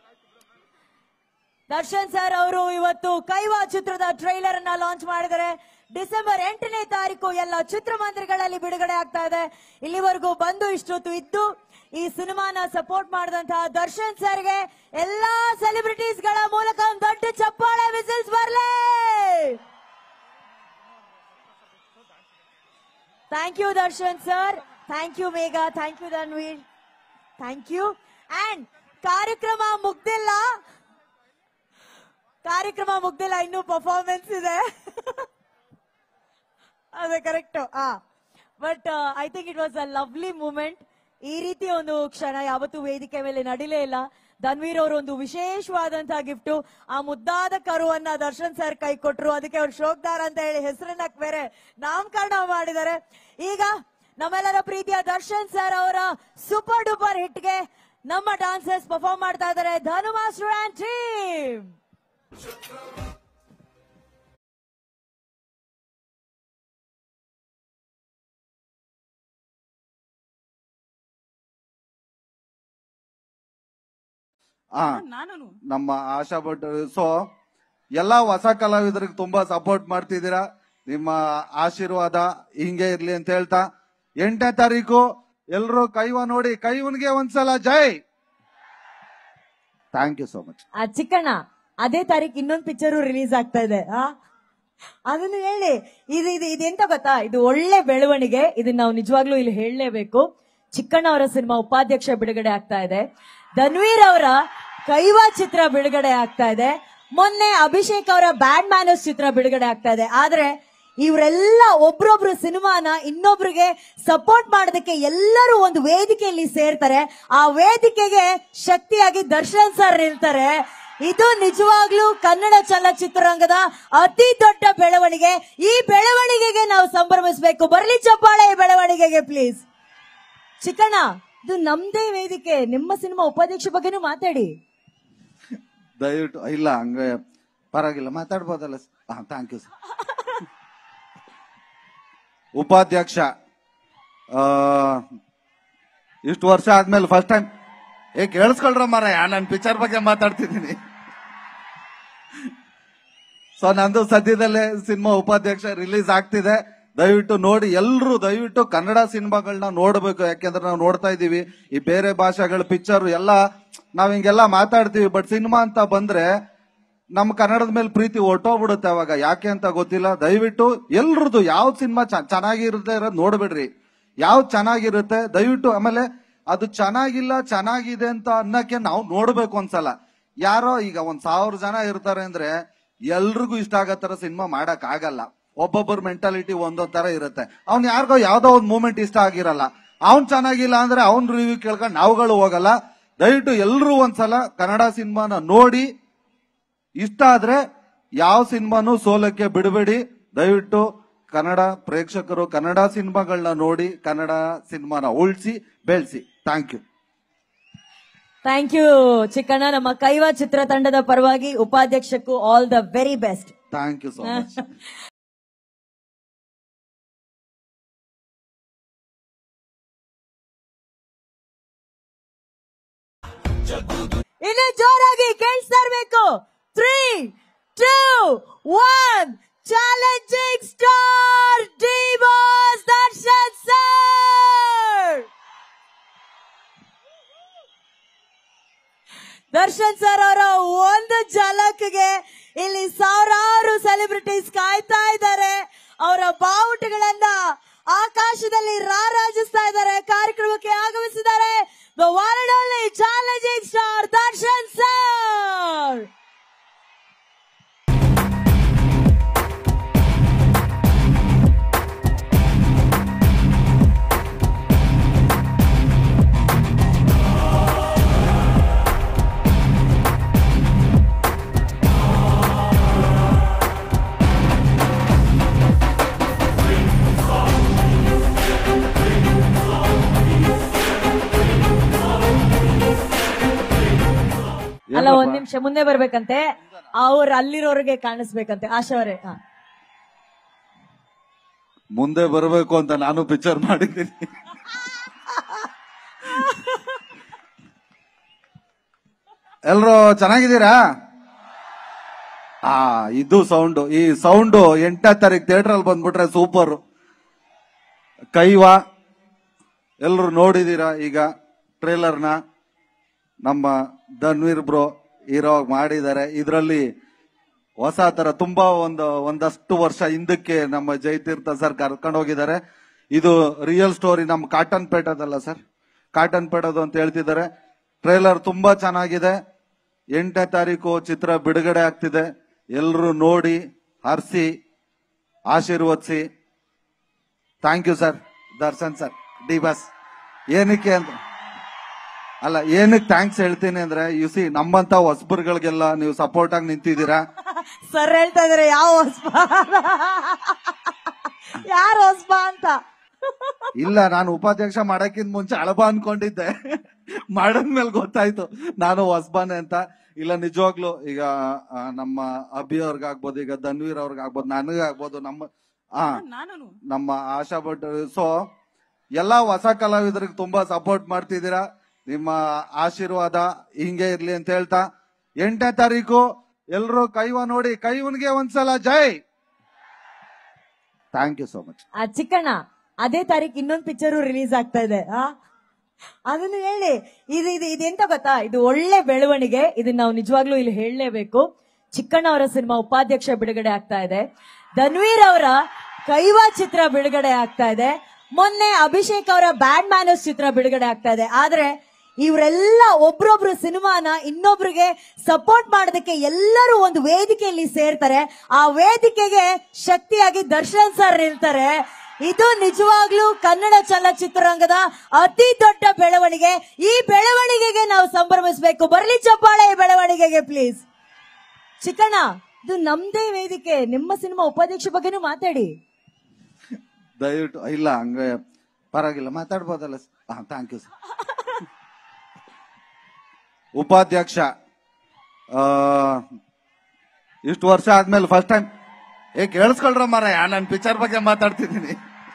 ದರ್ಶನ್ ಸರ್ ಅವರು ಇವತ್ತು ಕೈವಾ ಚಿತ್ರದ ಟ್ರೈಲರ್ ಅನ್ನ ಲಾಂಚ್ ಮಾಡಿದ್ದಾರೆ ಡಿಸೆಂಬರ್ ಎಂಟನೇ ತಾರೀಕು ಎಲ್ಲ ಚಿತ್ರಮಂದಿರಗಳಲ್ಲಿ ಬಿಡುಗಡೆ ಆಗ್ತಾ ಇದೆ ಇಲ್ಲಿವರೆಗೂ ಬಂದು ಇಷ್ಟೊತ್ತು ಇದ್ದು ಈ ಸಿನಿಮಾನ ಸಪೋರ್ಟ್ ಮಾಡಿದಂತಹ ದರ್ಶನ್ ಸರ್ಗೆ ಎಲ್ಲಾ ಸೆಲೆಬ್ರಿಟೀಸ್ ಗಳ ಮೂಲಕ ಒಂದು ದೊಡ್ಡ ಚಪ್ಪಾಳೆ ವಿಸಿಲ್ಸ್ ಬರ್ಲಿ thank you Darshan sir thank you Megha thank you Dhanveer thank you and ಕಾರ್ಯಕ್ರಮ ಮುಗ್ದಿಲ್ಲ ಕಾರ್ಯಕ್ರಮ ಮುಗ್ದಿಲ್ಲ ಇನ್ನೂ ಪರ್ಫಾರ್ಮೆನ್ಸ್ ಇದೆ ಅದೇ ಕರೆಕ್ಟ್ ಆ but I think it was a lovely moment ಈ ರೀತಿ ಒಂದು ಕ್ಷಣ ಯಾವತ್ತೂ ವೇದಿಕೆ ಮೇಲೆ ನಡಿಲೇ ಇಲ್ಲ ಧನ್ವೀರ್ ಅವರು ಒಂದು ವಿಶೇಷವಾದಂತಹ ಗಿಫ್ಟ್ ಆ ಮುದ್ದಾದ ಕರುವನ್ನ ದರ್ಶನ್ ಸರ್ ಕೈ ಕೊಟ್ರು ಅದಕ್ಕೆ ಅವ್ರು ಶೋಕ್ದಾರ್ ಅಂತ ಹೇಳಿ ಹೆಸರನ್ನ ಬೇರೆ ನಾಮಕರಣ ಮಾಡಿದ್ದಾರೆ ಈಗ ನಮ್ಮೆಲ್ಲರ ಪ್ರೀತಿಯ ದರ್ಶನ್ ಸರ್ ಅವರ ಸೂಪರ್ ಡೂಪರ್ ಹಿಟ್ಗೆ ನಮ್ಮ ಡಾನ್ಸರ್ಸ್ ಪರ್ಫಾರ್ಮ್ ಮಾಡ್ತಾ ಇದ್ದಾರೆ ಧನು ಮಾಸ್ಟರ್ ಅಂಡ್ ಟೀಮ್ ಆ ನಮ್ಮ ಆಶಾ ಭಟ್ ಸೊ ಎಲ್ಲಾ ಹೊಸ ಕಲಾವಿದರಿಗೆ ತುಂಬಾ ಸಪೋರ್ಟ್ ಮಾಡ್ತಿದ್ದೀರಾ ನಿಮ್ಮ ಆಶೀರ್ವಾದ ಹಿಂಗೆ ಇರ್ಲಿ ಅಂತ ಹೇಳ್ತಾ ಎಂಟನೇ ತಾರೀಕು ಎಲ್ರು ಕೈವ ನೋಡಿ ಕೈವನ್ಗೆ ಒಂದ್ಸಲ ಜೈ ಥ್ಯಾಂಕ್ ಯು ಸೋ ಮಚ್ ಆ ಚಿಕ್ಕಣ್ಣ ಅದೇ ತಾರೀಕು ಇನ್ನೊಂದು ಪಿಕ್ಚರು ರಿಲೀಸ್ ಆಗ್ತಾ ಇದೆ ಆ ಅದನ್ನು ಹೇಳಿ ಇದು ಇದು ಇದೆಂತ ಗೊತ್ತಾ ಇದು ಒಳ್ಳೆ ಬೆಳವಣಿಗೆ ಇದನ್ನ ನಾವು ನಿಜವಾಗ್ಲೂ ಇಲ್ಲಿ ಹೇಳಲೇಬೇಕು ಚಿಕ್ಕಣ್ಣ ಅವರ ಸಿನಿಮಾ ಉಪಾಧ್ಯಕ್ಷ ಬಿಡುಗಡೆ ಆಗ್ತಾ ಇದೆ ಧನ್ವೀರ್ ಅವರ ಕೈವಾ ಚಿತ್ರ ಬಿಡುಗಡೆ ಆಗ್ತಾ ಇದೆ ಮೊನ್ನೆ ಅಭಿಷೇಕ್ ಅವರ ಬ್ಯಾಡ್ ಮ್ಯಾನಸ್ ಚಿತ್ರ ಬಿಡುಗಡೆ ಆಗ್ತಾ ಇದೆ ಆದ್ರೆ ಇವರೆಲ್ಲ ಒಬ್ರೊಬ್ರು ಸಿನಿಮಾನ ಇನ್ನೊಬ್ರಿಗೆ ಸಪೋರ್ಟ್ ಮಾಡೋದಕ್ಕೆ ಎಲ್ಲರೂ ಒಂದು ವೇದಿಕೆಯಲ್ಲಿ ಸೇರ್ತಾರೆ ಆ ವೇದಿಕೆಗೆ ಶಕ್ತಿಯಾಗಿ ದರ್ಶನ್ ಸರ್ ನಿಲ್ತಾರೆ ಇದು ನಿಜವಾಗ್ಲೂ ಕನ್ನಡ ಚಲನಚಿತ್ರರಂಗದ ಅತಿ ದೊಡ್ಡ ಬೆಳವಣಿಗೆ ಈ ಬೆಳವಣಿಗೆಗೆ ನಾವು ಸಂಭ್ರಮಿಸಬೇಕು ಬರ್ಲಿ ಚಪ್ಪಾಳೆ ಈ ಬೆಳವಣಿಗೆಗೆ ಪ್ಲೀಸ್ ಚಿಕ್ಕಣ್ಣ ಇದು ನಮ್ದೇ ವೇದಿಕೆ ನಿಮ್ಮ ಸಿನಿಮಾ ಉಪಾಧ್ಯಕ್ಷ ಬಗ್ಗೆನೂ ಮಾತಾಡಿ ದಯವಿಟ್ಟು ಇಲ್ಲ ಹಂಗೆ ಪರವಾಗಿಲ್ಲ ಮಾತಾಡ್ಬೋದಲ್ಲ ಹಾ ಥ್ಯಾಂಕ್ ಯು ಉಪಾಧ್ಯಕ್ಷ ಆ, ಇಷ್ಟು ವರ್ಷ ಆದ್ಮೇಲೆ ಫಸ್ಟ್ ಟೈಮ್ ಏ ಕೇಳಿಸ್ಕೊಳ್ರ ಮರ ನಾನು ಪಿಕ್ಚರ್ ಬಗ್ಗೆ ಮಾತಾಡ್ತಿದ್ದೀನಿ ಸೊ ನಂದು ಸದ್ಯದಲ್ಲೇ ಸಿನಿಮಾ ಉಪಾಧ್ಯಕ್ಷ ರಿಲೀಸ್ ಆಗ್ತಿದೆ ದಯವಿಟ್ಟು ನೋಡಿ ಎಲ್ಲರೂ ದಯವಿಟ್ಟು ಕನ್ನಡ ಸಿನಿಮಾಗಳನ್ನ ನೋಡಬೇಕು ಯಾಕೆಂದ್ರೆ ನಾವು ನೋಡ್ತಾ ಇದೀವಿ ಈ ಬೇರೆ ಭಾಷೆಗಳ ಪಿಕ್ಚರ್ ಎಲ್ಲ ನಾವ್ ಹಿಂಗೆಲ್ಲ ಮಾತಾಡ್ತೀವಿ ಬಟ್ ಸಿನಿಮಾ ಅಂತ ಬಂದ್ರೆ ನಮ್ಮ ಕನ್ನಡದ ಮೇಲೆ ಪ್ರೀತಿ ಹೊರ್ಟೋಗ್ಬಿಡುತ್ತೆ ಅವಾಗ ಯಾಕೆ ಅಂತ ಗೊತ್ತಿಲ್ಲ ದಯವಿಟ್ಟು ಎಲ್ರದ್ದು ಯಾವ ಸಿನಿಮಾ ಚೆನ್ನಾಗಿರುತ್ತೆ ಇರೋದ್ ನೋಡ್ಬಿಡ್ರಿ ಯಾವ್ದು ಚೆನ್ನಾಗಿರುತ್ತೆ ದಯವಿಟ್ಟು ಆಮೇಲೆ ಅದು ಚೆನ್ನಾಗಿಲ್ಲ ಚೆನ್ನಾಗಿದೆ ಅಂತ ಅನ್ನಕ್ಕೆ ನಾವು ನೋಡ್ಬೇಕು ಒಂದ್ಸಲ ಯಾರೋ ಈಗ ಒಂದ್ ಸಾವಿರ ಜನ ಇರ್ತಾರೆ ಅಂದ್ರೆ ಎಲ್ರಿಗೂ ಇಷ್ಟ ಆಗೋ ತರ ಸಿನಿಮಾ ಮಾಡಕ್ ಆಗಲ್ಲ ಒಬ್ಬೊಬ್ಬರ ಮೆಂಟಾಲಿಟಿ ಒಂದೊಂದ್ ತರ ಇರುತ್ತೆ ಅವ್ನ್ ಯಾರಿಗೋ ಯಾವ್ದೋ ಒಂದ್ ಮೂಮೆಂಟ್ ಇಷ್ಟ ಆಗಿರಲ್ಲ ಅವ್ನ್ ಚೆನ್ನಾಗಿಲ್ಲ ಅಂದ್ರೆ ಅವ್ನ್ ರಿವ್ಯೂ ಕೇಳ್ಕೊಂಡು ನಾವುಗಳು ಹೋಗಲ್ಲ ದಯವಿಟ್ಟು ಎಲ್ರೂ ಒಂದ್ಸಲ ಕನ್ನಡ ಸಿನಿಮಾನ ನೋಡಿ ಇಷ್ಟ ಆದ್ರೆ ಯಾವ ಸಿನಿಮಾನು ಸೋಲಕ್ಕೆ ಬಿಡಬೇಡಿ ದಯವಿಟ್ಟು ಕನ್ನಡ ಪ್ರೇಕ್ಷಕರು ಕನ್ನಡ ಸಿನಿಮಾಗಳನ್ನ ನೋಡಿ ಕನ್ನಡ ಸಿನಿಮಾನ ಉಳಿಸಿ ಬೆಳೆಸಿ thank you thank you Chikkanna ನಮ್ಮ ಕೈವಾ ಚಿತ್ರತಂಡದ ಪರವಾಗಿ ಉಪಾಧ್ಯಕ್ಷಕ್ಕೂ all the very best thank you so much ಇನ್ನು ಜೋರಾಗಿ ಕೇಳಿಸ್ತಾ ಇರ್ಬೇಕು three two one challenging star D boss Darshan sir Darshan sir ಅವರ ಒಂದು ಝಲಕ್ಗೆ ಇಲ್ಲಿ ಸಾವಿರಾರು ಸೆಲೆಬ್ರಿಟೀಸ್ ಕಾಯ್ತಾ ಇದ್ದಾರೆ ಅವರ ಬಾವುಟಗಳನ್ನ ಆಕಾಶದಲ್ಲಿ ರಾರಾಜಿಸ್ತಾ ಇದ್ದಾರೆ ಕಾರ್ಯಕ್ರಮಕ್ಕೆ ಆಗಮಿಸಿದ್ದಾರೆ the one and only challenging star Darshan sir ಅಲ್ಲ ಒಂದ್ ನಿಮಿಷ ಮುಂದೆ ಬರ್ಬೇಕಂತೆ ಅವ್ರ ಅಲ್ಲಿರೋರಿಗೆ ಕಾಣಿಸ್ಬೇಕಂತೆ ಆಶಾ ಅವರೇ ಹಾ. ಮುಂದೆ ಬರಬೇಕು ಅಂತ ನಾನು ಪಿಕ್ಚರ್ ಮಾಡಿದ್ದೀನಿ ಎಲ್ರು ಚೆನ್ನಾಗಿದ್ದೀರಾ ಆ ಇದು ಸೌಂಡ್ ಈ ಸೌಂಡ್ ಎಂಟನೇ ತಾರೀಕು ಥಿಯೇಟರ್ ಅಲ್ಲಿ ಬಂದ್ಬಿಟ್ರೆ ಸೂಪರ್ ಕೈವಾ ಎಲ್ರು ನೋಡಿದೀರಾ ಈಗ ಟ್ರೇಲರ್ನ ನಮ್ಮ ಧನ್ವೀರ್ ಬ್ರೋ ಹೀರೋ ಮಾಡಿದ್ದಾರೆ ಇದರಲ್ಲಿ ಹೊಸ ತರ ತುಂಬಾ ಒಂದು ಒಂದಷ್ಟು ವರ್ಷ ಹಿಂದಕ್ಕೆ ನಮ್ಮ ಜಯತೀರ್ಥ ಸರ್ ಕರ್ಕೊಂಡು ಹೋಗಿದ್ದಾರೆ ಇದು ರಿಯಲ್ ಸ್ಟೋರಿ ನಮ್ಮ ಕಾಟನ್ ಪೇಟದಲ್ಲ ಸರ್ ಕಾಟನ್ ಪೇಟದು ಅಂತ ಹೇಳ್ತಿದ್ದಾರೆ ಟ್ರೇಲರ್ ತುಂಬಾ ಚೆನ್ನಾಗಿದೆ ಎಂಟನೇ ತಾರೀಕು ಚಿತ್ರ ಬಿಡುಗಡೆ ಆಗ್ತಿದೆ ಎಲ್ಲರೂ ನೋಡಿ ಹರಿಸಿ ಆಶೀರ್ವದಿಸಿ thank you sir Darshan sir D boss ಏನಕ್ಕೆ ಅಂತ ಅಲ್ಲ ಏನಕ್ಕೆ ಥ್ಯಾಂಕ್ಸ್ ಹೇಳ್ತೀನಿ ಅಂದ್ರೆ ಯು ಸಿ ನಮ್ಮಂತ ಹೊಸಬರ್ಗಳಿಗೆಲ್ಲ ನೀವು ಸಪೋರ್ಟ್ ಆಗಿ ನಿಂತಿದ್ದೀರಾ ಸರ್ ಹೇಳ್ತಾ ಇದಾರೆ ಯಾವ ಹೊಸ್ಪ ಯಾರು ಹೊಸ್ಪ ಅಂತ ಇಲ್ಲ ನಾನು ಉಪಾಧ್ಯಕ್ಷ ಮಾಡಕ್ಕಿಂತ ಮುಂಚೆ ಅಳಬ ಅನ್ಕೊಂಡಿದ್ದೆ ಮಾಡದ್ಮೇಲೆ ಗೊತ್ತಾಯ್ತು ನಾನು ಹೊಸಬಾನೆ ಅಂತ ಇಲ್ಲ ನಿಜವಾಗ್ಲು ಈಗ ಆ, ನಮ್ಮ ಅಭಿ ಅವ್ರಿಗಾಗ್ಬೋದು ಈಗ ಧನ್ವೀರ್ ಅವ್ರಿಗಾಗ್ಬೋದು ನನಗಾಗ್ಬೋದು ನಮ್ಮ ಆ ನಮ್ಮ ಆಶಾ ಭಟ್ ಸೊ ಎಲ್ಲಾ ಹೊಸ ಕಲಾವಿದರಿಗೆ ತುಂಬಾ ಸಪೋರ್ಟ್ ಮಾಡ್ತಿದ್ದೀರಾ ನಿಮ್ಮ ಆಶೀರ್ವಾದ ಹಿಂಗೆ ಇರ್ಲಿ ಅಂತ ಹೇಳ್ತಾ ಎಂಟನೇ ತಾರೀಕು ಎಲ್ರು ಕೈವ ನೋಡಿ ಕೈವನ್ಗೆ ಒಂದ್ಸಲ ಜೈ ಥ್ಯಾಂಕ್ ಯು ಸೋ ಮಚ್ ಆ ಚಿಕ್ಕಣ್ಣ ಅದೇ ತಾರೀಕು ಇನ್ನೊಂದು ಪಿಕ್ಚರು ರಿಲೀಸ್ ಆಗ್ತಾ ಇದೆ ಆ ಅದನ್ನು ಹೇಳಿ ಇದು ಇದು ಇದೆಂತ ಗೊತ್ತಾ ಇದು ಒಳ್ಳೆ ಬೆಳವಣಿಗೆ ಇದನ್ನ ನಾವು ನಿಜವಾಗ್ಲೂ ಇಲ್ಲಿ ಹೇಳಲೇಬೇಕು ಚಿಕ್ಕಣ್ಣ ಅವರ ಸಿನಿಮಾ ಉಪಾಧ್ಯಕ್ಷ ಬಿಡುಗಡೆ ಆಗ್ತಾ ಇದೆ ಧನ್ವೀರ್ ಅವರ ಕೈವಾ ಚಿತ್ರ ಬಿಡುಗಡೆ ಆಗ್ತಾ ಇದೆ ಮೊನ್ನೆ ಅಭಿಷೇಕ್ ಅವರ ಬ್ಯಾಡ್ ಮ್ಯಾನಸ್ ಚಿತ್ರ ಬಿಡುಗಡೆ ಆಗ್ತಾ ಇದೆ ಆದ್ರೆ ಇವರೆಲ್ಲ ಒಬ್ರೊಬ್ರು ಸಿನಿಮಾನ ಇನ್ನೊಬ್ರಿಗೆ ಸಪೋರ್ಟ್ ಮಾಡೋದಕ್ಕೆ ಎಲ್ಲರೂ ಒಂದು ವೇದಿಕೆಯಲ್ಲಿ ಸೇರ್ತಾರೆ ಆ ವೇದಿಕೆಗೆ ಶಕ್ತಿಯಾಗಿ ದರ್ಶನ್ ಸರ್ ನಿಲ್ತಾರೆ ಇದು ನಿಜವಾಗ್ಲೂ ಕನ್ನಡ ಚಲನಚಿತ್ರರಂಗದ ಅತಿ ದೊಡ್ಡ ಬೆಳವಣಿಗೆ ಈ ಬೆಳವಣಿಗೆಗೆ ನಾವು ಸಂಭ್ರಮಿಸಬೇಕು ಬರ್ಲಿ ಚಪ್ಪಾಳೆ ಈ ಬೆಳವಣಿಗೆಗೆ ಪ್ಲೀಸ್ ಚಿಕ್ಕಣ್ಣ ಇದು ನಮ್ದೇ ವೇದಿಕೆ ನಿಮ್ಮ ಸಿನಿಮಾ ಉಪಾಧ್ಯಕ್ಷ ಬಗ್ಗೆನೂ ಮಾತಾಡಿ ದಯವಿಟ್ಟು ಇಲ್ಲ ಹಂಗೆ ಪರವಾಗಿಲ್ಲ ಮಾತಾಡ್ಬೋದಲ್ಲ ಹಾ ಥ್ಯಾಂಕ್ ಯು ಉಪಾಧ್ಯಕ್ಷ ಆ, ಇಷ್ಟು ವರ್ಷ ಆದ್ಮೇಲೆ ಫಸ್ಟ್ ಟೈಮ್ ಏ ಕೇಳಿಸ್ಕೊಳ್ರ ಮರ ನಾನು ಪಿಕ್ಚರ್ ಬಗ್ಗೆ ಮಾತಾಡ್ತಿದ್ದೀನಿ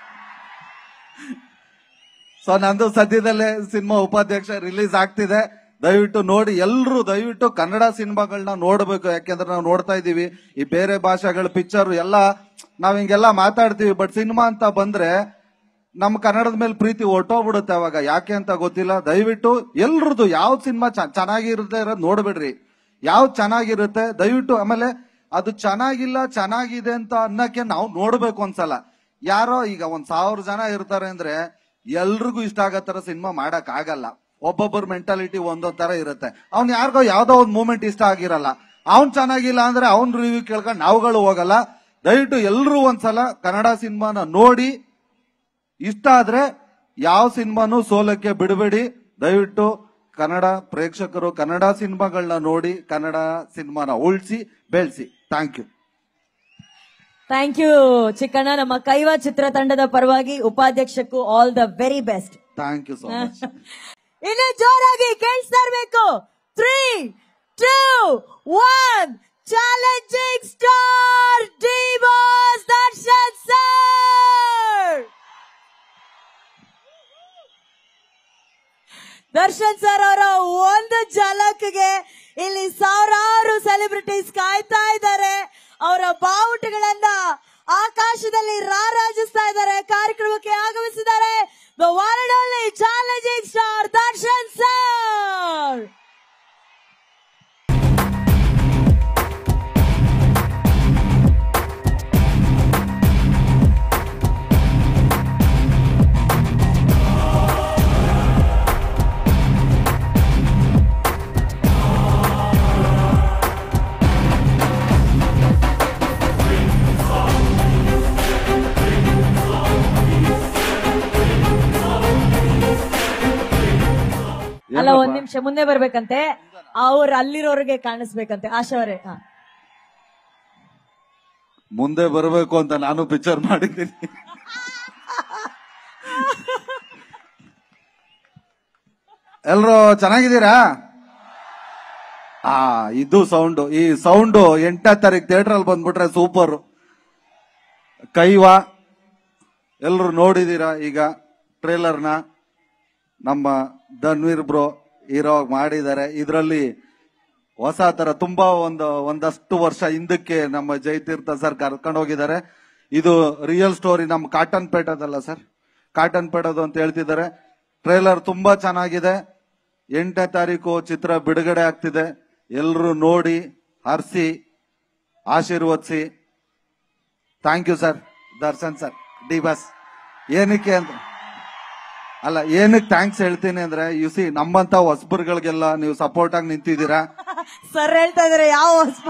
ಸೊ ನಂದು ಸದ್ಯದಲ್ಲೇ ಸಿನಿಮಾ ಉಪಾಧ್ಯಕ್ಷ ರಿಲೀಸ್ ಆಗ್ತಿದೆ ದಯವಿಟ್ಟು ನೋಡಿ ಎಲ್ಲರೂ ದಯವಿಟ್ಟು ಕನ್ನಡ ಸಿನಿಮಾಗಳನ್ನ ನೋಡಬೇಕು ಯಾಕೆಂದ್ರೆ ನಾವು ನೋಡ್ತಾ ಇದೀವಿ ಈ ಬೇರೆ ಭಾಷೆಗಳ ಪಿಕ್ಚರ್ ಎಲ್ಲ ನಾವ್ ಹಿಂಗೆಲ್ಲ ಮಾತಾಡ್ತೀವಿ ಬಟ್ ಸಿನಿಮಾ ಅಂತ ಬಂದ್ರೆ ನಮ್ಮ ಕನ್ನಡದ ಮೇಲೆ ಪ್ರೀತಿ ಹೊರ್ಟೋಗ್ಬಿಡುತ್ತೆ ಅವಾಗ ಯಾಕೆ ಅಂತ ಗೊತ್ತಿಲ್ಲ ದಯವಿಟ್ಟು ಎಲ್ರದ್ದು ಯಾವ ಸಿನಿಮಾ ಚೆನ್ನಾಗಿರುತ್ತೆ ಇರೋದ್ ನೋಡ್ಬಿಡ್ರಿ ಯಾವ್ದು ಚೆನ್ನಾಗಿರುತ್ತೆ ದಯವಿಟ್ಟು ಆಮೇಲೆ ಅದು ಚೆನ್ನಾಗಿಲ್ಲ ಚೆನ್ನಾಗಿದೆ ಅಂತ ಅನ್ನಕ್ಕೆ ನಾವು ನೋಡ್ಬೇಕು ಒಂದ್ಸಲ ಯಾರೋ ಈಗ ಒಂದ್ ಸಾವಿರ ಜನ ಇರ್ತಾರೆ ಅಂದ್ರೆ ಎಲ್ರಿಗೂ ಇಷ್ಟ ಆಗೋ ತರ ಸಿನಿಮಾ ಮಾಡಕ್ ಆಗಲ್ಲ ಒಬ್ಬೊಬ್ಬರ ಮೆಂಟಾಲಿಟಿ ಒಂದೊಂದ್ ತರ ಇರುತ್ತೆ ಅವ್ನ್ ಯಾರಿಗೋ ಯಾವ್ದೋ ಒಂದ್ ಮೂಮೆಂಟ್ ಇಷ್ಟ ಆಗಿರಲ್ಲ ಅವ್ನ್ ಚೆನ್ನಾಗಿಲ್ಲ ಅಂದ್ರೆ ಅವ್ನ್ ರಿವ್ಯೂ ಕೇಳ್ಕೊಂಡು ನಾವುಗಳು ಹೋಗಲ್ಲ ದಯವಿಟ್ಟು ಎಲ್ರೂ ಒಂದ್ಸಲ ಕನ್ನಡ ಸಿನಿಮಾನ ನೋಡಿ ಇಷ್ಟ ಆದ್ರೆ ಯಾವ ಸಿನಿಮಾನು ಸೋಲಕ್ಕೆ ಬಿಡಬೇಡಿ ದಯವಿಟ್ಟು ಕನ್ನಡ ಪ್ರೇಕ್ಷಕರು ಕನ್ನಡ ಸಿನಿಮಾಗಳನ್ನ ನೋಡಿ ಕನ್ನಡ ಸಿನಿಮಾನ ಉಳಿಸಿ ಬೆಳೆಸಿ thank you thank you Chikkanna ನಮ್ಮ ಕೈವಾ ಚಿತ್ರತಂಡದ ಪರವಾಗಿ ಉಪಾಧ್ಯಕ್ಷಕ್ಕೂ all the very best thank you so much ಇನ್ನು ಜೋರಾಗಿ ಕೇಳಿಸ್ತಾ ಇರ್ಬೇಕು three two one challenging star D boss Darshan sir Darshan sir ಅವರ ಒಂದು ಝಲಕ್ಗೆ ಇಲ್ಲಿ ಸಾವಿರಾರು ಸೆಲೆಬ್ರಿಟೀಸ್ ಕಾಯ್ತಾ ಇದ್ದಾರೆ ಅವರ ಬಾವುಟಗಳನ್ನ ಆಕಾಶದಲ್ಲಿ ರಾರಾಜಿಸ್ತಾ ಇದ್ದಾರೆ ಕಾರ್ಯಕ್ರಮಕ್ಕೆ ಆಗಮಿಸಿದ್ದಾರೆ the one and only challenging star Darshan sir ಅಲ್ಲ ಒಂದ್ ನಿಮಿಷ ಮುಂದೆ ಬರ್ಬೇಕಂತೆ ಅವ್ರು ಅಲ್ಲಿರೋರಿಗೆ ಕಾಣಿಸ್ಬೇಕಂತೆ ಆಶಾ ಅವರೇ ಹಾ ಮುಂದೆ ಬರಬೇಕು ಅಂತ ನಾನು ಪಿಕ್ಚರ್ ಮಾಡಿದ್ದೀನಿ ಎಲ್ರು ಚೆನ್ನಾಗಿದ್ದೀರಾ ಆ ಇದು ಸೌಂಡ್ ಈ ಸೌಂಡ್ ಎಂಟನೇ ತಾರೀಕು ಥಿಯೇಟರ್ ಅಲ್ಲಿ ಬಂದ್ಬಿಟ್ರೆ ಸೂಪರ್ ಕೈವಾ ಎಲ್ರು ನೋಡಿದೀರಾ ಈಗ ಟ್ರೇಲರ್ನ ನಮ್ಮ ಧನ್ವೀರ್ ಬ್ರೋ ಹೀರೋ ಮಾಡಿದ್ದಾರೆ ಇದರಲ್ಲಿ ಹೊಸ ತರ ತುಂಬಾ ಒಂದು ಒಂದಷ್ಟು ವರ್ಷ ಹಿಂದಕ್ಕೆ ನಮ್ಮ ಜಯತೀರ್ಥ ಸರ್ ಕರ್ಕೊಂಡು ಹೋಗಿದ್ದಾರೆ ಇದು ರಿಯಲ್ ಸ್ಟೋರಿ ನಮ್ಮ ಕಾಟನ್ ಪೇಟದಲ್ಲ ಸರ್ ಕಾಟನ್ ಪೇಟದು ಅಂತ ಹೇಳ್ತಿದ್ದಾರೆ ಟ್ರೇಲರ್ ತುಂಬಾ ಚೆನ್ನಾಗಿದೆ ಎಂಟನೇ ತಾರೀಕು ಚಿತ್ರ ಬಿಡುಗಡೆ ಆಗ್ತಿದೆ ಎಲ್ರು ನೋಡಿ ಹರಿಸಿ ಆಶೀರ್ವದಿಸಿ thank you sir Darshan sir D boss ಏನಕ್ಕೆ ಅಂತ ಅಲ್ಲ ಏನಕ್ಕೆ ಥ್ಯಾಂಕ್ಸ್ ಹೇಳ್ತೀನಿ ಅಂದ್ರೆ ಯು ಸಿ ನಮ್ಮಂತ ಹೊಸಬರ್ಗಳಿಗೆಲ್ಲ ನೀವು ಸಪೋರ್ಟ್ ಆಗಿ ನಿಂತಿದ್ದೀರಾ ಸರ್ ಹೇಳ್ತಾ ಇದಾರೆ ಯಾವ ಹೊಸ್ಪ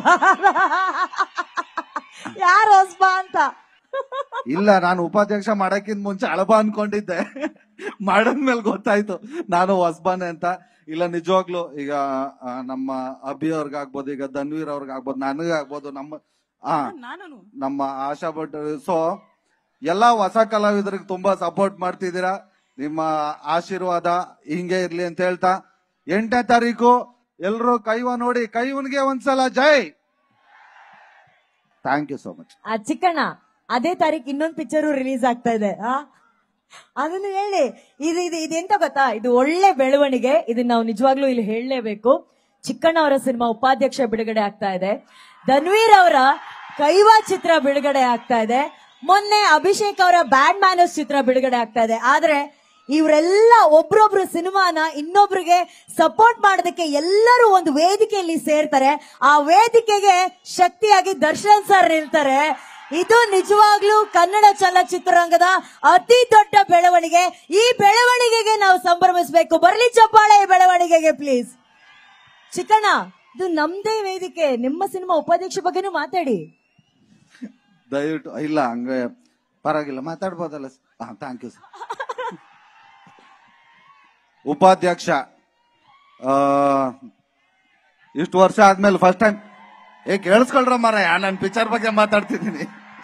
ಯಾರು ಹೊಸ್ಪ ಅಂತ ಇಲ್ಲ ನಾನು ಉಪಾಧ್ಯಕ್ಷ ಮಾಡಕ್ಕಿಂತ ಮುಂಚೆ ಅಳಬ ಅನ್ಕೊಂಡಿದ್ದೆ ಮಾಡದ್ಮೇಲೆ ಗೊತ್ತಾಯ್ತು ನಾನು ಹೊಸಬಾನೆ ಅಂತ ಇಲ್ಲ ನಿಜವಾಗ್ಲು ಈಗ ಆ, ನಮ್ಮ ಅಭಿ ಅವ್ರಿಗಾಗ್ಬೋದು ಈಗ ಧನ್ವೀರ್ ಅವ್ರಿಗಾಗ್ಬೋದು ನನಗಾಗ್ಬೋದು ನಮ್ಮ ಆ ನಮ್ಮ ಆಶಾ ಭಟ್ ಸೊ ಎಲ್ಲಾ ಹೊಸ ಕಲಾವಿದರಿಗೆ ತುಂಬಾ ಸಪೋರ್ಟ್ ಮಾಡ್ತಿದ್ದೀರಾ ನಿಮ್ಮ ಆಶೀರ್ವಾದ ಹಿಂಗೆ ಇರ್ಲಿ ಅಂತ ಹೇಳ್ತಾ ಎಂಟನೇ ತಾರೀಕು ಎಲ್ರು ಕೈವ ನೋಡಿ ಕೈವನ್ಗೆ ಒಂದ್ಸಲ ಜೈ ಥ್ಯಾಂಕ್ ಯು ಸೋ ಮಚ್ ಆ ಚಿಕ್ಕಣ್ಣ ಅದೇ ತಾರೀಕು ಇನ್ನೊಂದ್ ಪಿಕ್ಚರ್ ರಿಲೀಸ್ ಆಗ್ತಾ ಇದೆ ಆ ಅದನ್ನ ಹೇಳಿ ಇದು ಇದು ಇದೆಂತ ಗೊತ್ತಾ ಇದು ಒಳ್ಳೆ ಬೆಳವಣಿಗೆ ಇದನ್ನ ನಾವು ನಿಜವಾಗ್ಲೂ ಇಲ್ಲಿ ಹೇಳಲೇಬೇಕು ಚಿಕ್ಕಣ್ಣ ಅವರ ಸಿನಿಮಾ ಉಪಾಧ್ಯಕ್ಷ ಬಿಡುಗಡೆ ಆಗ್ತಾ ಇದೆ ಧನ್ವೀರ್ ಅವರ ಕೈವಾ ಚಿತ್ರ ಬಿಡುಗಡೆ ಆಗ್ತಾ ಇದೆ ಮೊನ್ನೆ ಅಭಿಷೇಕ್ ಅವರ ಬ್ಯಾಡ್ ಮ್ಯಾನರ್ಸ್ ಚಿತ್ರ ಬಿಡುಗಡೆ ಆಗ್ತಾ ಇದೆ ಆದ್ರೆ ಇವರೆಲ್ಲ ಒಬ್ರೊಬ್ರು ಸಿನಿಮಾನ ಇನ್ನೊಬ್ರಿಗೆ ಸಪೋರ್ಟ್ ಮಾಡೋದಕ್ಕೆ ಎಲ್ಲರೂ ಒಂದು ವೇದಿಕೆಯಲ್ಲಿ ಸೇರ್ತಾರೆ ಆ ವೇದಿಕೆಗೆ ಶಕ್ತಿಯಾಗಿ ದರ್ಶನ್ ಸರ್ ನಿಲ್ತಾರೆ ಇದು ನಿಜವಾಗ್ಲೂ ಕನ್ನಡ ಚಲನಚಿತ್ರರಂಗದ ಅತಿ ದೊಡ್ಡ ಬೆಳವಣಿಗೆ ಈ ಬೆಳವಣಿಗೆಗೆ ನಾವು ಸಂಭ್ರಮಿಸಬೇಕು ಬರ್ಲಿ ಚಪ್ಪಾಳೆ ಈ ಬೆಳವಣಿಗೆಗೆ ಪ್ಲೀಸ್ ಚಿಕ್ಕಣ್ಣ ಇದು ನಮ್ದೇ ವೇದಿಕೆ ನಿಮ್ಮ ಸಿನಿಮಾ ಉಪಾಧ್ಯಕ್ಷ ಬಗ್ಗೆನೂ ಮಾತಾಡಿ ದಯವಿಟ್ಟು ಇಲ್ಲ ಹಂಗೆ ಪರವಾಗಿಲ್ಲ ಮಾತಾಡ್ಬೋದಲ್ಲ ಹಾ ಥ್ಯಾಂಕ್ ಯು ಉಪಾಧ್ಯಕ್ಷ ಆ, ಇಷ್ಟು ವರ್ಷ ಆದ್ಮೇಲೆ ಫಸ್ಟ್ ಟೈಮ್ ಏ ಕೇಳಿಸ್ಕೊಳ್ರ ಮರ ನಾನು ಪಿಕ್ಚರ್ ಬಗ್ಗೆ ಮಾತಾಡ್ತಿದ್ದೀನಿ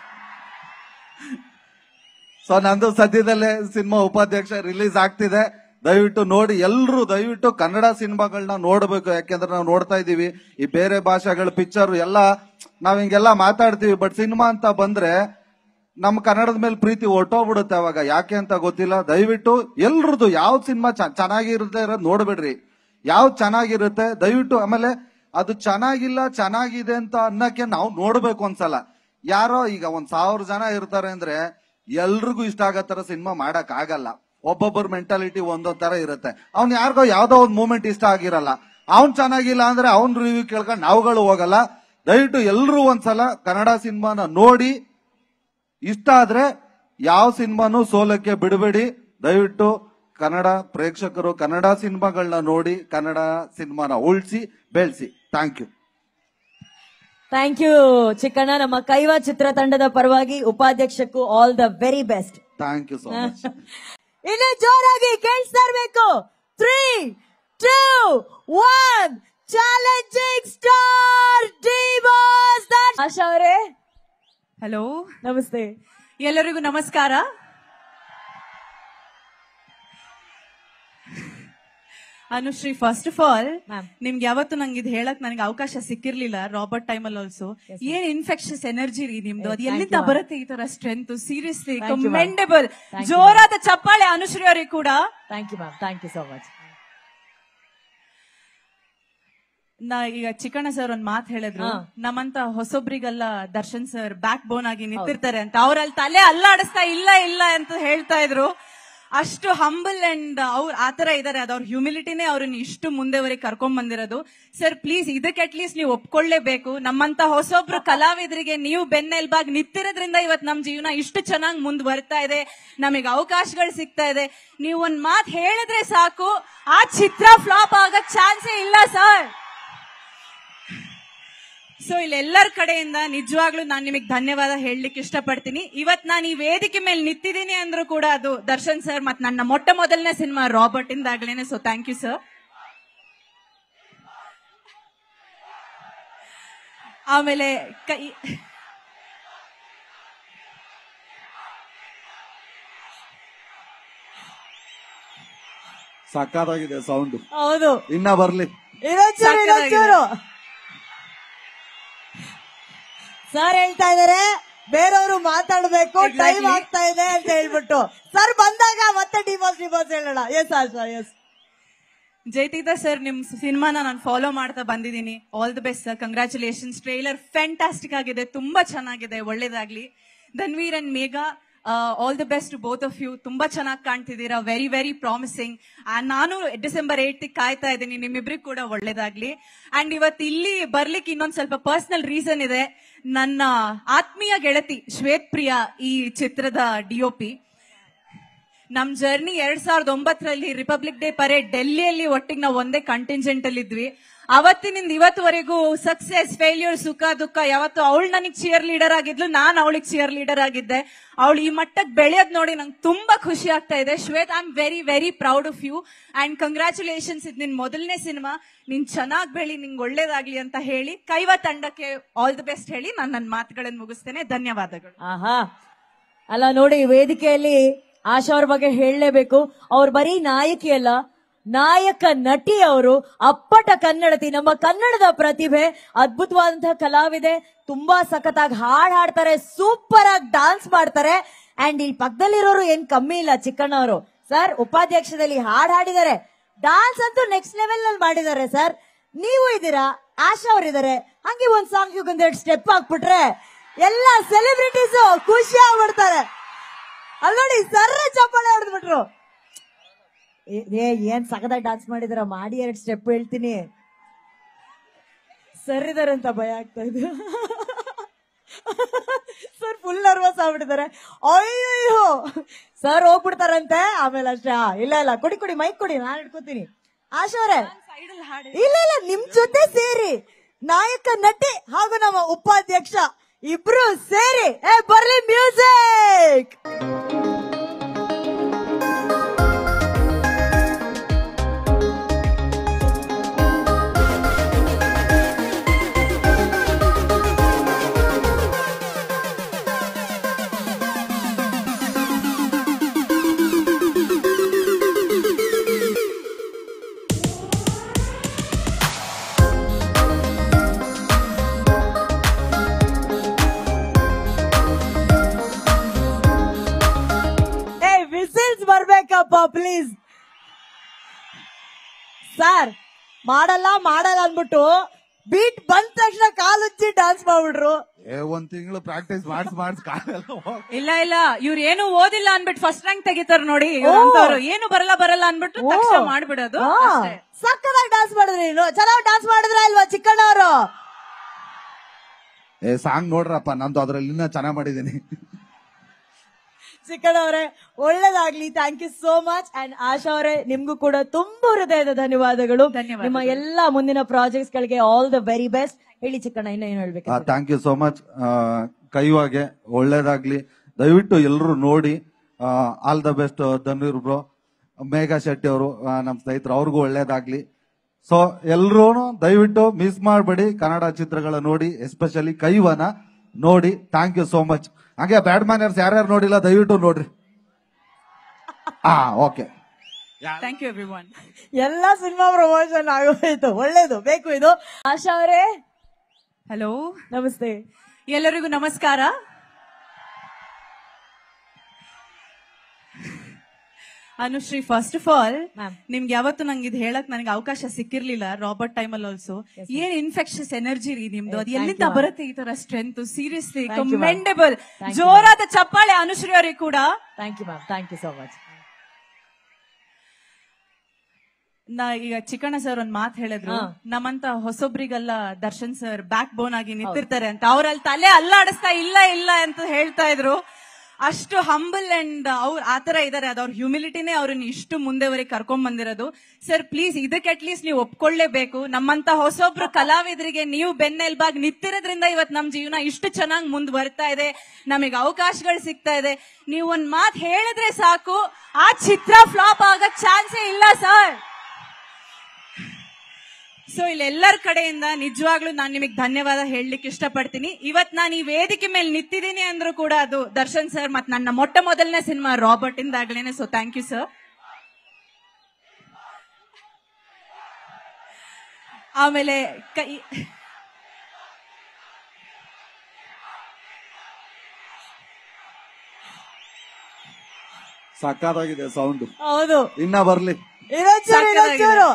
ಸೊ ನಂದು ಸದ್ಯದಲ್ಲೇ ಸಿನಿಮಾ ಉಪಾಧ್ಯಕ್ಷ ರಿಲೀಸ್ ಆಗ್ತಿದೆ ದಯವಿಟ್ಟು ನೋಡಿ ಎಲ್ರು ದಯವಿಟ್ಟು ಕನ್ನಡ ಸಿನಿಮಾಗಳನ್ನ ನೋಡ್ಬೇಕು ಯಾಕೆಂದ್ರೆ ನಾವು ನೋಡ್ತಾ ಇದೀವಿ ಈ ಬೇರೆ ಭಾಷೆಗಳ ಪಿಕ್ಚರ್ ಎಲ್ಲ ನಾವ್ ಹಿಂಗೆಲ್ಲ ಮಾತಾಡ್ತೀವಿ ಬಟ್ ಸಿನಿಮಾ ಅಂತ ಬಂದ್ರೆ ನಮ್ಮ ಕನ್ನಡದ ಮೇಲೆ ಪ್ರೀತಿ ಹೊರ್ಟೋಗ್ಬಿಡುತ್ತೆ ಅವಾಗ ಯಾಕೆ ಅಂತ ಗೊತ್ತಿಲ್ಲ ದಯವಿಟ್ಟು ಎಲ್ರದ್ದು ಯಾವ ಸಿನಿಮಾ ಚೆನ್ನಾಗಿರುತ್ತೆ ಇರೋದ್ ನೋಡ್ಬಿಡ್ರಿ ಯಾವ್ದು ಚೆನ್ನಾಗಿರುತ್ತೆ ದಯವಿಟ್ಟು ಆಮೇಲೆ ಅದು ಚೆನ್ನಾಗಿಲ್ಲ ಚೆನ್ನಾಗಿದೆ ಅಂತ ಅನ್ನಕ್ಕೆ ನಾವು ನೋಡ್ಬೇಕು ಒಂದ್ಸಲ ಯಾರೋ ಈಗ ಒಂದ್ ಸಾವಿರ ಜನ ಇರ್ತಾರೆ ಅಂದ್ರೆ ಎಲ್ರಿಗೂ ಇಷ್ಟ ಆಗೋ ತರ ಸಿನಿಮಾ ಮಾಡಕ್ ಆಗಲ್ಲ ಒಬ್ಬೊಬ್ಬರ ಮೆಂಟಾಲಿಟಿ ಒಂದೊಂದ್ ತರ ಇರುತ್ತೆ ಅವ್ನ್ ಯಾರಿಗೋ ಯಾವ್ದೋ ಒಂದ್ ಮೂಮೆಂಟ್ ಇಷ್ಟ ಆಗಿರಲ್ಲ ಅವ್ನ್ ಚೆನ್ನಾಗಿಲ್ಲ ಅಂದ್ರೆ ಅವ್ನ್ ರಿವ್ಯೂ ಕೇಳ್ಕೊಂಡು ನಾವುಗಳು ಹೋಗಲ್ಲ ದಯವಿಟ್ಟು ಎಲ್ರೂ ಒಂದ್ಸಲ ಕನ್ನಡ ಸಿನಿಮಾನ ನೋಡಿ ಇಷ್ಟ ಆದ್ರೆ ಯಾವ ಸಿನಿಮಾನು ಸೋಲಕ್ಕೆ ಬಿಡಬೇಡಿ ದಯವಿಟ್ಟು ಕನ್ನಡ ಪ್ರೇಕ್ಷಕರು ಕನ್ನಡ ಸಿನಿಮಾಗಳನ್ನ ನೋಡಿ ಕನ್ನಡ ಸಿನಿಮಾನ ಉಳಿಸಿ ಬೆಳೆಸಿ thank you thank you Chikkanna ನಮ್ಮ ಕೈವಾ ಚಿತ್ರತಂಡದ ಪರವಾಗಿ ಉಪಾಧ್ಯಕ್ಷಕ್ಕೂ all the very best thank you so much ಇನ್ನು ಜೋರಾಗಿ ಕೇಳಿಸ್ತಾ ಇರ್ಬೇಕು three two one challenging star D boss Asha ಅವರೇ ಹಲೋ ನಮಸ್ತೆ ಎಲ್ಲರಿಗೂ ನಮಸ್ಕಾರ ಅನುಶ್ರೀ ಫಸ್ಟ್ ಆಫ್ ಆಲ್ ನಿಮ್ಗೆ ಯಾವತ್ತು ನಂಗೆ ಇದು ಹೇಳಕ್ ನನಗೆ ಅವಕಾಶ ಸಿಕ್ಕಿರ್ಲಿಲ್ಲ ರಾಬರ್ಟ್ ಟೈಮ್ ಅಲ್ಲಿ ಆಲ್ಸೋ ಏನ್ ಇನ್ಫೆಕ್ಷಸ್ ಎನರ್ಜಿ ರೀ ನಿಮ್ದು ಅದು Thank ಎಲ್ಲಿಂದ you, ma'am. ಬರುತ್ತೆ ಈ ತರ strength seriously Thank you, ma'am. Commendable Thank you, ಜೋರಾದ ಚಪ್ಪಾಳೆ ಅನುಶ್ರೀ ಅವರಿಗೆ ಕೂಡ thank you ma'am thank you so much ನಾ ಈಗ ಚಿಕ್ಕಣ್ಣ ಸರ್ ಒಂದ್ ಮಾತು ಹೇಳಿದ್ರು ಹಾ. ನಮ್ಮಂತ ಹೊಸೊಬ್ರಿಗೆಲ್ಲ ದರ್ಶನ್ ಸರ್ ಬ್ಯಾಕ್ ಬೋನ್ ಆಗಿ ನಿಂತಿರ್ತಾರೆ ಅಂತ ಅವ್ರಲ್ಲಿ ತಲೆ ಅಲ್ಲಾಡಿಸ್ತಾ ಇಲ್ಲ ಇಲ್ಲ ಅಂತ ಹೇಳ್ತಾ ಇದ್ರು ಅಷ್ಟು ಹಂಬಲ್ ಅಂಡ್ ಅವ್ರು ಆತರ ಇದಾರೆ ಅದು ಅವ್ರ ಹ್ಯೂಮಿಲಿಟಿನೇ ಅವ್ರನ್ನ ಇಷ್ಟು ಮುಂದೆವರೆಗೆ ಕರ್ಕೊಂಡ್ ಬಂದಿರೋದು ಸರ್ ಪ್ಲೀಸ್ ಇದಕ್ಕೆ ಅಟ್ಲೀಸ್ಟ್ ನೀವು ಒಪ್ಕೊಳ್ಳೇಬೇಕು ನಮ್ಮಂತ ಹೊಸೊಬ್ರು ಕಲಾವಿದರಿಗೆ ನೀವು ಬೆನ್ನೆಲ್ಬಾಗ್ ನಿಂತಿರೋದ್ರಿಂದ ಇವತ್ ನಮ್ ಜೀವನ ಇಷ್ಟು ಚೆನ್ನಾಗಿ ಮುಂದ್ ಬರ್ತಾ ಇದೆ ನಮಗೆ ಅವಕಾಶಗಳು ಸಿಗ್ತಾ ಇದೆ ನೀವು ಒಂದ್ ಮಾತು ಹೇಳಿದ್ರೆ ಸಾಕು ಆ ಚಿತ್ರ ಫ್ಲಾಪ್ ಆಗಕ್ ಚಾನ್ಸೇ ಇಲ್ಲ ಸರ್ ಸೊ ಇಲ್ಲಿ ಎಲ್ಲರ ಕಡೆಯಿಂದ ನಿಜವಾಗ್ಲೂ ನಾನು ನಿಮಗೆ ಧನ್ಯವಾದ ಹೇಳಲಿಕ್ಕೆ ಇಷ್ಟಪಡ್ತೀನಿ ಇವತ್ ನಾನು ಈ ವೇದಿಕೆ ಮೇಲೆ ನಿಂತಿದ್ದೀನಿ ಅಂದ್ರೂ ಕೂಡ ಅದು ದರ್ಶನ್ ಸರ್ ಮತ್ತು ನನ್ನ ಮೊಟ್ಟ ಮೊದಲನೇ ಸಿನಿಮಾ ರಾಬರ್ಟ್ ಇಂದಾಗ್ಲೇನೆ ಸೊ ಥ್ಯಾಂಕ್ ಯು ಸರ್ ಆಮೇಲೆ ಕೈ ಸಕ್ಕತ್ತಾಗಿದೆ ಸೌಂಡ್ ಹೌದು ಇನ್ನ ಬರ್ಲಿ ಇನ್ನೊಂಚೂರು ಇನ್ನೊಂಚೂರು ಸರ್ ಹೇಳ್ತಾ ಇದಾರೆ ಬೇರೆಯವರು ಮಾತಾಡ್ಬೇಕು ಟೈಮ್ Exactly. ಆಗ್ತಾ ಇದೆ ಅಂತ ಹೇಳ್ಬಿಟ್ಟು ಸರ್ ಬಂದಾಗ ಮತ್ತೆ ಡಿವೋರ್ಸ್ ಡಿವೋರ್ಸ್ ಹೇಳೋಣ ಎಸ್ ಆಶಾ ಎಸ್ ಜೈತೀತ ಸರ್ ನಿಮ್ ಸಿನಿಮಾನ ನಾನು ಫಾಲೋ ಮಾಡ್ತಾ ಬಂದಿದ್ದೀನಿ all the best sir congratulations trailer fantastic ಆಗಿದೆ ತುಂಬಾ ಚೆನ್ನಾಗಿದೆ ಒಳ್ಳೇದಾಗ್ಲಿ Dhanveer and Megha all the best both of you ತುಂಬಾ ಚೆನ್ನಾಗಿ ಕಾಣ್ತಿದ್ದೀರಾ ವೆರಿ ವೆರಿ ಪ್ರಾಮಿಸಿಂಗ್ ನಾನು ಡಿಸೆಂಬರ್ ಏಟ್ ಕಾಯ್ತಾ ಇದ್ದೀನಿ ನಿಮ್ಮಿಬ್ರಿಗೆ ಕೂಡ ಒಳ್ಳೇದಾಗ್ಲಿ ಅಂಡ್ ಇವತ್ತು ಇಲ್ಲಿ ಬರ್ಲಿಕ್ಕೆ ಇನ್ನೊಂದ್ ಸ್ವಲ್ಪ ಪರ್ಸನಲ್ ರೀಸನ್ ಇದೆ ನನ್ನ ಆತ್ಮೀಯ ಗೆಳತಿ ಶ್ವೇತ್ ಪ್ರಿಯಾ ಈ ಚಿತ್ರದ ಡಿಒಪಿ ನಮ್ ಜರ್ನಿ ಎರಡ್ ಸಾವಿರದ ಒಂಬತ್ತರಲ್ಲಿ ರಿಪಬ್ಲಿಕ್ ಡೇ ಪರೇಡ್ ಡೆಲ್ಲಿಯಲ್ಲಿ ಒಟ್ಟಿಗೆ ನಾವು ಒಂದೇ ಕಂಟಿಂಜೆಂಟ್ ಅಲ್ಲಿ ಇದ್ವಿ ಅವತ್ತಿನಿಂದ ಇವತ್ತುವರೆಗೂ ಸಕ್ಸೆಸ್ ಫೇಲ್ಯೂರ್ ಸುಖ ದುಃಖ ಯಾವತ್ತು ಅವಳು ನನಗೆ ಚಿಯರ್ ಲೀಡರ್ ಆಗಿದ್ಲು ನಾನ್ ಅವಳಿಗೆ ಚಿಯರ್ ಲೀಡರ್ ಆಗಿದ್ದೆ ಅವಳು ಈ ಮಟ್ಟಕ್ಕೆ ಬೆಳೆಯೋದ್ ನೋಡಿ ನಂಗೆ ತುಂಬಾ ಖುಷಿ ಆಗ್ತಾ ಇದೆ Shwet I am very very proud of you and congratulations ಇದು ನಿನ್ ಮೊದಲನೇ ಸಿನಿಮಾ ನೀನ್ ಚೆನ್ನಾಗ್ ಬೆಳಿ ನಿಂಗೆ ಒಳ್ಳೇದಾಗ್ಲಿ ಅಂತ ಹೇಳಿ ಕೈವ ತಂಡಕ್ಕೆ ಆಲ್ ದಿ ಬೆಸ್ಟ್ ಹೇಳಿ ನಾನು ನನ್ನ ಮಾತುಗಳನ್ನು ಮುಗಿಸ್ತೇನೆ ಧನ್ಯವಾದಗಳು ಆಹಾ ಅಲ್ಲ ನೋಡಿ ವೇದಿಕೆಯಲ್ಲಿ ಆಶಾ ಅವ್ರ ಬಗ್ಗೆ ಹೇಳಲೇಬೇಕು ಅವ್ರು ಬರೀ ನಾಯಕಿ ಅಲ್ಲ ನಾಯಕ ನಟಿ ಅವರು ಅಪ್ಪಟ ಕನ್ನಡತಿ ನಮ್ಮ ಕನ್ನಡದ ಪ್ರತಿಭೆ ಅದ್ಭುತವಾದಂತಹ ಕಲಾವಿದೆ ತುಂಬಾ ಸಖತ್ತಾಗಿ ಹಾಡ್ ಹಾಡ್ತಾರೆ ಸೂಪರ್ ಆಗಿ ಡಾನ್ಸ್ ಮಾಡ್ತಾರೆ ಅಂಡ್ ಈ ಪಕ್ಕದಲ್ಲಿರೋರು ಏನ್ ಕಮ್ಮಿ ಇಲ್ಲ ಚಿಕ್ಕಣ್ಣವರು ಸರ್ ಉಪಾಧ್ಯಕ್ಷದಲ್ಲಿ ಹಾಡ್ ಹಾಡಿದ್ದಾರೆ ಡಾನ್ಸ್ ಅಂತೂ ನೆಕ್ಸ್ಟ್ ಲೆವೆಲ್ ನಲ್ಲಿ ಮಾಡಿದ್ದಾರೆ ಸರ್ ನೀವು ಇದ್ದೀರಾ ಆಶಾ ಅವರಿದ್ದಾರೆ ಹಂಗೆ ಒಂದ್ ಸಾಂಗ್ ಒಂದೆರಡು ಸ್ಟೆಪ್ ಹಾಕ್ಬಿಟ್ರೆ ಎಲ್ಲ ಸೆಲೆಬ್ರಿಟೀಸ್ ಖುಷಿ ಆಗ್ಬಿಡ್ತಾರೆ ಅಲ್ಲಿ ನೋಡಿ ಸರ್ರ ಚಪ್ಪಾಳೆ ಹೊಡೆದ್ಬಿಟ್ರು ಏ ಏ, ಏನ್ ಸಗದಾಗಿ ಡಾನ್ಸ್ ಮಾಡಿದಾರ ಮಾಡಿ ಎರಡ್ ಸ್ಟೆಪ್ ಹೇಳ್ತೀನಿ ಸರ್ ಇದಾರೆ ಅಂತ ಭಯ ಆಗ್ತಾ ಇದೆ ಸರ್ ಫುಲ್ ನರ್ವಸ್ ಆಗ್ಬಿಟ್ಟಿದ್ದಾರೆ ಅಯ್ಯಯ್ಯೋ ಸರ್ ಹೋಗ್ಬಿಡ್ತಾರಂತೆ ಆಮೇಲೆ ಅಷ್ಟೇ ಆ, ಇಲ್ಲ ಇಲ್ಲ ಕೊಡಿ ಕೊಡಿ ಮೈಕ್ ಕೊಡಿ ನಾನು ಇಟ್ಕೋತೀನಿ ಆಶಾವ್ರೆ ಇಲ್ಲ ಇಲ್ಲ ನಿಮ್ ಜೊತೆ ಸೇರಿ ನಾಯಕ ನಟಿ ಹಾಗೂ ನಮ್ಮ ಉಪಾಧ್ಯಕ್ಷ ಇಬ್ರು ಸೇರಿ ಏ ಬರ್ಲಿ ಮ್ಯೂಸಿಕ್ ಏ ವಿಸಿಲ್ಸ್ ಬರ್ಬೇಕಪ್ಪ ಪ್ಲೀಸ್ ಸರ್ ಮಾಡಲ್ಲ ಮಾಡಲ್ಲ ಅಂದ್ಬಿಟ್ಟು ಬೀಟ್ ಬಂದ ತಕ್ಷಣ ಕಾಲುಚ್ಚಿ ಡಾನ್ಸ್ ಮಾಡ್ಬಿಟ್ರು ಏ ಒಂದ್ ತಿಂಗಳು ಪ್ರಾಕ್ಟೀಸ್ ಮಾಡಿಸ್ ಮಾಡಿಸ್ ಕಾಲೆಲ್ಲ ಹೋಗ್- ಇಲ್ಲ ಇಲ್ಲ ಇವ್ರು ಏನು ಓದಿಲ್ಲ ಅನ್ಬಿಟ್ಟು ಫಸ್ಟ್ ರ್ಯಾಂಕ್ ತೆಗಿತಾರ ನೋಡಿ ಇವ್ರಂತವ್ರು ಏನು ಬರಲ್ಲ ಬರಲ್ಲ ಅನ್ಬಿಟ್ಟು ತಕ್ಷಣ ಮಾಡ್ಬಿಡೋದು ಅಷ್ಟೇ. ಸಕ್ಕದಾಗಿ ಡಾನ್ಸ್ ಮಾಡಿದ್ರಿ ನೀನು ಚೆನ್ನಾಗಿ ಡಾನ್ಸ್ ಮಾಡಿದ್ರ ಇಲ್ವಾ ಚಿಕ್ಕಣ್ಣವರು ಏ ಸಾಂಗ್ ನೋಡ್ರಪ್ಪ ನಂದು ಅದ್ರಲ್ಲಿ ಇನ್ನ ಚೆನ್ನಾಗ್ ಮಾಡಿದೀನಿ ಚಿಕ್ಕಣ್ಣವ್ರೆ ಒಳ್ಳೇದಾಗ್ಲಿ thank you so much and Asha ಅವರೇ ನಿಮ್ಗೂ ಕೂಡ ತುಂಬಾ ಹೃದಯದ ಧನ್ಯವಾದಗಳು ನಿಮ್ಮ ಎಲ್ಲಾ ಮುಂದಿನ ಪ್ರಾಜೆಕ್ಟ್ಸ್ ಗಳಿಗೆ ಆಲ್ ದ ವೆರಿ ಬೆಸ್ಟ್ ಹೇಳಿ ಚಿಕ್ಕಣ್ಣ ಇನ್ನ ಏನ್ ಹೇಳ್ಬೇಕು ಥ್ಯಾಂಕ್ ಯು ಸೋ ಮಚ್ ಕೈವಾಗೆ ಒಳ್ಳೇದಾಗ್ಲಿ ದಯವಿಟ್ಟು ಎಲ್ಲರೂ ನೋಡಿ all the best Dhanveer bro Megha Shetty ಅವರು ನಮ್ಮ ಸ್ನೇಹಿತರು ಅವ್ರಿಗೂ ಒಳ್ಳೇದಾಗ್ಲಿ ಸೊ ಎಲ್ರೂ ದಯವಿಟ್ಟು ಮಿಸ್ ಮಾಡಬೇಡಿ ಕನ್ನಡ ಚಿತ್ರಗಳ ನೋಡಿ ಎಸ್ಪೆಷಲಿ ಕೈವನ ನೋಡಿ ಥ್ಯಾಂಕ್ ಯು ಸೋ ಮಚ್ ಹಾಗೆ ಬ್ಯಾಡ್ ಮ್ಯಾನರ್ಸ್ ಯಾರ್ಯಾರು ನೋಡಿಲ್ಲ ದಯವಿಟ್ಟು ನೋಡ್ರಿ ಹಾ okay thank you everyone ಎಲ್ಲಾ ಸಿನಿಮಾ ಪ್ರಮೋಷನ್ ಆಗೋಯ್ತು ಒಳ್ಳೇದು ಬೇಕು ಇದು ಆಶಾ ಅವರೇ ಹಲೋ ನಮಸ್ತೆ ಎಲ್ಲರಿಗೂ ನಮಸ್ಕಾರ ಅನುಶ್ರೀ ಫಸ್ಟ್ ಆಫ್ ಆಲ್ ನಿಮ್ಗೆ ಯಾವತ್ತು ನಂಗೆ ಇದು ಹೇಳಕ್ ನನಗೆ ಅವಕಾಶ ಸಿಕ್ಕಿರ್ಲಿಲ್ಲ ರಾಬರ್ಟ್ ಟೈಮ್ ಅಲ್ಲಿ ಆಲ್ಸೋ ಏನ್ ಇನ್ಫೆಕ್ಷಸ್ ಎನರ್ಜಿ ರೀ ನಿಮ್ದು ಅದು Thank ಎಲ್ಲಿಂದ you, ma'am. ಬರುತ್ತೆ ಈ ತರ strength seriously Thank you, ma'am. Commendable Thank you, ಜೋರಾದ ಚಪ್ಪಾಳೆ ಅನುಶ್ರೀ ಅವರಿಗೆ ಕೂಡ thank you ma'am thank you so much ನಾ ಈಗ ಚಿಕ್ಕಣ್ಣ ಸರ್ ಒಂದ್ ಮಾತು ಹೇಳಿದ್ರು ಹಾ. ನಮ್ಮಂತ ಹೊಸೊಬ್ರಿಗೆಲ್ಲ ದರ್ಶನ್ ಸರ್ ಬ್ಯಾಕ್ ಬೋನ್ ಆಗಿ ನಿಂತಿರ್ತಾರೆ ಅಂತ ಅವ್ರಲ್ಲಿ ತಲೆ ಅಲ್ಲಾಡಿಸ್ತಾ ಇಲ್ಲ ಇಲ್ಲ ಅಂತ ಹೇಳ್ತಾ ಇದ್ರು ಅಷ್ಟು ಹಂಬಲ್ ಅಂಡ್ ಅವ್ರು ಆತರ ಇದಾರೆ ಅದು ಅವ್ರ ಹ್ಯೂಮಿಲಿಟಿನೇ ಅವ್ರನ್ನ ಇಷ್ಟು ಮುಂದೆವರೆಗೆ ಕರ್ಕೊಂಡ್ ಬಂದಿರೋದು ಸರ್ ಪ್ಲೀಸ್ ಇದಕ್ಕೆ ಅಟ್ಲೀಸ್ಟ್ ನೀವು ಒಪ್ಕೊಳ್ಳೇಬೇಕು ನಮ್ಮಂತ ಹೊಸೊಬ್ರು ಕಲಾವಿದರಿಗೆ ನೀವು ಬೆನ್ನೆಲ್ಬಾಗ್ ನಿಂತಿರೋದ್ರಿಂದ ಇವತ್ ನಮ್ ಜೀವನ ಇಷ್ಟು ಚೆನ್ನಾಗಿ ಮುಂದ್ ಬರ್ತಾ ಇದೆ ನಮಗೆ ಅವಕಾಶಗಳು ಸಿಗ್ತಾ ಇದೆ ನೀವು ಒಂದ್ ಮಾತು ಹೇಳಿದ್ರೆ ಸಾಕು ಆ ಚಿತ್ರ ಫ್ಲಾಪ್ ಆಗಕ್ ಚಾನ್ಸೇ ಇಲ್ಲ ಸರ್ ಸೊ ಇಲ್ಲಿ ಎಲ್ಲರ ಕಡೆಯಿಂದ ನಿಜವಾಗ್ಲೂ ನಾನು ನಿಮಗೆ ಧನ್ಯವಾದ ಹೇಳಲಿಕ್ಕೆ ಇಷ್ಟಪಡ್ತೀನಿ ಇವತ್ ನಾನು ಈ ವೇದಿಕೆ ಮೇಲೆ ನಿಂತಿದ್ದೀನಿ ಅಂದ್ರೂ ಕೂಡ ಅದು ದರ್ಶನ್ ಸರ್ ಮತ್ತು ನನ್ನ ಮೊಟ್ಟ ಮೊದಲನೇ ಸಿನಿಮಾ ರಾಬರ್ಟ್ ಇಂದಾಗ್ಲೇನೆ ಸೊ ಥ್ಯಾಂಕ್ ಯು ಸರ್ ಆಮೇಲೆ ಕೈ ಸಕ್ಕತ್ತಾಗಿದೆ ಸೌಂಡ್ ಹೌದು ಇನ್ನ ಬರ್ಲಿ ಇನ್ನೊಂಚೂರು ಇನ್ನೊಂಚೂರು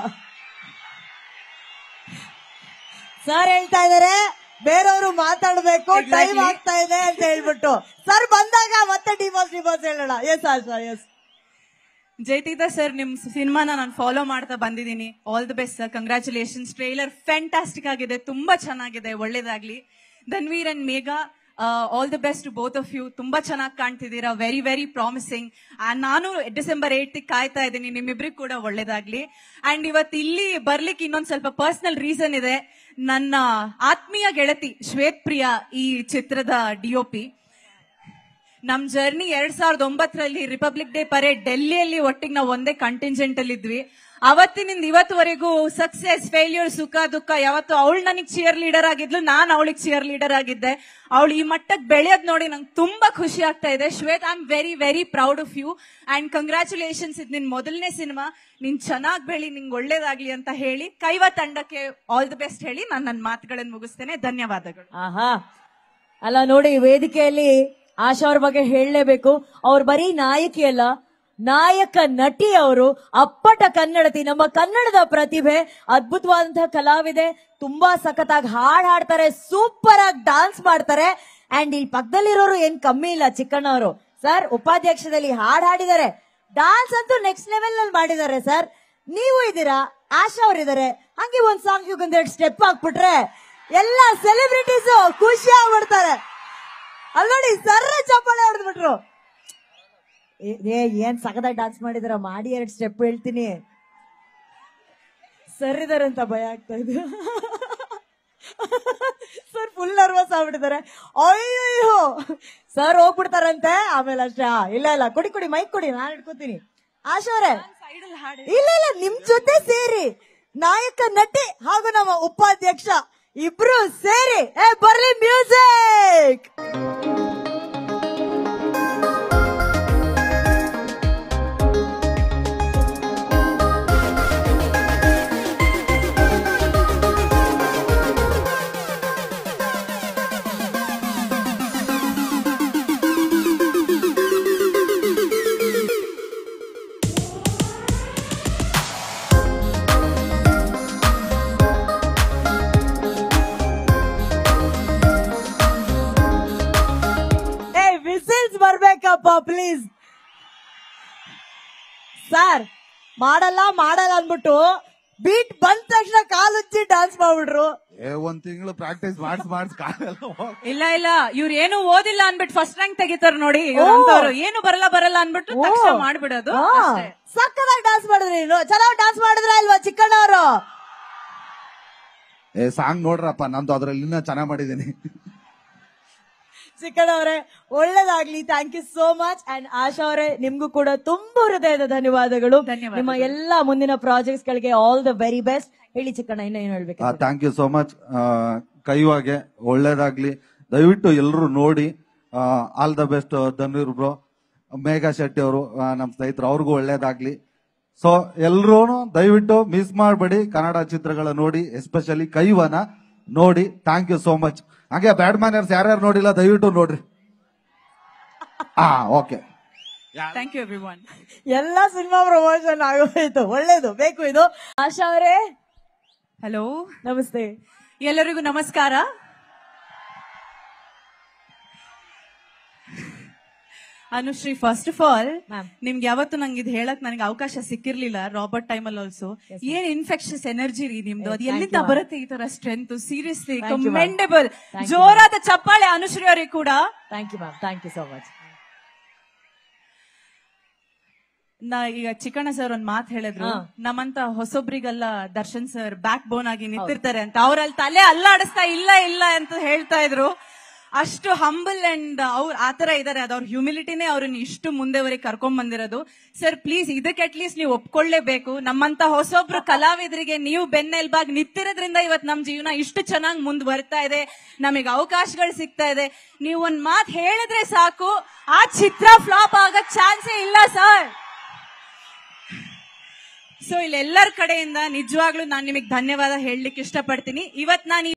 ಸರ್ ಹೇಳ್ತಾ ಇದಾರೆ ಬೇರೆಯವರು ಮಾತಾಡ್ಬೇಕು ಟೈಮ್ ಆಗ್ತಾ ಇದೆ ಅಂತ ಹೇಳ್ಬಿಟ್ಟು ಸರ್ ಬಂದಾಗ ಮತ್ತೆ ಡಿವೋರ್ಸ್ ಡಿವೋರ್ಸ್ ಹೇಳೋಣ ಎಸ್ ಆಶಾ ಎಸ್ ಜೈತೀತ ಸರ್ ನಿಮ್ ಸಿನಿಮಾನ ನಾನು ಫಾಲೋ ಮಾಡ್ತಾ ಬಂದಿದ್ದೀನಿ all the best sir congratulations trailer fantastic ಆಗಿದೆ ತುಂಬಾ ಚೆನ್ನಾಗಿದೆ ಒಳ್ಳೇದಾಗ್ಲಿ Dhanveer and Megha all the best both of you ತುಂಬಾ ಚೆನ್ನಾಗಿ ಕಾಣ್ತಿದ್ದೀರಾ ವೆರಿ ವೆರಿ ಪ್ರಾಮಿಸಿಂಗ್ ನಾನು ಡಿಸೆಂಬರ್ ಏಟ್ ಕಾಯ್ತಾ ಇದ್ದೀನಿ ನಿಮ್ಮಿಬ್ರಿಗೆ ಕೂಡ ಒಳ್ಳೇದಾಗ್ಲಿ ಅಂಡ್ ಇವತ್ತು ಇಲ್ಲಿ ಬರ್ಲಿಕ್ಕೆ ಇನ್ನೊಂದ್ ಸ್ವಲ್ಪ ಪರ್ಸನಲ್ ರೀಸನ್ ಇದೆ ನನ್ನ ಆತ್ಮೀಯ ಗೆಳತಿ ಶ್ವೇತ್ ಪ್ರಿಯಾ ಈ ಚಿತ್ರದ ಡಿಒಪಿ ನಮ್ ಜರ್ನಿ ಎರಡ್ ಸಾವಿರದ ಒಂಬತ್ತರಲ್ಲಿ ರಿಪಬ್ಲಿಕ್ ಡೇ ಪರೇಡ್ ಡೆಲ್ಲಿಯಲ್ಲಿ ಒಟ್ಟಿಗೆ ನಾವು ಒಂದೇ ಕಂಟಿಂಜೆಂಟ್ ಅಲ್ಲಿ ಇದ್ವಿ ಅವತ್ತಿನಿಂದ ಇವತ್ತುವರೆಗೂ ಸಕ್ಸೆಸ್ ಫೇಲ್ಯೂರ್ ಸುಖ ದುಃಖ ಯಾವತ್ತು ಅವಳು ನನಗೆ ಚಿಯರ್ ಲೀಡರ್ ಆಗಿದ್ಲು ನಾನು ಅವಳಿಗೆ ಚಿಯರ್ ಲೀಡರ್ ಆಗಿದ್ದೆ ಅವಳು ಈ ಮಟ್ಟಕ್ಕೆ ಬೆಳೆಯೋದ್ ನೋಡಿ ನಂಗೆ ತುಂಬಾ ಖುಷಿ ಆಗ್ತಾ ಇದೆ Shwet I am very very proud of you and congratulations ಇದು ನಿನ್ ಮೊದಲನೇ ಸಿನಿಮಾ ನೀನ್ ಚೆನ್ನಾಗ್ ಬೆಳಿ ನಿಂಗೆ ಒಳ್ಳೇದಾಗ್ಲಿ ಅಂತ ಹೇಳಿ ಕೈವ ತಂಡಕ್ಕೆ ಆಲ್ ದಿ ಬೆಸ್ಟ್ ಹೇಳಿ ನಾನು ನನ್ನ ಮಾತುಗಳನ್ನು ಮುಗಿಸ್ತೇನೆ ಧನ್ಯವಾದಗಳು ಆಹಾ ಅಲ್ಲ ನೋಡಿ ವೇದಿಕೆಯಲ್ಲಿ ಆಶಾ ಅವ್ರ ಬಗ್ಗೆ ಹೇಳಲೇಬೇಕು ಅವ್ರು ಬರೀ ನಾಯಕಿ ಅಲ್ಲ ನಾಯಕ ನಟಿ ಅವರು ಅಪ್ಪಟ ಕನ್ನಡತಿ ನಮ್ಮ ಕನ್ನಡದ ಪ್ರತಿಭೆ ಅದ್ಭುತವಾದಂತಹ ಕಲಾವಿದೆ ತುಂಬಾ ಸಖತ್ತಾಗಿ ಹಾಡ್ ಹಾಡ್ತಾರೆ ಸೂಪರ್ ಆಗಿ ಡಾನ್ಸ್ ಮಾಡ್ತಾರೆ ಅಂಡ್ ಇಲ್ಲಿ ಪಕ್ಕದಲ್ಲಿರೋರು ಏನ್ ಕಮ್ಮಿ ಇಲ್ಲ ಚಿಕ್ಕಣ್ಣವರು ಸರ್ ಉಪಾಧ್ಯಕ್ಷದಲ್ಲಿ ಹಾಡ್ ಹಾಡಿದ್ದಾರೆ ಡಾನ್ಸ್ ಅಂತೂ ನೆಕ್ಸ್ಟ್ ಲೆವೆಲ್ ನಲ್ಲಿ ಮಾಡಿದ್ದಾರೆ ಸರ್ ನೀವು ಇದ್ದೀರಾ ಆಶಾ ಅವರಿದ್ದಾರೆ ಹಂಗೆ ಒಂದ್ ಸಾಂಗ್ ಒಂದೆರಡು ಸ್ಟೆಪ್ ಹಾಕ್ಬಿಟ್ರೆ ಎಲ್ಲ ಸೆಲೆಬ್ರಿಟೀಸ್ ಖುಷಿ ಆಗ್ಬಿಡ್ತಾರೆ ಅಲ್ಲಿ ನೋಡಿ ಸರ್ರ ಚಪ್ಪಾಳೆ ಹೊಡೆದ್ಬಿಟ್ರು ಏ ಏ, ಏನ್ ಸಖದಾಗಿ ಡಾನ್ಸ್ ಮಾಡಿದಾರ ಮಾಡಿ ಎರಡ್ ಸ್ಟೆಪ್ ಹೇಳ್ತೀನಿ ಸರ್ ಇದಾರೆ ಅಂತ ಭಯ ಆಗ್ತಾ ಇದೆ ಸರ್ ಫುಲ್ ನರ್ವಸ್ ಆಗ್ಬಿಟ್ಟಿದ್ದಾರೆ ಅಯ್ಯೋ ಸರ್ ಹೋಗ್ಬಿಡ್ತಾರಂತೆ ಆಮೇಲೆ ಅಷ್ಟೇ ಆ, ಇಲ್ಲ ಇಲ್ಲ ಕುಡಿ ಕುಡಿ ಮೈಕ್ ಕೊಡಿ ನಾನು ಇಟ್ಕೋತೀನಿ ಆಶಾವ್ರೆ ಇಲ್ಲ ಇಲ್ಲ ನಿಮ್ ಜೊತೆ ಸೇರಿ ನಾಯಕ ನಟಿ ಹಾಗೂ ನಮ್ಮ ಉಪಾಧ್ಯಕ್ಷ ಇಬ್ರು ಸೇರಿ ಏ ಬರ್ಲಿ ಮ್ಯೂಸಿಕ್ ಏ ವಿಸಿಲ್ಸ್ ಬರ್ಬೇಕಪ್ಪ ಪ್ಲೀಸ್ ಸರ್ ಮಾಡಲ್ಲ ಮಾಡಲ್ಲ ಅನ್ಬಿಟ್ಟು ಬೀಟ್ ಬಂದ ತಕ್ಷಣ ಕಾಲುಚ್ಚಿ ಡಾನ್ಸ್ ಮಾಡ್ಬಿಟ್ರು ಏ ಒಂದ್ ತಿಂಗಳು ಪ್ರಾಕ್ಟೀಸ್ ಮಾಡಿಸ್ ಮಾಡಿಸ್ ಕಾಲೆಲ್ಲ ಹೋಗ್- ಇಲ್ಲ ಇಲ್ಲ ಇವ್ರು ಏನು ಓದಿಲ್ಲ ಅನ್ಬಿಟ್ಟು ಫಸ್ಟ್ ರ್ಯಾಂಕ್ ತೆಗಿತಾರ ನೋಡಿ ಇವ್ರಂತವ್ರು ಏನು ಬರಲ್ಲ ಬರಲ್ಲ ಅನ್ಬಿಟ್ಟು ತಕ್ಷಣ ಮಾಡ್ಬಿಡೋದು ಅಷ್ಟೇ. ಸಕ್ಕದಾಗಿ ಡಾನ್ಸ್ ಮಾಡಿದ್ರಿ ನೀನು ಚೆನ್ನಾಗಿ ಡಾನ್ಸ್ ಮಾಡಿದ್ರ ಇಲ್ವಾ ಚಿಕ್ಕಣ್ಣವರು ಏ ಸಾಂಗ್ ನೋಡ್ರಪ್ಪ ನಂದು ಅದ್ರಲ್ಲಿ ಇನ್ನ ಚೆನ್ನಾಗ್ ಮಾಡಿದೀನಿ ಚಿಕ್ಕಣ್ಣವ್ರೆ ಒಳ್ಳೇದಾಗ್ಲಿ thank you so much and Asha ಅವರೇ ನಿಮ್ಗೂ ಕೂಡ ತುಂಬಾ ಹೃದಯದ ಧನ್ಯವಾದಗಳು ನಿಮ್ಮ ಎಲ್ಲಾ ಮುಂದಿನ ಪ್ರಾಜೆಕ್ಟ್ಸ್ ಗಳಿಗೆ ಆಲ್ ದ ವೆರಿ ಬೆಸ್ಟ್ ಹೇಳಿ ಚಿಕ್ಕಣ್ಣ ಇನ್ನ ಏನ್ ಹೇಳ್ಬೇಕು ಥ್ಯಾಂಕ್ ಯು ಸೋ ಮಚ್ ಕೈವಾಗೆ ಒಳ್ಳೇದಾಗ್ಲಿ ದಯವಿಟ್ಟು ಎಲ್ಲರೂ ನೋಡಿ all the best Dhanveer bro Megha Shetty ಅವರು ನಮ್ಮ ಸ್ನೇಹಿತರು ಅವ್ರಿಗೂ ಒಳ್ಳೇದಾಗ್ಲಿ ಸೊ ಎಲ್ರೂ ದಯವಿಟ್ಟು ಮಿಸ್ ಮಾಡಬೇಡಿ ಕನ್ನಡ ಚಿತ್ರಗಳ ನೋಡಿ ಎಸ್ಪೆಷಲಿ ಕೈವನ ನೋಡಿ ಥ್ಯಾಂಕ್ ಯು ಸೋ ಮಚ್ ಹಾಗೆ ಬ್ಯಾಡ್ ಮ್ಯಾನರ್ಸ್ ಯಾರ್ಯಾರು ನೋಡಿಲ್ಲ ದಯವಿಟ್ಟು ನೋಡ್ರಿ ಹಾ okay thank you everyone ಎಲ್ಲಾ ಸಿನಿಮಾ ಪ್ರಮೋಷನ್ ಆಗೋಯ್ತು ಒಳ್ಳೇದು ಬೇಕು ಇದು ಆಶಾ ಅವರೇ ಹಲೋ ನಮಸ್ತೆ ಎಲ್ಲರಿಗೂ ನಮಸ್ಕಾರ ಅನುಶ್ರೀ ಫಸ್ಟ್ ಆಫ್ ಆಲ್ ನಿಮ್ಗೆ ಯಾವತ್ತು ನಂಗೆ ಇದು ಹೇಳಕ್ ನನಗೆ ಅವಕಾಶ ಸಿಕ್ಕಿರ್ಲಿಲ್ಲ ರಾಬರ್ಟ್ ಟೈಮ್ ಅಲ್ಲಿ ಆಲ್ಸೋ ಏನ್ ಇನ್ಫೆಕ್ಷಸ್ ಎನರ್ಜಿ ರೀ ನಿಮ್ದು ಅದು Thank ಎಲ್ಲಿಂದ you, ma'am. ಬರುತ್ತೆ ಈ ತರ strength seriously Thank you, ma'am. Commendable Thank you, ಜೋರಾದ ಚಪ್ಪಾಳೆ ಅನುಶ್ರೀ ಅವರಿಗೆ ಕೂಡ thank you ma'am thank you so much ನಾ ಈಗ ಚಿಕ್ಕಣ್ಣ ಸರ್ ಒಂದ್ ಮಾತು ಹೇಳಿದ್ರು ಹಾ. ನಮ್ಮಂತ ಹೊಸೊಬ್ರಿಗೆಲ್ಲ ದರ್ಶನ್ ಸರ್ ಬ್ಯಾಕ್ ಬೋನ್ ಆಗಿ ನಿಂತಿರ್ತಾರೆ ಅಂತ ಅವ್ರಲ್ಲಿ ತಲೆ ಅಲ್ಲಾಡಿಸ್ತಾ ಇಲ್ಲ ಇಲ್ಲ ಅಂತ ಹೇಳ್ತಾ ಇದ್ರು ಅಷ್ಟು ಹಂಬಲ್ ಅಂಡ್ ಅವ್ರು ಆತರ ಇದಾರೆ ಅದು ಅವ್ರ ಹ್ಯೂಮಿಲಿಟಿನೇ ಅವ್ರನ್ನ ಇಷ್ಟು ಮುಂದೆವರೆಗೆ ಕರ್ಕೊಂಡ್ ಬಂದಿರೋದು ಸರ್ ಪ್ಲೀಸ್ ಇದಕ್ಕೆ ಅಟ್ಲೀಸ್ಟ್ ನೀವು ಒಪ್ಕೊಳ್ಳೇಬೇಕು ನಮ್ಮಂತ ಹೊಸೊಬ್ರು ಕಲಾವಿದರಿಗೆ ನೀವು ಬೆನ್ನೆಲ್ಬಾಗ್ ನಿಂತಿರೋದ್ರಿಂದ ಇವತ್ತು ನಮ್ ಜೀವನ ಇಷ್ಟು ಚೆನ್ನಾಗಿ ಮುಂದ್ ಬರ್ತಾ ಇದೆ ನಮಗೆ ಅವಕಾಶಗಳು ಸಿಗ್ತಾ ಇದೆ ನೀವು ಒಂದ್ ಮಾತು ಹೇಳಿದ್ರೆ ಸಾಕು ಆ ಚಿತ್ರ ಫ್ಲಾಪ್ ಆಗಕ್ ಚಾನ್ಸೇ ಇಲ್ಲ ಸರ್ ಸೊ ಇಲ್ಲಿ ಎಲ್ಲರ ಕಡೆಯಿಂದ ನಿಜವಾಗ್ಲೂ ನಾನು ನಿಮಗೆ ಧನ್ಯವಾದ ಹೇಳಲಿಕ್ಕೆ ಇಷ್ಟಪಡ್ತೀನಿ ಇವತ್ ನಾನು ಈ